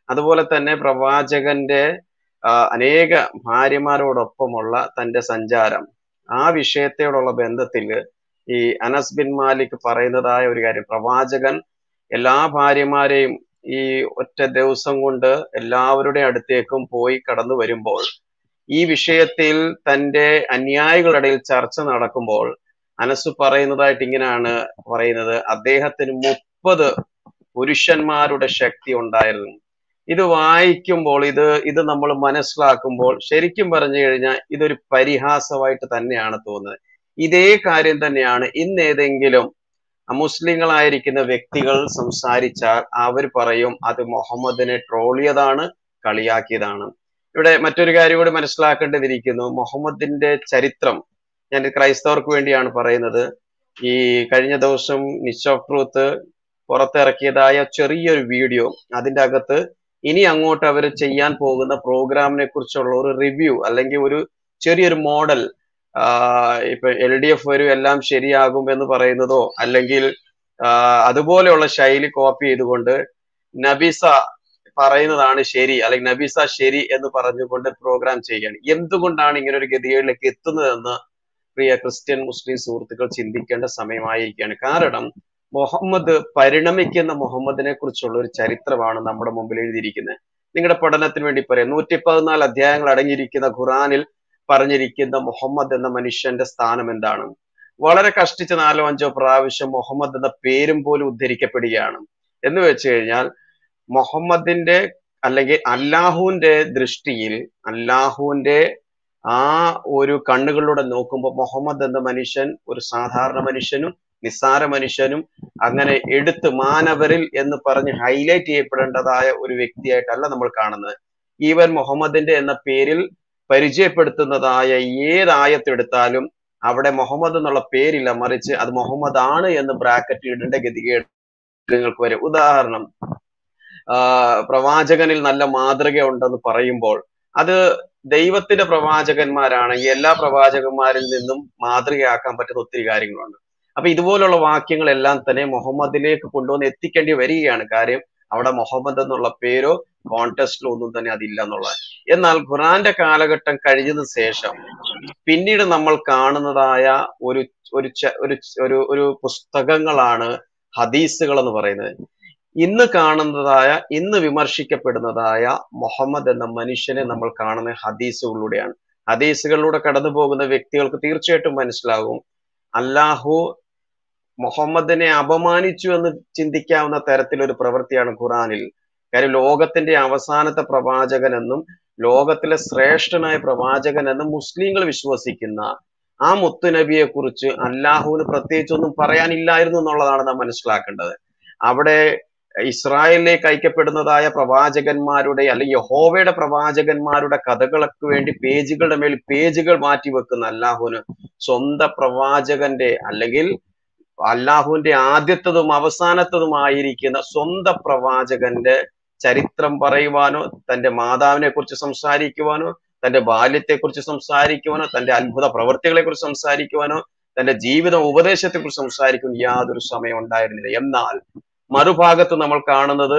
അതുപോലെ തന്നെ പ്രവാചകന്റെ ആ, അനേക ഭാര്യമാരോടൊപ്പമുള്ള തന്റെ സഞ്ചാരം ആ വിഷയത്തോടുള്ള ബന്ധത്തിൽ ഈ അനസ് ബിൻ മാലിക് പറയുന്നതായ ഒരു കാര്യം പ്രവാചകൻ എല്ലാ ഭാര്യമാരെയും ഈ ഒറ്റ ദിവസം കൊണ്ട് എല്ലാവരുടെ അടുത്തേക്കും പോയി കടന്നു വരുമ്പോൾ ഈ വിഷയത്തിൽ തന്റെ അനുയായികളുടെ ഇടയിൽ ചർച്ച നടക്കുമ്പോൾ അനസ് പറയുന്നതായിട്ട് ഇങ്ങനെയാണ് പറയുന്നത് അദ്ദേഹത്തിന് മുപ്പത് പുരുഷന്മാരുടെ ശക്തി ഉണ്ടായിരുന്നു ഇത് വായിക്കുമ്പോൾ ഇത് ഇത് നമ്മൾ മനസ്സിലാക്കുമ്പോൾ ശരിക്കും പറഞ്ഞു കഴിഞ്ഞാൽ ഇതൊരു പരിഹാസമായിട്ട് തന്നെയാണ് തോന്നുന്നത് ഇതേ കാര്യം തന്നെയാണ് ഇന്ന് ഏതെങ്കിലും മുസ്ലിങ്ങളായിരിക്കുന്ന വ്യക്തികൾ സംസാരിച്ചാൽ അവർ പറയും അത് മുഹമ്മദിനെ ട്രോളിയതാണ് കളിയാക്കിയതാണ് ഇവിടെ മറ്റൊരു കാര്യം കൂടി മനസ്സിലാക്കേണ്ടതിരിക്കുന്നു മുഹമ്മദിന്റെ ചരിത്രം ഞാൻ ക്രൈസ്തവർക്ക് വേണ്ടിയാണ് പറയുന്നത് ഈ കഴിഞ്ഞ ദിവസം നിച്ച് ഓഫ് ട്രൂത്ത് പുറത്തിറക്കിയതായ ചെറിയൊരു വീഡിയോ അതിന്റെ അകത്ത് ഇനി അങ്ങോട്ട് അവർ ചെയ്യാൻ പോകുന്ന പ്രോഗ്രാമിനെ കുറിച്ചുള്ള ഒരു റിവ്യൂ അല്ലെങ്കിൽ ഒരു ചെറിയൊരു മോഡൽ ഇപ്പൊ എൽ ഡി എഫ് വരും എല്ലാം ശരിയാകും എന്ന് പറയുന്നതോ അല്ലെങ്കിൽ ആ, അതുപോലെയുള്ള ശൈലി കോപ്പി ചെയ്തുകൊണ്ട് നബീസ പറയുന്നതാണ് ശരി അല്ലെങ്കിൽ നബീസ ശരി എന്ന് പറഞ്ഞുകൊണ്ട് പ്രോഗ്രാം ചെയ്യാണ് എന്തുകൊണ്ടാണ് ഇങ്ങനെ ഒരു ഗതികേടിലേക്ക് എത്തുന്നതെന്ന് പ്രിയ ക്രിസ്ത്യൻ മുസ്ലിം സുഹൃത്തുക്കൾ ചിന്തിക്കേണ്ട സമയമായിരിക്കുകയാണ് കാരണം മുഹമ്മദ് പരിണമിക്കുന്ന മുഹമ്മദിനെ കുറിച്ചുള്ള ഒരു ചരിത്രമാണ് നമ്മുടെ മുമ്പിൽ എഴുതിയിരിക്കുന്നത് നിങ്ങളുടെ പഠനത്തിന് വേണ്ടി പറയാം നൂറ്റി പതിനാല് അധ്യായങ്ങൾ അടങ്ങിയിരിക്കുന്ന ഖുറാനിൽ പറഞ്ഞിരിക്കുന്ന മുഹമ്മദ് എന്ന മനുഷ്യന്റെ സ്ഥാനം എന്താണ് വളരെ കഷ്ടിച്ച് നാലോ അഞ്ചോ പ്രാവശ്യം മുഹമ്മദ് എന്ന പേരും പോലും ഉദ്ധരിക്കപ്പെടുകയാണ് എന്ന് വെച്ച് കഴിഞ്ഞാൽ മുഹമ്മദിന്റെ അല്ലെങ്കിൽ അല്ലാഹുവിന്റെ ദൃഷ്ടിയിൽ അല്ലാഹുവിന്റെ ആ ഒരു കണ്ണുകളിലൂടെ നോക്കുമ്പോൾ മുഹമ്മദ് എന്ന മനുഷ്യൻ ഒരു സാധാരണ മനുഷ്യനും നിസ്സാര മനുഷ്യനും അങ്ങനെ എടുത്ത് മാനവരിൽ എന്ന് പറഞ്ഞ് ഹൈലൈറ്റ് ചെയ്യപ്പെടേണ്ടതായ ഒരു വ്യക്തിയായിട്ടല്ല നമ്മൾ കാണുന്നത് ഈവൻ മുഹമ്മദിന്റെ എന്ന പേരിൽ പരിചയപ്പെടുത്തുന്നതായ ഏത് ആയത്തെടുത്താലും അവിടെ മുഹമ്മദ് എന്നുള്ള പേരില്ല മറിച്ച് അത് മുഹമ്മദ് ആണ് എന്ന് ബ്രാക്കറ്റ് ഇടേണ്ട ഗതികേട് നിങ്ങൾക്ക് വരും ഉദാഹരണം ആ, പ്രവാചകനിൽ നല്ല മാതൃക ഉണ്ടെന്ന് പറയുമ്പോൾ അത് ദൈവത്തിന്റെ പ്രവാചകന്മാരാണെങ്കിൽ എല്ലാ പ്രവാചകന്മാരിൽ നിന്നും മാതൃകയാക്കാൻ പറ്റുന്ന ഒത്തിരി കാര്യങ്ങളുണ്ട് അപ്പൊ ഇതുപോലുള്ള വാക്യങ്ങളെല്ലാം തന്നെ മുഹമ്മദിലേക്ക് കൊണ്ടുവന്ന് എത്തിക്കേണ്ടി വരികയാണ് കാര്യം അവിടെ മുഹമ്മദ് എന്നുള്ള പേരോ കോൺടെസ്റ്റിലോ ഒന്നും തന്നെ അതില്ല എന്നുള്ളത് എന്നാൽ ഖുറാന്റെ കാലഘട്ടം കഴിഞ്ഞതിന് ശേഷം പിന്നീട് നമ്മൾ കാണുന്നതായ ഒരു ഒരു ച- ഒരു ഒരു ഒരു പുസ്തകങ്ങളാണ് ഹദീസുകൾ എന്ന് പറയുന്നത് ഇന്ന് കാണുന്നതായ ഇന്ന് വിമർശിക്കപ്പെടുന്നതായ മുഹമ്മദ് എന്ന മനുഷ്യനെ നമ്മൾ കാണുന്ന ഹദീസുകളിലൂടെയാണ് ഹദീസുകളിലൂടെ കടന്നു പോകുന്ന വ്യക്തികൾക്ക് തീർച്ചയായിട്ടും മനസ്സിലാകും അല്ലാഹു മുഹമ്മദിനെ അപമാനിച്ചു എന്ന് ചിന്തിക്കാവുന്ന തരത്തിലൊരു പ്രവൃത്തിയാണ് ഖുറാനിൽ കാര്യം ലോകത്തിന്റെ അവസാനത്തെ പ്രവാചകൻ എന്നും ലോകത്തിലെ ശ്രേഷ്ഠനായ പ്രവാചകൻ എന്നും മുസ്ലിങ്ങൾ വിശ്വസിക്കുന്ന ആ മുത്തുനബിയെ കുറിച്ച് അല്ലാഹുവിന് പ്രത്യേകിച്ചൊന്നും പറയാനില്ലായിരുന്നു എന്നുള്ളതാണ് നാം മനസ്സിലാക്കേണ്ടത് അവിടെ ഇസ്രായേലിലേക്ക് അയക്കപ്പെടുന്നതായ പ്രവാചകന്മാരുടെ അല്ലെങ്കിൽ യഹോവയുടെ പ്രവാചകന്മാരുടെ കഥകൾക്ക് വേണ്ടി പേജുകളുടെ മേൽ പേജുകൾ മാറ്റി വെക്കുന്ന അല്ലാഹുവിന് സ്വന്തം പ്രവാചകന്റെ അല്ലെങ്കിൽ അല്ലാഹുവിന്റെ ആദ്യത്തതും അവസാനത്തതുമായിരിക്കുന്ന സ്വന്തം പ്രവാചകന്റെ ചരിത്രം പറയുവാനോ തന്റെ മാതാവിനെ കുറിച്ച് സംസാരിക്കുവാനോ തന്റെ ബാല്യത്തെ കുറിച്ച് സംസാരിക്കുവാനോ തന്റെ അത്ഭുത പ്രവൃത്തികളെ കുറിച്ച് സംസാരിക്കുവാനോ തന്റെ ജീവിത ഉപദേശത്തെ കുറിച്ച് സംസാരിക്കുവാൻ യാതൊരു സമയം ഉണ്ടായിരുന്നില്ല എന്നാൽ മറുഭാഗത്ത് നമ്മൾ കാണുന്നത്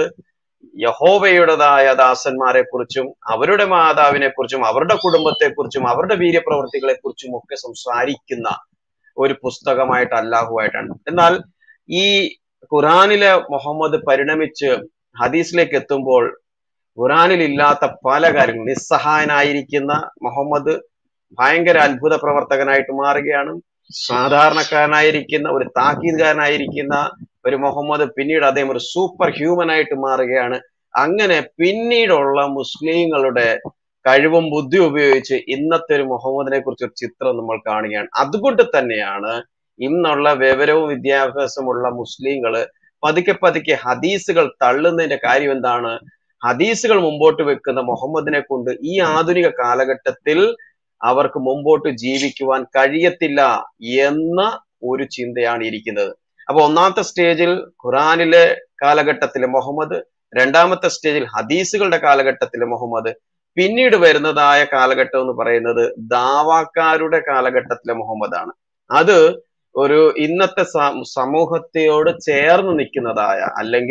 യഹോവയുടേതായ ദാസന്മാരെ കുറിച്ചും അവരുടെ മാതാവിനെ കുറിച്ചും അവരുടെ കുടുംബത്തെ കുറിച്ചും അവരുടെ വീര്യപ്രവൃത്തികളെ കുറിച്ചും ഒക്കെ സംസാരിക്കുന്ന ഒരു പുസ്തകമായിട്ട് അല്ലാഹുവായിട്ടാണ് എന്നാൽ ഈ ഖുറാനിലെ മുഹമ്മദ് പരിണമിച്ച് ഹദീസിലേക്ക് എത്തുമ്പോൾ ഖുറാനിൽ ഇല്ലാത്ത പല കാര്യങ്ങളും നിസ്സഹായനായിരിക്കുന്ന മുഹമ്മദ് ഭയങ്കര അത്ഭുത പ്രവർത്തകനായിട്ട് മാറുകയാണ് സാധാരണക്കാരനായിരിക്കുന്ന ഒരു താക്കീതുകാരനായിരിക്കുന്ന ഒരു മുഹമ്മദ് പിന്നീട് അദ്ദേഹം ഒരു സൂപ്പർ ഹ്യൂമൻ ആയിട്ട് മാറുകയാണ് അങ്ങനെ പിന്നീടുള്ള മുസ്ലിങ്ങളുടെ കഴിവും ബുദ്ധി ഉപയോഗിച്ച് ഇന്നത്തെ ഒരു മുഹമ്മദിനെ കുറിച്ച് ഒരു ചിത്രം നമ്മൾ കാണുകയാണ് അതുകൊണ്ട് തന്നെയാണ് ഇന്നുള്ള വിവരവും വിദ്യാഭ്യാസമുള്ള മുസ്ലിങ്ങള് പതുക്കെ പതുക്കെ ഹദീസുകൾ തള്ളുന്നതിന്റെ കാര്യം എന്താണ് ഹദീസുകൾ മുമ്പോട്ട് വെക്കുന്ന മുഹമ്മദിനെ കൊണ്ട് ഈ ആധുനിക കാലഘട്ടത്തിൽ അവർക്ക് മുമ്പോട്ട് ജീവിക്കുവാൻ കഴിയത്തില്ല എന്ന ഒരു ചിന്തയാണ് ഇരിക്കുന്നത് അപ്പൊ ഒന്നാമത്തെ സ്റ്റേജിൽ ഖുറാനിലെ കാലഘട്ടത്തിലെ മുഹമ്മദ് രണ്ടാമത്തെ സ്റ്റേജിൽ ഹദീസുകളുടെ കാലഘട്ടത്തിലെ മുഹമ്മദ് പിന്നീട് വരുന്നതായ കാലഘട്ടം എന്ന് പറയുന്നത് ദാവാക്കാരുടെ കാലഘട്ടത്തിലെ മുഹമ്മദാണ് അത് ഒരു ഇന്നത്തെ സമൂഹത്തോട് ചേർന്ന് നിൽക്കുന്നതായ അല്ലെങ്കിൽ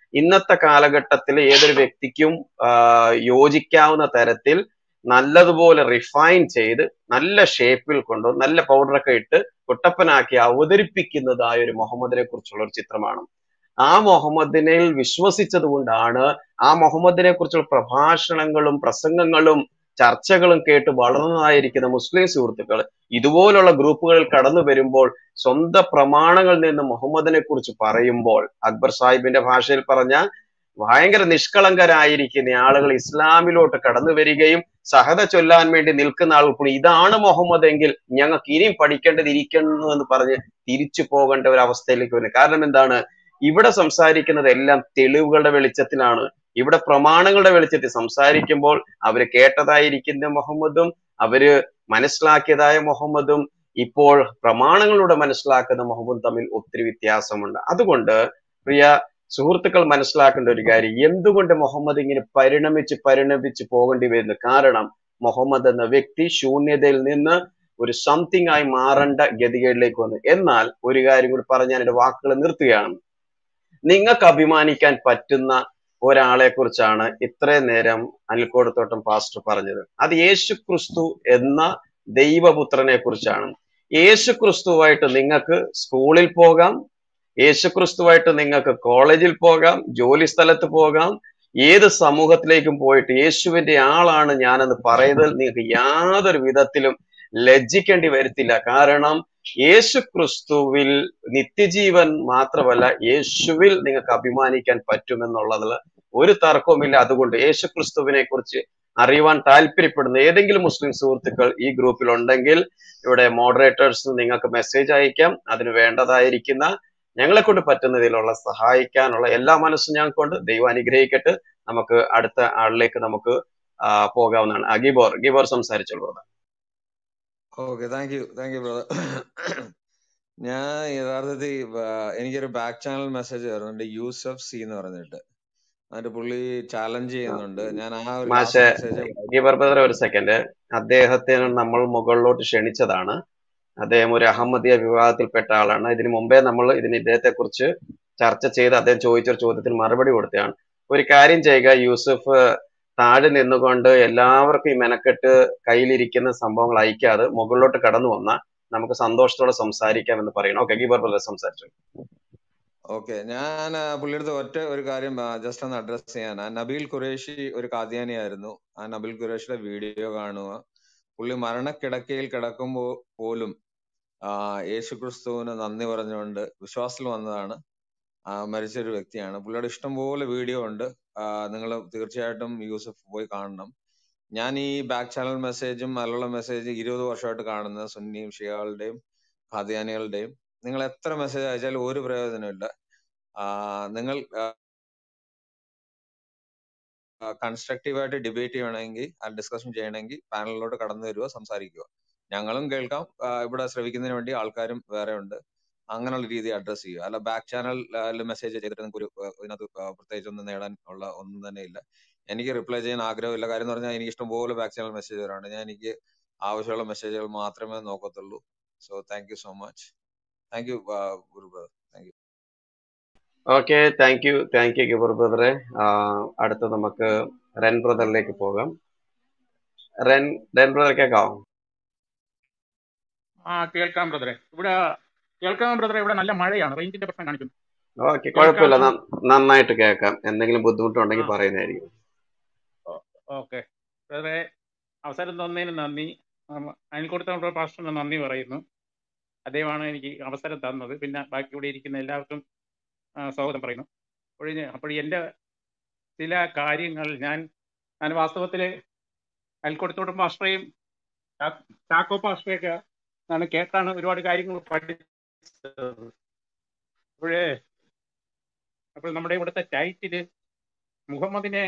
ഇന്നത്തെ കാലഘട്ടത്തിൽ ഏതൊരു വ്യക്തിക്കും ആ, യോജിക്കാവുന്ന തരത്തിൽ നല്ലതുപോലെ റിഫൈൻ ചെയ്ത് നല്ല ഷേപ്പിൽ കൊണ്ട് നല്ല പൗഡറൊക്കെ ഇട്ട് കുട്ടപ്പനാക്കി അവതരിപ്പിക്കുന്നതായ ഒരു മുഹമ്മദിനെ കുറിച്ചുള്ള ഒരു ചിത്രമാണ് ആ മുഹമ്മദിനെ വിശ്വസിച്ചത് കൊണ്ടാണ് ആ മുഹമ്മദിനെ കുറിച്ചുള്ള പ്രഭാഷണങ്ങളും പ്രസംഗങ്ങളും ചർച്ചകളും കേട്ട് വളർന്നതായിരിക്കുന്ന മുസ്ലിം സുഹൃത്തുക്കൾ ഇതുപോലുള്ള ഗ്രൂപ്പുകളിൽ കടന്നു വരുമ്പോൾ സ്വന്തം പ്രമാണങ്ങളിൽ നിന്ന് മുഹമ്മദിനെ കുറിച്ച് പറയുമ്പോൾ അക്ബർ സാഹിബിന്റെ ഭാഷയിൽ പറഞ്ഞ ഭയങ്കര നിഷ്കളങ്കരായിരിക്കുന്ന ആളുകൾ ഇസ്ലാമിലോട്ട് കടന്നു വരികയും സഹത ചൊല്ലാൻ വേണ്ടി നിൽക്കുന്ന ആളുകൾ ഇതാണ് മുഹമ്മദ് എങ്കിൽ ഞങ്ങൾക്ക് ഇനിയും പഠിക്കേണ്ടത് ഇരിക്കുന്നു എന്ന് പറഞ്ഞ് തിരിച്ചു പോകേണ്ട ഒരു അവസ്ഥയിലേക്ക് വരുന്നത് കാരണം എന്താണ് ഇവിടെ സംസാരിക്കുന്നത് എല്ലാം തെളിവുകളുടെ വെളിച്ചത്തിലാണ് ഇവിടെ പ്രമാണങ്ങളുടെ വെളിച്ചത്തിൽ സംസാരിക്കുമ്പോൾ അവര് കേട്ടതായിരിക്കുന്ന മുഹമ്മദും അവര് മനസ്സിലാക്കിയതായ മുഹമ്മദും ഇപ്പോൾ പ്രമാണങ്ങളിലൂടെ മനസ്സിലാക്കുന്ന മുഹമ്മദും തമ്മിൽ ഒത്തിരി വ്യത്യാസമുണ്ട് അതുകൊണ്ട് പ്രിയ സുഹൃത്തുക്കൾ മനസ്സിലാക്കേണ്ട ഒരു കാര്യം എന്തുകൊണ്ട് മുഹമ്മദ് ഇങ്ങനെ പരിണമിച്ച് പരിണമിച്ച് പോകേണ്ടി വരുന്നു കാരണം മുഹമ്മദ് എന്ന വ്യക്തി ശൂന്യതയിൽ നിന്ന് ഒരു സംതിങ് ആയി മാറേണ്ട ഗതികേടിലേക്ക് വന്നു എന്നാൽ ഒരു കാര്യം കൂടി പറഞ്ഞ് ഞാൻ എന്റെ വാക്കുകൾ നിർത്തുകയാണ് നിങ്ങൾക്ക് അഭിമാനിക്കാൻ പറ്റുന്ന ഒരാളെ കുറിച്ചാണ് ഇത്രയും നേരം അനിൽക്കോടത്തോട്ടം പാസ്റ്റർ പറഞ്ഞത് അത് യേശു ക്രിസ്തു എന്ന ദൈവപുത്രനെ കുറിച്ചാണ് യേശു ക്രിസ്തുവായിട്ട് നിങ്ങൾക്ക് സ്കൂളിൽ പോകാം യേശു ക്രിസ്തുവായിട്ട് നിങ്ങൾക്ക് കോളേജിൽ പോകാം ജോലി സ്ഥലത്ത് പോകാം ഏത് സമൂഹത്തിലേക്കും പോയിട്ട് യേശുവിന്റെ ആളാണ് ഞാനെന്ന് പറയുന്നതിൽ നിങ്ങൾക്ക് യാതൊരു വിധത്തിലും ലജ്ജിക്കേണ്ടി വരത്തില്ല കാരണം യേശു ക്രിസ്തുവിൽ നിത്യജീവൻ മാത്രമല്ല യേശുവിൽ നിങ്ങൾക്ക് അഭിമാനിക്കാൻ പറ്റുമെന്നുള്ളതിൽ ഒരു തർക്കവുമില്ല അതുകൊണ്ട് യേശു ക്രിസ്തുവിനെ കുറിച്ച് അറിയുവാൻ താല്പര്യപ്പെടുന്ന ഏതെങ്കിലും മുസ്ലിം സുഹൃത്തുക്കൾ ഈ ഗ്രൂപ്പിൽ ഉണ്ടെങ്കിൽ ഇവിടെ മോഡറേറ്റേഴ്സ് നിങ്ങൾക്ക് മെസ്സേജ് അയക്കാം അതിന് വേണ്ടതായിരിക്കുന്ന ഞങ്ങളെ കൊണ്ട് പറ്റുന്നതിലുള്ള സഹായിക്കാനുള്ള എല്ലാ മനസ്സും ഞങ്ങൾക്കുണ്ട് ദൈവം അനുഗ്രഹിക്കട്ടെ നമുക്ക് അടുത്ത ആളിലേക്ക് നമുക്ക് ആ, പോകാവുന്നതാണ് ആ, ഗിബോർ ഗിബോർ സംസാരിച്ചോളൂ brother. Okay thank you thank you brother ഞാൻ യഥാർത്ഥത്തിൽ ആ, എനിക്കൊരു ബാക്ക് ചാനൽ മെസ്സേജ് വരുന്നുണ്ട് യൂസഫ് സി എന്ന് പറഞ്ഞിട്ട് എന്നിട്ട് പുള്ളി ചാലഞ്ച് ചെയ്യുന്നുണ്ട് ഞാൻ ആ ഒരു മാഷെ ലാസ്റ്റ് മെസ്സേജ് ഗിബർ ബ്രദർ ഒരു സെക്കൻഡ് അദ്ദേഹത്തിന് നമ്മൾ മുകളിലോട്ട് ക്ഷണിച്ചതാണ് അദ്ദേഹം ഒരു അഹമ്മദിയ വിഭാഗത്തിൽപ്പെട്ട ആളാണ് ഇതിനു മുമ്പേ നമ്മൾ ഇതിന് ഇദ്ദേഹത്തെ കുറിച്ച് ചർച്ച ചെയ്ത് അദ്ദേഹം ചോദിച്ചൊരു ചോദ്യത്തിന് മറുപടി കൊടുത്തതാണ് ഒരു കാര്യം ചെയ്യുക യൂസഫ് താഴെ നിന്നുകൊണ്ട് എല്ലാവർക്കും ഈ മെനക്കെട്ട് കയ്യിലിരിക്കുന്ന സംഭവങ്ങൾ അയക്കാതെ മുകളിലോട്ട് കടന്നു വന്ന നമുക്ക് സന്തോഷത്തോടെ സംസാരിക്കാം എന്ന് പറയണം ഓക്കെ ഗിബർ ബ്രദർ സംസാരിച്ചു ഓക്കെ ഞാൻ ആ, പുള്ളിയുടെ ഒറ്റ ഒരു കാര്യം ജസ്റ്റ് ഒന്ന് അഡ്രസ് ചെയ്യാൻ ആ നബീൽ ഖുറേഷി ഒരു കാദ്യാനി ആയിരുന്നു ആ നബീൽ ഖുറേഷിയുടെ വീഡിയോ കാണുക പുള്ളി മരണക്കിടക്കയിൽ കിടക്കുമ്പോൾ പോലും ആ യേശു ക്രിസ്തുവിന് നന്ദി പറഞ്ഞുകൊണ്ട് വിശ്വാസത്തിൽ വന്നതാണ് ആ, മരിച്ച ഒരു വ്യക്തിയാണ് പുള്ളിയുടെ ഇഷ്ടംപോലെ വീഡിയോ ഉണ്ട് നിങ്ങൾ തീർച്ചയായിട്ടും യൂസഫ് പോയി കാണണം ഞാൻ ഈ ബാക്ക് ചാനൽ മെസ്സേജും മലയാള മെസ്സേജ് ഇരുപത് വർഷമായിട്ട് കാണുന്ന സുന്നിയും ഷിയാളുടെയും ഖാദിയാനികളുടെയും നിങ്ങൾ എത്ര മെസ്സേജ് അയച്ചാലും ഒരു പ്രയോജനമില്ല ആ, നിങ്ങൾ കൺസ്ട്രക്റ്റീവ് ആയിട്ട് ഡിബേറ്റ് ചെയ്യണമെങ്കിൽ ഡിസ്കഷൻ ചെയ്യണമെങ്കിൽ പാനലിലോട്ട് കടന്നു വരിക സംസാരിക്കുക ഞങ്ങളും കേൾക്കാം ആ, ഇവിടെ ശ്രവിക്കുന്നതിന് വേണ്ടി ആൾക്കാരും വേറെ ഉണ്ട് അങ്ങനെയുള്ള രീതി അഡ്രസ് ചെയ്യുക അല്ല ബാക്ക് ചാനൽ മെസ്സേജ് ചെയ്തിട്ട് നിങ്ങൾക്ക് ഒരു ആ, ഇതിനകത്ത് ആ, പ്രത്യേകിച്ച് ഒന്നും നേടാൻ ഉള്ള ഒന്നും തന്നെ ഇല്ല എനിക്ക് റിപ്ലൈ ചെയ്യാൻ ആഗ്രഹമില്ല കാര്യം എന്ന് പറഞ്ഞാൽ എനിക്ക് ഇഷ്ടംപോലെ ബാക്ക് ചാനൽ മെസ്സേജ് വരാറുണ്ട് ഞാൻ എനിക്ക് ആവശ്യമുള്ള മെസ്സേജുകൾ മാത്രമേ നോക്കത്തുള്ളൂ so thank you so much thank you ഗുരു brother thank you okay thank you thank you Gibor ബ്രദറെ അടുത്ത നമുക്ക് റെൻ ബ്രദറിലേക്ക് പോകാം റെൻ റെൻ ബ്രദർ കേൾക്കാവോ ആ കേൾക്കാം ബ്രദറെ ഇവിടെ കേൾക്കാം ബ്രദറെ ഇവിടെ നല്ല മഴയാണ് റേഞ്ചിന്റെ പ്രശ്നം കാണിക്കുന്നു ഓക്കെ കുഴപ്പമില്ല കേൾക്കാമോ ന- നന്നായിട്ട് കേൾക്കാം എന്തെങ്കിലും ബുദ്ധിമുട്ടുണ്ടെങ്കിൽ ആ പറയുന്നതായിരിക്കും ഓക്കെ ബ്രദറെ അവസരം തന്നതിന് നന്ദി ഉം, അയൽക്കൂട്ടത്തോട് പാസ്റ്ററിന് നന്ദി പറയുന്നു അദ്ദേഹമാണ് എനിക്ക് അവസരം തന്നത് പിന്നെ ബാക്കി ഇവിടെ ഇരിക്കുന്ന എല്ലാവർക്കും ആ, സ്വാഗതം പറയുന്നു അപ്പോൾ അപ്പോൾ എൻ്റെ ചില കാര്യങ്ങൾ ഞാൻ ഞാൻ വാസ്തവത്തിൽ അയൽക്കൂട്ടത്തോടും പാസ്റ്ററേയും ചാ- ചാക്കോ പാസ്റ്ററെയൊക്കെ ഞാൻ കേട്ടാണ് ഒരുപാട് കാര്യങ്ങൾ പഠിച്ചത് അപ്പോഴേ അപ്പോൾ നമ്മുടെ ഇവിടുത്തെ ടൈറ്റില് മുഹമ്മദിനെ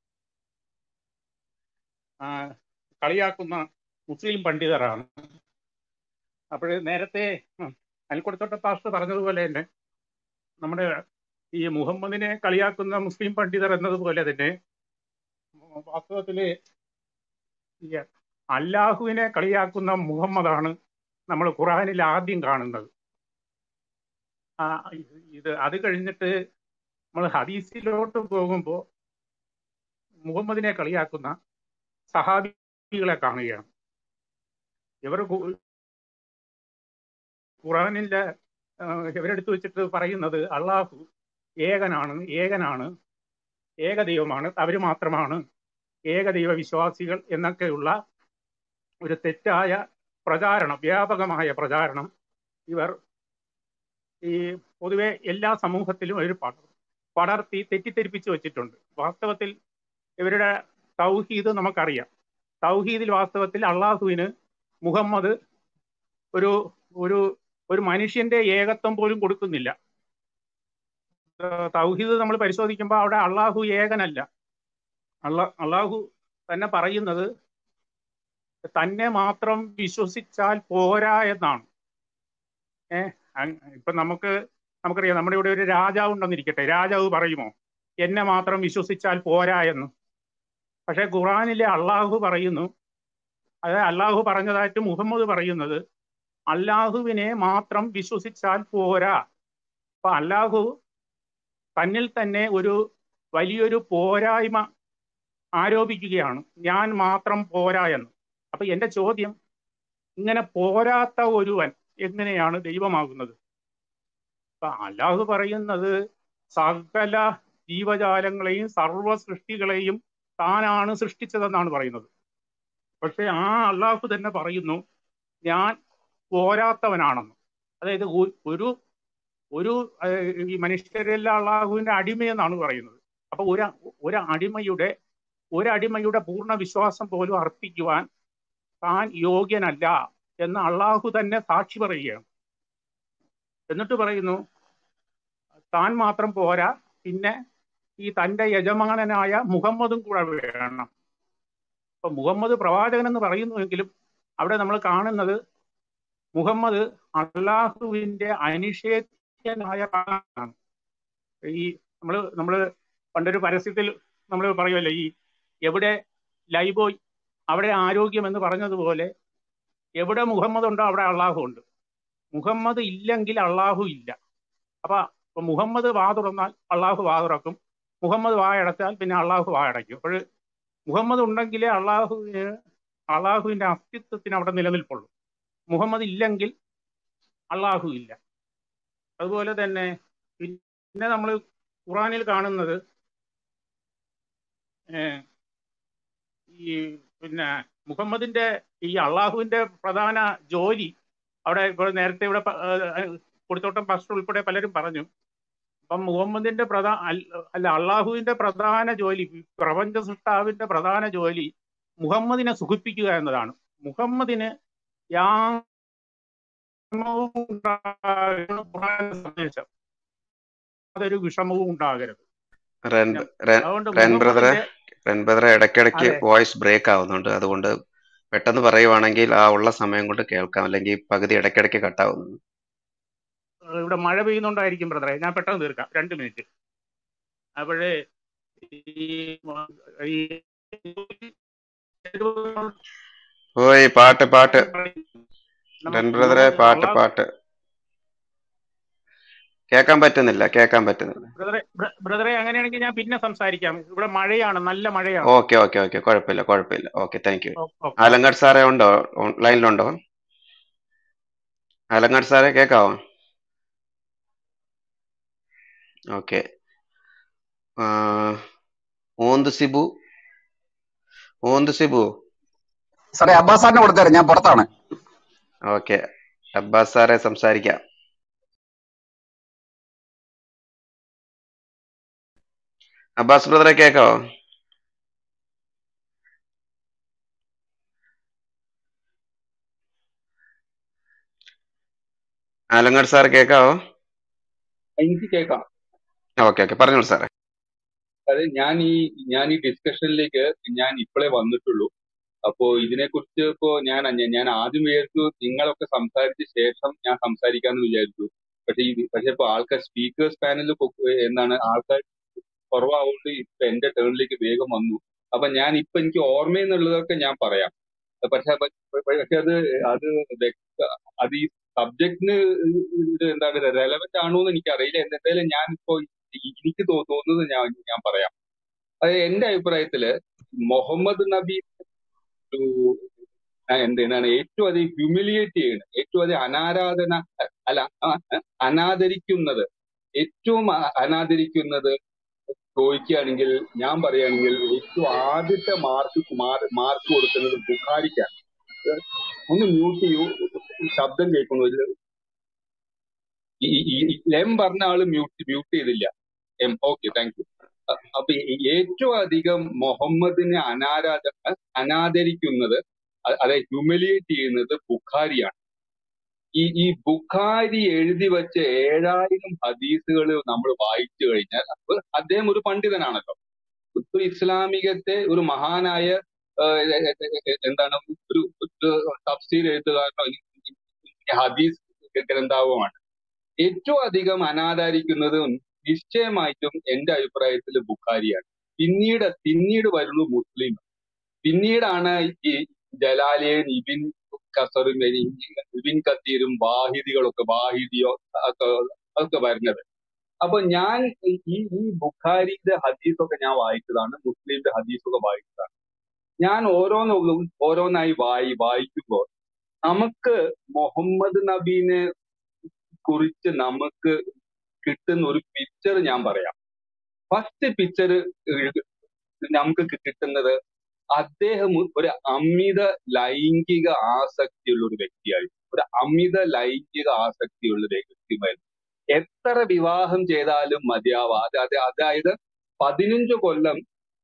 ആ, കളിയാക്കുന്ന മുസ്ലിം പണ്ഡിതരാണ് അപ്പോൾ നേരത്തെ ഉം, അയൽക്കൂട്ടത്തോട്ട പാസ്റ്റർ പറഞ്ഞതുപോലെ തന്നെ നമ്മുടെ ഈ മുഹമ്മദിനെ കളിയാക്കുന്ന മുസ്ലിം പണ്ഡിതർ എന്നതുപോലെ തന്നെ വാസ്തവത്തില് ഈ അല്ലാഹുവിനെ കളിയാക്കുന്ന മുഹമ്മദാണ് നമ്മൾ ഖുറാനിൽ ആദ്യം കാണുന്നത് ആ, ഇത് അത് കഴിഞ്ഞിട്ട് നമ്മൾ ഹദീസിലോട്ട് പോകുമ്പോൾ മുഹമ്മദിനെ കളിയാക്കുന്ന സഹാബികളെ കാണുകയാണ് ഇവർ കു- ഖുറാനിലെ ആ, ഇവരെടുത്ത് വെച്ചിട്ട് പറയുന്നത് അള്ളാഹു ഏകനാണ് ഏകനാണ് ഏകദൈവമാണ് അവർ മാത്രമാണ് ഏകദൈവ വിശ്വാസികൾ എന്നൊക്കെയുള്ള ഒരു തെറ്റായ പ്രചാരണം വ്യാപകമായ പ്രചാരണം ഇവർ ഈ പൊതുവെ എല്ലാ സമൂഹത്തിലും ഒരു പട- പടർത്തി തെറ്റിദ്ധരിപ്പിച്ച് വെച്ചിട്ടുണ്ട് വാസ്തവത്തിൽ ഇവരുടെ തൗഹീദ് നമുക്കറിയാം തൗഹീദിൽ വാസ്തവത്തിൽ അള്ളാഹുവിന് മുഹമ്മദ് ഒരു ഒരു ഒരു മനുഷ്യന്റെ ഏകത്വം പോലും കൊടുക്കുന്നില്ല ഏഹ് തൗഹീദ് നമ്മൾ പരിശോധിക്കുമ്പോൾ അവിടെ അള്ളാഹു ഏകനല്ല അള്ളാ അള്ളാഹു തന്നെ പറയുന്നത് തന്നെ മാത്രം വിശ്വസിച്ചാൽ പോരാ എന്നാണ് ഏഹ് ഇപ്പൊ നമുക്ക് നമുക്കറിയാം നമ്മുടെ ഇവിടെ ഒരു രാജാവ് ഉണ്ടെന്നിരിക്കട്ടെ രാജാവ് പറയുമോ എന്നെ മാത്രം വിശ്വസിച്ചാൽ പോരാ എന്ന് പക്ഷെ ഖുറാനിലെ അള്ളാഹു പറയുന്നു അത് അള്ളാഹു പറഞ്ഞതായിട്ട് മുഹമ്മദ് പറയുന്നത് അള്ളാഹുവിനെ മാത്രം വിശ്വസിച്ചാൽ പോരാ അപ്പൊ അള്ളാഹു തന്നിൽ തന്നെ ഒരു വലിയൊരു പോരായ്മ ആരോപിക്കുകയാണ് ഞാൻ മാത്രം പോരാ എന്ന് അപ്പൊ എന്റെ ചോദ്യം ഇങ്ങനെ പോരാത്ത ഒരുവൻ എങ്ങനെയാണ് ദൈവമാകുന്നത് അപ്പൊ അല്ലാഹു പറയുന്നത് സകല ജീവജാലങ്ങളെയും സർവ്വ സൃഷ്ടികളെയും താനാണ് സൃഷ്ടിച്ചതെന്നാണ് പറയുന്നത് പക്ഷെ ആ അള്ളാഹു തന്നെ പറയുന്നു ഞാൻ പോരാത്തവനാണെന്ന് അതായത് ഒ- ഒരു ഒരു ഏഹ്, ഈ മനുഷ്യരെല്ലാം അള്ളാഹുവിന്റെ അടിമയെന്നാണ് പറയുന്നത് അപ്പൊ ഒരു ഒരു അടിമയുടെ ഒരു അടിമയുടെ പൂർണ്ണ വിശ്വാസം പോലും അർപ്പിക്കുവാൻ താൻ യോഗ്യനല്ല എന്ന് അള്ളാഹു തന്നെ സാക്ഷി പറയുകയാണ് എന്നിട്ട് പറയുന്നു താൻ മാത്രം പോരാ പിന്നെ ഈ തന്റെ യജമാനനായ മുഹമ്മദും കൂടെ വേണം അപ്പൊ മുഹമ്മദ് പ്രവാചകൻ എന്ന് പറയുന്നുവെങ്കിലും അവിടെ നമ്മൾ കാണുന്നത് മുഹമ്മദ് അള്ളാഹുവിന്റെ അനിഷേധ്യനായ ആണ് ഈ നമ്മൾ നമ്മൾ പണ്ടൊരു പരസ്യത്തിൽ നമ്മൾ പറയുമല്ലോ ഈ എവിടെ ലൈബോയ് അവിടെ ആരോഗ്യം എന്ന് പറഞ്ഞതുപോലെ എവിടെ മുഹമ്മദ് ഉണ്ടോ അവിടെ അള്ളാഹു ഉണ്ട് മുഹമ്മദ് ഇല്ലെങ്കിൽ അള്ളാഹു ഇല്ല അപ്പൊ ഇപ്പൊ മുഹമ്മദ് വാ തുറന്നാൽ അള്ളാഹു വാ തുറക്കും മുഹമ്മദ് വായടച്ചാൽ പിന്നെ അള്ളാഹു വായടയ്ക്കും അപ്പോൾ മുഹമ്മദ് ഉണ്ടെങ്കിലേ അള്ളാഹുവിന് അള്ളാഹുവിന്റെ അസ്തിത്വത്തിന് അവിടെ നിലനിൽപ്പുള്ളൂ മുഹമ്മദ് ഇല്ലെങ്കിൽ അള്ളാഹു ഇല്ല അതുപോലെ തന്നെ പിന്നെ നമ്മൾ ഖുറാനിൽ കാണുന്നത് ഏഹ്, ഈ പിന്നെ മുഹമ്മദിന്റെ ഈ അള്ളാഹുവിന്റെ പ്രധാന ജോലി അവിടെ ഇപ്പോൾ നേരത്തെ ഇവിടെ പ- ഏഹ് കൊടുത്തോട്ടം പാസ്റ്റർ ഉൾപ്പെടെ പലരും പറഞ്ഞു അപ്പം മുഹമ്മദിന്റെ പ്രധാന അല്ല അള്ളാഹുവിന്റെ പ്രധാന ജോലി പ്രപഞ്ച സൃഷ്ടാവിന്റെ പ്രധാന ജോലി മുഹമ്മദിനെ സുഖിപ്പിക്കുക എന്നതാണ് മുഹമ്മദിന് യാതൊരു ഖുർആനിലെ സന്ദേശം അതൊരു വിഷമവും ഉണ്ടാകരുത് റെൻ പിന്നെ റെൻ അതുകൊണ്ട് റെൻ ബ്രദറെ മുഹമ്മദിന്റെ റെൻ ബ്രദറെ ഇടയ്ക്കിടയ്ക്ക് അതെ വോയിസ് ബ്രേക്ക് ആവുന്നുണ്ട് അതുകൊണ്ട് പെട്ടെന്ന് പറയുവാണെങ്കിൽ ആ ഉള്ള സമയം കൊണ്ട് കേൾക്കാം അല്ലെങ്കിൽ പകുതി ഇടയ്ക്കിടയ്ക്ക് കട്ടാവുന്നു ഇവിടെ മഴ പെയ്യുന്നുണ്ടായിരിക്കും ബ്രദറെ ഞാൻ പെട്ടെന്ന് തീർക്കാം രണ്ട് മിനിറ്റ് അപ്പോഴേ ഈ ഈ ഓയ് പാട്ട് പാട്ട് റെൻ നമുക്ക് ബ്രദറെ മുഹമ്മദ് പാട്ട് അള്ളാഹു പാട്ട് കേൾക്കാൻ പറ്റുന്നില്ല കേൾക്കാൻ പറ്റുന്നില്ല ബ്രദറെ ബ്ര- ബ്രദറെ അങ്ങനെയാണെങ്കിൽ ഞാൻ പിന്നെ സംസാരിക്കാം ഇവിടെ മഴയാണ് നല്ല മഴയാണ് ഓക്കെ ഓക്കെ ഓക്കെ കുഴപ്പമില്ല കുഴപ്പമില്ല ഓക്കെ താങ്ക് യു ഓ- ഓക്കെ ആലങ്ങാട് സാറേ ഉണ്ടോ ലൈനിലുണ്ടോ ആലങ്ങാട് സാറേ കേൾക്കാവോ ഓക്കെ ഓന്ത് സിബു ഓന്ത് സിബു സാറേ അബ്ബാസ് സാറിന് കൊടുത്തേരെ ഞാൻ പുറത്താണ് ഓക്കെ അബ്ബാസ് സാറെ സംസാരിക്കാം അബ്ബാസ് ബ്രദറെ കേൾക്കാവോ ആലങ്ങാട് സാർ കേൾക്കാവോ എനിക്ക് കേൾക്കാം ഓക്കെ ഓക്കെ പറഞ്ഞോളൂ സാറേ അതെ ഞാൻ ഈ ഞാൻ ഈ ഡിസ്കഷനിലേക്ക് ഞാൻ ഇപ്പോഴേ വന്നിട്ടുള്ളൂ അപ്പോ ഇതിനെക്കുറിച്ച് ഇപ്പോ ഞാൻ അന്യ- ഞാൻ ആദ്യം വിചാരിച്ചു നിങ്ങളൊക്കെ സംസാരിച്ച ശേഷം ഞാൻ സംസാരിക്കാന്ന് വിചാരിച്ചു പക്ഷെ ഈ പക്ഷെ ഇപ്പൊ ആൾക്കാർ സ്പീക്കേഴ്സ് പാനലിൽ എന്താണ് ആൾക്കാർ കുറവാവുകൊണ്ട് ഇപ്പൊ എന്റെ ടേണിലേക്ക് വേഗം വന്നു അപ്പൊ ഞാൻ ഇപ്പൊ എനിക്ക് ഓർമ്മയെന്നുള്ളതൊക്കെ ഞാൻ പറയാം പക്ഷെ പ- പ- പക്ഷെ അത് അത് വ്യക്ത- അത് ഈ സബ്ജക്റ്റിന് ഇത് എന്താണ് റെലവെന്റ് ആണോ എന്ന് എനിക്കറിയില്ല എന്തായാലും ഞാൻ ഇപ്പോ ഈ- എനിക്ക് തോ- തോന്നുന്നത് ഞാൻ ഞാൻ പറയാം അത് എന്റെ അഭിപ്രായത്തില് മുഹമ്മദ് നബി ഒരു ആ, എന്ത് എന്താണ് ഏറ്റവും അധികം ഹ്യൂമിലിയേറ്റ് ചെയ്യുന്നത് ഏറ്റവും അധികം അനാരാധന അല്ല ആ, അനാദരിക്കുന്നത് ഏറ്റവും അ- അനാദരിക്കുന്നത് ചോദിക്കുകയാണെങ്കിൽ ഞാൻ പറയുകയാണെങ്കിൽ ഏറ്റവും ആദ്യത്തെ മാർക്ക് മാർക്ക് കൊടുക്കുന്നത് ബുഖാരിക്കാണ് ഒന്ന് മ്യൂട്ട് ചെയ്യൂ ശബ്ദം കേൾക്കുന്നു ഒരു ഈ ഈ- ഈ- ഈ എം പറഞ്ഞ ആള് മ്യൂട്ട് മ്യൂട്ട് ചെയ്തില്ല എം ഓക്കെ താങ്ക് യു അപ്പൊ ഈ- ഏറ്റവും അധികം മുഹമ്മദിനെ അനാരാധ അനാദരിക്കുന്നത് അ- അതായത് ഹ്യൂമിലിയേറ്റ് ചെയ്യുന്നത് ബുഖാരിയാണ് ഈ ഈ ബുഖാരി എഴുതി വെച്ച ഏഴായിരം ഹദീസുകൾ നമ്മൾ വായിച്ചു കഴിഞ്ഞാൽ അപ്പൊ അദ്ദേഹം ഒരു പണ്ഡിതനാണല്ലോ ഒരു ഇസ്ലാമികത്തെ ഒരു മഹാനായ ആ, എ- എ- എ- എ- എന്താണ് ഒരു ഒരു തഫ്സീർ എഴുത്തുകാരനോ അല്ലെങ്കിൽ ഹദീസ് ഗ്രന്ഥാവുമാണ് ഏറ്റവും അധികം അനാദരിക്കുന്നത് നിശ്ചയമായിട്ടും എന്റെ അഭിപ്രായത്തിൽ ബുഖാരിയാണ് പിന്നീട് പിന്നീട് വരുന്നു മുസ്ലിം പിന്നീടാണ് ഈ ജലാലിയൻ ഇബിൻ കസറും ഇബിൻ കത്തീരും വാഹിദികളൊക്കെ വാഹിദിയോ ഒക്കെ അതൊക്കെ വരുന്നത് അപ്പൊ ഞാൻ ഈ ഈ ബുഖാരിന്റെ ഹദീസൊക്കെ ഞാൻ വായിച്ചതാണ് മുസ്ലിമിന്റെ ഹദീസൊക്കെ വായിച്ചതാണ് ഞാൻ ഓരോന്നും ഓരോന്നായി വായി വായിക്കുമ്പോൾ നമുക്ക് മുഹമ്മദ് നബീനെ കുറിച്ച് നമുക്ക് കിട്ടുന്ന ഒരു പിക്ചർ ഞാൻ പറയാം ഫസ്റ്റ് പിക്ചർ നമുക്ക് കി- കിട്ടുന്നത് അദ്ദേഹം ഒരു അമിത ലൈംഗിക ആസക്തിയുള്ള ഒരു വ്യക്തിയായിരുന്നു ഒരു അമിത ലൈംഗിക ആസക്തിയുള്ള ഒരു വ്യക്തിയായിരുന്നു എത്ര വിവാഹം ചെയ്താലും മതിയാവാതെ അത് അതായത് പതിനഞ്ച് കൊല്ലം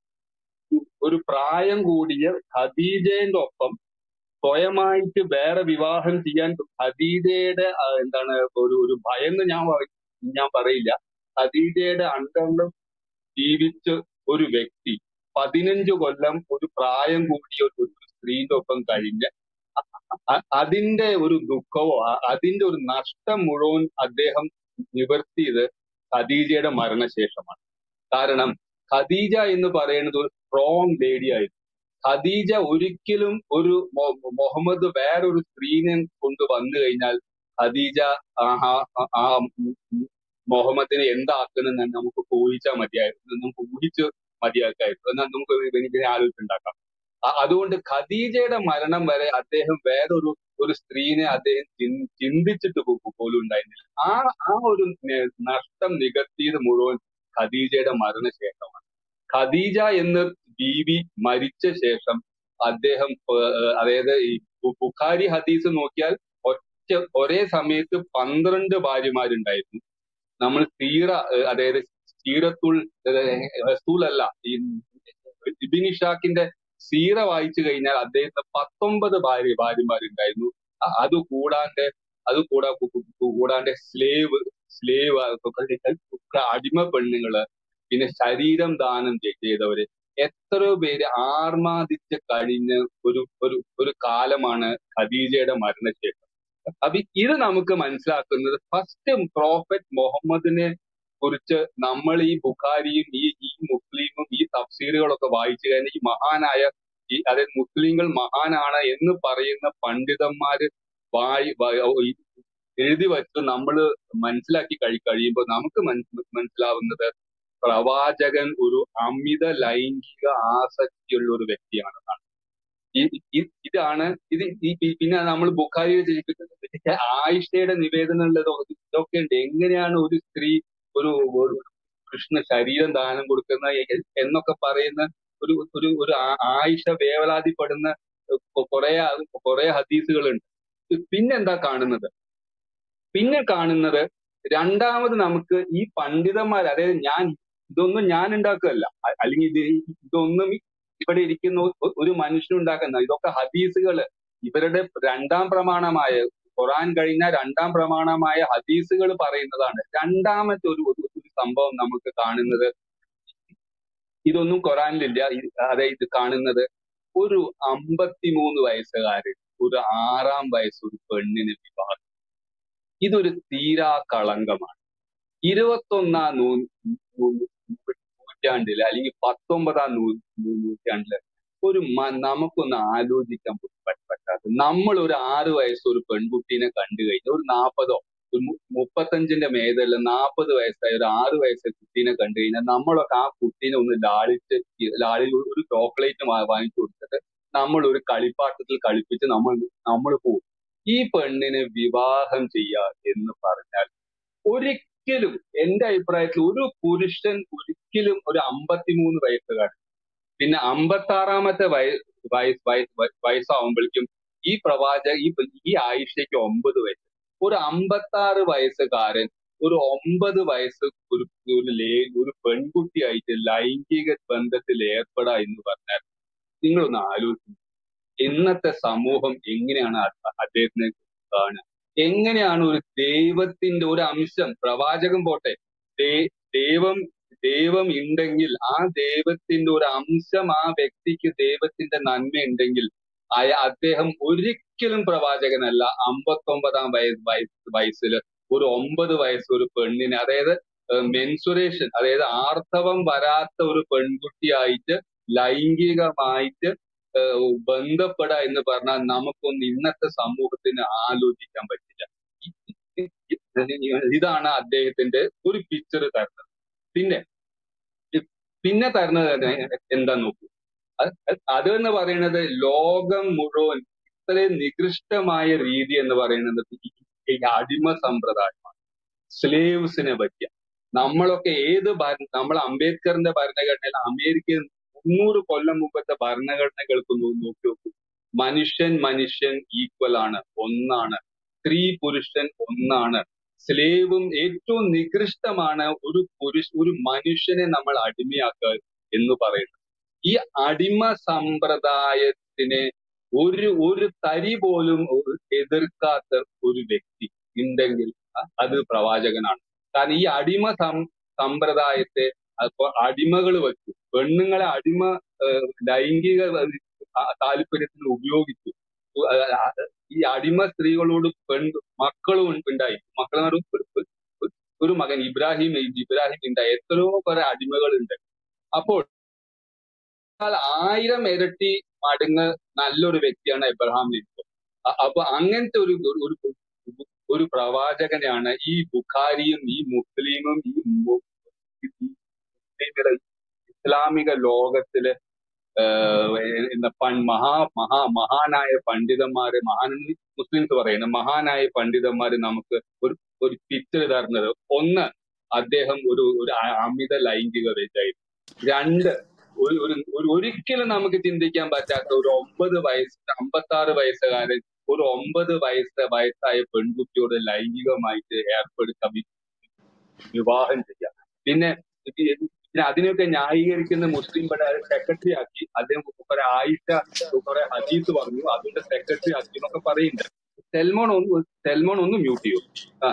ഒരു പ്രായം കൂടിയ ഖദീജയുടെ ഒപ്പം സ്വയമായിട്ട് വേറെ വിവാഹം ചെയ്യാൻ ഖദീജയുടെ ആ, എന്താണ് ഒരു ഒരു ഭയന്ന് ഞാൻ പറ- ഞാൻ പറയില്ല ഖദീജയുടെ അണ്ടറിലും ജീവിച്ച ഒരു വ്യക്തി പതിനഞ്ച് കൊല്ലം ഒരു പ്രായം കൂടിയ ഒരു ഒരു സ്ത്രീന്റെ ഒപ്പം കഴിഞ്ഞ് അ- അതിന്റെ ഒരു ദുഃഖവോ അ- അതിന്റെ ഒരു നഷ്ടം മുഴുവൻ അദ്ദേഹം നിവർത്തിയത് ഖദീജയുടെ മരണശേഷമാണ് കാരണം ഖദീജ എന്ന് പറയുന്നത് ഒരു സ്ട്രോങ് ലേഡി ആയിരുന്നു ഖദീജ ഒരിക്കലും ഒരു മൊ- മുഹമ്മദ് വേറൊരു സ്ത്രീനെ കൊണ്ട് വന്നു കഴിഞ്ഞാൽ ഖദീജ ആ ആ- ആ- ആ മുഹമ്മദിനെ എന്താക്കുന്നെന്ന് നമുക്ക് ഊഹിച്ചാൽ മതിയായിരുന്നു നമുക്ക് ഊഹിച്ച് മതിയാക്കായിരുന്നു എന്നാൽ നമുക്ക് എനിക്കിനെ ആലോചിച്ചുണ്ടാക്കാം അ- അതുകൊണ്ട് ഖദീജയുടെ മരണം വരെ അദ്ദേഹം വേറൊരു ഒരു സ്ത്രീനെ അദ്ദേഹം ചിൻ- ചിന്തിച്ചിട്ട് പോ- പോലും ഉണ്ടായിരുന്നില്ല ആ ആ ഒരു നെ- നഷ്ടം നികത്തിയത് മുഴുവൻ ഖദീജയുടെ മരണശേഷമാണ് ഖദീജ എന്ന ബീവി മരിച്ച ശേഷം അദ്ദേഹം ഏഹ്, അതായത് ഈ ബു- ബുഖാരി ഹദീസ് നോക്കിയാൽ ഒറ്റ ഒരേ സമയത്ത് പന്ത്രണ്ട് ഭാര്യമാരുണ്ടായിരുന്നു നമ്മൾ സീറ ഏഹ്, അതായത് സീറത്തുൽ ഏഹ്, റസൂൽ അല്ല ഈ ഇബിൻ ഇഷാക്കിന്റെ സീറ വായിച്ചു കഴിഞ്ഞാൽ അദ്ദേഹത്തിന് പത്തൊമ്പത് ഭാര്യ ഭാര്യമാരുണ്ടായിരുന്നു അ- അത് കൂടാണ്ട് അത് കൂടാ കു- കു- കു- കൂടാണ്ട് സ്ലേവ് സ്ലേവ് അടിമ പെണ്ണുങ്ങള് പിന്നെ ശരീരം ദാനം ചെയ്- ചെയ്തവര് എത്രയോ പേര് ആർമാദിച്ച് കഴിഞ്ഞ് ഒരു ഒരു ഒരു കാലമാണ് ഖദീജയുടെ മരണശേഷം അപ്പൊ ഇത് നമുക്ക് മനസ്സിലാക്കുന്നത് ഫസ്റ്റ് പ്രോഫറ്റ് മുഹമ്മദിനെ കുറിച്ച് നമ്മൾ ഈ ബുഖാരിയും ഈ ഈ മുസ്ലിമും ഈ തഫ്സീറുകളൊക്കെ വായിച്ചു കഴിഞ്ഞാൽ ഈ മഹാനായ ഈ അതായത് മുസ്ലിങ്ങൾ മഹാനാണ് എന്ന് പറയുന്ന പണ്ഡിതന്മാര് വായി വായി- ഓ, ഈ എഴുതി വെച്ച് നമ്മൾ മനസ്സിലാക്കി കഴി കഴിയുമ്പോൾ നമുക്ക് മന- മനസ്സിലാവുന്നത് പ്രവാചകൻ ഒരു അമിത ലൈംഗിക ആസക്തിയുള്ള ഒരു വ്യക്തിയാണെന്നാണ് ഈ ഈ- ഇതാണ് ഇത് ഈ പി- പിന്നെ നമ്മൾ ബുഖാരിയിൽ ജയിപ്പിക്കുന്നത് ആയിഷയുടെ നിവേദനമുള്ള ഇതൊക്കെ ഉണ്ട് എങ്ങനെയാണ് ഒരു സ്ത്രീ ഒരു ഒരു കൃഷ്ണ ശരീരം ദാനം കൊടുക്കുന്ന എ- എന്നൊക്കെ പറയുന്ന ഒരു ഒരു ഒരു ആ- ആയിഷ വേവലാതിപ്പെടുന്ന കുറെ കുറെ ഹദീസുകളുണ്ട് പിന്നെന്താ കാണുന്നത് പിന്നെ കാണുന്നത് രണ്ടാമത് നമുക്ക് ഈ പണ്ഡിതന്മാർ അതായത് ഞാൻ ഇതൊന്നും ഞാൻ ഉണ്ടാക്കുകയല്ല അ- അല്ലെങ്കിൽ ഇത് ഇതൊന്നും ഇവിടെ ഇരിക്കുന്ന ഒ- ഒരു മനുഷ്യൻ ഉണ്ടാക്കുന്ന ഇതൊക്കെ ഹദീസുകള് ഇവരുടെ രണ്ടാം പ്രമാണമായ ഖുറാൻ കഴിഞ്ഞ രണ്ടാം പ്രമാണമായ ഹദീസുകൾ പറയുന്നതാണ് രണ്ടാമത്തെ ഒരു ഒരു ഒരു സംഭവം നമുക്ക് കാണുന്നത് ഇതൊന്നും ഖുറാനിലില്ല ഈ- അതായത് ഇത് കാണുന്നത് ഒരു അമ്പത്തിമൂന്ന് വയസ്സുകാരൻ ഒരു ആറാം വയസ്സ് ഒരു പെണ്ണിന് വിവാഹം ഇതൊരു തീരാ കളങ്കമാണ് ഇരുപത്തൊന്നാം നൂ നൂ- നൂറ്റാണ്ടില് അല്ലെങ്കിൽ പത്തൊമ്പതാം നൂ നൂ- നൂറ്റാണ്ടില് ഒരു മ- നമുക്കൊന്ന് ആലോചിക്കാൻ പോലും പറ്റ- പറ്റാത്ത നമ്മൾ ഒരു ആറ് വയസ്സ് ഒരു പെൺകുട്ടീനെ കണ്ടു കഴിഞ്ഞാൽ ഒരു നാൽപ്പതോ ഒരു മു- മുപ്പത്തഞ്ചിന്റെ മേതല്ല നാൽപ്പത് വയസ്സായ ഒരു ആറ് വയസ്സായ കുട്ടീനെ കണ്ടു കഴിഞ്ഞാൽ നമ്മളൊക്കെ ആ കുട്ടീനെ ഒന്ന് ലാളിച്ച് ഈ ലാളി ഒരു ഒരു ചോക്ലേറ്റ് വാങ്ങിച്ചു കൊടുത്തിട്ട് നമ്മൾ ഒരു കളിപ്പാട്ടത്തിൽ കളിപ്പിച്ച് നമ്മൾ നമ്മൾ പോകും ഈ പെണ്ണിനെ വിവാഹം ചെയ്യുക എന്ന് പറഞ്ഞാൽ ഒരിക്കലും എന്റെ അഭിപ്രായത്തിൽ ഒരു പുരുഷൻ ഒരിക്കലും ഒരു അമ്പത്തിമൂന്ന് വയസ്സുകാരൻ പിന്നെ അമ്പത്തി ആറാമത്തെ വയ വയസ് വയസ് വയ- വയസ്സാവുമ്പോഴേക്കും ഈ പ്രവാചക ഈ പെ- ഈ ആയിഷയ്ക്ക് ഒമ്പത് വയസ്സ് ഒരു അമ്പത്തി ആറ് വയസ്സുകാരൻ ഒരു ഒമ്പത് വയസ്സ് ഒരു ഒരു ലേ ഒരു പെൺകുട്ടിയായിട്ട് ലൈംഗിക ബന്ധത്തിൽ ഏർപ്പെടാ എന്ന് പറഞ്ഞാൽ നിങ്ങളൊന്ന് ആലോചിക്കും ഇന്നത്തെ സമൂഹം എങ്ങനെയാണ് അ- അദ്ദേഹത്തിനെ കാണുക എങ്ങനെയാണ് ഒരു ദൈവത്തിന്റെ ഒരു അംശം പ്രവാചകം പോട്ടെ ദേ- ദൈവം ദൈവം ഉണ്ടെങ്കിൽ ആ ദൈവത്തിന്റെ ഒരു അംശം ആ വ്യക്തിക്ക് ദൈവത്തിന്റെ നന്മ ഉണ്ടെങ്കിൽ അയ- അദ്ദേഹം ഒരിക്കലും പ്രവാചകനല്ല അമ്പത്തൊമ്പതാം വയസ്സ് വയസ്സ് വയസ്സിൽ ഒരു ഒമ്പത് വയസ്സ് ഒരു പെണ്ണിനെ അതായത് മെൻസുറേഷൻ അതായത് ആർത്തവം വരാത്ത ഒരു പെൺകുട്ടിയായിട്ട് ലൈംഗികമായിട്ട് ഏഹ് ബന്ധപ്പെടുക എന്ന് പറഞ്ഞാൽ നമുക്കൊന്നും ഇന്നത്തെ സമൂഹത്തിന് ആലോചിക്കാൻ പറ്റില്ല ഇതാണ് അദ്ദേഹത്തിന്റെ ഒരു പിക്ചർ തരുന്നത് പിന്നെ പിന്നെ തരുന്നത് എന്താ നോക്കൂ അത് അത് എന്ന് പറയുന്നത് ലോകം മുഴുവൻ ഇത്രയും നികൃഷ്ടമായ രീതി എന്ന് പറയുന്നത് ഈ ഈ അടിമ സമ്പ്രദായമാണ് സ്ലേവ്സിനെ പറ്റിയ നമ്മളൊക്കെ ഏത് ഭരണ നമ്മൾ അംബേദ്കറിന്റെ ഭരണഘടനയിൽ അമേരിക്കയിൽ മുന്നൂറ് കൊല്ലം മുമ്പത്തെ ഭരണഘടനകൾക്ക് നോ- നോക്കി നോക്കൂ മനുഷ്യൻ മനുഷ്യൻ ഈക്വൽ ആണ് ഒന്നാണ് സ്ത്രീ പുരുഷൻ ഒന്നാണ് സ്ലേവും ഏറ്റവും നികൃഷ്ടമാണ് ഒരു പുരുഷ ഒരു മനുഷ്യനെ നമ്മൾ അടിമയാക്കുക എന്ന് പറയുന്നത് ഈ അടിമ സമ്പ്രദായത്തിനെ ഒരു ഒരു തരി പോലും ഒരു എതിർക്കാത്ത ഒരു വ്യക്തി ഉണ്ടെങ്കിൽ അ- അത് പ്രവാചകനാണ് കാരണം ഈ അടിമ സം സമ്പ്രദായത്തെ അപ്പൊ അടിമകൾ വെച്ചു പെണ്ണുങ്ങളെ അടിമ ഏഹ്, ലൈംഗിക ആ- താല്പര്യത്തിന് ഉപയോഗിച്ചു ഉ- ആ- ആ- ഈ അടിമ സ്ത്രീകളോട് പെൺ മക്കളും ഉണ്ട്- ഉണ്ടായി മക്കളെ ഒരു ഒരു- ഒരു- ഒരു മകൻ ഇബ്രാഹിം ഇബ്രാഹിം ഉണ്ടായി എത്രയോ കുറെ അടിമകളുണ്ട് അപ്പോൾ എന്നാൽ ആയിരം ഇരട്ടി മടങ്ങ് നല്ലൊരു വ്യക്തിയാണ് എബ്രഹാം ലിങ്കൻ അ- അപ്പൊ അങ്ങനത്തെ ഒരു ഒരു ഒരു ഒരു പ്രവാചകനെയാണ് ഈ ബുഖാരിയും ഈ മുസ്ലിമും ഈ മു- ഈ മുസ്ലിമിലെ ഇസ്ലാമിക ലോകത്തിലെ ഏഹ് എന്താ പൺ മഹാ മഹാ മഹാനായ പണ്ഡിതന്മാര് മഹാൻ മുസ്ലിംസ് പറയുന്നത് മഹാനായ പണ്ഡിതന്മാര് നമുക്ക് ഒരു ഒരു പിക്ചർ തരുന്നത് ഒന്ന് അദ്ദേഹം ഒരു ഒരു അ- അമിത ലൈംഗിക വ്യക്തിയായിരുന്നു രണ്ട് ഒരു ഒരു ഒരു ഒരിക്കലും നമുക്ക് ചിന്തിക്കാൻ പറ്റാത്ത ഒരു ഒമ്പത് വയസ്സ് അമ്പത്തി ആറ് വയസ്സുകാരൻ ഒരു ഒമ്പത് വയസ്സ് വയസ്സായ പെൺകുട്ടിയോട് ലൈംഗികമായിട്ട് ഏർപ്പെടുത്താൻ വി- വിവാഹം ചെയ്യാം പിന്നെ ഇത് പിന്നെ അതിനെയൊക്കെ ന്യായീകരിക്കുന്ന മുസ്ലിം സെക്രട്ടറി ആക്കി അദ്ദേഹം കുറെ ആയിഷ കുറെ ഹദീസ് പറഞ്ഞു അതിന്റെ സെക്രട്ടറി ആക്കി എന്നൊക്കെ പറയുന്നുണ്ട് സെൽമോൺ ഒന്ന് സെൽമോൺ ഒന്ന് മ്യൂട്ട് ചെയ്യൂ ആ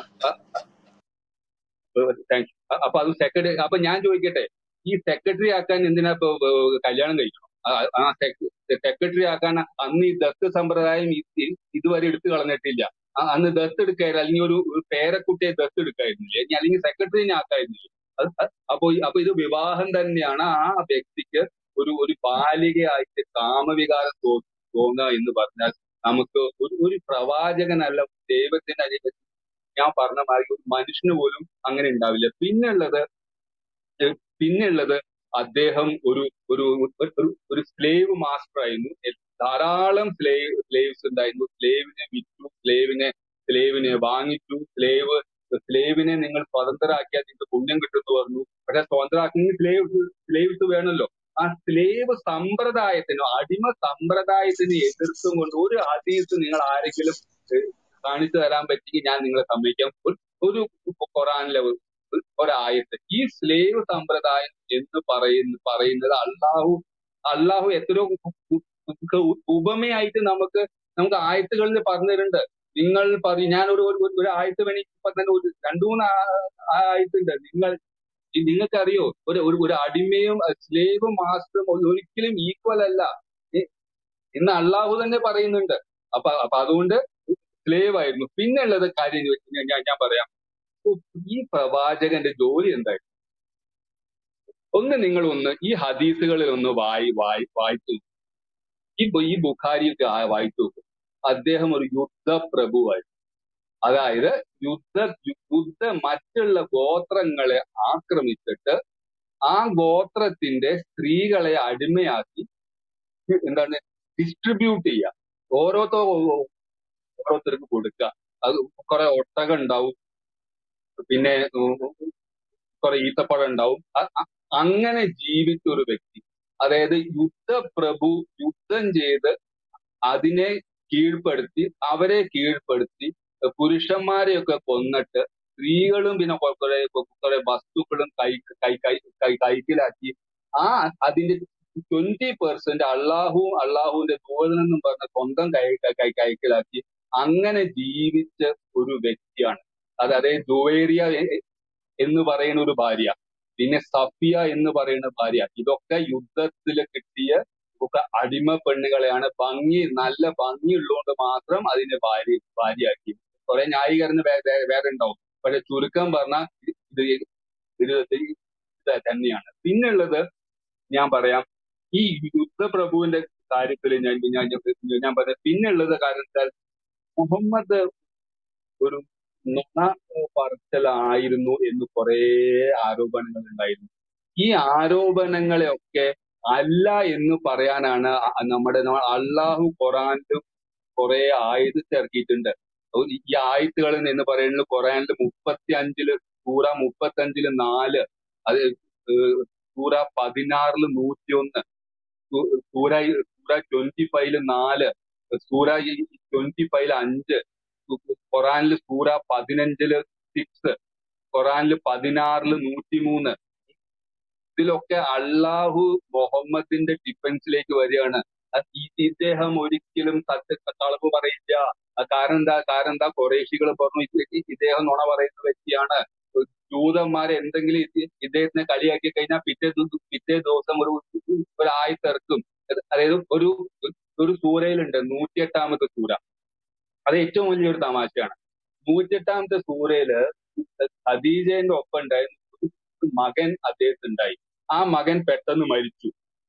താങ്ക് യു അപ്പൊ അത് സെക്രട്ടറി അപ്പൊ ഞാൻ ചോദിക്കട്ടെ ഈ സെക്രട്ടറി ആക്കാൻ എന്തിനാ ഇപ്പൊ ഏർ കല്യാണം കഴിക്കണം ആ ആ സെക്രട്ടറി ആക്കാൻ അന്ന് ഈ ദത്ത് സമ്പ്രദായം ഇ- ഇ- ഇതുവരെ എടുത്തു കളഞ്ഞിട്ടില്ല ആ, അന്ന് ദത്ത് എടുക്കായിരുന്നു അല്ലെങ്കിൽ ഒരു ഒരു പേരക്കുട്ടിയെ ദത്ത് എടുക്കായിരുന്നില്ലേ ഇനി അല്ലെങ്കിൽ സെക്രട്ടറിനെ ആക്കായിരുന്നില്ലേ അത് അത് അപ്പൊ ഈ- അപ്പൊ ഇത് വിവാഹം തന്നെയാണ് ആ വ്യക്തിക്ക് ഒരു ഒരു ബാലികയായിട്ട് കാമവികാരം തോ തോന്നുക എന്ന് പറഞ്ഞാൽ നമുക്ക് ഒരു ഒരു പ്രവാചകനല്ല ദൈവത്തിന്റെ അരികെ ഞാൻ പറഞ്ഞ മാതിരി ഒരു മനുഷ്യന് പോലും അങ്ങനെ ഉണ്ടാവില്ല പിന്നെ ഉള്ളത് ഏഹ് പിന്നെ ഉള്ളത് അദ്ദേഹം ഒരു ഒരു ഒരു ഒരു സ്ലേവ് മാസ്റ്റർ ആയിരുന്നു എ- ധാരാളം സ്ലേവ് സ്ലേവ്സ് ഉണ്ടായിരുന്നു സ്ലേവിനെ വിറ്റു സ്ലേവിനെ സ്ലേവിനെ വാങ്ങിച്ചു സ്ലേവ് സ്ലേവിനെ നിങ്ങൾ സ്വതന്ത്രരാക്കിയാൽ നിങ്ങൾക്ക് പുണ്യം കിട്ടുമെന്ന് പറഞ്ഞു പക്ഷെ സ്വതന്ത്രരാക്കി സ്ലേവ് സ്ലേവ്സ് വേണമല്ലോ ആ സ്ലേവ് സമ്പ്രദായത്തിനോ അടിമ സമ്പ്രദായത്തിനെ എതിർത്തും കൊണ്ട് ഒരു ഹദീസ് നിങ്ങൾ ആരെങ്കിലും ഏഹ്, കാണിച്ചു തരാൻ പറ്റിയെങ്കിൽ ഞാൻ നിങ്ങളെ സമ്മതിക്കാം ഒരു ഒരു ഖുറാനിലെ ഒരു ഒരായത്ത് ഈ സ്ലേവ് സമ്പ്രദായം എന്ന് പറയുന്ന പറയുന്നത് അള്ളാഹു അള്ളാഹു എത്രയോ ഉ- ഉ- ഉ- ഉപമയായിട്ട് നമുക്ക് നമുക്ക് ആയത്തുകളിൽ പറഞ്ഞു തരുന്നുണ്ട് നിങ്ങൾ പറയും ഞാൻ ഒരു ഒരു ഒരു ആയത്ത് വേണമെങ്കിൽ ഇപ്പൊ തന്നെ ഒരു രണ്ടു മൂന്ന് ആ- ആ- ആയത്തുണ്ട് നിങ്ങൾ നിങ്ങൾക്കറിയോ ഒരു ഒരു ഒരു അടിമയും സ്ലേവും മാസ്റ്ററും ഒരിക്കലും ഈക്വൽ അല്ല ഏ, എന്ന് അള്ളാഹു തന്നെ പറയുന്നുണ്ട് അപ്പൊ അപ്പൊ അതുകൊണ്ട് സ്ലേവ് ആയിരുന്നു പിന്നെ ഉള്ളത് കാര്യം എന്ന് വെച്ച് കഴിഞ്ഞാൽ ഞാൻ ഞാൻ പറയാം ഓ, ഈ പ്രവാചകന്റെ ജോലി എന്തായിരുന്നു ഒന്ന് നിങ്ങൾ ഒന്ന് ഈ ഹദീസുകളിൽ ഒന്ന് വായി വായി വായിച്ചു നോക്കൂ. ഈ ബു- ഈ ബുഖാരിയൊക്കെ ആ- വായിച്ചു നോക്കും അദ്ദേഹം ഒരു യുദ്ധ പ്രഭുവായിരുന്നു അതായത് യുദ്ധ യുദ്ധ മറ്റുള്ള ഗോത്രങ്ങളെ ആക്രമിച്ചിട്ട് ആ ഗോത്രത്തിന്റെ സ്ത്രീകളെ അടിമയാക്കി എന്താണ് ഡിസ്ട്രിബ്യൂട്ട് ചെയ്യുക ഓരോരുത്തർ ഓരോരുത്തർക്ക് കൊടുക്കുക അത് കുറെ ഒട്ടകം ഉണ്ടാവും പിന്നെ ഉം കുറെ ഈത്തപ്പഴം ഉണ്ടാവും അ- അ- അങ്ങനെ ജീവിച്ച ഒരു വ്യക്തി അതായത് യുദ്ധപ്രഭു യുദ്ധം ചെയ്ത് അതിനെ കീഴ്പ്പെടുത്തി അവരെ കീഴ്പ്പെടുത്തി പുരുഷന്മാരെയൊക്കെ കൊന്നിട്ട് സ്ത്രീകളും പിന്നെ കൊ- കുറെ കുറെ വസ്തുക്കളും കൈ കൈ കൈ കൈ കൈക്കലാക്കി ആ അതിന്റെ ട്വന്റി പെർസെന്റ് അള്ളാഹുവും അള്ളാഹുവിന്റെ ദൂതനെന്നും പറഞ്ഞ സ്വന്തം കൈ കൈ കൈ- കൈക്കലാക്കി അങ്ങനെ ജീവിച്ച ഒരു വ്യക്തിയാണ് അത് അതായത് ജുവേറിയ എ- എന്ന് പറയുന്ന ഒരു ഭാര്യ പിന്നെ സഫിയ എന്ന് പറയുന്ന ഭാര്യ ഇതൊക്കെ യുദ്ധത്തിൽ കിട്ടിയ ഒക്കെ അടിമ പെണ്ണുകളെയാണ് ഭംഗി നല്ല ഭംഗിയുള്ളതുകൊണ്ട് മാത്രം അതിനെ ഭാര്യ ഭാര്യയാക്കി കുറെ ന്യായീകരണം വേ- വേ- വേറെ ഉണ്ടാവും പക്ഷെ ചുരുക്കം പറഞ്ഞാൽ ഇത് ഇത് ഇത് തന്നെയാണ് പിന്നുള്ളത് ഞാൻ പറയാം ഈ യുദ്ധപ്രഭുവിന്റെ കാര്യത്തിൽ ഞാൻ ഞാൻ ഞാൻ പറയാം പിന്നുള്ളത് കാരണം വെച്ചാൽ മുഹമ്മദ് ഒരു നുണ പറച്ചിലായിരുന്നു എന്ന് കുറെ ആരോപണങ്ങൾ ഉണ്ടായിരുന്നു ഈ ആരോപണങ്ങളെയൊക്കെ അല്ല എന്ന് പറയാനാണ് അ- നമ്മുടെ നമ്മ- അള്ളാഹു ഖുറാനിൽ കുറെ ആയത്ത് ഇറക്കിയിട്ടുണ്ട് അപ്പൊ ഈ ആയത്തുകൾ എന്ന് പറയുന്നത് ഖുറാനിൽ മുപ്പത്തി അഞ്ചില് സൂറ മുപ്പത്തി അഞ്ചില് നാല് അത് ഏഹ് സൂറ പതിനാറില് നൂറ്റി ഒന്ന് സൂറ സൂറ ട്വന്റി ഫൈവില് നാല് സൂറ ട്വന്റി ഫൈവില് അഞ്ച് ഖുറാനിൽ സൂറ പതിനഞ്ചില് സിക്സ് ഖുറാനിൽ പതിനാറില് നൂറ്റിമൂന്ന് ഇതിലൊക്കെ അള്ളാഹു മുഹമ്മദിന്റെ ഡിഫൻസിലേക്ക് വരികയാണ് അത് ഈ- ഇദ്ദേഹം ഒരിക്കലും സത്യ കളവ് പറയില്ല ആ കാരണം എന്താ കാരണം എന്താ കുറേശികൾ പറഞ്ഞു ഇത് ഈ- ഇദ്ദേഹം നുണ പറയുന്ന വ്യക്തിയാണ് ജൂതന്മാരെ എന്തെങ്കിലും ഇത് ഇദ്ദേഹത്തിനെ കളിയാക്കി കഴിഞ്ഞാൽ പിറ്റേ ദിവസം പിറ്റേ ദിവസം ഒരു ഒരു ആയത്തിറക്കും അതായത് ഒരു ഒരു സൂറയിലുണ്ട് നൂറ്റിയെട്ടാമത്തെ സൂറ അത് ഏറ്റവും വലിയൊരു തമാശയാണ് നൂറ്റിയെട്ടാമത്തെ സൂറയില് ഖദീജന്റെ ഒപ്പം ഉണ്ടായിരുന്ന ഒരു മകൻ അദ്ദേഹത്തിന് ഉണ്ടായി ആ മകൻ പെട്ടെന്ന് മരിച്ചു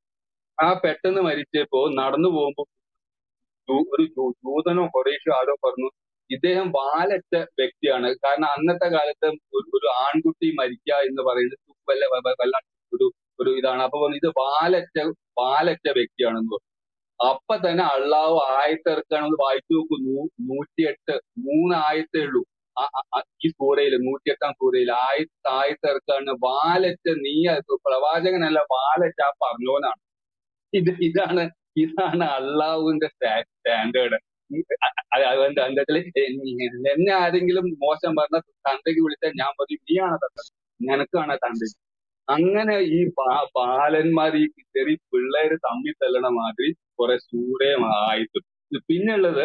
ആ പെട്ടെന്ന് മരിച്ചപ്പോ നടന്നു പോകുമ്പോ ജൂ- ഒരു ജൂ- ജൂതനോ കുറേശോ ആരോ പറഞ്ഞു ഇദ്ദേഹം വാലറ്റ വ്യക്തിയാണ് കാരണം അന്നത്തെ കാലത്ത് ഒരു ഒരു ആൺകുട്ടി മരിക്കുക എന്ന് പറയുന്നത് വല്ല വല്ല- വല്ലാത്ത ഒരു ഒരു ഇതാണ് അപ്പൊ പറഞ്ഞു ഇത് വാലറ്റ വാലറ്റ വ്യക്തിയാണെന്ന് പറഞ്ഞു അപ്പൊ തന്നെ അള്ളാഹു ആയത്തിറക്കാണെന്ന് വായിച്ചു നോക്കൂ നൂ നൂറ്റിയെട്ട് മൂന്ന് ആയത്തേ ഉള്ളൂ ആ- ആ- ആ ഈ സൂറയിൽ നൂറ്റിയെട്ടാം സൂറയിൽ ആയത്ത് ആയത്തിറക്കാണ് വാലറ്റ നീ അത് പ്രവാചകനല്ല വാലറ്റ ആ പറഞ്ഞോനാണ് ഇത് ഇതാണ് ഇതാണ് അള്ളാഹുവിന്റെ സ്റ്റാൻഡേർഡ് അതുകൊണ്ട് എന്താ വെച്ചാല് എന്നെ ആരെങ്കിലും മോശം പറഞ്ഞ തന്തയ്ക്ക് വിളിച്ചാൽ ഞാൻ പറയും നീയാണ് തന്ത നിനക്കാണ് തന്ത അങ്ങനെ ഈ ബാ- ബാലന്മാർ ഈ ചെറിയ പിള്ളേര് തമ്മിൽ തല്ലണ മാതിരി കുറെ സൂര്യയും ആയിട്ടും പിന്നെ ഉള്ളത്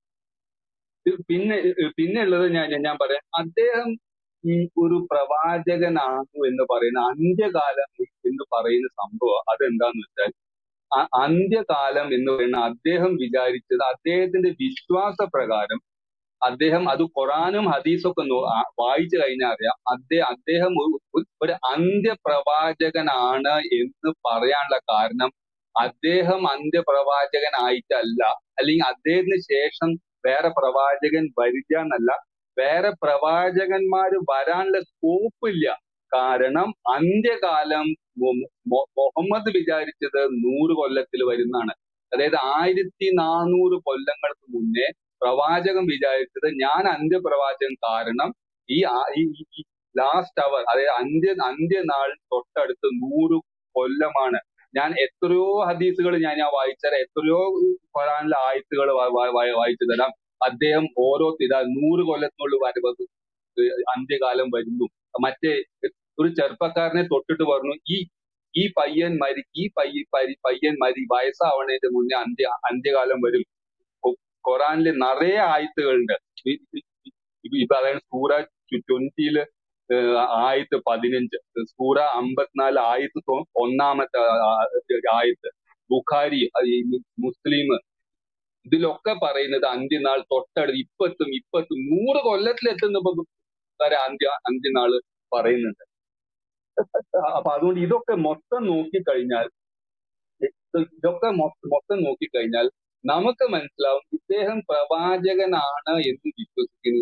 പിന്നെ പിന്നെ ഉള്ളത് ഞാൻ ഞാൻ ഞാൻ പറയാം അദ്ദേഹം ഈ ഒരു പ്രവാചകനാണു എന്ന് പറയുന്ന അന്ത്യകാലം എന്ന് പറയുന്ന സംഭവം അതെന്താന്ന് വെച്ചാൽ അ- അന്ത്യകാലം എന്ന് പറയുന്ന അദ്ദേഹം വിചാരിച്ചത് അദ്ദേഹത്തിന്റെ വിശ്വാസ പ്രകാരം അദ്ദേഹം അത് ഖുറാനും ഹദീസും ഒക്കെ നോ- ആ- വായിച്ചു കഴിഞ്ഞാൽ അറിയാം അദ്ദേഹം അദ്ദേഹം ഒരു ഒരു ഒരു അന്ത്യപ്രവാചകനാണ് എന്ന് പറയാനുള്ള കാരണം അദ്ദേഹം അന്ത്യപ്രവാചകനായിട്ടല്ല അല്ലെങ്കിൽ അദ്ദേഹത്തിന് ശേഷം വേറെ പ്രവാചകൻ വരില്ല എന്നല്ല വേറെ പ്രവാചകന്മാര് വരാനുള്ള സ്കോപ്പ് ഇല്ല കാരണം അന്ത്യകാലം മു- മു- മുഹമ്മദ് വിചാരിച്ചത് നൂറ് കൊല്ലത്തിൽ വരുന്നതാണ് അതായത് ആയിരത്തി നാനൂറ് കൊല്ലങ്ങൾക്ക് മുന്നേ പ്രവാചകൻ വിചാരിച്ചത് ഞാൻ അന്ത്യപ്രവാചകൻ കാരണം ഈ ആ- ഈ ലാസ്റ്റ് അവർ അതായത് അന്ത്യ അന്ത്യനാൾ തൊട്ടടുത്ത് നൂറ് കൊല്ലമാണ് ഞാൻ എത്രയോ ഹദീസുകൾ ഞാൻ ഞാൻ വായിച്ചുതരാം എത്രയോ ഖുറാനിലെ ആയത്തുകൾ വായിച്ചു തരാം അദ്ദേഹം ഓരോ ഇതാ നൂറ് കൊല്ലത്തിനുള്ളിൽ വരവ് അന്ത്യകാലം വരുന്നു മറ്റേ ഒരു ചെറുപ്പക്കാരനെ തൊട്ടിട്ട് പറഞ്ഞു ഈ ഈ പയ്യൻ മരി ഈ പയ്യ പരി- പയ്യൻ മരി വയസ്സാവണതിന്റെ മുന്നേ അന്ത്യ അന്ത്യകാലം വരും ഖു- ഖുറാനിൽ നിറയെ ആയത്തുകളുണ്ട് ഈ- ഈ- ഈ- ഇപ്പൊ അതായത് സൂറ ട്വന്റിയില് ആയത്ത് പതിനഞ്ച് സൂറ അമ്പത്തിനാല് ആയത്ത് തൊ- ഒന്നാമത്തെ ആ- ആയത്ത് ബുഖാരി അത് ഈ മുസ്ലിം ഇതിലൊക്കെ പറയുന്നത് അന്ത്യനാൾ തൊട്ടടുത്ത് ഇപ്പത്തും ഇപ്പത്തും നൂറ് കൊല്ലത്തിലെത്തുന്ന വരെ അന്ത്യ അന്ത്യനാള് പറയുന്നുണ്ട് അപ്പൊ അതുകൊണ്ട് ഇതൊക്കെ മൊത്തം നോക്കിക്കഴിഞ്ഞാൽ ഇതൊക്കെ മൊ- മൊത്തം നോക്കിക്കഴിഞ്ഞാൽ നമുക്ക് മനസ്സിലാവും ഇദ്ദേഹം പ്രവാചകനാണ് എന്ന് വിശ്വസിക്കുന്നതിൽ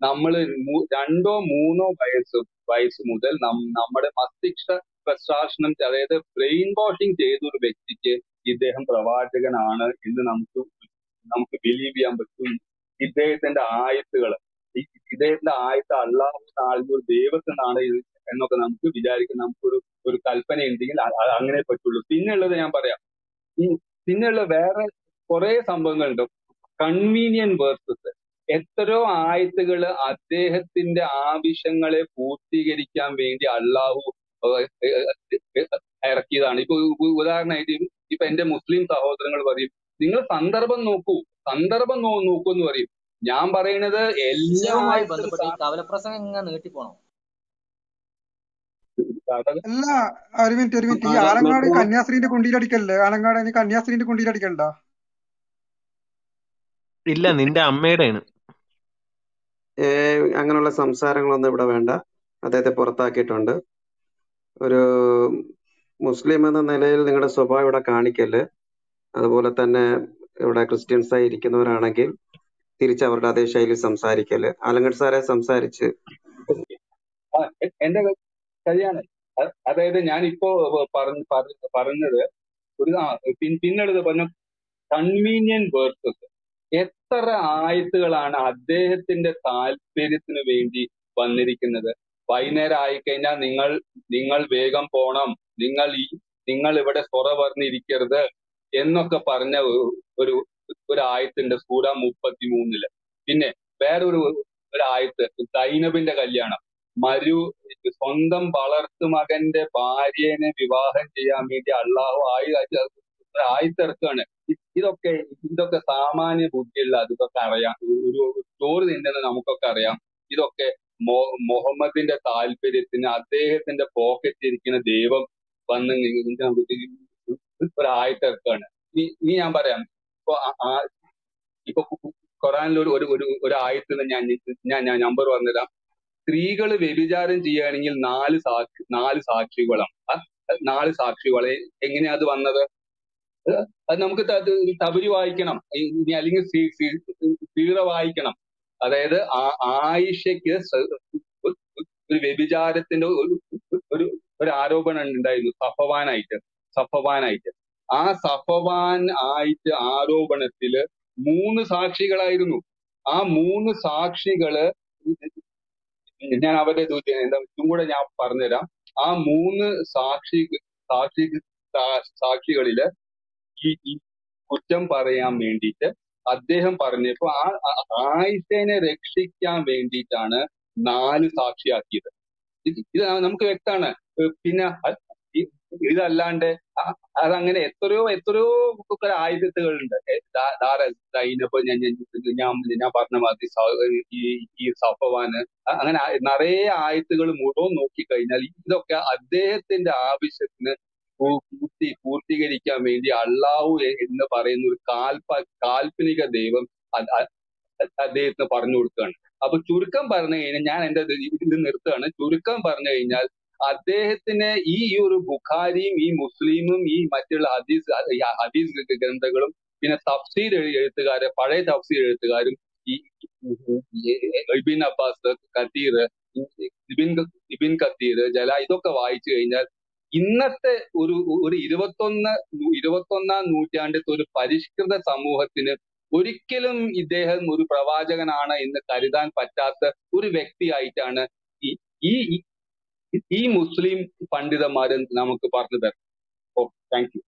നമ്മൾ രണ്ടോ മൂന്നോ വയസ്സ് വയസ്സ് മുതൽ നം- നമ്മുടെ മസ്തിഷ്ക പ്രശാസനം അതായത് ബ്രെയിൻ വാഷിംഗ് ചെയ്ത ഒരു വ്യക്തിക്ക് ഇദ്ദേഹം പ്രവാചകനാണ് എന്ന് നമുക്ക് നമുക്ക് ബിലീവ് ചെയ്യാൻ പറ്റും ഇദ്ദേഹത്തിന്റെ ആയത്തുകൾ ഇദ്ദേഹത്തിന്റെ ആയത്ത് അള്ളാഹു നാളുകൾ ദൈവത്തിനാണ് ഇത് എന്നൊക്കെ നമുക്ക് വിചാരിക്കുന്ന നമുക്കൊരു ഒരു കൽപ്പന ഉണ്ടെങ്കിൽ അ- അ- അങ്ങനെ പറ്റുള്ളൂ പിന്നെയുള്ളത് ഞാൻ പറയാം ഈ പിന്നെയുള്ള വേറെ കുറെ സംഭവങ്ങളുണ്ട് കൺവീനിയന്റ് വേഴ്സസ് എത്രയോ ആയത്തുകൾ അദ്ദേഹത്തിന്റെ ആവശ്യങ്ങളെ പൂർത്തീകരിക്കാൻ വേണ്ടി അള്ളാഹു ഏഹ് ഏഹ് ഏഹ് ഇറക്കിയതാണ് ഇപ്പൊ ഉ- ഉദാഹരണമായിട്ട് ഇപ്പൊ എന്റെ മുസ്ലിം സഹോദരങ്ങൾ പറയും നിങ്ങൾ സന്ദർഭം നോക്കൂ സന്ദർഭം നോ നോക്കൂ എന്ന് പറയും ഞാൻ പറയുന്നത് എല്ലാ വിഷയവുമായി ആയത്തും ബന്ധപ്പെട്ട് ഈ കവലപ്രസംഗം ഇങ്ങനെ നീട്ടിപ്പോണം അല്ല ഒരു മിനിറ്റ് ഒരു മിനിറ്റ് ഈ അതാ ആലങ്ങാട് മെട്രോ കന്യാസ്ത്രീന്റെ കുണ്ടിയിലടിക്കല്ലേ ആലങ്ങാട് ഇനി കന്യാസ്ത്രീന്റെ കുണ്ടിയിലടിക്കണ്ട ഇല്ല നിന്റെ അമ്മയുടെയാണ് ഏ, അങ്ങനെയുള്ള സംസാരങ്ങളൊന്നും ഇവിടെ വേണ്ട അദ്ദേഹത്തെ പുറത്താക്കിയിട്ടുണ്ട് ഒരു മുസ്ലിം എന്ന നിലയിൽ നിങ്ങളുടെ സ്വഭാവം ഇവിടെ കാണിക്കല് അതുപോലെ തന്നെ ഇവിടെ ക്രിസ്ത്യൻസ് ആയി ഇരിക്കുന്നവരാണെങ്കിൽ തിരിച്ച് അവരുടെ അതേ ശൈലി സംസാരിക്കല് ആലങ്കഡ് സാറെ സംസാരിച്ച് ആ, എ- എന്റെ ശരിയാണ് അ- അതായത് ഞാൻ ഇപ്പോ പറഞ്ഞ പറഞ്ഞ- പറഞ്ഞത് ഒരു ആ, പിൻ- പിന്നുള്ളത് പറഞ്ഞ കൺവീനിയന്റ് വേഴ്സസ് എത്ര ആയത്തുകളാണ് അദ്ദേഹത്തിന്റെ താല്പര്യത്തിന് വേണ്ടി വന്നിരിക്കുന്നത് വൈകുന്നേരം ആയിക്കഴിഞ്ഞാൽ നിങ്ങൾ നിങ്ങൾ വേഗം പോണം നിങ്ങൾ ഈ നിങ്ങൾ ഇവിടെ സ്വറ പറഞ്ഞിരിക്കരുത് എന്നൊക്കെ പറഞ്ഞ ഒരു ഒരു ഒരു ആയത്തുണ്ട് സൂറ മുപ്പത്തി മൂന്നില് പിന്നെ വേറൊരു ഒരു ആയത്ത് സൈനബിന്റെ കല്യാണം മരു സ്വന്തം വളർത്തു മകന്റെ ഭാര്യനെ വിവാഹം ചെയ്യാൻ വേണ്ടി അള്ളാഹു ആയി ആയിത്തിറക്കാണ് ഇതൊക്കെ ഇതൊക്കെ സാമാന്യ ബുദ്ധിയുള്ള ഇതൊക്കെ അറിയാം ഒരു ഒരു ചോറ് തിന്നുന്ന നമുക്കൊക്കെ അറിയാം ഇതൊക്കെ മൊ- മുഹമ്മദിന്റെ താല്പര്യത്തിന് അദ്ദേഹത്തിന്റെ പോക്കറ്റിൽ ഇരിക്കുന്ന ദൈവം വന്ന് നിങ്ങളുടെ ഒരു ആയത്തിറക്കാണ് ഇനി ഇനി ഞാൻ പറയാം ഇപ്പൊ ആ- ആ- ഇപ്പൊ ഖുറാനിൽ ഒരു ഒരു ഒരു ഒരു ആയത്തിന് ഞാൻ ഞാൻ ഞാൻ നമ്പർ പറഞ്ഞുതരാം സ്ത്രീകൾ വ്യഭിചാരം ചെയ്യുകയാണെങ്കിൽ നാല് സാക്ഷി നാല് സാക്ഷികളാണ് ആ നാല് സാക്ഷികളെ എങ്ങനെയാ അത് വന്നത് ഏഹ് അത് നമുക്ക് ത- അത് തബരി വായിക്കണം ഇ- ഇനി അല്ലെങ്കിൽ സീ- സീ- സീറ വായിക്കണം അതായത് ആ- ആയിഷയ്ക്ക് സ- ഒരു ഒരു വ്യഭിചാരത്തിന്റെ ഒരു ഒരു ഒരു ആരോപണം ഉണ്ടായിരുന്നു സഫവാനായിട്ട് സഫവാനായിട്ട് ആ സഫവാൻ ആയിട്ട് ആരോപണത്തില് മൂന്ന് സാക്ഷികളായിരുന്നു ആ മൂന്ന് സാക്ഷികള് ഞാൻ അവരുടെ ഇത് എന്താ ഇതും കൂടെ ഞാൻ പറഞ്ഞുതരാം ആ മൂന്ന് സാക്ഷി സാക്ഷി സാ- സാക്ഷികളില് ഈ ഈ കുറ്റം പറയാൻ വേണ്ടിയിട്ട് അദ്ദേഹം പറഞ്ഞപ്പോ ആ ആ- ആയിഷേനെ രക്ഷിക്കാൻ വേണ്ടിയിട്ടാണ് നാല് സാക്ഷിയാക്കിയത് ഇത് ഇത് നമുക്ക് വ്യക്തമാണ് പിന്നെ അ- ഇ- ഇതല്ലാണ്ട് അ- അതങ്ങനെ എത്രയോ എത്രയോ ഒക്കെ ആയുധത്തുകളുണ്ട് സൈനപ്പ് ഞാൻ ഞാൻ ഞാൻ ഞാൻ പറഞ്ഞ മാതിരി സ- ഈ ഈ സഫവാന് അ- അങ്ങനെ ആ- നിറയെ ആയത്തുകൾ മുഴുവൻ നോക്കിക്കഴിഞ്ഞാൽ ഇതൊക്കെ അദ്ദേഹത്തിന്റെ ആവശ്യത്തിന് പൂ- പൂർത്തി പൂർത്തീകരിക്കാൻ വേണ്ടി അള്ളാഹു എ- എന്ന് പറയുന്ന ഒരു കാൽപ കാൽപ്പനിക ദൈവം അ- അ- അദ്ദേഹത്തിന് പറഞ്ഞു കൊടുക്കുകയാണ് അപ്പൊ ചുരുക്കം പറഞ്ഞു കഴിഞ്ഞാൽ ഞാൻ എന്റെ ഇത് ഇത് നിർത്തുകയാണ് ചുരുക്കം പറഞ്ഞു കഴിഞ്ഞാൽ അദ്ദേഹത്തിന് ഈ ഈ ഒരു ബുഖാരിയും ഈ മുസ്ലിമും ഈ മറ്റുള്ള ഹദീസ് ഈ ഹദീസ് ഗ്രന്ഥങ്ങളും പിന്നെ തഫ്സീർ എഴു- എഴുത്തുകാര് പഴയ തഫ്സീർ എഴുത്തുകാരും ഈ ഈ ഇബിൻ അബ്ബാസ് കത്തീർ ഇബിൻ ഇബിൻ കത്തീർ ജല ഇതൊക്കെ വായിച്ചു കഴിഞ്ഞാൽ ഇന്നത്തെ ഒരു ഒരു ഇരുപത്തൊന്ന് നൂ- ഇരുപത്തൊന്നാം നൂറ്റാണ്ടത്തെ ഒരു പരിഷ്കൃത സമൂഹത്തിന് ഒരിക്കലും ഇദ്ദേഹം ഒരു പ്രവാചകനാണ് എന്ന് കരുതാൻ പറ്റാത്ത ഒരു വ്യക്തിയായിട്ടാണ് ഈ ഈ ഈ ഈ മുസ്ലിം പണ്ഡിതന്മാര് നമുക്ക് പറഞ്ഞു തരുന്നത് ഓ താങ്ക് യു